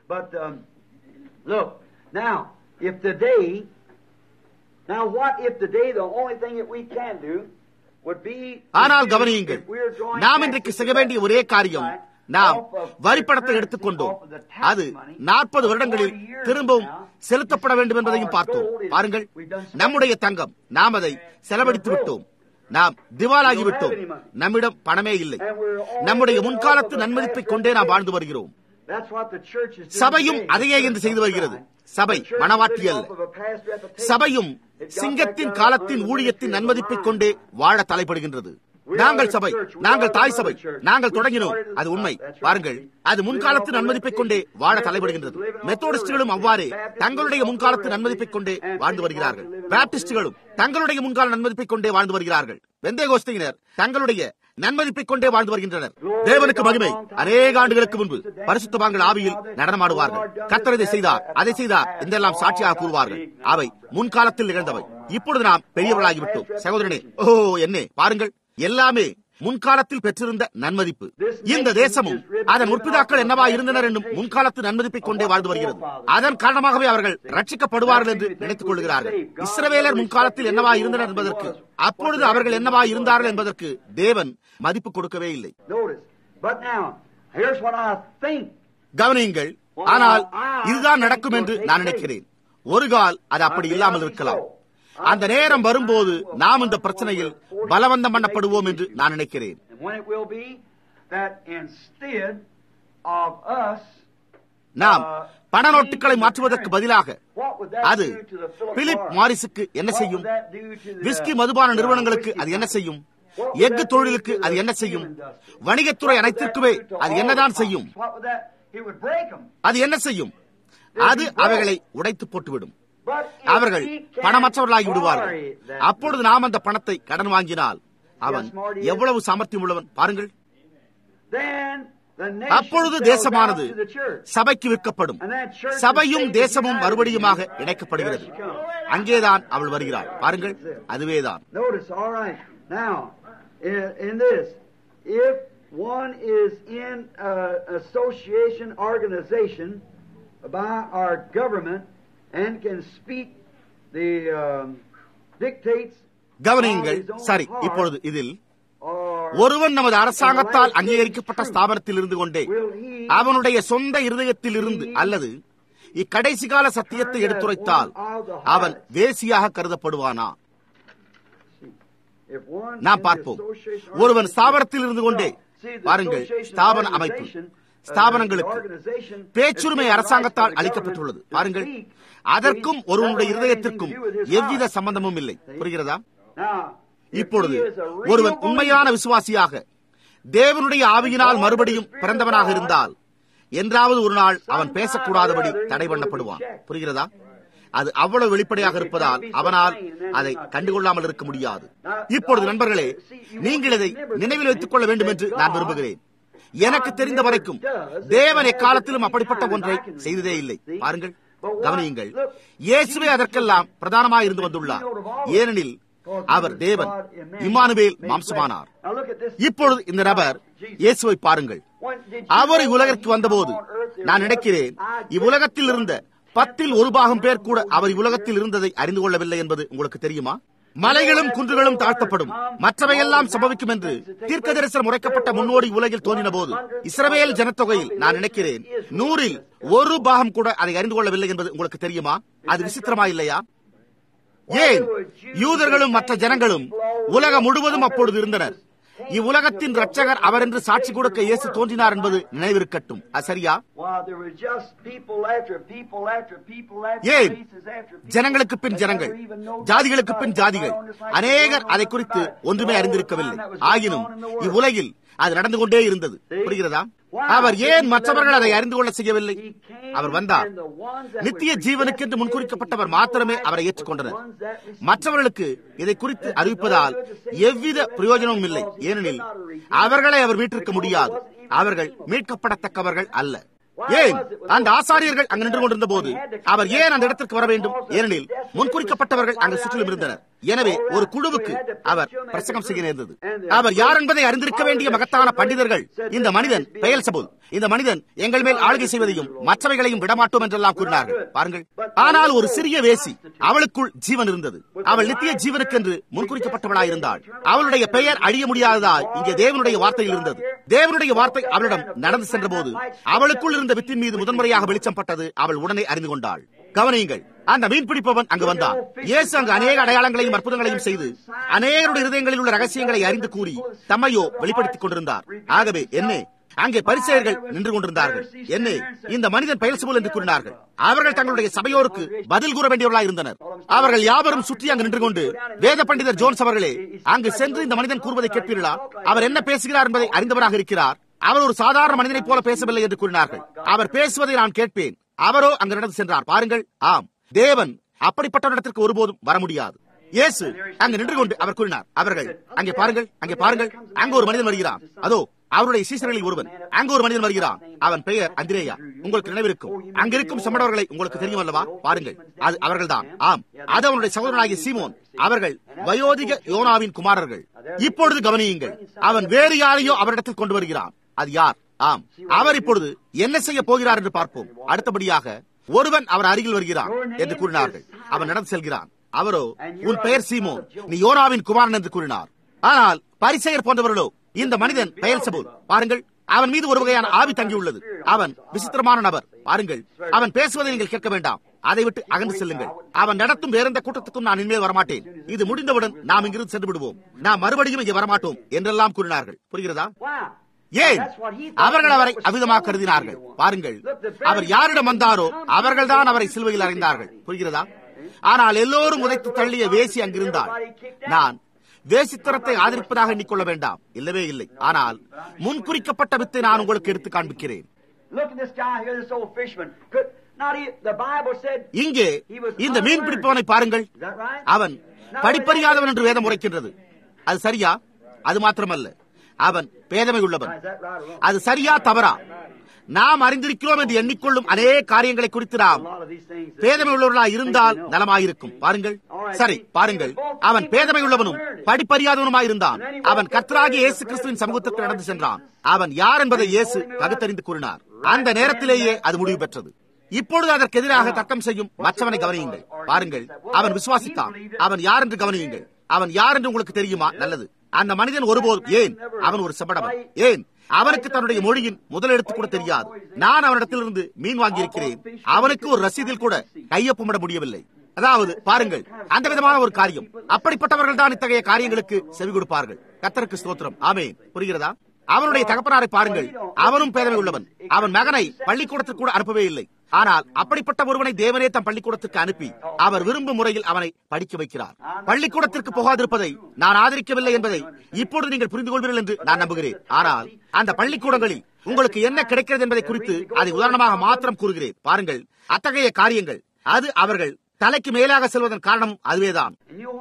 Now, what if today the only thing that we can do would be ஆனால் கவனியுங்கள் நாம் இன்றைக்கு செய்ய வேண்டிய ஒரே காரியம் நாம் வரிப்பணத்தை எடுத்துக்கொண்டோம் அது நாற்பது வருடங்களில் திரும்பவும் செலுத்தப்பட வேண்டும் என்பதையும் பார்த்தோம் பாருங்கள் நம்முடைய தங்கம் நாம் அதை செலவழித்து விட்டோம் நாம் திவாலாகி விட்டோம் நம்மிடம் பணமே இல்லை நம்முடைய முன்காலத்து நன்மதிப்பை கொண்டே நாம் வாழ்ந்து வருகிறோம் சபையும் அதையே என்று செய்து வருகிறது சபை மனவாட்டி அல்ல சபையும் சிங்கத்தின் காலத்தின் ஊழியத்தின் நன்மதிப்பை கொண்டே வாழ தலைப்படுகின்றது நாங்கள் சபை நாங்கள் தாய் சபை நாங்கள் தொடங்கினோம் அது உண்மை பாருங்கள் அது முன்காலத்து நன்மதிப்பை கொண்டே வாழ தலைப்படுகின்றது மெத்தோடிஸ்டுகளும் அவ்வாறே தங்களுடைய முன்காலத்து நன்மதிப்பை கொண்டே வாழ்ந்து வருகிறார்கள் பேப்டிஸ்டுகளும் தங்களுடைய முன்கால நன்மதிப்பை கொண்டே வாழ்ந்து வருகிறார்கள் வெந்தே கோஸ்தியினர் தங்களுடைய நன்மதிப்பைக் கொண்டே வாழ்ந்து வருகின்றனர் தேவனுக்கு மகிமை அநேக ஆண்டுகளுக்கு முன்பு பரிசுத்தவான்கள் ஆவியில் நடனமாடுவார்கள் கர்த்தர் இதை செய்தார் அதை செய்தார் என்றெல்லாம் சாட்சியாக கூறுவார்கள் அவை முன்காலத்தில் நிகழ்ந்தவை இப்பொழுது நாம் பெரியவர்களாகிவிட்டோம் சகோதரனே ஓ என்னே பாருங்கள் எல்லாமே முன்காலத்தில் பெற்றிருந்த நன்மதிப்பு இந்த தேசமும் அதன் முற்பிதாக்கள் என்னவா இருந்தனர் என்னும் முன்காலத்து நன்மதிப்பை கொண்டே வாழ்ந்து வருகிறது அதன் காரணமாகவே அவர்கள் ரட்சிக்கப்படுவார்கள் என்று நினைத்துக் கொள்கிறார்கள் இஸ்ரவேலர் முன்காலத்தில் என்னவா இருந்தனர் என்பதற்கு அப்பொழுது அவர்கள் என்னவா இருந்தார்கள் என்பதற்கு தேவன் மதிப்பு கொடுக்கவே இல்லை கவனியுங்கள் ஆனால் இதுதான் நடக்கும் என்று நான் நினைக்கிறேன் ஒரு கால் அது அப்படி இல்லாமல் இருக்கலாம் அந்த நேரம் வரும்போது நாம் இந்த பிரச்சனையில் பலவந்தம் பண்ணப்படுவோம் என்று நான் நினைக்கிறேன் நாம் பண நோட்டுகளை மாற்றுவதற்கு பதிலாக அது பிலிப் மாரிஸுக்கு என்ன செய்யும் விஸ்கி மதுபான நிறுவனங்களுக்கு அது என்ன செய்யும் எஃகு தொழிலுக்கு அது என்ன செய்யும் வணிகத்துறை அனைத்திற்குமே அது என்னதான் செய்யும் அது என்ன செய்யும் அது அவைகளை உடைத்து போட்டுவிடும் அவர்கள் பணமற்றவர்களாகி விடுவார்கள் அப்பொழுது நாம் அந்த பணத்தை கடன் வாங்கினால் அவன் எவ்வளவு சாமர்த்தியம் உள்ளவன் பாருங்கள் அப்பொழுது தேசமானது சபைக்கு விற்கப்படும் சபையும் தேசமும் மறுபடியுமாக இணைக்கப்படுகிறது அங்கேதான் அவள் வருகிறாள் பாருங்கள் அதுவேதான் one is in an association organization by our government and can speak the um, dictates கவனியுங்கள் சரி இப்பொழுது இதில் ஒருவன் நமது அரசாங்கத்தால் அங்கீகரிக்கப்பட்ட ஸ்தாபனத்தில் இருந்து கொண்டே அவனுடைய சொந்த இருதயத்தில் இருந்து அல்லது இக்கடைசி கால சத்தியத்தை எடுத்துரைத்தால் அவன் வேசியாக கருதப்படுவானா நாம் பார்ப்போம் ஒருவன் ஸ்தாபனத்தில் இருந்து கொண்டே பாருங்கள் ஸ்தாபன அமைப்பு ஸ்தாபனங்களுக்கு பேச்சுரிமை அரசாங்கத்தால் அளிக்கப்பட்டுள்ளது பாருங்கள் அதற்கும் ஒருவனுடைய இருதயத்திற்கும் எவ்வித சம்பந்தமும் இல்லை புரிகிறதா இப்பொழுது ஒருவன் உண்மையான விசுவாசியாக தேவனுடைய ஆவியினால் மறுபடியும் பிறந்தவனாக இருந்தால் என்றாவது ஒரு நாள் அவன் பேசக்கூடாதபடி தடை பண்ணப்படுவான் புரிகிறதா அது அவ்வளவு வெளிப்படையாக இருப்பதால் அவனால் அதை கண்டுகொள்ளாமல் இருக்க முடியாது இப்பொழுது நண்பர்களே நீங்கள் இதை நினைவில் வைத்துக் கொள்ள வேண்டும் என்று நான் விரும்புகிறேன் எனக்கு தெரிந்த வரைக்கும் தேவன் எக்காலத்திலும் அப்படிப்பட்ட ஒன்றை செய்ததே இல்லை பாருங்கள் கவனியுங்கள் இயேசுவே அதற்கெல்லாம் பிரதானமாக இருந்து வந்துள்ளார் ஏனெனில் அவர் தேவன் இம்மானுவேல் மாம்சமானார் இப்பொழுது இந்த நபர் இயேசுவை பாருங்கள் அவர் இவ்வுலகிற்கு வந்தபோது நான் நினைக்கிறேன் இவ்வுலகத்தில் இருந்த பத்தில் ஒரு பாகம் பேர் கூட அவர் இவ்வுலகத்தில் இருந்ததை அறிந்து கொள்ளவில்லை என்பது உங்களுக்கு தெரியுமா மலைகளும் குன்றுகளும் தாழ்த்தப்படும் மற்றவையெல்லாம் சம்பவிக்கும் என்று தீர்க்க தரிசனம் உரைக்கப்பட்ட முன்னோடி உலகில் தோன்றின போது இஸ்ரவேல் ஜனத்தொகையில் நான் நினைக்கிறேன் நூறில் ஒரு பாகம் கூட அதை அறிந்து கொள்ளவில்லை என்பது உங்களுக்கு தெரியுமா அது விசித்திரமா இல்லையா ஏன் யூதர்களும் மற்ற ஜனங்களும் உலகம் முழுவதும் அப்பொழுது இருந்தனர் இவ்வுலகத்தின் ரட்சகர் அவர் என்று சாட்சி கொடுக்க இயேசு தோன்றினார் என்பது நினைவிருக்கட்டும் சரியா ஏன் ஜனங்களுக்கு பின் ஜனங்கள் ஜாதிகளுக்கு பின் ஜாதிகள் அநேகர் அதை குறித்து ஒன்றுமே அறிந்திருக்கவில்லை ஆயினும் இவ்வுலகில் அது நடந்து கொண்டே இருந்தது புரிகிறதா அவர் ஏன் மற்றவர்கள் அதை அறிந்து கொள்ள செய்யவில்லை அவர் வந்தார் நித்திய ஜீவனுக்கென்று முன்குறிக்கப்பட்டவர் மாத்திரமே அவரை ஏற்றுக்கொண்டனர் மற்றவர்களுக்கு இதை குறித்து அறிவிப்பதால் எவ்வித பிரயோஜனமும் இல்லை ஏனெனில் அவர்களை அவர் மீட்டிருக்க முடியாது அவர்கள் மீட்கப்படத்தக்கவர்கள் அல்ல ஏன் அந்த ஆசாரியர்கள் அங்கு நின்று கொண்டிருந்த போது அவர் ஏன் அந்த இடத்திற்கு வர வேண்டும் ஏனெனில் முன்குறிக்கப்பட்டவர்கள் அங்கு சுற்றிலும் இருந்தனர் எனவே ஒரு குழுவுக்கு அவர் பிரசங்கம் செய்ய நேர்ந்தது அவர் யார் என்பதை அறிந்திருக்க வேண்டிய மகத்தான பண்டிதர்கள் இந்த மனிதன் பெயல் சபுல் இந்த மனிதன் எங்கள் மேல் ஆளுகை செய்வதையும் மற்றவைகளையும் விடமாட்டோம் என்றெல்லாம் கூறினார்கள் பாருங்கள் ஆனால் ஒரு சிறிய வேசி அவளுக்குள் ஜீவன் இருந்தது அவள் நித்திய ஜீவனுக்கென்று முன்குறிக்கப்பட்டவளாய் இருந்தாள் அவளுடைய பெயர் அழிய முடியாததாய் இங்கே தேவனுடைய வார்த்தையில் இருந்தது தேவனுடைய வார்த்தை அவளிடம் நடந்து சென்ற போது அவளுக்குள் இருந்த வித்தின் மீது முதன்முறையாக வெளிச்சம் பட்டது அவள் உடனே அறிந்து கொண்டாள் கவனியுங்கள் அந்த மீன் பிடிப்பவன் அங்கு வந்தான் இயேசு அங்கு அநேக அடையாளங்களையும் அற்புதங்களையும் செய்து அநேகருடைய இருதயங்களில் உள்ள ரகசியங்களை அறிந்து கூறி தம்மையோ வெளிப்படுத்திக் கொண்டிருந்தார் ஆகவே என்ன அங்கே பரிசெயர்கள் நின்று கொண்டிருந்தார்கள் என்ன இந்த மனிதன் பெயல்சுபோல் என்று கூறினார்கள் அவர்கள் தங்களுடைய சபையோருக்கு பதில் கூற வேண்டியவர்களாக இருந்தனர் அவர்கள் யாவரும் சுற்றி அங்கு நின்று கொண்டு வேத பண்டிதர் ஜோன்ஸ் அவர்களே அங்கு சென்று இந்த மனிதன் கூறுவதை கேட்பீர்களா அவர் என்ன பேசுகிறார் என்பதை அறிந்தவராக இருக்கிறார் அவர் ஒரு சாதாரண மனிதனைப் போல பேசவில்லை என்று கூறினார்கள் அவர் பேசுவதை நான் கேட்பேன் அவரோ அங்கு நடந்து சென்றார் பாருங்கள் ஆம் தேவன் அப்படிப்பட்ட இடத்திற்கு ஒருபோதும் வர முடியாது இயேசு அங்கு நின்று கொண்டு அவர் கூறினார் அவர்கள் அங்கே பாருங்கள் அங்கே பாருங்கள் அங்கு ஒரு மனிதன் வருகிறான் அதோ அவருடைய சீசர்களில் ஒருவன் அங்கு ஒரு மனிதன் வருகிறான் அவன் பெயர் அந்திரேயா உங்களுக்கு நினைவிருக்கும் அங்கிருக்கும் சம்மடவர்களை உங்களுக்கு தெரியும் அல்லவா பாருங்கள் அது அவர்கள்தான் ஆம் அது அவனுடைய சகோதரனாகிய சீமோன் அவர்கள் வயோதிக யோனாவின் குமாரர்கள் இப்பொழுது கவனியுங்கள் அவன் வேறு யாரையோ அவரிடத்தில் கொண்டு வருகிறான் அது யார் ஆம் அவர் இப்பொழுது என்ன செய்ய போகிறார் என்று பார்ப்போம் அடுத்தபடியாக ஒருவன் அவர் அருகில் வருகிறான் என்று கூறினார்கள் அவன் நடந்து செல்கிறான் அவரோ உன் பெயர் சீமோன் நீ யோனாவின் குமாரன் என்று கூறினார் ஆனால் பரிசெயர் போன்றவர்களோ இந்த மனிதன் பெயர் சபூர் பாருங்கள் அவன் மீது ஒரு வகையான ஆவி தங்கியுள்ளது அவன் விசித்திரமான நபர் பாருங்கள் அவன் பேசுவதை நீங்கள் கேட்க வேண்டாம் அதை விட்டு அகன்று செல்லுங்கள் அவன் நடத்தும் வேறெந்த கூட்டத்துக்கும் நான் இனிமேல் வரமாட்டேன் இது முடிந்தவுடன் நாம் இங்கிருந்து சென்று விடுவோம் நாம் மறுபடியும் இங்கே வரமாட்டோம் என்றெல்லாம் கூறினார்கள் புரிகிறதா ஏன் அவர்கள் அவரை அவிதமாக கருதினார்கள் பாருங்கள் அவர் யாரிடம் வந்தாரோ அவர்கள்தான் அவரை சிலுவையில் அறைந்தார்கள் புரிகிறதா ஆனால் எல்லோரும் உதைத்து தள்ளிய வேசி அங்கிருந்தாள் நான் வேசித்தனத்தை ஆதரிப்பதாக எண்ணிக்கொள்ள வேண்டாம் இல்லவே இல்லை ஆனால் முன்குறிக்கப்பட்ட வித்தை நான் உங்களுக்கு எடுத்து காண்பிக்கிறேன் இங்கே இந்த மீன் பிடிப்பவனை பாருங்கள் அவன் படிப்பறியாதவன் என்று வேதம் உரைக்கின்றது அது சரியா அது மாத்திரமல்ல அவன் பேதமை உள்ளவன் அது சரியா தவறா நாம் அறிந்திருக்கிறோம் என்று எண்ணிக்கொள்ளும் அநேக காரியங்களை குறித்து நாம் பேதமை உள்ளவர்களா இருந்தால் நலமாயிருக்கும் பாருங்கள் சரி பாருங்கள் அவன் பேதமை உள்ளவனும் படிப்பறியாதவனுமாயிருந்தான் அவன் கர்த்தராகி இயேசு கிறிஸ்துவின் சமூகத்திற்கு நடந்து சென்றான் அவன் யார் என்பதை இயேசு பகுத்தறிந்து கூறினார் அந்த நேரத்திலேயே அது முடிவு பெற்றது இப்பொழுது அதற்கு எதிராக தர்க்கம் செய்யும் மற்றவனை கவனியுங்கள் பாருங்கள் அவன் விசுவாசித்தான் அவன் யார் என்று கவனியுங்கள் அவன் யார் என்று உங்களுக்கு தெரியுமா நல்லது அந்த மனிதன் ஒருபோதும் ஏன் அவன் ஒரு செபடவன் ஏன் அவனுக்கு தன்னுடைய மொழியின் முதலெடுத்து கூட தெரியாது நான் அவனிடத்திலிருந்து மீன் வாங்கியிருக்கிறேன் அவனுக்கு ஒரு ரசீதில் கூட கையொப்பமிட முடியவில்லை அதாவது பாருங்கள் அந்த விதமான ஒரு காரியம் அப்படிப்பட்டவர்கள் தான் இத்தகைய காரியங்களுக்கு செவி கொடுப்பார்கள் கத்தருக்கு ஸ்தோத்திரம் ஆமேன் புரிகிறதா அவனுடைய தகப்பனாரை பாருங்கள் அவனும் பேதமை உள்ளவன் அவன் மகனை பள்ளிக்கூடத்திற்கு கூட அனுப்பவே இல்லை ஆனால் அப்படிப்பட்ட ஒருவனை தேவனே தம் பள்ளிக்கூடத்திற்கு அனுப்பி அவர் விரும்பும் முறையில் அவனை படிக்க வைக்கிறார் பள்ளிக்கூடத்திற்கு போகாதிருப்பதை நான் ஆதரிக்கவில்லை என்பதை இப்பொழுது நீங்கள் புரிந்து கொள்வீர்கள் என்று நான் நம்புகிறேன் ஆனால் அந்த பள்ளிக்கூடங்களில் உங்களுக்கு என்ன கிடைக்கிறது என்பதை குறித்து அதை உதாரணமாக மாத்திரம் கூறுகிறேன் பாருங்கள் அத்தகைய காரியங்கள் அது அவர்கள் தலைக்கு மேலாக செல்வதன் காரணம் அதுவேதான்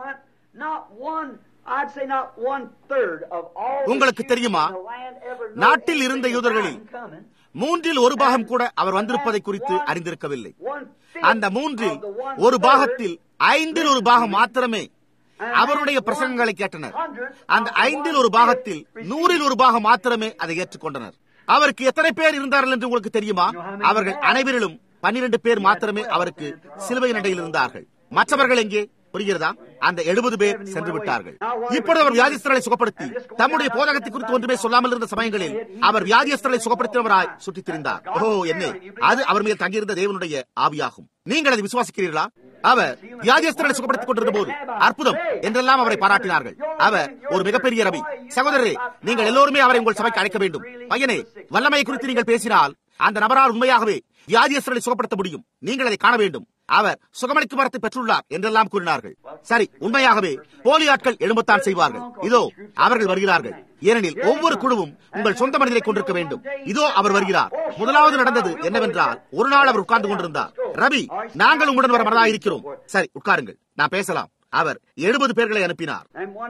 உங்களுக்கு தெரியுமா நாட்டில் இருந்த யூதர்களில் மூன்றில் ஒரு பாகம் கூட அவர் வந்திருப்பதை குறித்து அறிந்திருக்கவில்லை அந்த மூன்றில் ஒரு பாகத்தில் ஐந்தில் ஒரு பாகம் மாத்திரமே அவருடைய பிரசங்கங்களை கேட்டனர் அந்த ஐந்தில் ஒரு பாகத்தில் நூறில் ஒரு பாகம் மாத்திரமே அதை ஏற்றுக்கொண்டனர் அவருக்கு எத்தனை பேர் இருந்தார்கள் என்று உங்களுக்கு தெரியுமா அவர்கள் அனைவரிலும் பன்னிரண்டு பேர் மாத்திரமே அவருக்கு சிலுவை நடையில் இருந்தார்கள் மற்றவர்கள் எங்கே புரிகிறதா அந்த எழுபது பேர் சென்று விட்டார்கள் இப்பொழுது அவர் வியாதிஸ்தர்களை சுகப்படுத்தி தம்முடைய போதகத்தை குறித்து ஒன்றுமே சொல்லாமல் இருந்த சமயங்களில் அவர் வியாதிஸ்தர்களை சுகப்படுத்தினவராய் சுற்றித் திரிந்தார் ஓ என்ன அது அவர் மேல் தங்கியிருந்த தேவனுடைய ஆவியாகும் நீங்கள் அதை விசுவாசிக்கிறீர்களா அவர் வியாதியஸ்தர்களை சுகப்படுத்திக் கொண்டிருந்த போது அற்புதம் என்றெல்லாம் அவரை பாராட்டினார்கள் அவர் ஒரு மிகப்பெரிய ரவி சகோதரரே நீங்கள் எல்லோருமே அவரை உங்கள் சபைக்கு அழைக்க வேண்டும் பையனே வல்லமையை குறித்து நீங்கள் பேசினால் அந்த நபரால் உண்மையாகவே வியாதியஸ்தர்களை சுகப்படுத்த முடியும் நீங்கள் அதை காண வேண்டும் அவர் சுகமளிக்கும் வரத்தை பெற்றுள்ளார் என்றெல்லாம் கூறினார்கள் சரி உண்மையாகவே போலி ஆட்கள் எழும்பத்தான் செய்வார்கள் இதோ அவர்கள் வருகிறார்கள் ஏனெனில் ஒவ்வொரு குழுவும் உங்கள் சொந்த மனிதரை கொண்டிருக்க வேண்டும் இதோ அவர் வருகிறார் முதலாவது நடந்தது என்னவென்றால் ஒரு நாள் அவர் உட்கார்ந்து கொண்டிருந்தார் ரவி நாங்கள் உங்களுடன் வர மனதாக இருக்கிறோம் சரி உட்காருங்கள் நான் பேசலாம் அவர் எழுபது பேர்களை அனுப்பினார்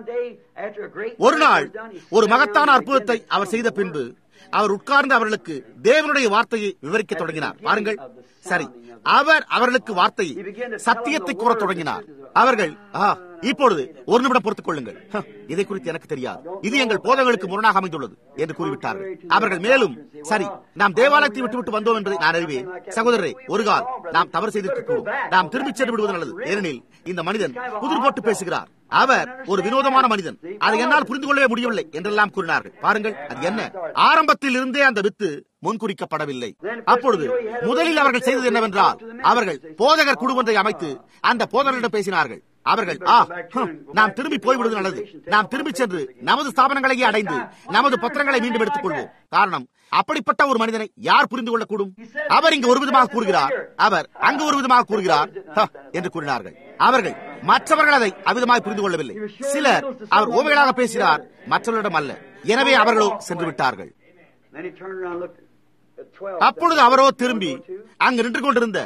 ஒரு நாள் ஒரு மகத்தான அற்புதத்தை அவர் செய்த பின்பு அவர் உட்கார்ந்து அவர்களுக்கு தேவனுடைய வார்த்தையை விவரிக்க தொடங்கினார் பாருங்கள் சரி அவர் அவர்களுக்கு வார்த்தையை சத்தியத்தை கூற தொடங்கினார் அவர்கள் இப்பொழுது ஒரு நிமிடம் பொறுத்துக் கொள்ளுங்கள் இதை குறித்து எனக்கு தெரியாது இது எங்கள் போதங்களுக்கு முரணாக அமைந்துள்ளது என்று கூறிவிட்டார்கள் அவர்கள் மேலும் சரி நாம் தேவாலயத்தை விட்டுவிட்டு வந்தோம் என்பதை நான் அறிவேன் சகோதரரே ஒரு கால் நாம் தவறு செய்திருக்கிறோம் நாம் திரும்பிச் சென்று விடுவது நல்லது ஏனெனில் இந்த மனிதன் புதிர் போட்டு பேசுகிறார் அவர் ஒரு வினோதமான மனிதன் அதை என்னால் புரிந்து கொள்ளவே முடியவில்லை என்றெல்லாம் கூறினார்கள் பாருங்கள் அது என்ன ஆரம்பத்தில் இருந்தே அந்த வித்து முன்குறிக்கப்படவில்லை அப்பொழுது முதலில் அவர்கள் செய்தது என்னவென்றால் அவர்கள் போதகர் குழு ஒன்றை அமைத்து அந்த போதகரிடம் பேசினார்கள் அவர்கள் ஆ நாம் திரும்பி போய்விடுவது நல்லது நாம் திரும்பி சென்று நமது ஸ்தாபனங்களையே அடைந்து நமது பத்திரங்களை மீண்டும் எடுத்துக் கொள்வோம் காரணம் அப்படிப்பட்ட ஒரு மனிதனை யார் புரிந்து கொள்ளக்கூடும் அவர் இங்கு ஒரு விதமாக கூறுகிறார் அவர் அங்கு ஒரு விதமாக கூறுகிறார் என்று கூறினார்கள் அவர்கள் மற்றவர்கள் அதை அவிதமாய் புரிந்து கொள்ளவில்லை சிலர் அவர் ஓமைகளாக பேசினார் மற்றவர்களிடம் அல்ல எனவே அவர்களோ சென்று விட்டார்கள் அப்பொழுது அவரோ திரும்பி அங்கு நின்று கொண்டிருந்த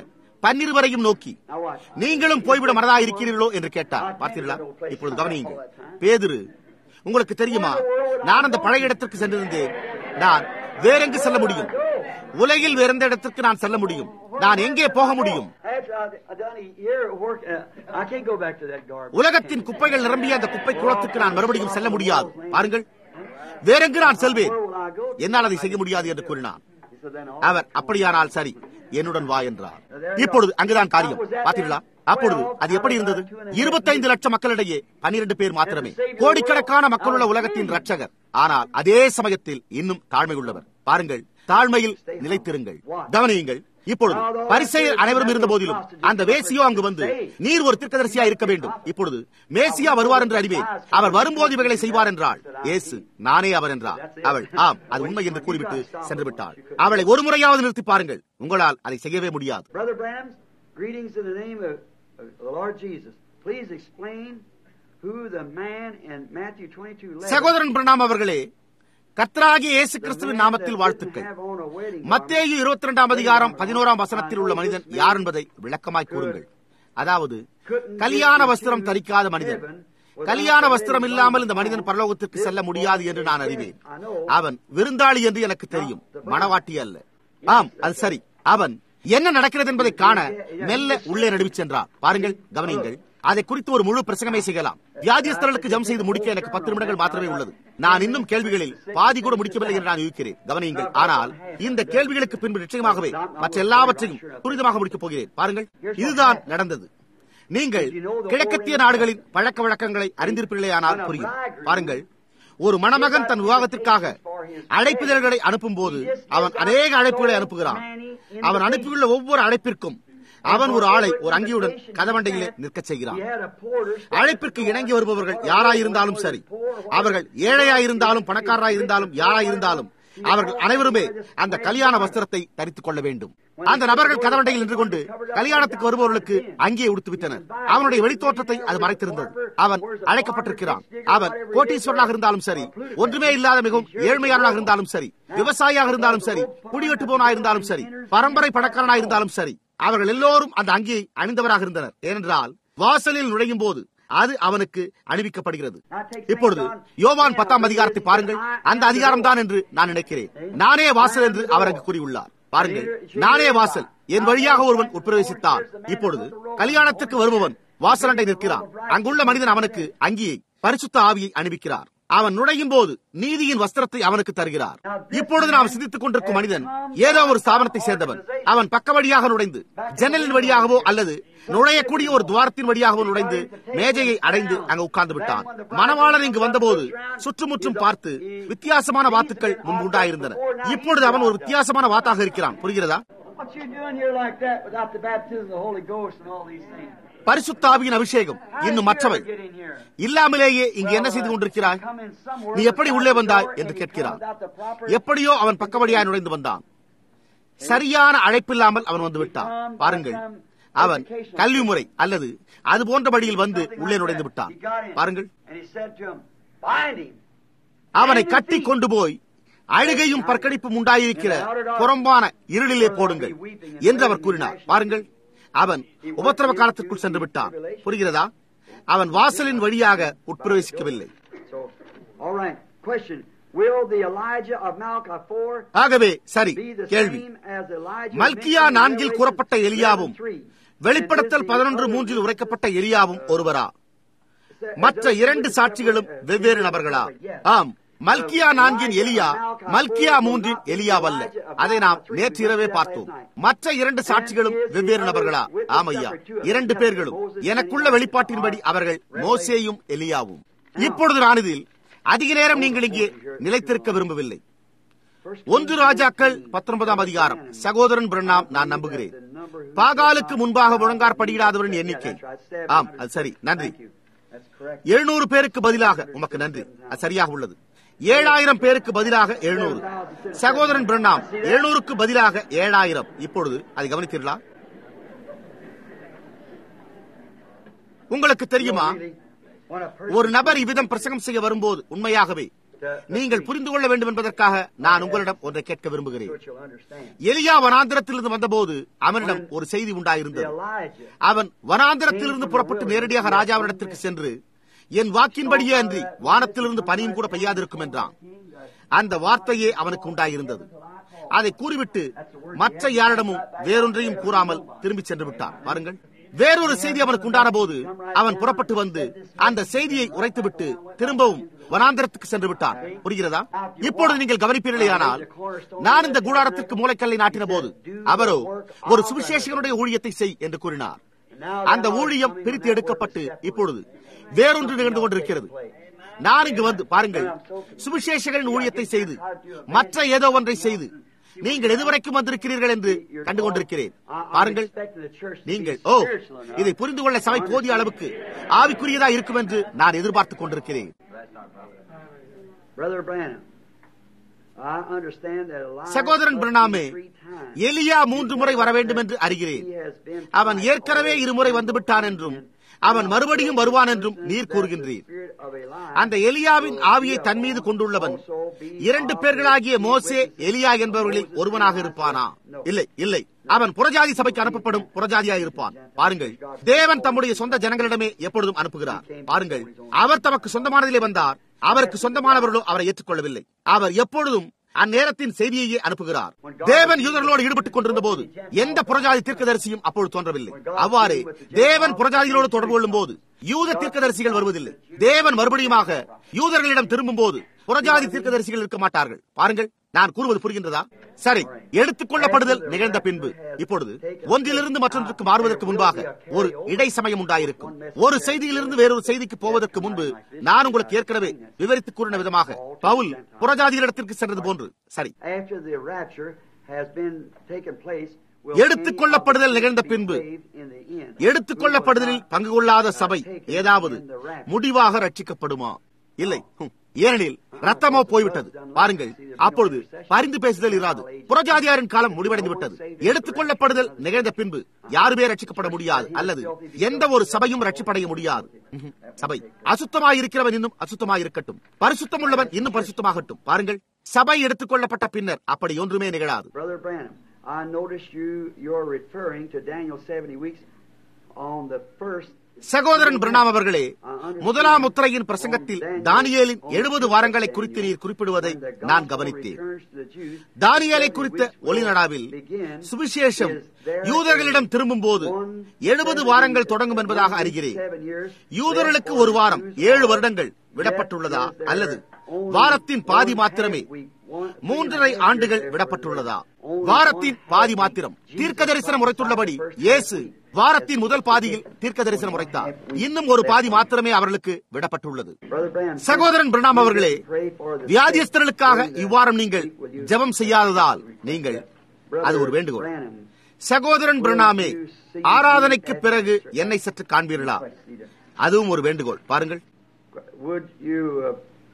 பன்னிருவரையும் நோக்கி Now watch. நீங்களும் போய்விட மனதா இருக்கிறீர்களோ என்று கேட்டார் பார்த்தீர்களா இப்பொழுது கவனியுங்கள் பேதுரு உங்களுக்கு தெரியுமா நான் அந்த பழைய இடத்திற்கு சென்றிருந்தேன் நான் வேறெங்கு செல்ல முடியும் உலகில் வேற எந்த இடத்திற்கு நான் செல்ல முடியும் நான் எங்கே போக முடியும் After I, I done a year of work, uh, I can't go back to that garbage. உலகத்தின் குப்பைகள் நிரம்பிய அந்த குப்பை குளத்துக்கு நான் மறுபடியும் செல்ல முடியாது பாருங்கள் வேறெங்கு நான் செல்வேன் Where will I go? என்னால் அதை செய்ய முடியாது என்று கூறினான் He said, then all அவர் அப்படியானால் சரி என்னுடன் வா என்றார் இப்பொழுது அங்குதான் காரியம் பார்த்தீர்களா அப்பொழுது அது எப்படி இருந்தது இருபத்தைந்து லட்சம் மக்களிடையே பன்னிரண்டு பேர் மாத்திரமே கோடிக்கணக்கான மக்களுள்ள உலகத்தின் ரட்சகர் ஆனால் அதே சமயத்தில் இன்னும் தாழ்மை உள்ளவர் பாருங்கள் தாழ்மையில் நிலைத்திருங்கள் கவனியுங்கள் இப்பொழுது பரிசெயர் அனைவரும் இருந்த போதிலும் அந்த வேசியோ அங்கு வந்து நீர் ஒரு தீர்க்கதரிசியா இருக்க வேண்டும் இப்பொழுது மேசியா வருவார் என்று அறிவேன் அவர் வரும்போது இவைகளை செய்வார் என்றாள் இயேசு நானே அவர் என்றார் அவள் ஆம் அது உண்மை என்று கூறிவிட்டு சென்று விட்டாள் அவளை ஒரு முறையாவது நிறுத்தி பாருங்கள் உங்களால் அதை செய்யவே முடியாது Brother Branham, greetings in the name of, of the Lord Jesus. Please explain who the man in Matthew 22 11 சகோதரன் பிரணாம் அவர்களே கர்த்தராகிய இயேசு கிறிஸ்துவின் நாமத்தில் வாழ்த்துக்கள் மத்தேயு இருபத்தி ரெண்டாம் அதிகாரம் பதினோராம் வசனத்தில் உள்ள மனிதன் யார் என்பதை விளக்கமாய் கூறுங்கள் அதாவது கல்யாண வஸ்திரம் தரிக்காத மனிதன் கல்யாண வஸ்திரம் இல்லாமல் இந்த மனிதன் பரலோகத்திற்கு செல்ல முடியாது என்று நான் அறிவேன் அவன் விருந்தாளி என்று எனக்கு தெரியும் மணவாட்டி அல்ல ஆம் அது சரி அவன் என்ன நடக்கிறது என்பதை காண மெல்ல உள்ளே நடுவிச் சென்றார் பாருங்கள் கவனியுங்கள் அதை குறித்து ஒரு முழு பிரசங்கமே செய்யலாம் வியாதியஸ்தர்களுக்கு ஜம் செய்து முடிக்க எனக்கு பத்து நிமிடங்கள் மாத்திரமே உள்ளது நான் இன்னும் கேள்விகளில் பாதி கூட முடிக்கவில்லை என்று நான் யூகிக்கிறேன் கவனியுங்கள் ஆனால் இந்த கேள்விகளுக்கு பின்பு நிச்சயமாகவே மற்ற எல்லாவற்றையும் துரிதமாக முடிக்கப் போகிறேன் பாருங்கள் இதுதான் நடந்தது நீங்கள் கிழக்கத்திய நாடுகளின் பழக்க வழக்கங்களை அறிந்திருப்பீர்களேயானால் புரியும் பாருங்கள் ஒரு மணமகன் தன் விவாகத்திற்காக அழைப்புதல்களை அனுப்பும் போது அவன் அநேக அழைப்புகளை அனுப்புகிறான் அவன் அனுப்பியுள்ள ஒவ்வொரு அழைப்பிற்கும் அவன் ஒரு ஆளை ஒரு அங்கியுடன் கதவண்டையிலே நிற்கச் செய்கிறான் அழைப்பிற்கு இணங்கி வருபவர்கள் யாராயிருந்தாலும் சரி அவர்கள் ஏழையாயிருந்தாலும் பணக்காரராயிருந்தாலும் யாராயிருந்தாலும் அவர்கள் அனைவருமே அந்த கல்யாண வஸ்திரத்தை தரித்துக் கொள்ள வேண்டும் அந்த நபர்கள் கதவண்டையில் நின்று கொண்டு கல்யாணத்துக்கு வருபவர்களுக்கு அங்கே உடுத்துவிட்டனர் அவனுடைய வெளித்தோற்றத்தை அது மறைத்திருந்தது அவன் அழைக்கப்பட்டிருக்கிறான் அவன் கோட்டீஸ்வரனாக இருந்தாலும் சரி ஒன்றுமே இல்லாத மிகவும் ஏழ்மையானவனாக இருந்தாலும் சரி விவசாயியாக இருந்தாலும் சரி குடிகட்டு போனா இருந்தாலும் சரி பரம்பரை பணக்காரனாக இருந்தாலும் சரி அவர்கள் எல்லோரும் அந்த அங்கியை அணிந்தவராக இருந்தனர் ஏனென்றால் வாசலில் நுழையும் போது அது அவனுக்கு அணிவிக்கப்படுகிறது இப்பொழுது யோவான் பத்தாம் அதிகாரத்தை பாருங்கள் அந்த அதிகாரம் தான் என்று நான் நினைக்கிறேன் நானே வாசல் என்று அவர் அங்கு கூறியுள்ளார் பாருங்கள் நானே வாசல் என் வழியாக ஒருவன் உட்பிரவேசித்தார் இப்பொழுது கல்யாணத்துக்கு வருபவன் வாசலண்டை நிற்கிறான் அங்குள்ள மனிதன் அவனுக்கு அங்கியை பரிசுத்த ஆவியை அணிவிக்கிறார் அவன் நுழையும் போது நீதியின் வஸ்திரத்தை அவனுக்கு தருகிறார் இப்பொழுது நாம் சிந்தித்துக் கொண்டிருக்கும் மனிதன் ஏதோ ஒரு ஸ்தாபனத்தை சேர்ந்தவன் அவன் பக்க வழியாக நுழைந்து ஜன்னலின் வழியாகவோ அல்லது நுழையக்கூடிய ஒரு துவாரத்தின் வழியாகவோ நுழைந்து மேஜையை அடைந்து அங்கு உட்கார்ந்து விட்டான் மணவாளன் இங்கு வந்தபோது சுற்றுமுற்றும் பார்த்து வித்தியாசமான வாத்துக்கள் முன்பு உண்டாயிருந்தன இப்பொழுது அவன் ஒரு வித்தியாசமான வாத்தாக இருக்கிறான் புரிகிறதா What you doing here like that without the baptism of the Holy Ghost and all these things? பரிசுத்தாவியின் அபிஷேகம் How இன்னும் did you மற்றவை ever get in here? இல்லாமலேயே இங்கு என்ன செய்து கொண்டிருக்கிறாய் Come in somewhere நீ எப்படி உள்ளே வந்தாய் and என்று you கேட்கிறான் come without the proper- எப்படியோ அவன் பக்கவழியாய் நுழைந்து வந்தான் சரியான அழைப்பில்லாமல் அவன் வந்து விட்டான் பாருங்கள் அவன் கல்வி முறை அல்லது அது போன்ற வழியில் வந்து உள்ளே நுழைந்து விட்டான் He got in, பாருங்கள் and he said to him, "Bind him." அவனை கட்டி கொண்டு போய் அழுகையும் பற்கடிப்பும் உண்டாயிருக்கிற புறம்பான இருளிலே போடுங்கள் என்று அவர் கூறினார் பாருங்கள் அவன் உபத்திரவ காலத்திற்குள் சென்று விட்டான் புரிகிறதா அவன் வாசலின் வழியாக உட்பிரவேசிக்கவில்லை So, all right. Question: Will the Elijah of Malachi 4 ஆகவே சரி be the கேள்வி same as Elijah Malchijah mentioned in நான்கில் Revelation கூறப்பட்ட எலியாவும் 11:3? வெளிப்படுத்தல் பதினொன்று மூன்றில் உரைக்கப்பட்ட எலியாவும் ஒருவரா மற்ற இரண்டு சாட்சிகளும் வெவ்வேறு நபர்களா ஆம் மல்கியா நான்கின் எலியா மல்கியா மூன்றின் எலியாவல்ல அதை நாம் நேற்று இரவே பார்த்தோம் மற்ற இரண்டு சாட்சிகளும் வெவ்வேறு நபர்களா ஆமையா இரண்டு பேர்களும் எனக்குள்ள வெளிப்பாட்டின்படி அவர்கள் மோசேயும் எலியாவும் இப்பொழுது நான் இதில் அதிக நேரம் நீங்கள் இங்கே நிலைத்திருக்க விரும்பவில்லை ஒன்று ராஜாக்கள் பத்தொன்பதாம் அதிகாரம் சகோதரன் பிரண்ணாம் நான் நம்புகிறேன் பாகாலுக்கு முன்பாக முழங்கார் படியிடாதவரின் எண்ணிக்கை ஆம் அது சரி நன்றி That's correct. எழுநூறு பேருக்கு பதிலாக உமக்கு நன்றி அது சரியாக உள்ளது ஏழாயிரம் பேருக்கு பதிலாக எழுநூறு சகோதரன் பிரண்ணாம் எழுநூறுக்கு பதிலாக ஏழாயிரம் இப்பொழுது அதை கவனித்தீர்களா உங்களுக்கு தெரியுமா Really, when a person ஒரு நபர் இவ்விதம் பிரசங்கம் செய்ய வரும்போது உண்மையாகவே நீங்கள் புரிந்து கொள்ள வேண்டும் என்பதற்காக நான் உங்களிடம் ஒன்றை கேட்க விரும்புகிறேன் so that you'll understand. எலியா வனாந்திரத்திலிருந்து வந்தபோது அவனிடம் ஒரு செய்தி உண்டாயிருந்தது Elijah அவன் வனாந்திரத்திலிருந்து புறப்பட்டு நேரடியாக ராஜாவிடத்திற்கு சென்று என் வாக்கின்படியே அன்றி வானத்திலிருந்து பனியும் கூட பெய்யாதிருக்கும் என்றான் அந்த வார்த்தையே அவனுக்கு உண்டாயிருந்தது அதை கூறிவிட்டு மற்ற யாரிடமும் வேறொன்றையும் கூறாமல் திரும்பி சென்று விட்டான் பாருங்கள் வேறொரு செய்தி அவனுக்கு உண்டான போது அவன் புறப்பட்டு வந்து அந்த செய்தியை உரைத்துவிட்டு திரும்பவும் வனாந்திரத்துக்கு சென்று விட்டான் புரிகிறதா இப்பொழுது நீங்கள் கவனிப்பீர்களேயானால் நான் இந்த கூடாரத்திற்கு மூளைக்கல்லை நாட்டின போது அவரோ ஒரு சுவிசேஷகனுடைய ஊழியத்தை செய் என்று கூறினார் அந்த ஊழியம் பிரித்து எடுக்கப்பட்டு இப்பொழுது வேறொன்று நிகழ்ந்து கொண்டிருக்கிறது நான் இங்கு வந்து பாருங்கள் சுவிசேஷகரின் ஊழியத்தை செய்து மற்ற ஏதோ ஒன்றை செய்து நீங்கள் எதுவரைக்கும் வந்திருக்கிறீர்கள் என்று கண்டு கொண்டிருக்கிறேன் பாருங்கள் நீங்கள் ஓ இதை புரிந்து கொள்ள சபை போதிய அளவுக்கு ஆவிக்குரியதா இருக்கும் என்று நான் எதிர்பார்த்துக் கொண்டிருக்கிறேன் Brother Branham, I understand that Elijah சகோதரன் must பிரணாமே be three times. எலியா மூன்று முறை வர வேண்டும் என்று அறிகிறேன் He has been அவன் twice ஏற்கனவே already. இருமுறை வந்துவிட்டான் என்றும் அவன் மறுபடியும் வருவான் என்றும் நீர் கூறுகின்றீர் Spirit of Elijah அந்த எலியாவின் ஆவியை தன் மீது கொண்டுள்ளவன் இரண்டு பேர்களாகிய மோசே எலியா என்பவர்களில் ஒருவனாக இருப்பானா இல்லை இல்லை அவன் புறஜாதி சபைக்கு அனுப்பப்படும் புறஜாதியா இருப்பான் பாருங்கள் தேவன் தம்முடைய சொந்த ஜனங்களிடமே எப்பொழுதும் அனுப்புகிறார் பாருங்கள் அவர் தமக்கு சொந்தமானதிலே வந்தார் அவருக்கு சொந்தமானவர்களோ அவரை ஏற்றுக்கொள்ளவில்லை அவர் எப்பொழுதும் அந்நேரத்தின் செய்தியையே அனுப்புகிறார் தேவன் யூதர்களோடு ஈடுபட்டுக் கொண்டிருந்த போது எந்த புறஜாதி தீர்க்கதரிசியும் அப்பொழுது தோன்றவில்லை அவ்வாறே தேவன் புறஜாதிகளோடு தொடர்பு கொள்ளும் போது யூத தீர்க்கதரிசிகள் வருவதில்லை தேவன் மறுபடியுமாக யூதர்களிடம் திரும்பும் போது புறஜாதி தீர்க்கதரிசிகள் இருக்க மாட்டார்கள் பாருங்கள் நான் கூறுவது புரிகின்றதா சரி எடுத்துக் கொள்ளப்படுதல் நிகழ்ந்த பின்பு இப்பொழுது ஒன்றிலிருந்து மற்றொன்றுக்கு மாறுவதற்கு முன்பாக ஒரு இடை சமயம் உண்டாயிருக்கும் ஒரு செய்தியிலிருந்து வேறொரு செய்திக்கு போவதற்கு முன்பு நான் உங்களுக்கு ஏற்கனவே விவரித்து கூறின விதமாக பவுல் புறஜாதிகளிடத்திற்கு சென்றது போன்று சரி After the rapture has been taken place, will எடுத்துக் கொள்ளப்படுதல் நிகழ்ந்த பின்பு in the end. எடுத்துக் கொள்ளப்படுதலில் பங்கு கொள்ளாத சபை ஏதாவது முடிவாக ரட்சிக்கப்படுமா இல்லை ஹும். ஏனெனில் ரத்தமோ போய்விட்டது பாருங்கள் அப்பொழுது பரிந்து பேசுதல் இராது புறஜாதியாரின் காலம் முடிவடைந்து விட்டது எடுத்துக் கொள்ளப்படுதல் நிகழ்ந்த பின்பு யாருமே ரட்சிக்கப்பட முடியாது அல்லது எந்த ஒரு சபையும் ரட்சிப்படைய முடியாது ம்ஹும். சபை அசுத்தமாயிருக்கிறவன் இன்னும் அசுத்தமாயிருக்கட்டும் பரிசுத்தம் உள்ளவன் இன்னும் பரிசுத்தமாகட்டும் பாருங்கள் சபை எடுத்துக் கொள்ளப்பட்ட பின்னர் அப்படி ஒன்றுமே நிகழாது Brother Branham, I noticed you, you're referring to Daniel 70 weeks on the first. சகோதரன் பிரணாம் அவர்களே முதலாம் முத்திரையின் பிரசங்கத்தில் தானியேலின் எழுபது வாரங்களை குறித்து நீர் குறிப்பிடுவதை நான் கவனித்தேன் தானியேலை குறித்த ஒளிநடாவில் சுவிசேஷம் யூதர்களிடம் திரும்பும் போது எழுபது வாரங்கள் தொடங்கும் என்பதாக அறிகிறேன் யூதர்களுக்கு ஒரு வாரம் ஏழு வருடங்கள் விடப்பட்டுள்ளதா அல்லது வாரத்தின் பாதி மாத்திரமே மூன்றரை ஆண்டுகள் விடப்பட்டுள்ளதா வாரத்தின் பாதி மாத்திரம் தீர்க்க தரிசனம் உரைத்துள்ளபடி இயேசு வாரத்தின் முதல் பாதியில் தீர்க்க தரிசனம் உரைத்தார் இன்னும் ஒரு பாதி மாத்திரமே அவர்களுக்கு விடப்பட்டுள்ளது சகோதரன் பிரணாம் அவர்களே வியாதியஸ்தர்களுக்காக இவ்வாரம் நீங்கள் ஜெபம் செய்யாததால் நீங்கள் அது ஒரு வேண்டுகோள் சகோதரன் பிரணாமே ஆராதனைக்கு பிறகு என்னை சற்று காண்பீர்களா அதுவும் ஒரு வேண்டுகோள் பாருங்கள் Would you uh,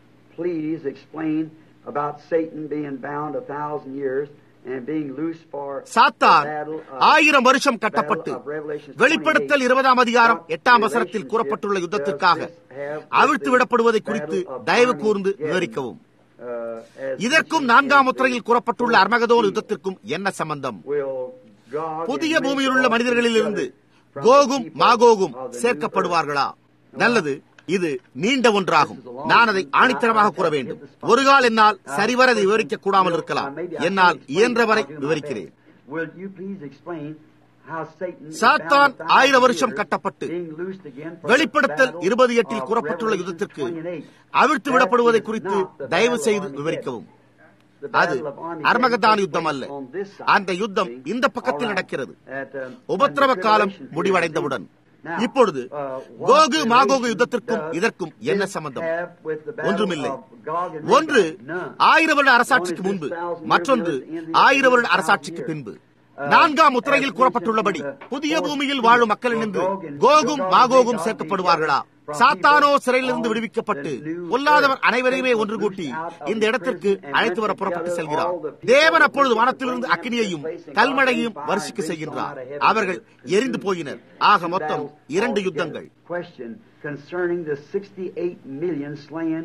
please explain about Satan being bound a thousand years and being loose for சாத்தான் the battle of- ஆயிரம் வருஷம் கட்டப்பட்டு battle of Revelation வெளிப்படுத்தல் 28. இருபதாம் அதிகாரம் எட்டாம் வசனத்தில் கூறப்பட்டுள்ள யுத்தத்திற்காக அவிழ்த்து விடப்படுவதை குறித்து தயவு கூர்ந்து விவரிக்கவும் Uh, as இதற்கும் நான்காம் முத்திரையில் கூறப்பட்டுள்ள அர்மகதோன் யுத்தத்திற்கும் என்ன சம்பந்தம் will God புதிய and பூமியில் உள்ள make all மனிதர்களிலிருந்து together from கோகும் the people மாகோகும் of the new சேர்க்கப்படுவார்களா நல்லது இது நீண்ட ஒன்றாகும் நான் அதை ஆணித்தரமாக கூற வேண்டும் ஒரு கால் என்னால் சரிவர அதை விவரிக்க கூடாமல் இருக்கலாம் என்னால் இயன்றவரை விவரிக்கிறேன் Will you please explain how Satan is சாத்தான் bound a ஆயிரம் thousand வருஷம் years, கட்டப்பட்டு being loosed again for the வெளிப்படுத்தல் battle இருபது எட்டில் of கூறப்பட்டுள்ள Revelation யுத்தத்திற்கு 28. அவிழ்த்து விடப்படுவதை That is குறித்து not the தயவு battle செய்து of விவரிக்கவும் The அது battle of Armageddon அர்மகதான் takes யுத்தம் place அல்ல on this side. அந்த யுத்தம் See? இந்த பக்கத்தில் All right. நடக்கிறது At, um, உபத்திரவ when the காலம் tribulation முடிவடைந்தவுடன் period Now, இப்பொழுது uh, what கோகு மாகோகு relation யுத்தத்திற்கும் does இதற்கும் என்ன this சம்பந்தம் have with the battle ஒன்றுமில்லை of Gog and ஒன்று Magog? None. ஆயிர வருட அரசாட்சிக்கு முன்பு மற்றொன்று ஆயிர வருட அரசாட்சிக்கு பின்பு நான்காம் முத்திரையில் கூறப்பட்டுள்ளபடி புதிய பூமியில் வாழும் மக்கள் நின்று கோகும் மாகோகும் சேர்க்கப்படுவார்களா சாத்தானோ சிறையிலிருந்து விடுவிக்கப்பட்டு பொல்லாதவர் அனைவரையுமே ஒன்று கூட்டி இந்த இடத்திற்கு அழைத்து வர புறப்பட்டு செல்கிறார் தேவன் அப்பொழுது வானத்திலிருந்து அக்கினியையும் கல்மழையையும் வருஷிக்க செய்கின்றார் அவர்கள் எரிந்து போயினர் ஆக மொத்தம் இரண்டு யுத்தங்கள் Question concerning the 68 million slain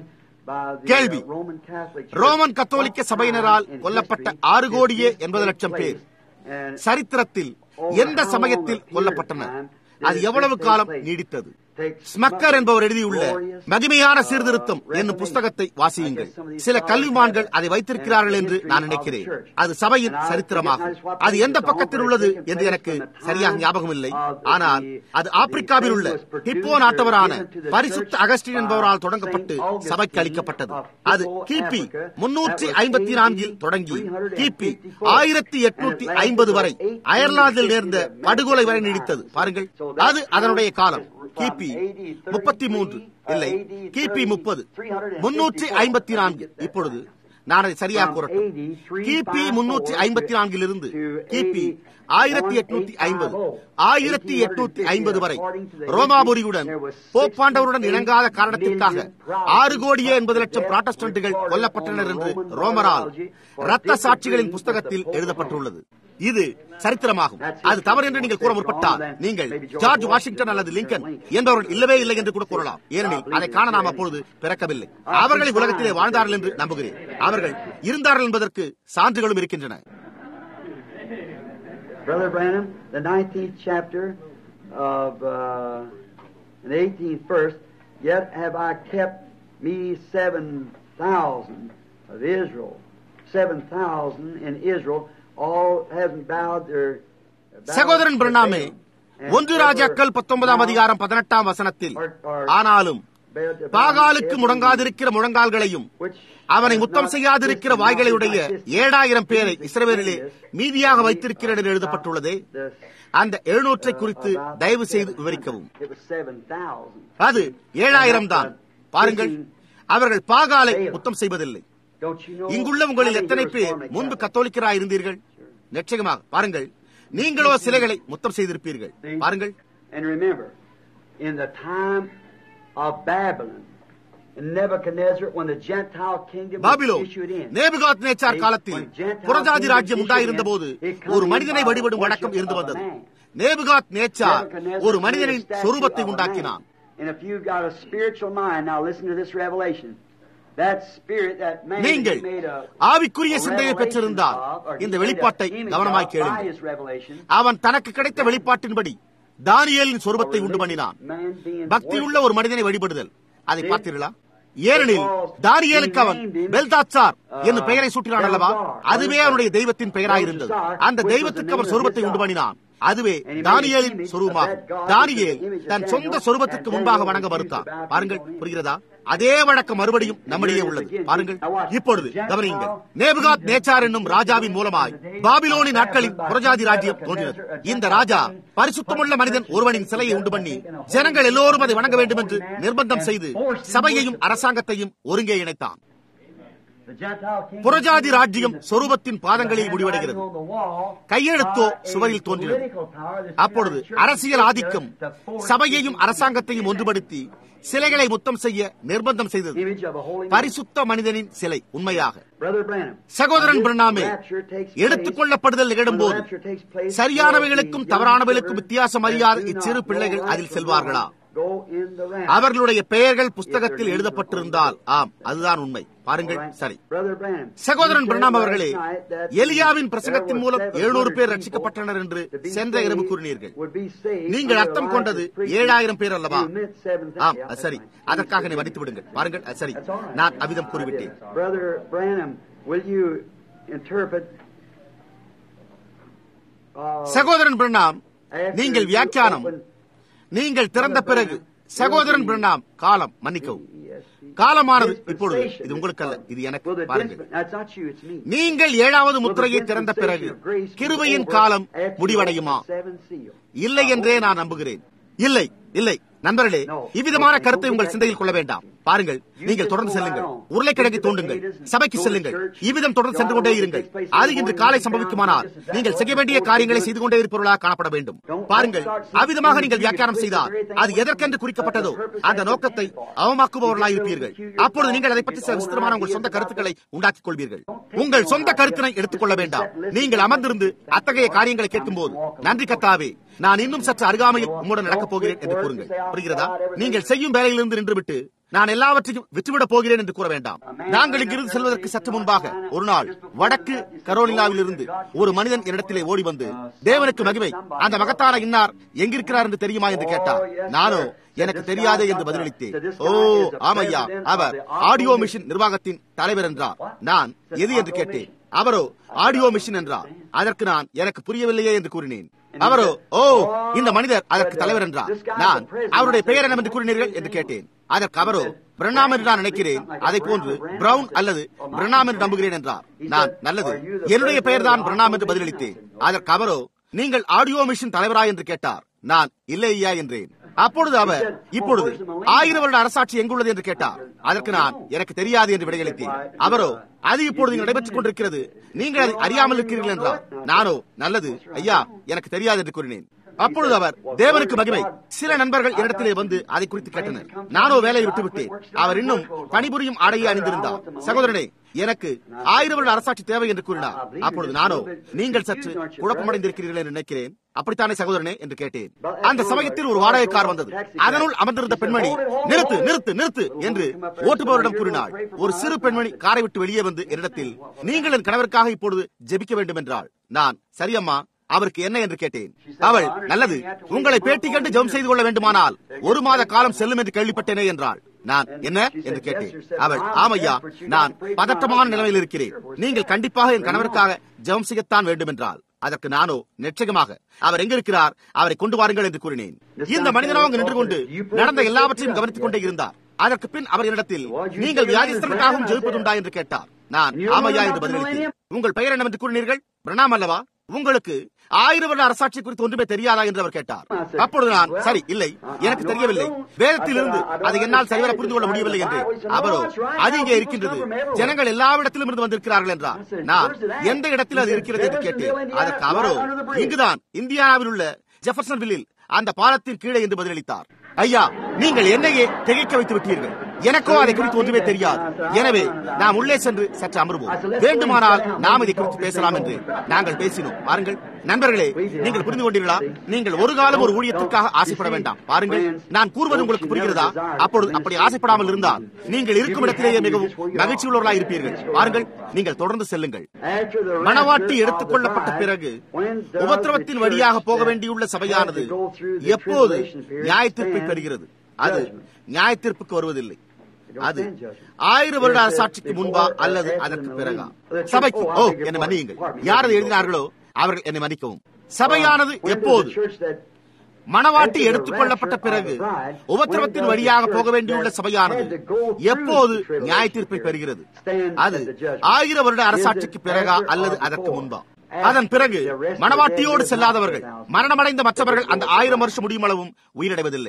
கேள்வி ரோமன் கத்தோலிக்க சபையினரால் கொல்லப்பட்ட ஆறு கோடியே எண்பது லட்சம் பேர் சரித்திரத்தில் எந்த சமயத்தில் கொல்லப்பட்டனர் அது எவ்வளவு காலம் நீடித்தது ஸ்மக்கர் என்பவர் எழுதியுள்ள மகிமையான சீர்திருத்தம் என்னும் புஸ்தகத்தை வாசியுங்கள் சில கல்விமான்கள் அதை வைத்திருக்கிறார்கள் என்று நான் நினைக்கிறேன் அது சபையின் சரித்திரமாகும் அது எந்த பக்கத்தில் உள்ளது என்று எனக்கு சரியாக ஞாபகம் இல்லை ஆனால் அது ஆப்பிரிக்காவில் உள்ள ஹிப்போ நாட்டவரான பரிசுத்த அகஸ்டின் என்பவரால் தொடங்கப்பட்டு சபைக்கு அளிக்கப்பட்டது அது கிபி முன்னூற்றி ஐம்பத்தி நான்கில் தொடங்கி கிபி ஆயிரத்தி எட்நூத்தி ஐம்பது வரை அயர்லாந்தில் நேர்ந்த படுகொலை வரை நீடித்தது பாருங்கள் அது அதனுடைய காலம் கிபி முப்பத்தி மூன்று இல்லை கிபி முப்பது முன்னூற்றி ஐம்பத்தி நான்கு இப்பொழுது நான் அதை சரியாக கூறட்டும் கிபி முன்னூற்றி ஐம்பத்தி நான்கிலிருந்து கிபி ஆயிரத்தி எட்நூத்தி ஐம்பது ஆயிரத்தி எட்நூத்தி ஐம்பது வரை ரோமாபுரியுடன் போப்பாண்டவருடன் இணங்காத காரணத்திற்காக ஆறு கோடியே எண்பது லட்சம் புராட்டஸ்டன்ட்டுகள் கொல்லப்பட்டனர் என்று ரோமரால் ரத்த சாட்சிகளின் புஸ்தகத்தில் எழுதப்பட்டுள்ளது இது சரித்திரமாகும் அது தவறு என்று நீங்கள் கூற முற்பட்டால் நீங்கள் ஜார்ஜ் வாஷிங்டன் அல்லது லிங்கன் என்பவர்கள் இல்லவே இல்லை என்று கூட கூறலாம் ஏனெனில் அதை காண நாம் அப்பொழுது பிறக்கவில்லை அவர்களை உலகத்திலே வாழ்ந்தார்கள் என்று நம்புகிறேன் அவர்கள் இருந்தார்கள் என்பதற்கு சான்றுகளும் இருக்கின்றன Brother Branham, the 19th chapter of uh, the 18th verse, yet have I kept me 7,000 of Israel, 7,000 in Israel, all haven't bowed their சகோதரன் பிரணாமே ஒன்று ராஜாக்கள் பத்தொன்பதாம் அதிகாரம் பதினெட்டாம் வசனத்தில் ஆனாலும் பாகாலுக்கு முடங்காதிருக்கிற முழங்கால்களையும் அவனை முத்தம் செய்யாதிருக்கிற வாய்களையுடைய ஏழாயிரம் பேரை இஸ்ரவேலிலே மீதியாக வைத்திருக்கிறேன் என்று எழுதப்பட்டுள்ளதே அந்த எழுநூற்றை குறித்து தயவு செய்து விவரிக்கவும் அது ஏழாயிரம் தான் பாருங்கள் அவர்கள் பாகாலை முத்தம் செய்வதில்லை இங்குள்ள உங்களில் எத்தனை பேர் முன்பு கத்தோலிக்கராய் இருந்தீர்கள் நிச்சயமாக பாருங்கள் நீங்களோ சிலைகளை முத்தம் செய்திருப்பீர்கள் பாருங்கள் And remember, in the time of Babylon, in Nebuchadnezzar, when the Gentile kingdom was பாபிலோ issued in, நேபுகாத் நேச்சார் காலத்தில் புறஜாதி ராஜ்யம் உண்டாயிருந்த போது ஒரு மனிதனை வழிபடும் வழக்கம் இருந்து வந்தது நேபுகாத் நேச்சார் ஒரு மனிதனின் சொரூபத்தை உண்டாக்கினான் And if you've got a spiritual mind, now listen to this revelation. That spirit, that man நீங்கள் he made a, ஆவிக்குரிய a சிந்தையை revelation பெற்றிருந்தால் of, or he இந்த made a வெளிப்பாட்டை image கவனமாய் of by கேளுங்கள் his revelation, அவன் தனக்கு கிடைத்த வெளிப்பாட்டின்படி தானியேலின் சொரூபத்தை உண்டு பண்ணினான் man being பக்தியுள்ள ஒரு மனிதனை வழிபடுதல் அதை பார்த்தீர்களா ஏனெனில் தானியேலுக்கு அவன் பெல்தாச்சார் என்னும் பெயரை சூட்டினான் அல்லவா அதுவே அவனுடைய தெய்வத்தின் பெயராயிருந்தது அந்த தெய்வத்துக்கு அவன் சொரூபத்தை உண்டு பண்ணினான் அதுவே தானியேலின் சொரூபமாகும் தானியேல் தன் சொந்த சொரூபத்திற்கு முன்பாக வணங்க மறுத்தான் பாருங்கள் புரிகிறதா அதே வழக்கம் மறுபடியும் நம்மிடையே உள்ளது பாருங்கள் இப்பொழுது கவனியுங்கள் நேபுகாத் நேச்சார் என்னும் ராஜாவின் மூலமாய் பாபிலோனி நாட்களின் புரஜாதி ராஜ்யம் தோன்றினது இந்த ராஜா பரிசுத்தமுள்ள மனிதன் ஒருவனின் சிலையை உண்டு பண்ணி ஜனங்கள் எல்லோரும் அதை வணங்க வேண்டும் என்று நிர்பந்தம் செய்து சபையையும் அரசாங்கத்தையும் ஒருங்கே இணைத்தான் the Gentile kingdom புறஜாதி ராஜ்யம் சொரூபத்தின் பாதங்களில் முடிவடைகிறது on the wall கையெழுத்தோ by a சுவரில் தோன்றினது political power that's அப்பொழுது in our church அரசியல் ஆதிக்கம் to force சபையையும் அரசாங்கத்தையும் ஒன்றுபடுத்தி சிலைகளை முத்தம் செய்ய நிர்பந்தம் செய்தது image of a holy man. பரிசுத்த மனிதனின் சிலை உண்மையாக Brother Branham, சகோதரன் when பிரணாமே this rapture takes place, எடுத்துக்கொள்ளப்படுதல் நிகழும் when the போது rapture takes place, சரியானவைகளுக்கும் these தவறானவைகளுக்கும் young வித்தியாசம் children அறியாத that do இச்சிறு not பிள்ளைகள் know அதில் right from செல்வார்களா wrong go in the rapture. அவர்களுடைய பெயர்கள் புஸ்தகத்தில் எழுதப்பட்டிருந்தால் ஆம் அதுதான் உண்மை பாருங்கள் சரி Brother Branham, சகோதரன் you said பிரணாம் அவர்களே last night that எலியாவின் there பிரசங்கத்தின் were மூலம் 700 எழுநூறு பேர் people ரட்சிக்கப்பட்டனர் என்று to be சென்ற இரவு saved, கூறினீர்கள் would be saved நீங்கள் under அர்த்தம் Elijah's கொண்டது preaching. ஏழாயிரம் பேர் அல்லவா You meant 7,000. ஆம் Yeah, அது சரி that's right. அதற்காக நீ மன்னித்து விடுங்கள் பாருங்கள் அது சரி That's all right. நான் அவ்விதம் கூறிவிட்டேன் Brother Branham, will you interpret uh, சகோதரன் பிரணாம் after நீங்கள் you வியாக்கியானம் open- நீங்கள் திறந்த பிறகு சகோதரன் பிரணாம் காலம் மன்னிக்கவும் Yes, காலமானது dispensation. இப்பொழுது இது உங்களுக்கல்ல இது Well, எனக்கு the பாருங்கள் dispen- That's not you, it's me. நீங்கள் ஏழாவது முத்திரையை திறந்த பிறகு கிருபையின் காலம் முடிவடையுமா இல்லை என்றே நான் நம்புகிறேன் இல்லை இல்லை நண்பர்களே இவ்விதமான கருத்தை உங்கள் சிந்தையில் கொள்ள வேண்டாம் பாருங்கள் நீங்கள் தொடர்ந்து செல்லுங்கள் உருளைக்கிழங்கை தோண்டுங்கள் சபைக்கு செல்லுங்கள் இவ்விதம் தொடர்ந்து சென்று கொண்டே இருங்கள் அது இன்று காலை சம்பவிக்குமானால் நீங்கள் செய்ய வேண்டிய காரியங்களை செய்து கொண்டே இருப்பவர்களாக காணப்பட வேண்டும் பாருங்கள் அவ்விதமாக நீங்கள் வியாக்கியானம் செய்தால் அது எதற்கென்று குறிக்கப்பட்டதோ அந்த நோக்கத்தை அவமாக்குபவர்களாக இருப்பீர்கள் அப்பொழுது நீங்கள் அதை பற்றி சில விசித்திரமான உங்கள் சொந்த கருத்துக்களை உண்டாக்கிக் கொள்வீர்கள் உங்கள் சொந்த கருத்தினை எடுத்துக்கொள்ள வேண்டாம் நீங்கள் அமர்ந்திருந்து அத்தகைய காரியங்களை கேட்கும்போது நன்றி கத்தாவே நான் இன்னும் சற்று அருகாமையில் உம்முடன் நடக்கப் போகிறேன் என்று கூறுங்கள் புரிகிறதா நீங்கள் செய்யும் வேலையிலிருந்து நின்றுவிட்டு நான் எல்லாவற்றையும் விட்டுவிடப் போகிறேன் என்று கூற வேண்டாம் நாங்கள் இங்கிருந்து செல்வதற்கு சற்று முன்பாக ஒரு நாள் வடக்கு கரோலினாவில் இருந்து ஒரு மனிதன் என்னிடத்திலே ஓடி வந்து தேவனுக்கு மகிமை அந்த மகத்தான இன்னார் எங்கிருக்கிறார் என்று தெரியுமா என்று கேட்டார் நானோ எனக்கு தெரியாதே என்று பதிலளித்தேன் ஓ ஆமையா அவர் ஆடியோ மிஷின் நிர்வாகத்தின் தலைவர் என்றார் நான் எது என்று கேட்டேன் அவரோ ஆடியோ மிஷின் என்றார் அதற்கு நான் எனக்கு புரியவில்லையே என்று கூறினேன் அவரோ ஓ இந்த மனிதர் அதற்கு தலைவர் என்றார் நான் அவருடைய பெயர் என்ன என்று கூறினீர்கள் என்று கேட்டேன் அதற்கு அவரோ பிரணாம் என்று நான் நினைக்கிறேன் அதை போன்று பிரவுன் அல்லது பிரணாம் என்று நம்புகிறேன் என்றார் நான் நல்லது என்னுடைய பெயர் தான் பிரணாம் என்று பதிலளித்தேன் அதற்கு அவரோ நீங்கள் ஆடியோ மிஷின் தலைவரா என்று கேட்டார் நான் இல்லை ஐயா என்றேன் அப்பொழுது அவர் இப்பொழுது ஆயிரம் வருட அரசாட்சி எங்குள்ளது என்று கேட்டார் அதற்கு நான் எனக்கு தெரியாது என்று விடையளித்தேன் அவரோ அது இப்பொழுது நடைபெற்றுக் கொண்டிருக்கிறது நீங்கள் அதை அறியாமல் இருக்கிறீர்கள் என்றார் நானோ நல்லது ஐயா எனக்கு தெரியாது என்று கூறினேன் அப்பொழுது அவர் தேவனுக்கு மகிமை சில நண்பர்கள் இடத்திலே வந்து அதை குறித்து கேட்டனர் நானோ வேலையை விட்டுவிட்டேன் அவர் இன்னும் பணிபுரியும் ஆடையை அணிந்திருந்தார் சகோதரனே எனக்கு ஆயிரம் வருட அரசாட்சி தேவை என்று கூறினார் அப்பொழுது நானோ நீங்கள் சற்று குழப்பமடைந்திருக்கிறீர்கள் என்று நினைக்கிறேன் அப்படித்தானே சகோதரனே என்று கேட்டேன் அந்த சமயத்தில் ஒரு வாடகை கார் வந்தது அதனுள் அமர்ந்திருந்த பெண்மணி நிறுத்து நிறுத்து நிறுத்து என்று ஓட்டுபவரிடம் கூறினாள் ஒரு சிறு பெண்மணி காரை விட்டு வெளியே வந்து என்னிடத்தில் நீங்கள் என் கணவருக்காக இப்பொழுது ஜெபிக்க வேண்டும் என்றாள் நான் சரியம்மா அவருக்கு என்ன என்று கேட்டேன் அவள் நல்லது உங்களை பேட்டி கண்டு ஜெபம் செய்து கொள்ள வேண்டுமானால் ஒரு மாத காலம் செல்லும் என்று கேள்விப்பட்டேனே என்றாள் நான் என்ன என்று கேட்டேன் அவள் ஆமையா நான் பதற்றமான நிலைமையில் இருக்கிறேன் நீங்கள் கண்டிப்பாக என் கணவருக்காக ஜெபம் செய்யத்தான் வேண்டும் என்றால் அதற்கு நானோ நிச்சயமாக அவர் எங்க இருக்கிறார் அவரை கொண்டு வாருங்கள் என்று கூறினேன் இந்த மனிதனோ அங்கு நின்று கொண்டு நடந்த எல்லாவற்றையும் கவனித்துக் கொண்டே இருந்தார் அதற்கு பின் அவர் என்னிடத்தில் நீங்கள் வியாதிஸ்தனுக்காகவும் ஜெயிப்பதுண்டா என்று கேட்டார் நான் ஆமையா என்று பதிலளித்தேன் உங்கள் பெயர் என்னவென்று கூறினீர்கள் பிரணாம் அல்லவா உங்களுக்கு ஆயிரம் வருட அரசாட்சி குறித்து ஒன்றுமே தெரியாதா என்று அவர் கேட்டார் அப்பொழுது நான் சரி இல்லை எனக்கு தெரியவில்லை வேதத்தில் இருந்து அதை என்னால் சரிவர புரிந்து கொள்ள முடியவில்லை என்று அவரோ அது இங்கே இருக்கின்றது ஜனங்கள் எல்லாவிடத்திலும் இருந்து வந்திருக்கிறார்கள் என்றார் நான் எந்த இடத்தில் அது இருக்கிறது என்று கேட்டேன் அதற்கு அவரோ இங்குதான் இந்தியாவில் உள்ள ஜெஃபர்சன்வில்லில் அந்த பாலத்தின் கீழே என்று பதிலளித்தார் ஐயா நீங்கள் என்னையே திகைக்க வைத்து விட்டீர்கள் எனக்கோ அதை குறித்து ஒன்றுமே தெரியாது எனவே நாம் உள்ளே சென்று சற்று அமர்வோம் வேண்டுமானால் நாம் இதை குறித்து பேசலாம் என்று நாங்கள் பேசினோம் பாருங்கள் நண்பர்களே நீங்கள் புரிந்து கொண்டீர்களா நீங்கள் ஒரு காலம் ஒரு ஊழியத்திற்காக ஆசைப்பட வேண்டாம் பாருங்கள் நான் கூறுவது உங்களுக்கு புரிகிறதா அப்பொழுது அப்படி ஆசைப்படாமல் இருந்தால் நீங்கள் இருக்கும் இடத்திலேயே மிகவும் மகிழ்ச்சி உள்ளவர்களாக இருப்பீர்கள் பாருங்கள் நீங்கள் தொடர்ந்து செல்லுங்கள் மணவாட்டி எடுத்துக் கொள்ளப்பட்ட பிறகு உபத்திரவத்தின் வழியாக போக வேண்டியுள்ள சபையானது எப்போது நியாயத்தீர்ப்பை பெறுகிறது அது நியாயத்தீர்ப்புக்கு வருவதில்லை அது ஆயிரம் வருட அரசாட்சிக்கு முன்பா அல்லது அதற்கு பிறகா சபைக்கு ஓ என்னை மன்னியுங்கள் யார் அதை எழுதினார்களோ அவர்கள் என்னை மன்னிக்கவும் சபையானது எப்போது மணவாட்டி எடுத்துக் கொள்ளப்பட்ட பிறகு உபத்திரவத்தின் வழியாக போக வேண்டியுள்ள சபையானது எப்போது நியாய தீர்ப்பை பெறுகிறது அது ஆயிரம் வருட அரசாட்சிக்கு பிறகா அல்லது அதற்கு முன்பா அதன் பிறகு மணவாட்டியோடு செல்லாதவர்கள் மரணமடைந்த மற்றவர்கள் அந்த ஆயிரம் வருஷம் முடியும் அளவும் உயிரிழவதில்லை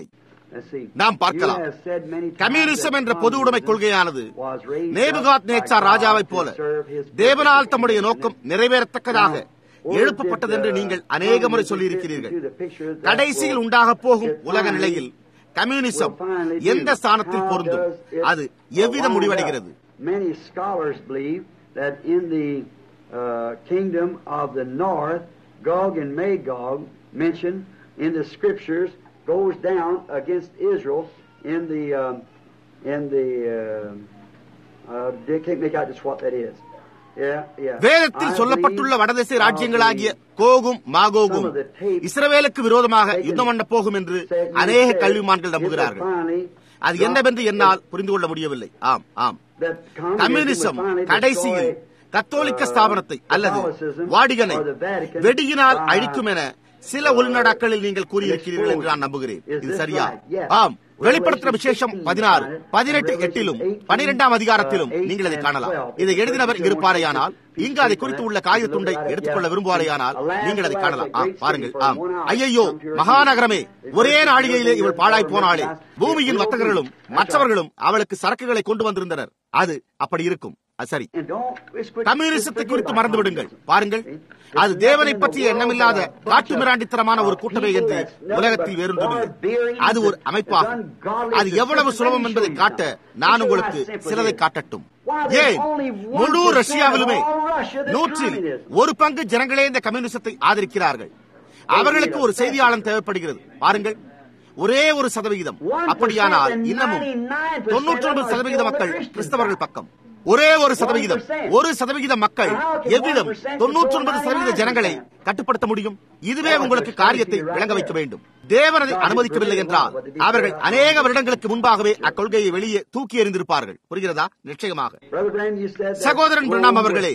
நாம் பார்க்கலாம் கம்யூனிசம் என்ற பொது உடைமை கொள்கையானது நேபுகாத் நேச்சார் ராஜாவைப் போல தேவனால் தம்முடைய நோக்கம் நிறைவேறத்தக்கதாக எழுப்பப்பட்டது என்று நீங்கள் அநேக முறை சொல்லியிருக்கிறீர்கள் கடைசியில் உண்டாக போகும் உலக நிலையில் கம்யூனிசம் எந்த ஸ்தானத்தில் பொருந்தும் அது எவ்விதம் முடிவடைகிறது Many scholars believe that in the uh, kingdom of the north, Gog and Magog mentioned in the scriptures goes down against Israel in the um, in the uh, uh, they can't make out just what that is. Yeah, yeah. வேதத்தில் சொல்லப்பட்டுள்ள வடதிசை ராஜ்யங்களாகிய கோகும் மாகோகும் இஸ்ரவேலுக்கு விரோதமாக யுத்தம் பண்ண போகும் என்று அநேக கல்விமான்கள் நம்புகிறார்கள் அது என்னவென்று என்னால் புரிந்து கொள்ள முடியவில்லை ஆம் ஆம் கம்யூனிசம் கடைசியில் கத்தோலிக்க ஸ்தாபனத்தை அல்லது வாடிகனை வெடியினால் அழிக்கும் என சில உள்நடாக்களில் நீங்கள் கூறியிருக்கிறீர்கள் என்று நான் நம்புகிறேன் இது சரியா ஆம் வெளிப்படுத்தின விசேஷம் பதினாறு பதினெட்டு எட்டிலும் பனிரெண்டாம் அதிகாரத்திலும் நீங்கள் அதை காணலாம் இதை எழுதினவர் இருப்பாரையானால் இங்கு அதை குறித்து உள்ள காகித துண்டை எடுத்துக்கொள்ள விரும்புவாரையானால் நீங்கள் அதை காணலாம் ஆம் பாருங்கள் ஆம் ஐயையோ மகாநகரமே ஒரே நாழிகையிலே இவள் பாழாய் போனாளே பூமியின் வர்த்தகர்களும் மற்றவர்களும் அவளுக்கு சரக்குகளை கொண்டு வந்திருந்தனர் அது அப்படி இருக்கும் அது சரி கம்யூனிசத்தை குறித்து மறந்து விடுங்கள் பாருங்கள் அது தேவனை பற்றிய எண்ணமில்லாத காட்டு மிராண்டித்தனமான ஒரு கூட்டமே என்று உலகத்தில் வேறொன்றுமில்லை அது ஒரு அமைப்பாகும் அது எவ்வளவு சுலபம் என்பதை காட்ட நான் உங்களுக்கு சிலதை காட்டட்டும் ஏன் முழு ரஷ்யாவிலுமே நூற்றில் ஒரு பங்கு ஜனங்களே இந்த கம்யூனிசத்தை ஆதரிக்கிறார்கள் அவர்களுக்கு ஒரு செய்தியாளன் தேவைப்படுகிறது பாருங்கள் ஒரே ஒரு சதவிகிதம் அப்படியானால் இன்னமும் தொன்னூற்றி ஒன்பது சதவிகித மக்கள் கிறிஸ்தவர்கள் பக்கம் ஒரே ஒரு சதவிகிதம் ஒரு சதவிகித மக்கள் எவ்விதம் தொன்னூற்றி ஒன்பது சதவிகித ஜனங்களை கட்டுப்படுத்த முடியும் இதுவே உங்களுக்கு காரியத்தை விளங்க வைக்க வேண்டும் தேவன் அதை அனுமதிக்கவில்லை என்றால் அவர்கள் அநேக வருடங்களுக்கு முன்பாகவே அக்கொள்கையை வெளியே தூக்கி எறிந்திருப்பார்கள் புரிகிறதா நிச்சயமாக சகோதரன் பிரணாம் அவர்களே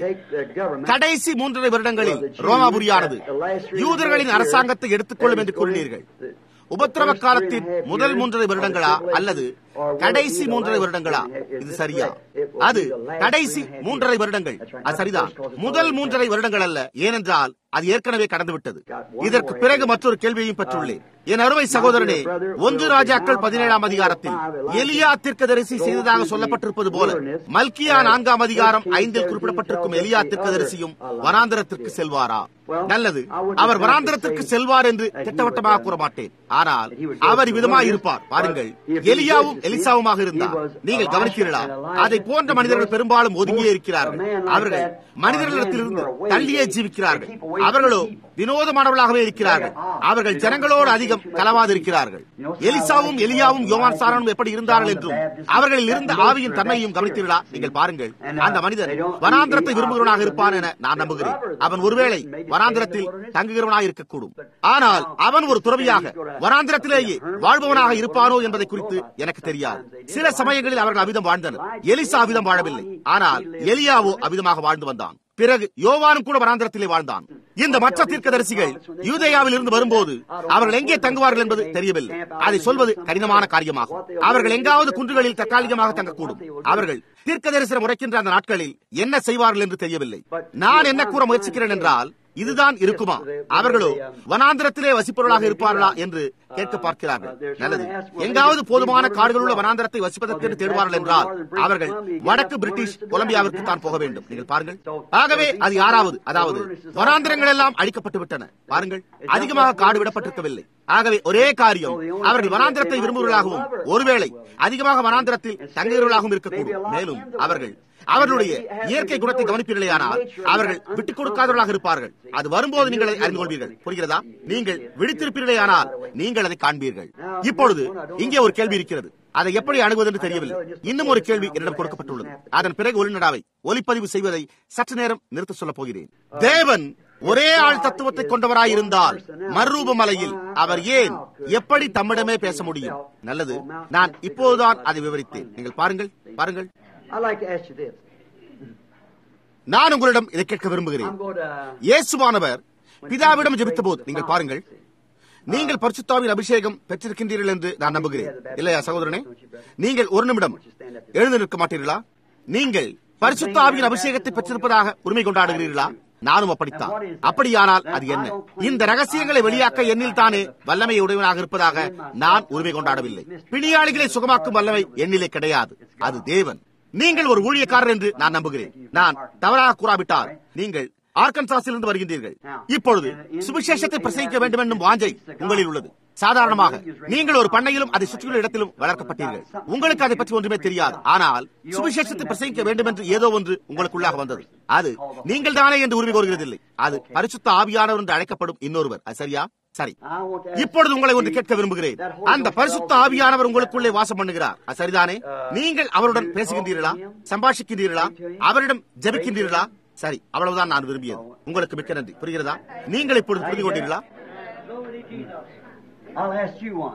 கடைசி மூன்றரை வருடங்களில் ரோமாபுரியானது யூதர்களின் அரசாங்கத்தை எடுத்துக்கொள்ளும் என்று கூறினீர்கள் உபத்திரவ காலத்தின் முதல் மூன்றரை வருடங்களா அல்லது கடைசி மூன்றரை வருடங்களா இது சரியா அது கடைசி மூன்றரை வருடங்கள் அது சரிதான் முதல் மூன்றரை வருடங்கள் அல்ல ஏனென்றால் அது ஏற்கனவே கடந்து விட்டது இதற்கு பிறகு மற்றொரு கேள்வியையும் பெற்றுள்ளேன் என் அருமை சகோதரனே ஒன்று ராஜாக்கள் பதினேழாம் அதிகாரத்தில் எலியா தீர்க்கதரிசி செய்ததாக சொல்லப்பட்டிருப்பது போல மல்கியா நான்காம் அதிகாரம் ஐந்தில் குறிப்பிடப்பட்டிருக்கும் எலியா தீர்க்கதரிசியும் வனாந்திரத்திற்கு செல்வாரா நல்லது அவர் வனாந்திரத்திற்கு செல்வார் என்று திட்டவட்டமாக கூற மாட்டேன் ஆனால் அவர் விதமாய் இருப்பார் பாருங்கள் எலியாவும் எலிசாவுமாக இருந்தார் நீங்கள் கவனிக்கிறீர்களா அதை போன்ற மனிதர்கள் பெரும்பாலும் ஒதுங்கியே இருக்கிறார்கள் அவர்கள் மனிதர்களிடத்திலிருந்து தள்ளியே ஜீவிக்கிறார்கள் அவர்களோ வினோதமானவர்களாகவே இருக்கிறார்கள் அவர்கள் ஜனங்களோடு அதிகம் கலவாதிருக்கிறார்கள் எலிசாவும் எலியாவும் யோவான் சாரனும் எப்படி இருந்தார்கள் என்றும் அவர்களில் இருந்த ஆவியின் தன்மையும் கவனித்தீர்களா நீங்கள் பாருங்கள் அந்த மனிதன் வனாந்திரத்தை விரும்புகிறவனாக இருப்பான் என நான் நம்புகிறேன் அவன் ஒருவேளை வனாந்திரத்தில் தங்குகிறவனாக இருக்கக்கூடும் ஆனால் அவன் ஒரு துறவியாக வனாந்திரத்திலேயே வாழ்பவனாக இருப்பானோ என்பதை குறித்து எனக்கு தெரியாது சில சமயங்களில் அவர்கள் அவிதம் வாழ்ந்தனர் எலிசா அவிதம் வாழவில்லை ஆனால் எலியாவோ அவிதமாக வாழ்ந்து வந்தான் பிறகு யோவானும் கூட வனாந்திரத்திலே வாழ்ந்தான் இந்த மற்ற தீர்க்கதரிசிகள் யூதேயாவில் இருந்து வரும்போது அவர்கள் எங்கே தங்குவார்கள் என்பது தெரியவில்லை அதை சொல்வது கடினமான காரியமாகும் அவர்கள் எங்காவது குன்றுகளில் தற்காலிகமாக தங்கக்கூடும் அவர்கள் தீர்க்க தரிசனம் உரைக்கின்ற அந்த நாட்களில் என்ன செய்வார்கள் என்று தெரியவில்லை நான் என்ன கூற முயற்சிக்கிறேன் என்றால் இதுதான் இருக்குமா அவர்களோ வனாந்திரத்திலே வசிப்பவர்களாக இருப்பார்களா என்று கேட்க பார்க்கிறார்கள் நல்லது எங்காவது போதுமான காடுகள் உள்ள வனாந்திரத்தை வசிப்பதற்கு தேடுவார்கள் என்றால் அவர்கள் வடக்கு பிரிட்டிஷ் கொலம்பியாவிற்கு தான் போக வேண்டும் நீங்கள் பாருங்கள் ஆகவே அது யாராவது அதாவது வனாந்திரங்கள் எல்லாம் அழிக்கப்பட்டு விட்டன பாருங்கள் அதிகமாக காடு விடப்பட்டிருக்கவில்லை ஆகவே ஒரே காரியம் அவர்கள் வனாந்திரத்தை விரும்புவர்களாகவும் ஒருவேளை அதிகமாக வனாந்திரத்தில் தங்குகிறவர்களாகவும் இருக்கக்கூடும் மேலும் அவர்கள் அவர்களுடைய இயற்கை குணத்தை கவனிப்பீர்களேயானால் அவர்கள் விட்டுக் கொடுக்காதவர்களாக இருப்பார்கள் அது வரும்போது நீங்கள் அதை அறிந்து கொள்வீர்கள் புரிகிறதா நீங்கள் விழித்திருப்பீர்களேயானால் நீங்கள் அதை காண்பீர்கள் இப்பொழுது இங்கே ஒரு கேள்வி இருக்கிறது அதை எப்படி அணுகுவது என்று தெரியவில்லை இன்னும் ஒரு கேள்வி என்னிடம் கொடுக்கப்பட்டுள்ளது அதன் பிறகு ஒளிநடாவை ஒலிப்பதிவு செய்வதை சற்று நேரம் நிறுத்த சொல்லப் போகிறேன் தேவன் ஒரே ஆள் தத்துவத்தை கொண்டவராயிருந்தால் மறுரூப மலையில் அவர் ஏன் எப்படி தம்மிடமே பேச முடியும் நல்லது நான் இப்போதுதான் அதை விவரித்தேன் நீங்கள் பாருங்கள் பாருங்கள் I'd like to ask you this. நான் உங்களிடம் இதை கேட்க விரும்புகிறேன் I'm going to. இயேசுவானவர் பிதாவிடம் ஜெபித்த போது நீங்கள் பாருங்கள் நீங்கள் பரிசுத்தாவின் அபிஷேகம் பெற்றிருக்கின்றீர்கள் என்று நான் நம்புகிறேன் இல்லையா சகோதரனே நீங்கள் ஒரு நிமிடம் எழுந்து நிற்க மாட்டீர்களா நீங்கள் பரிசுத்த ஆவியின் அபிஷேகத்தை பெற்றிருப்பதாக உரிமை கொண்டாடுகிறீர்களா நானும் அப்படித்தான் அப்படியானால் அது என்ன இந்த ரகசியங்களை வெளியாக்க என்னில் தானே வல்லமை உடையவனாக இருப்பதாக நான் உரிமை கொண்டாடவில்லை பிணியாளிகளை சுகமாக்கும் வல்லமை என்னிலே கிடையாது அது தேவன் நீங்கள் ஒரு ஊழியக்காரர் என்று நான் நம்புகிறேன் நான் தவறாக கூறாவிட்டால் நீங்கள் ஆர்கன்சாஸிலிருந்து வருகின்றீர்கள் இப்பொழுது சுவிசேஷத்தை பிரசங்கிக்க வேண்டும் என்னும் வாஞ்சை உங்களில் உள்ளது சாதாரணமாக நீங்கள் ஒரு பண்ணையிலும் அதை சுற்றியுள்ள இடத்திலும் வளர்க்கப்பட்டீர்கள் உங்களுக்கு அதை பற்றி ஒன்றுமே தெரியாது ஆனால் சுவிசேஷத்தை பிரசங்கிக்க வேண்டும் என்று ஏதோ ஒன்று உங்களுக்குள்ளாக வந்தது அது நீங்கள் தானே என்று உரிமை கோருகிறதில்லை அது பரிசுத்த ஆவியானவர் என்று அழைக்கப்படும் இன்னொருவர் அது சரியா சரி I want to ask இப்பொழுது உங்களை ஒன்று கேட்க விரும்புகிறேன் அந்த பரிசுத்த ஆவியானவர் உங்களுக்குள்ளே வாசம் பண்ணுகிறார் அது சரிதானே நீங்கள் அவருடன் பேசுகின்றீர்களா சம்பாஷிக்கின்றீர்களா அவரிடம் ஜெபிக்கின்றீர்களா சரி அவ்வளவுதான் நான் விரும்பியது உங்களுக்கு மிக்க நன்றி புரிகிறதா நீங்கள் இப்பொழுது புரிந்து கொண்டீர்களா I'll ask you one.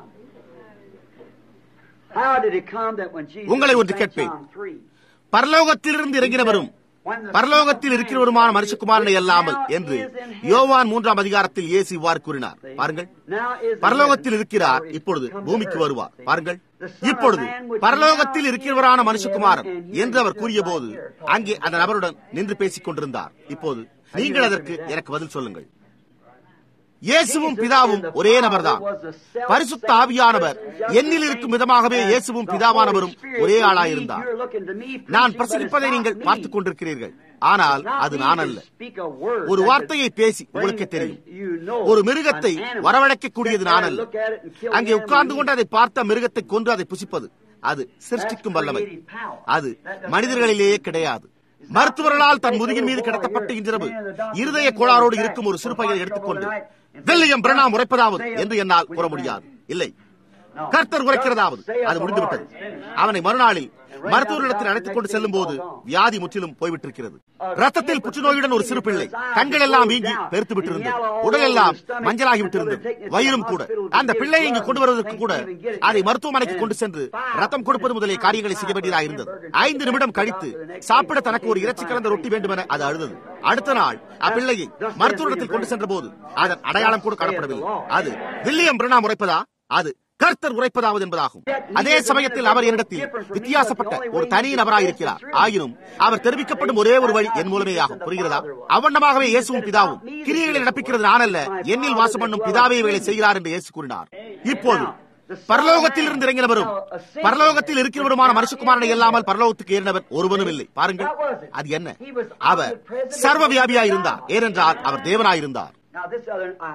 How did it come that when Jesus உங்களை ஒன்று in கேட்பேன். John 3, பரலோகத்திலிருந்து இறங்கினவரும் பரலோகத்தில் இருக்கிறவருமான மனுஷகுமாரனை அல்லாமல் என்று யோவான் மூன்றாம் அதிகாரத்தில் இயேசு இவ்வாறு கூறினார் பாருங்கள் now is பரலோகத்தில் இருக்கிறார் இப்பொழுது பூமிக்கு வருவார் பாருங்கள் இப்பொழுது பரலோகத்தில் இருக்கிறவரான மனுஷகுமாரன் என்று அவர் கூறிய போது அங்கே அந்த நபருடன் நின்று பேசிக் கொண்டிருந்தார் இப்போது நீங்கள் அதற்கு எனக்கு பதில் சொல்லுங்கள் இயேசுவும் பிதாவும் ஒரே நபர்தான் பரிசுத்த ஆவியானவர் என்னில் இருக்கும் விதமாகவே இயேசுவும் பிதாவானவரும் ஒரே ஆளாயிருந்தார் நான் பிரசங்கிப்பதை நீங்கள் பார்த்துக் கொண்டிருக்கிறீர்கள் ஆனால் அது நான் அல்ல ஒரு வார்த்தையை பேசி உங்களுக்கே தெரியும் ஒரு மிருகத்தை வரவழைக்கக்கூடியது நான் அல்ல அங்கே உட்கார்ந்து கொண்டு அதை பார்த்த மிருகத்தை கொன்று அதை புசிப்பது அது சிருஷ்டிக்கும் வல்லமை அது மனிதர்களிலேயே கிடையாது மருத்துவர்களால் தன் முதுகின் மீது கிடத்தப்பட்ட இன்றிரவு இருதய கோளாரோடு இருக்கும் ஒரு சிறு பையனை எடுத்துக்கொண்டு வில்லியம் பிரணாம் உரைப்பதாவது என்று என்னால் கூற முடியாது இல்லை கர்த்தர் உரைக்கிறதாவது அது முடிந்துவிட்டது அவனை மறுநாளில் மருத்துவரிடத்தில் அழைத்துக் கொண்டு செல்லும் போது வியாதி முற்றிலும் போய்விட்டிருக்கிறது ரத்தத்தில் புற்றுநோயுடன் ஒரு சிறு பிள்ளை கண்கள் எல்லாம் வீங்கி பெருத்து விட்டிருந்தது உடல் எல்லாம் மஞ்சளாகி விட்டிருந்தது வயிறும் கூட அந்த பிள்ளையை இங்கு கொண்டு வருவதற்கு கூட அதை மருத்துவமனைக்கு கொண்டு சென்று ரத்தம் கொடுப்பது முதலிய காரியங்களை செய்ய வேண்டியதாக இருந்தது ஐந்து நிமிடம் கழித்து சாப்பிட தனக்கு ஒரு இறைச்சி கலந்த ரொட்டி வேண்டும் என அது அழுதது அடுத்த நாள் அப்பிள்ளையை மருத்துவரிடத்தில் கொண்டு சென்ற போது அதன் அடையாளம் கூட காணப்படவில்லை அது வில்லியம் பிரணாம் உரைப்பதா அது கர்த்தர் உரைப்பதாவது என்பதாகும் அதே சமயத்தில் அவர் என்னிடத்தில் வித்தியாசப்பட்ட ஒரு தனி நபராயிருக்கிறார் ஆயினும் அவர் தெரிவிக்கப்படும் ஒரே ஒரு வழி என் மூலமே ஆகும் புரிகிறதா அவ்வண்ணமாகவே இயேசுவும் பிதாவும் கிரியைகளை நடப்பிக்கிறது நானல்ல என்னில் வாசம் பண்ணும் பிதாவே வேலை செய்கிறார் என்று இயேசு கூறினார் இப்போது பரலோகத்தில் இருந்து இறங்கினவரும் பரலோகத்தில் இருக்கிறவருமான மனுஷகுமாரனை இல்லாமல் பரலோகத்துக்கு ஏறினவர் ஒருவனும் இல்லை பாருங்கள் அது என்ன அவர் சர்வ வியாபியாய் இருந்தார் ஏனென்றால் அவர் தேவனாயிருந்தார் Now this other, I,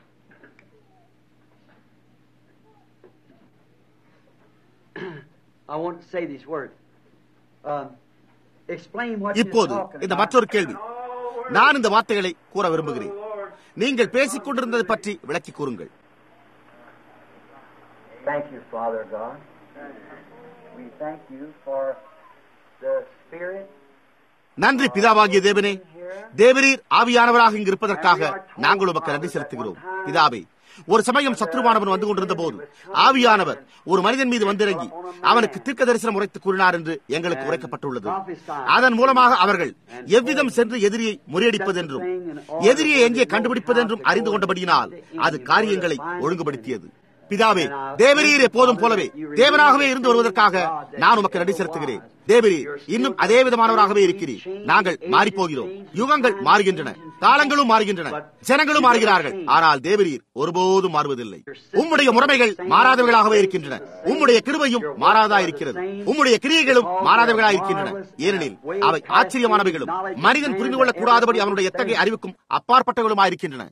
I want to say these words. Um, explain what you're இப்போது talking இந்த about. மற்றொரு கேள்வி நான் இந்த வார்த்தைகளை கூற விரும்புகிறேன் நீங்கள் பேசிக் கொண்டிருந்ததை பற்றி விளக்கி கூறுங்கள் Thank you, Father God. We thank you for the Spirit. நன்றி பிதாவாகிய தேவனே தேவரீர் ஆவியானவராக இங்கு இருப்பதற்காக நாங்கள் உமக்கு நன்றி செலுத்துகிறோம் பிதாவே ஒரு சமயம் சத்ருவானவன் வந்து கொண்டிருந்த போது ஆவியானவர் ஒரு மனிதன் மீது வந்திறங்கி அவனுக்கு தீர்க்க தரிசனம் உரைத்து கூறினார் என்று எங்களுக்கு உரைக்கப்பட்டுள்ளது அதன் மூலமாக அவர்கள் எவ்விதம் சென்று எதிரியை முறியடிப்பதென்றும் எதிரியை எங்கே கண்டுபிடிப்பதென்றும் அறிந்து கொண்டபடியினால் அது காரியங்களை ஒழுங்குபடுத்தியது பிதாவே தேவரீர் எப்போதும் போலவே தேவனாகவே இருந்து வருவதற்காக நான் உமக்கு நன்றி செலுத்துகிறேன் தேவரீர் இன்னும் அதே விதமானவராகவே இருக்கிறீர் நாங்கள் மாறிப்போகிறோம் யுகங்கள் மாறுகின்றன காலங்களும் மாறுகின்றன ஜனங்களும் மாறுகிறார்கள் ஆனால் தேவரீர் ஒருபோதும் மாறுவதில்லை உம்முடைய முறைமைகள் மாறாதவர்களாகவே இருக்கின்றன உம்முடைய கிருபையும் மாறாதா இருக்கிறது உம்முடைய கிரியைகளும் மாறாதவர்களா இருக்கின்றன ஏனெனில் அவை ஆச்சரியமானவைகளும் மனிதன் புரிந்து கொள்ளக் கூடாதபடி அவனுடைய எத்தகைய அறிவுக்கும் அப்பாற்பட்டவர்களுமாயிருக்கின்றன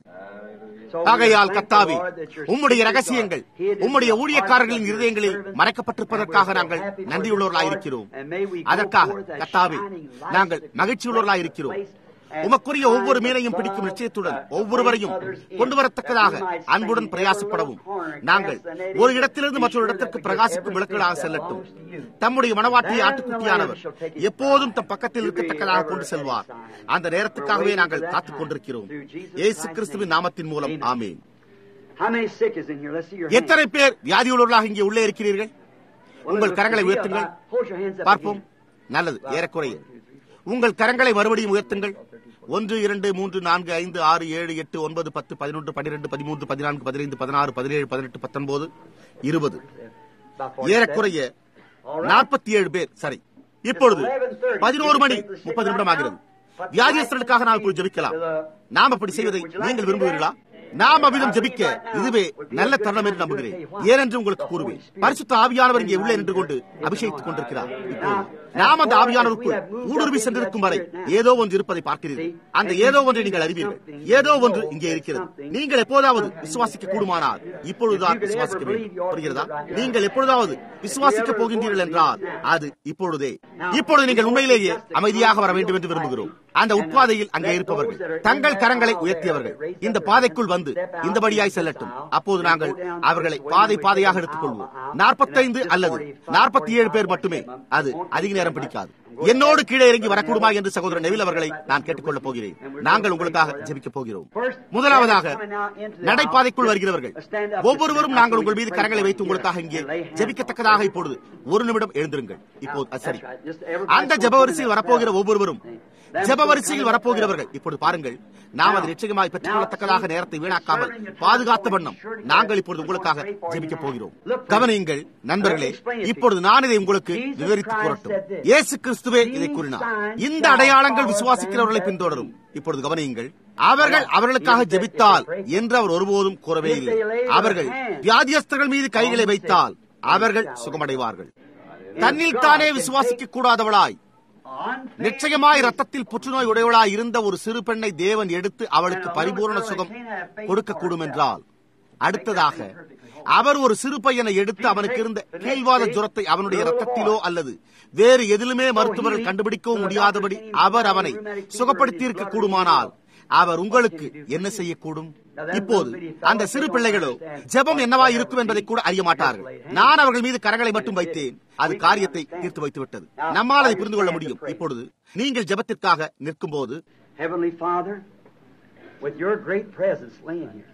ஆகையால் கத்தாவே உம்முடைய ரகசியங்கள் உம்முடைய ஊழியக்காரர்களின் இருதயங்களில் மறைக்கப்பட்டிருப்பதற்காக நாங்கள் நன்றியுள்ளவர்களாயிருக்கிறோம் அதற்காக கத்தாவே நாங்கள் மகிழ்ச்சியுள்ளவர்களாயிருக்கிறோம் உமக்குரிய ஒவ்வொரு மீனையும் பிடிக்கும் நிச்சயத்துடன் ஒவ்வொருவரையும் கொண்டு வரத்தக்கதாக அன்புடன் பிரயாசப்படவும் நாங்கள் ஒரு இடத்திலிருந்து மற்றொரு இடத்திற்கு பிரகாசிக்கும் விளக்குகளாக செல்லட்டும் தம்முடைய மனவாட்டியை ஆட்டுக்குட்டியானவர் எப்போதும் தம் பக்கத்தில் இருக்கத்தக்கதாக கொண்டு செல்வார் அந்த நேரத்துக்காகவே நாங்கள் காத்துக் கொண்டிருக்கிறோம் ஏசு கிறிஸ்துவின் நாமத்தின் மூலம் ஆமேன் How many sick is in here? Let's see your hands. எத்தனை பேர் வியாதியுள்ளவர்களாக இங்கே உள்ளே இருக்கிறீர்கள் உங்கள் கரங்களை உயர்த்துங்கள் Hold your hands up பார்ப்போம் again. நல்லது ஏறக்குறைய உங்கள் கரங்களை மறுபடியும் உயர்த்துங்கள் ஒன்று இரண்டு மூன்று நான்கு ஐந்து ஆறு ஏழு எட்டு ஒன்பது பத்து பதினொன்று பன்னிரண்டு பதிமூன்று பதினான்கு பதினைந்து பதினாறு பதினேழு பதினெட்டு பத்தொன்பது இருபது About 47. ஏறக்குறைய நாற்பத்தி ஏழு பேர் சரி இப்பொழுது பதினோரு மணி முப்பது நிமிடம் ஆகிறது வியாதியஸ்தர்களுக்காக நாம் இப்பொழுது ஜெபிக்கலாம் நாம் அப்படி செய்வதை நீங்கள் விரும்புவீர்களா நாம் அவ்விதம் ஜெபிக்க இதுவே நல்ல தருணம் என்று நம்புகிறேன் ஏனென்று உங்களுக்கு கூறுவேன் பரிசுத்த ஆவியானவர் இங்கே உள்ளே நின்று கொண்டு அபிஷேகித்துக் கொண்டிருக்கிறார் இப்போது நாம் அந்த ஆவியானவருக்குள் ஊடுருவி சென்றிருக்கும் வரை ஏதோ ஒன்று இருப்பதை பார்க்கிறீர்கள் அந்த ஏதோ ஒன்றை நீங்கள் அறிவீர்கள் ஏதோ ஒன்று இங்கே இருக்கிறது நீங்கள் எப்போதாவது விசுவாசிக்க கூடுமானால் இப்பொழுதுதான் விசுவாசிக்க வேண்டும் புரிகிறதா நீங்கள் எப்பொழுதாவது விசுவாசிக்க போகின்றீர்கள் என்றால் அது இப்பொழுதே இப்பொழுது நீங்கள் உண்மையிலேயே அமைதியாக வர வேண்டும் என்று விரும்புகிறோம் அந்த உட்பாதையில் அங்கே இருப்பவர்கள் தங்கள் கரங்களை உயர்த்தியவர்கள் இந்த பாதைக்குள் வந்து இந்த வழியாய் செல்லட்டும் அப்போது நாங்கள் அவர்களை பாதை பாதையாக எடுத்துக்கொள்வோம் நாற்பத்தைந்து அல்லது நாற்பத்தி ஏழு பேர் மட்டுமே அது அதிக நேரம் பிடிக்காது என்னோடு கீழே இறங்கி வரக்கூடுமா என்று சகோதரர் நெவில் அவர்களை நான் கேட்டுக்கொள்ளப் போகிறேன் நாங்கள் உங்களுக்காக ஜெபிக்கப் போகிறோம் முதலாவதாக நடைபாதைக்குள் வருகிறவர்கள் ஒவ்வொருவரும் நாங்கள் உங்கள் மீது கரங்களை வைத்து உங்களுக்காக இங்கே ஜெபிக்கத்தக்கதாக இப்பொழுது ஒரு நிமிடம் எழுந்திருங்கள் இப்போது அது சரி அந்த ஜெப வரிசையில் வரப்போகிற ஒவ்வொருவரும் ஜெப வரிசையில் வரப்போகிறவர்கள் இப்பொழுது பாருங்கள் நாம் அதை நிச்சயமாய் பெற்றுக் கொள்ளத்தக்கதாக நேரத்தை வீணாக்காமல் பாதுகாத்த வண்ணம் நாங்கள் இப்பொழுது உங்களுக்காக ஜெபிக்கப் போகிறோம் கவனியுங்கள் நண்பர்களே இப்பொழுது நான் இதை உங்களுக்கு விவரித்து கூறட்டும் இயேசு கிறிஸ்துவே இதை கூறினார் இந்த அடையாளங்கள் விசுவாசிக்கிறவர்களை பின்தொடரும் இப்பொழுது கவனியுங்கள் அவர்கள் அவர்களுக்காக ஜெபித்தால் என்று அவர் ஒருபோதும் கூறவே இல்லை அவர்கள் வியாதியஸ்தர்கள் மீது கைகளை வைத்தால் அவர்கள் சுகமடைவார்கள் தன்னில் தானே விசுவாசிக்க கூடாதவளாய் நிச்சயமாய் ரத்தத்தில் புற்றுநோய் உடையவளாய் இருந்த ஒரு சிறு பெண்ணை தேவன் எடுத்து அவளுக்கு பரிபூர்ண சுகம் கொடுக்கக்கூடும் என்றால் அடுத்ததாக அவர் ஒரு சிறு பையனை எடுத்து அவனுக்கு இருந்த கீழ்வாத ஜுரத்தை அவனுடைய ரத்தத்திலோ அல்லது வேறு எதிலுமே மருத்துவர்கள் கண்டுபிடிக்கவும் முடியாதபடி அவர் அவனை சுகப்படுத்தி இருக்க கூடுமானால் அவர் உங்களுக்கு என்ன செய்யக்கூடும் இப்போது அந்த சிறு பிள்ளைகளோ ஜெபம் என்னவா இருக்கும் என்பதை கூட அறிய மாட்டார்கள் நான் அவர்கள் மீது கரங்களை மட்டும் வைத்தேன் அது காரியத்தை தீர்த்து வைத்து விட்டது நம்மால் அதை புரிந்து கொள்ள முடியும் இப்பொழுது நீங்கள் ஜெபத்திற்காக நிற்கும் போது Heavenly Father, with your great presence laying here,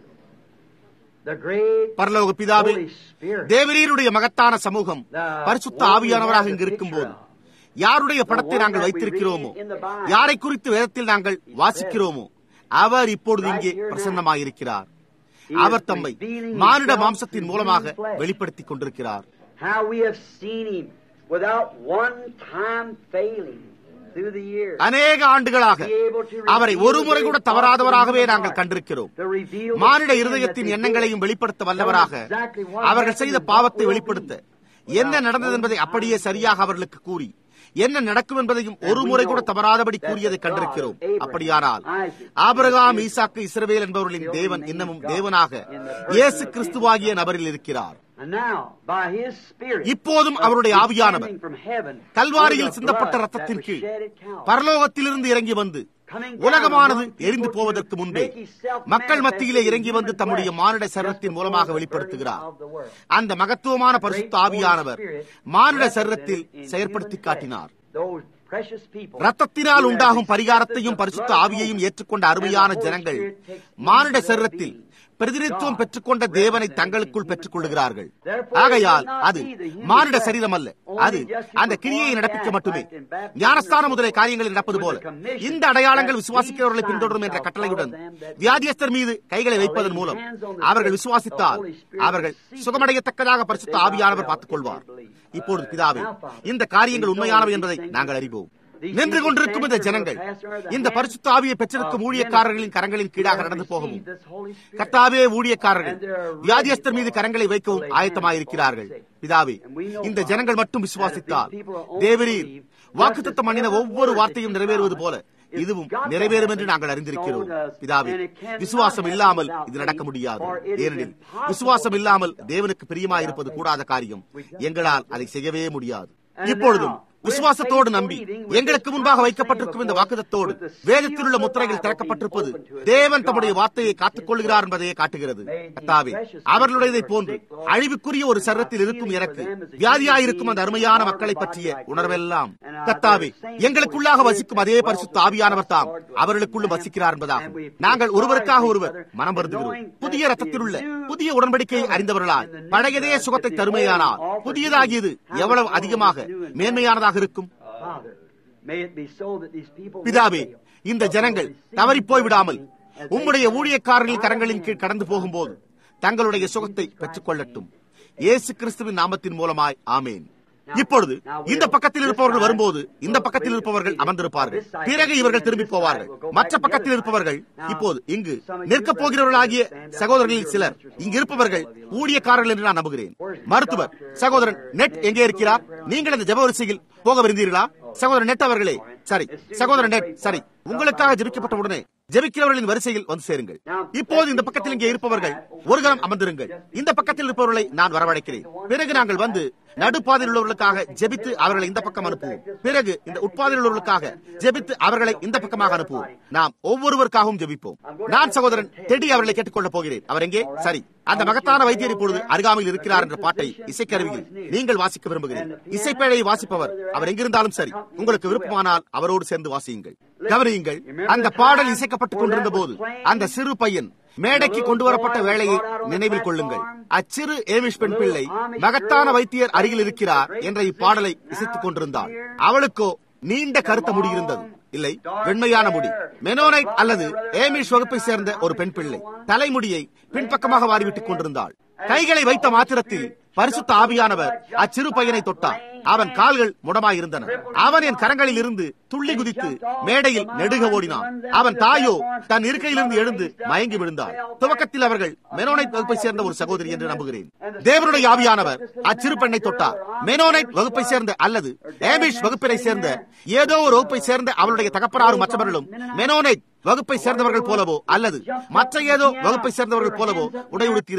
the great பரலோக பிதாவே Holy Spirit, தேவரீருடைய மகத்தான சமூகம் பரிசுத்த ஆவியானவராக இங்கு இருக்கும் போது யாருடைய படத்தை நாங்கள் வைத்திருக்கிறோமோ யாரை குறித்து வேதத்தில் நாங்கள் வாசிக்கிறோமோ அவர் இப்பொழுது இங்கே பிரசன்னமாயிருக்கிறார் அவர் தம்மை மானிட மாம்சத்தின் மூலமாக வெளிப்படுத்திக் கொண்டிருக்கிறார் how we have seen Him without one time failing through the years. அநேக ஆண்டுகளாக அவரை ஒரு முறை கூட தவறாதவராகவே நாங்கள் கண்டிருக்கிறோம் மானிட இருதயத்தின் எண்ணங்களையும் வெளிப்படுத்த வல்லவராக அவர்கள் செய்த பாவத்தை வெளிப்படுத்த என்ன நடந்தது என்பதை அப்படியே சரியாக அவர்களுக்கு கூறி என்ன நடக்கும் என்பதையும் ஒரு முறை கூட தவறாதபடி கூறியதை கண்டிருக்கிறோம் அப்படியானால் ஆபிரகாம் ஈசாக்கு இஸ்ரவேல் என்பவர்களின் தேவன் இன்னமும் தேவனாக இயேசு கிறிஸ்துவாகிய நபரில் இருக்கிறார் And now, by His Spirit, இப்போதும் அவருடைய ஆவியானவர் descending from heaven, கல்வாரியில் through the சிந்தப்பட்ட blood ரத்தத்தின் that was கீழ் shed at Calvary, பரலோகத்திலிருந்து இறங்கி வந்து உலகமானது எரிந்து போவதற்கு முன்பே மக்கள் மத்தியிலே இறங்கி வந்து தம்முடைய மானிட சரீரத்தின் மூலமாக வெளிப்படுத்துகிறார் அந்த மகத்துவமான பரிசுத்த ஆவியானவர் மானிட சரீரத்தில் செயற்படுத்தி காட்டினார் those precious people, ரத்தத்தினால் உண்டாகும் பரிகாரத்தையும் பரிசுத்த ஆவியையும் ஏற்றுக்கொண்ட அருமையான ஜனங்கள் மானிட சரீரத்தில் பிரதிநிதித்துவம் பெற்றுக்கொண்ட தேவனை தங்களுக்குள் பெற்றுக் கொள்ளுகிறார்கள் ஆகையால் அது மானிட சரீரம் அல்ல அது அந்த கிரியையை நடப்பிக்க மட்டுமே ஞானஸ்தான முதலிய காரியங்களில் நடப்பது போல இந்த அடையாளங்கள் விசுவாசிக்கிறவர்களை பின்தொடரும் என்ற கட்டளையுடன் வியாதியஸ்தர் மீது கைகளை வைப்பதன் மூலம் அவர்கள் விசுவாசித்தால் அவர்கள் சுகமடையத்தக்கதாக பரிசுத்த ஆவியானவர் பார்த்துக் கொள்வார் இப்பொழுது பிதாவே இந்த காரியங்கள் உண்மையானவை என்பதை நாங்கள் அறிவோம் நின்று கொண்டிருக்கும் இந்த ஜனங்கள் இந்த பரிசுத்த ஆவியை பெற்றிருக்கும் ஊழியக்காரர்களின் கரங்களின் கீழாக நடந்து போகவும் கர்த்தாவே ஊழியக்காரர்கள் வியாதியஸ்தர் மீது கரங்களை வைக்கவும் ஆயத்தமாயிருக்கிறார்கள் பிதாவே இந்த ஜனங்கள் மட்டும் விசுவாசித்தால் தேவரீர் வாக்குத்தத்தம் பண்ணின ஒவ்வொரு வார்த்தையும் நிறைவேறுவது போல இதுவும் நிறைவேறும் என்று நாங்கள் அறிந்திருக்கிறோம் பிதாவே விசுவாசம் இல்லாமல் இது நடக்க முடியாது ஏனெனில் விசுவாசம் இல்லாமல் தேவனுக்கு பிரியமாயிருப்பது கூடாத காரியம் எங்களால் அதை செய்யவே முடியாது இப்பொழுதும் விசுவாசத்தோடு நம்பி எங்களுக்கு முன்பாக வைக்கப்பட்டிருக்கும் இந்த வாக்குதத்தோடு வேதத்தில் உள்ள முத்திரைகள் திறக்கப்பட்டிருப்பது தேவன் தம்முடைய வார்த்தையை காத்துக் கொள்கிறார் என்பதையே காட்டுகிறது கத்தாவே அவர்களுடையதை போன்று அழிவுக்குரிய ஒரு சரத்தில் இருக்கும் எனக்கு வியாதியாயிருக்கும் அந்த அருமையான மக்களை பற்றிய உணர்வெல்லாம் கத்தாவே எங்களுக்குள்ளாக வசிக்கும் அதே பரிசுத்த ஆவியானவர் தாம் அவர்களுக்குள்ளும் வசிக்கிறார் என்பதாகும் நாங்கள் ஒருவருக்காக ஒருவர் மனம் வருந்துகிறோம் புதிய ரத்தத்தில் உள்ள புதிய உடன்படிக்கையை அறிந்தவர்களால் பழையதே சுகத்தை தருமையானால் புதியதாகியது எவ்வளவு அதிகமாக மேன்மையானதாக இருக்கும் Father, may it be so that these people பிதாவே இந்த ஜனங்கள் தவறிப் போய் விடாமல் உம்முடைய ஊழியக்காரர்கள் கரங்களின் கீழ் கடந்து போகும்போது தங்களுடைய சுகத்தை பெற்றுக் கொள்ளட்டும் இயேசு கிறிஸ்துவின் நாமத்தின் மூலமாய் ஆமேன் இப்பொழுது இந்த பக்கத்தில் இருப்பவர்கள் வரும்போது இந்த பக்கத்தில் இருப்பவர்கள் அமர்ந்திருப்பார்கள் பிறகு இவர்கள் திரும்பி போவார்கள் மற்ற பக்கத்தில் இருப்பவர்கள் இப்போது இங்கு நிற்கப் போகிறவர்களாகிய சகோதரர்களில் சிலர் இங்கு இருப்பவர்கள் ஊழியக்காரர்கள் என்று நான் நம்புகிறேன் மருத்துவர் சகோதரன் நெட் எங்கே இருக்கிறார் நீங்கள் இந்த ஜெப வரிசையில் போக விரும்புகிறீர்களா சகோதரன் நெட் அவர்களே சரி சகோதரன் நெட் சரி உங்களுக்காக ஜெபிக்கப்பட்ட உடனே ஜெபிக்கிறவர்களின் வரிசையில் வந்து சேருங்கள் இப்போது இந்த பக்கத்தில் இங்கே இருப்பவர்கள் ஒரு கணம் அமர்ந்திருங்கள் இந்த பக்கத்தில் இருப்பவர்களை நான் வரவழைக்கிறேன் பிறகு நாங்கள் வந்து நடுப்பாதையில் உள்ளவர்களுக்காக ஜெபித்து அவர்களை இந்த பக்கம் அனுப்புவோம் பிறகு இந்த உட்பாதையில் உள்ளவர்களுக்காக ஜெபித்து அவர்களை இந்த பக்கமாக அனுப்புவோம் நாம் ஒவ்வொருவருக்காகவும் ஜெபிப்போம் நான் சகோதரன் டெடி அவர்களை கேட்டுக்கொள்ளப் போகிறேன் அவர் எங்கே சரி அந்த மகத்தான வைத்தியர் இப்பொழுது அருகாமையில் இருக்கிறார் என்ற பாட்டை இசைக்கருவியில் நீங்கள் வாசிக்க விரும்புகிறேன் இசைப்பேழையை வாசிப்பவர் அவர் எங்கிருந்தாலும் சரி உங்களுக்கு விருப்பமானால் அவரோடு சேர்ந்து வாசியுங்கள் கவனியுங்கள் அந்த பாடல் இசைக்கப்பட்டுக் கொண்டிருந்த போது அந்த சிறு பையன் மேடைக்கு கொண்டு வரப்பட்ட வேளையை நினைவில் கொள்ளுங்கள் அச்சிறு ஏமிஷ் பெண் பிள்ளை மகத்தான வைத்தியர் அருகில் இருக்கிறார் என்ற இப்பாடலை இசைத்துக் கொண்டிருந்தாள் அவளுக்கோ நீண்ட கருத்த முடி இருந்தது இல்லை வெண்மையான முடி மெனோனைட் அல்லது ஏமிஷ் வகுப்பை சேர்ந்த ஒரு பெண் பிள்ளை தலைமுடியை பின்பக்கமாக வாரிவிட்டுக் கொண்டிருந்தாள் கைகளை வைத்த மாத்திரத்தில் பரிசுத்த ஆவியானவர் அச்சிறு பையனை தொட்டார் அவன் கால்கள் முடமாயிருந்தன அவன் என் கரங்களில் இருந்து துள்ளி குதித்து மேடையில் நெடுக ஓடினான் அவன் தாயோ தன் இருக்கையிலிருந்து எழுந்து மயங்கி விழுந்தாள் துவக்கத்தில் அவர்கள் மெனோனைட் வகுப்பை சேர்ந்த ஒரு சகோதரி என்று நம்புகிறேன் தேவனுடைய ஆவியானவர் அச்சிறு பெண்ணை தொட்டார் மெனோனைட் வகுப்பை சேர்ந்த அல்லது ஏமிஷ் வகுப்பினை சேர்ந்த ஏதோ ஒரு வகுப்பை சேர்ந்த அவளுடைய தகப்பனாரும் மற்றவர்களும் மெனோனைட் வகுப்பை சேர்ந்தவர்கள் போலவோ அல்லது மற்ற ஏதோ வகுப்பை சேர்ந்தவர்கள் போலவோ உடை உடுத்தியிருந்தனர்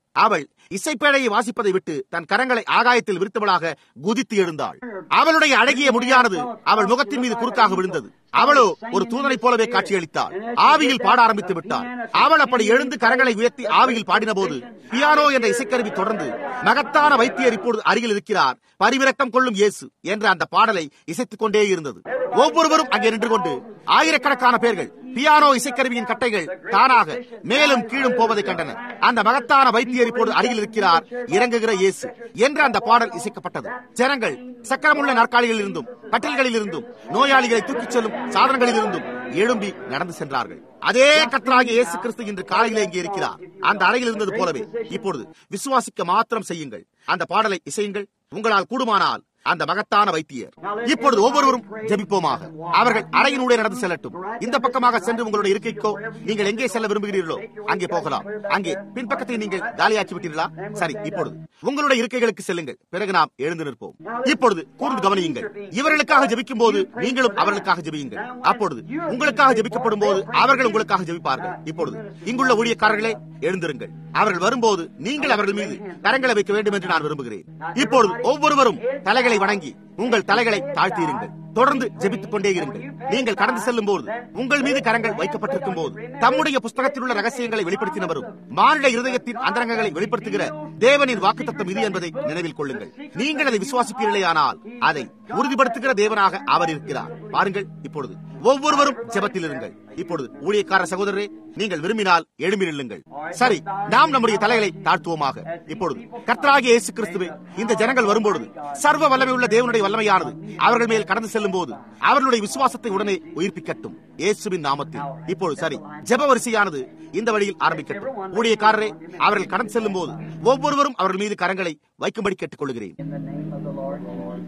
அவள் இசைப்பேழையை வாசிப்பதை விட்டு தன் கரங்களை ஆகாயத்தில் விரித்தவளாக குதித்து எழுந்தாள் அவளுடைய அழகிய முடியானது அவள் முகத்தின் மீது குறுக்காக விழுந்தது அவளோ ஒரு தூதனைப் போலவே காட்சியளித்தாள் ஆவியில் பாட ஆரம்பித்து விட்டாள் அவள் அப்படி எழுந்து கரங்களை உயர்த்தி ஆவியில் பாடின போது பியானோ என்ற இசைக்கருவி தொடர்ந்து மகத்தான வைத்தியர் இப்பொழுது அருகில் இருக்கிறார் பரிவிரக்கம் கொள்ளும் இயேசு என்ற அந்த பாடலை இசைத்துக் கொண்டே இருந்தது ஒவ்வொருவரும் அங்கே நின்று கொண்டு ஆயிரக்கணக்கான பேர்கள் பியானோ இசைக்கருவியின் கட்டைகள் தானாக மேலும் கீழும் போவதை கண்டனர் அந்த மகத்தான வைத்தியர் இப்போது அருகில் இருக்கிறார் இறங்குகிற இயேசு என்ற அந்த பாடல் இசைக்கப்பட்டது ஜனங்கள் சக்கரமுள்ள நாற்காலிகளில் இருந்தும் கட்டில்களில் இருந்தும் நோயாளிகளை தூக்கிச் செல்லும் சாதனங்களில் இருந்தும் எழும்பி நடந்து சென்றார்கள் அதே கத்தராகிய இயேசு கிறிஸ்து இன்று காலையிலே இங்கே இருக்கிறார் அந்த அறையில் இருந்தது போலவே இப்பொழுது விசுவாசிக்க மாத்திரம் செய்யுங்கள் அந்த பாடலை இசையுங்கள் உங்களால் கூடுமானால் அந்த மகத்தான வைத்தியர் இப்பொழுது ஒவ்வொருவரும் ஜெபிப்போமாக அவர்கள் அறையினூடே நடந்து செல்லட்டும் இந்த பக்கமாக சென்று உங்களுடைய இருக்கைக்கோ நீங்கள் எங்கே செல்ல விரும்புகிறீர்களோ அங்கே போகலாம் அங்கே பின்பக்கத்தை நீங்கள் காலியாக்கி விட்டீர்களா சரி இப்பொழுது உங்களுடைய இருக்கைகளுக்கு செல்லுங்கள் பிறகு நாம் எழுந்து நிற்போம் இப்பொழுது கூர்ந்து கவனியுங்கள் இவர்களுக்காக ஜெபிக்கும் போது நீங்களும் அவர்களுக்காக ஜெபியுங்கள் அப்பொழுது உங்களுக்காக ஜெபிக்கப்படும் போது அவர்கள் உங்களுக்காக ஜெபிப்பார்கள் இப்பொழுது இங்குள்ள ஊழியக்காரர்களே எழுந்திருங்கள் அவர்கள் வரும்போது நீங்கள் அவர்கள் மீது கரங்களை வைக்க வேண்டும் என்று நான் விரும்புகிறேன் இப்பொழுது ஒவ்வொருவரும் தலைகளை வணங்கி உங்கள் தலைகளை தாழ்த்தியிருங்கள் தொடர்ந்து ஜெபித்துக் கொண்டே இருங்கள் நீங்கள் கடந்து செல்லும் போது உங்கள் மீது கரங்கள் வைக்கப்பட்டிருக்கும் போது தம்முடைய புஸ்தகத்தில் உள்ள ரகசியங்களை வெளிப்படுத்தினவரும் மானிட இருதயத்தின் அந்தரங்கங்களை வெளிப்படுத்துகிற தேவனின் வாக்குத்தத்தம் இது என்பதை நினைவில் கொள்ளுங்கள் நீங்கள் அதை விசுவாசிப்பீர்களே ஆனால் அதை உறுதிப்படுத்துகிற தேவனாக அவர் இருக்கிறார் பாருங்கள் இப்பொழுது ஒவ்வொருவரும் ஜெபத்தில் இருங்கள் இப்பொழுது ஊழியக்கார சகோதரரே நீங்கள் விரும்பினால் எழும்பி நில்லுங்கள் சரி நாம் நம்முடைய தலைகளை தாழ்த்துவோமாக இப்பொழுது கர்த்தராகிய இயேசு கிறிஸ்துவே இந்த ஜனங்கள் வரும்பொழுது சர்வ வல்லமை உள்ள தேவனுடைய வல்லமையானது அவர்கள் மேல் கடந்து செல்லும் போது அவர்களுடைய விசுவாசத்தை உடனே உயிர்ப்பிக்கட்டும் இயேசுவின் நாமத்தில் இப்பொழுது சரி ஜெப வரிசையானது இந்த வழியில் ஆரம்பிக்கட்டும் ஊழியக்காரரே அவர்கள் கடந்து செல்லும் போது ஒவ்வொருவரும் அவர்கள் மீது கரங்களை வைக்கும்படி கேட்டுக் கொள்கிறேன் In the name of the Lord Jesus,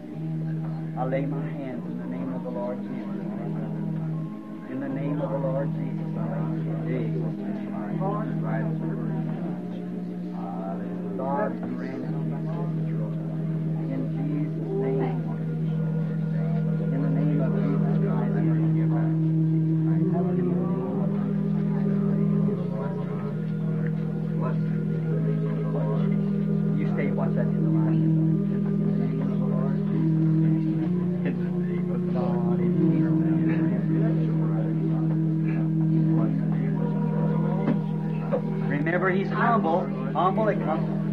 I lay my hands in the name of the Lord Jesus. In the name of the Lord Jesus, I lay my hands. God, grant it. In Jesus' name. In the name of Jesus Christ. You stay, watch that in the line. In the name of the Lord Jesus. In the name of God, in Jesus' name. Remember, he's humble. Humble it comes.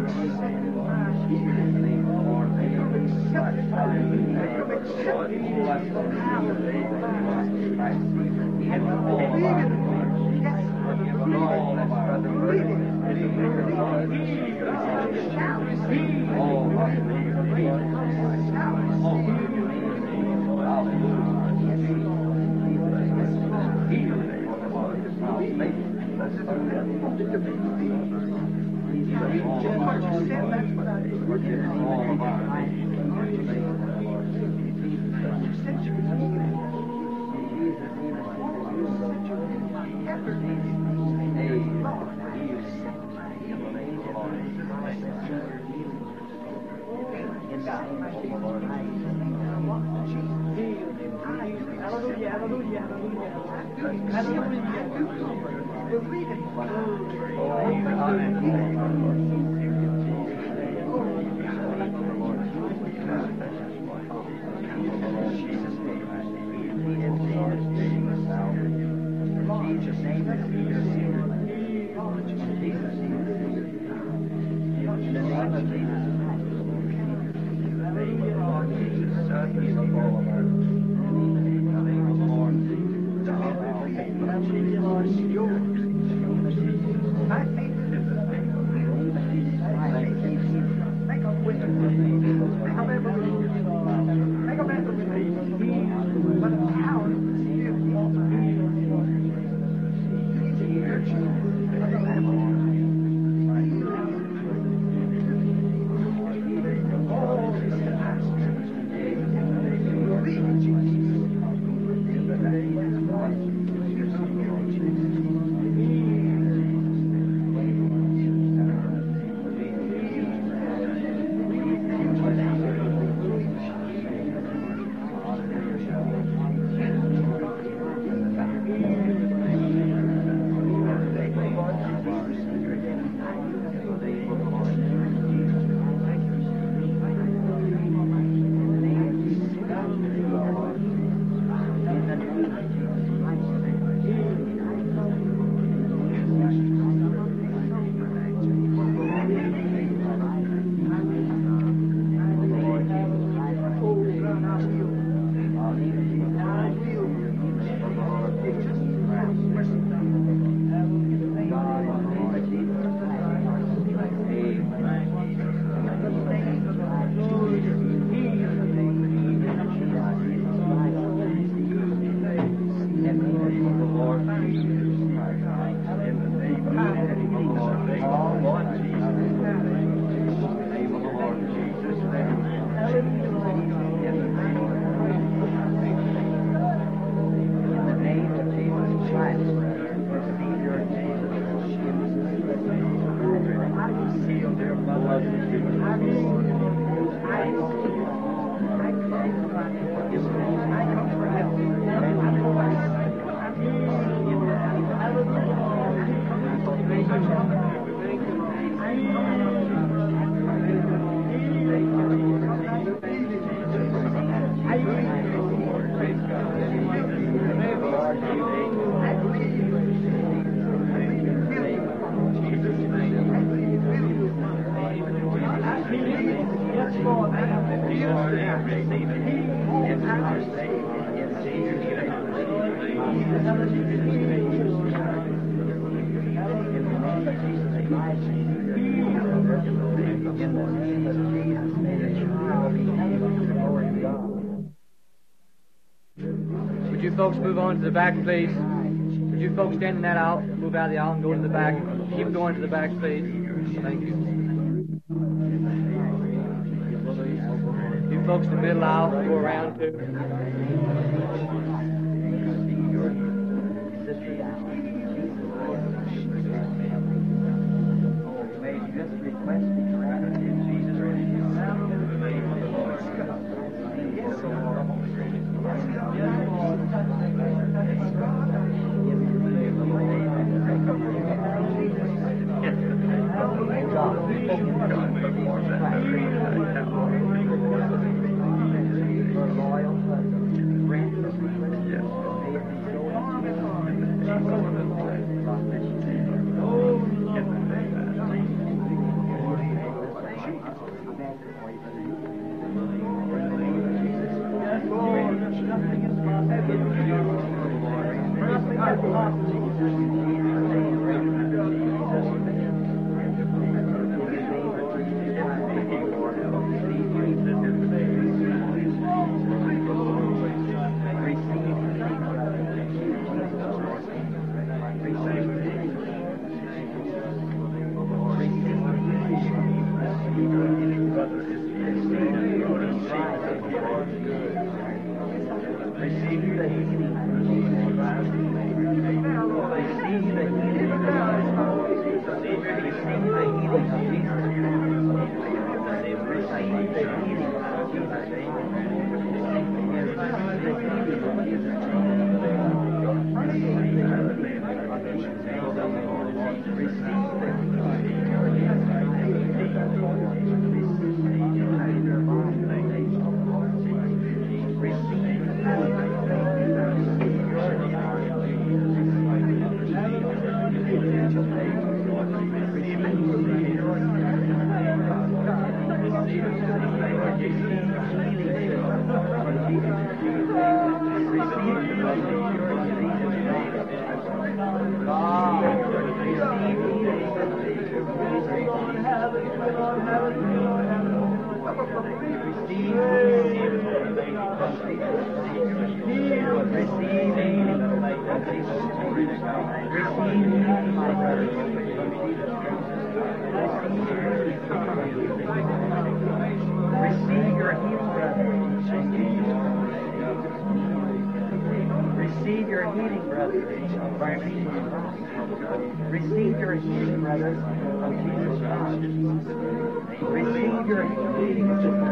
Would you folks move on to the back, please? Would you folks stand in that aisle, move out of the aisle and go to the back? Keep going to the back, please. Thank you. You folks in the middle aisle, go around too. Receive your healing, brother. Receive your healing, brother. Receive your healing, brother, of Jesus Christ. Receive your healing, sister.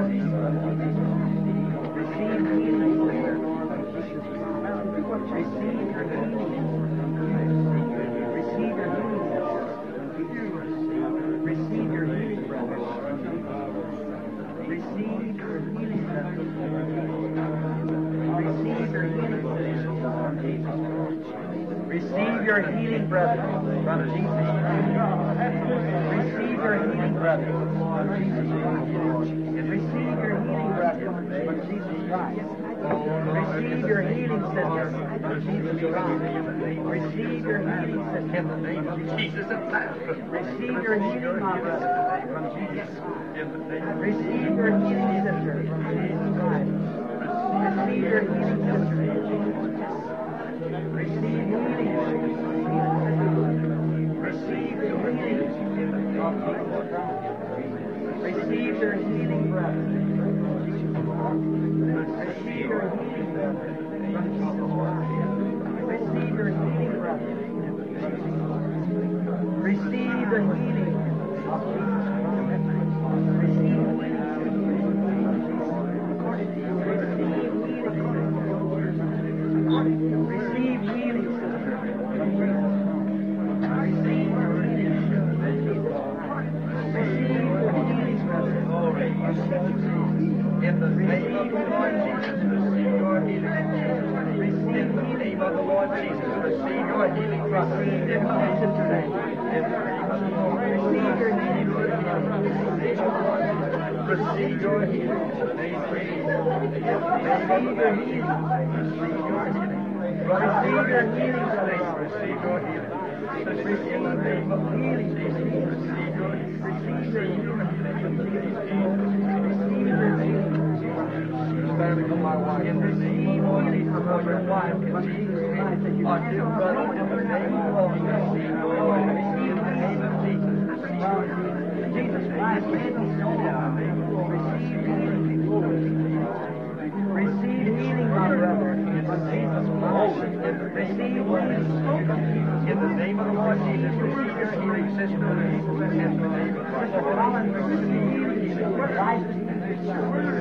Receive healing, sister. Receive your healing. Receive your healing, sister. Receive your healing, brother. Receive your healing, brother. Receive your healing, Receive your healing, brother, from Jesus Christ. Receive your healing, brother, from Jesus Christ. Receive your healing, brother, from Jesus Christ. Receive your healing, sister, from Jesus Christ. Receive your healing, sister, in the name of Jesus of Nazareth. Receive your healing, my brother, from Jesus Christ. Receive your healing, sister, from Jesus Christ. Receive your healing, sister, in Jesus Christ. Receive healing. Receive your healing. Receive your healing, brother. Receive your healing, brother. Receive your healing, brother. Receive the healing of Jesus Christ. Receive healing. Receive healing, sister. Receive your healing. Receive your healing, brother. In the name of the Lord Jesus, receive your healing. Receive the name of the Lord Jesus, receive your healing, brother. In Jesus' name. Receive your healing, Receive your healing. Receive your healing. Receive your healing. Receive your healing, brother. Receive your healing. Receive the name of healing. Receive your healing. Receive your healing. Receive your healing. Standing on my wife. And receive healing from your wife. In Jesus Christ. Our dear brother, in the name of the Lord. Receive your healing. Receive the name of Jesus. Jesus Christ. Receive healing. Receive healing, my brother. From Jesus Christ. Receive healing. In the name of the Lord Jesus, receive your healing, sister. In the name of the Lord. Collins, receive healing. Righteousness.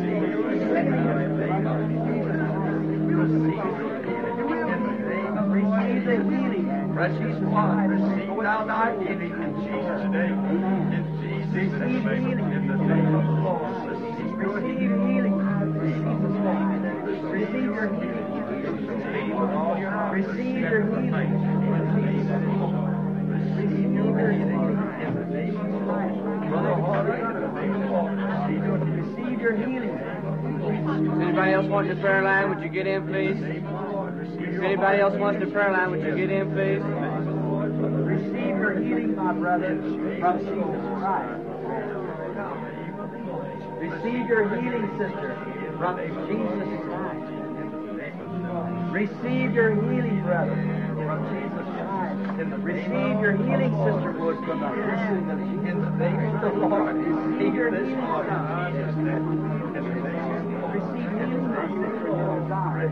Receive the healing. Precious one, receive thou thy healing in Jesus' name. In Jesus' name. In the name of the Lord. Receive your healing. Receive your healing. Receive your healing. Receive your healing. In the name of the Lord. Brother Harvey, in the name of the Lord. Receive your healing. Does anybody else want the prayer line? Would you get in, please? If anybody else wants the prayer line, would you get in, please? Receive your healing, my brother, from Jesus Christ. Receive your healing, sister, from Jesus Christ. Receive your healing, brother, from Jesus Christ. Receive your healing, sister Wood, from the hand of Jesus. Praise the Lord. Receive your healing, son. Receive healing, my sister, Lord God.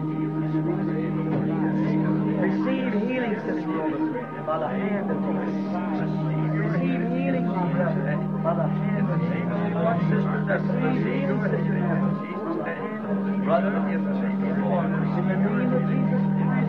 Receive healing, sister Wood, by the hand of Jesus. Receive healing, my brother, by the hand of Jesus. What sisters are receive healing, sister Wood, brother, in the name of the Lord. In the name of Jesus Christ.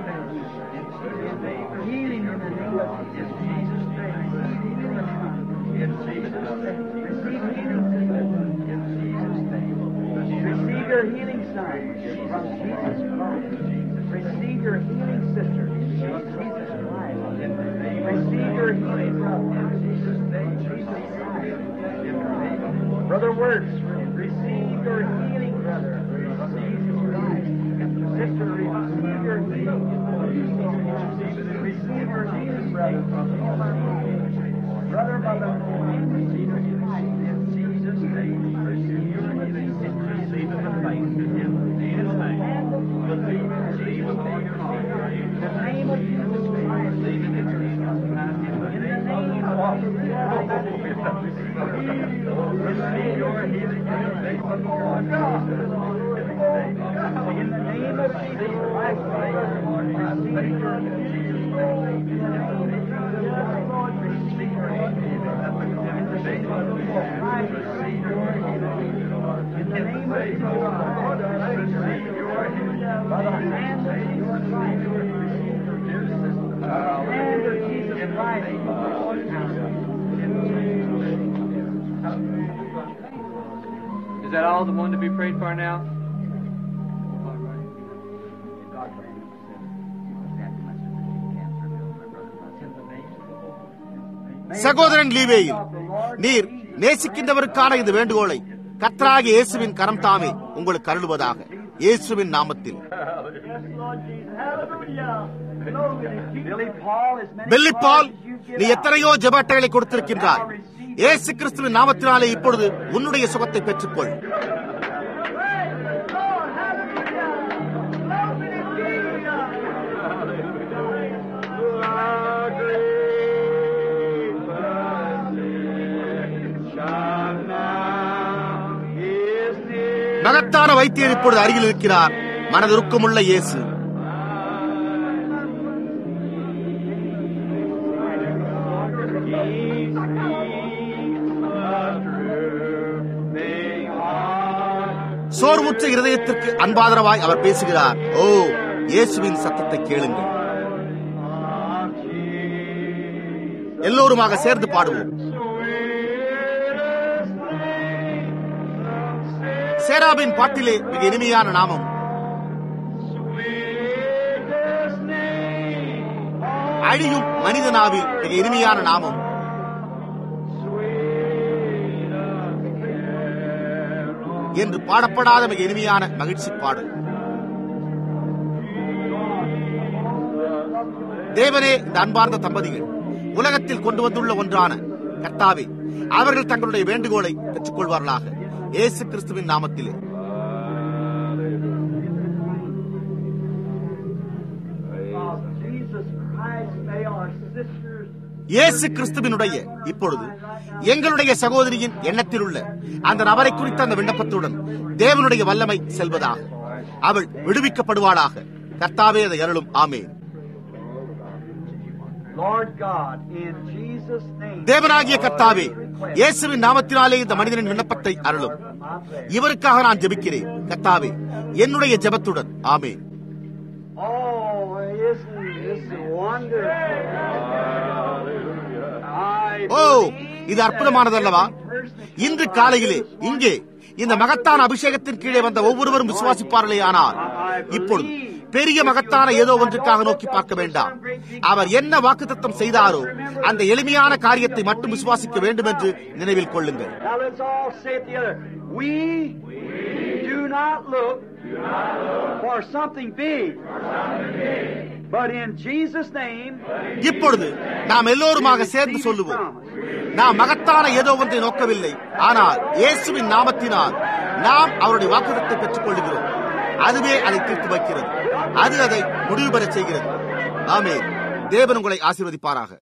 Healing in the name of Jesus. Jesus' name. In Jesus' name. Receive healing, sister. In Jesus' name. Receive your healing, son, from Jesus Christ. Receive your healing, sister, from Jesus Christ. Receive your healing, brother, in Jesus' name. Jesus Christ. Brother Works, receive your healing, brother, from Jesus Christ. Sister, receive your healing. Receive your healing, brother, from Jesus Brother, brother, in Jesus Christ. In Jesus' name, receive your healing. Receive it in faith. In His name. Believe it. Receive it for your heart. In the name of Jesus Christ. Receive it in your In the name of Receive your healing in the name of the Lord God. In the name of Jesus Christ, receive your healing. Is that all the one to be prayed for now? சகோதரன் லீவேயில் நீர் நேசிக்கின்றவருக்கான இந்த வேண்டுகோளை கத்ராகி இயேசுவின் கரம் தாமே உங்களுக்கு அருளுவதாக இயேசுவின் நாமத்தில் belly பால் நீ எத்தனையோ ஜெபாட்டைகளை கொடுத்திருக்கின்றாய் இயேசு கிறிஸ்துவின் நாமத்தினாலே இப்பொழுது உன்னுடைய சுகத்தை பெற்றுக்கொள் மகத்தான வைத்தியர் இப்பொழுது அருகில் இருக்கிறார் மனதுருக்கமுள்ள இயேசு சோர்வுற்ற இருதயத்திற்கு அன்பாதரவாய் அவர் பேசுகிறார் ஓ இயேசுவின் சத்தத்தை கேளுங்கள் எல்லோருமாக சேர்ந்து பாடுவோம் சேராபின் பாட்டிலே மிக இனிமையான நாமம் அழியும் மனிதனாவில் மிக இனிமையான நாமம் என்று பாடப்படாத மிக இனிமையான மகிழ்ச்சி பாடல் தேவனே இந்த அன்பார்ந்த தம்பதிகள் உலகத்தில் கொண்டு வந்துள்ள ஒன்றான கர்த்தாவே அவர்கள் தங்களுடைய வேண்டுகோளை பெற்றுக் கொள்வார்களாக இயேசு கிறிஸ்துவின் நாமத்திலே இயேசு கிறிஸ்துவினுடைய இப்பொழுது எங்களுடைய சகோதரியின் எண்ணத்தில் உள்ள அந்த நபரை குறித்த அந்த விண்ணப்பத்துடன் தேவனுடைய வல்லமை செல்வதாக அவள் விடுவிக்கப்படுவாளாக கர்த்தாவே அதை அருளும் ஆமே தேவனாகிய கர்த்தாவே இயேசுவின் நாமத்தினாலே இந்த மனிதனின் விண்ணப்பத்தை அருளும் இவருக்காக நான் ஜெபிக்கிறேன் கர்த்தாவே என்னுடைய ஜெபத்துடன் ஆமே ஓ இது அற்புதமானதல்லவா இன்று காலையிலே இங்கே இந்த மகத்தான அபிஷேகத்தின் கீழே வந்த ஒவ்வொருவரும் விசுவாசிப்பார்களே ஆனால் இப்பொழுது பெரிய மகத்தான ஏதோ ஒன்றுக்காக நோக்கி பார்க்க வேண்டாம் அவர் என்ன வாக்குத்தத்தம் செய்தாரோ அந்த எளிமையான காரியத்தை மட்டும் விசுவாசிக்க வேண்டும் என்று நினைவில் கொள்ளுங்கள் Now let's all say it together. We do not look for something big. But in Jesus' name, இப்பொழுது நாம் எல்லோருமாக சேர்ந்து சொல்லுவோம் நாம் மகத்தான ஏதோ ஒன்றை நோக்கவில்லை ஆனால் இயேசுவின் நாமத்தினால் நாம் அவருடைய வாக்குதத்தை பெற்றுக் கொள்கிறோம் அதுவே அதை தீர்த்து வைக்கிறது அது அதை முடிவு பெறச் செய்கிறது ஆமே தேவன் உங்களை ஆசீர்வதிப்பாராக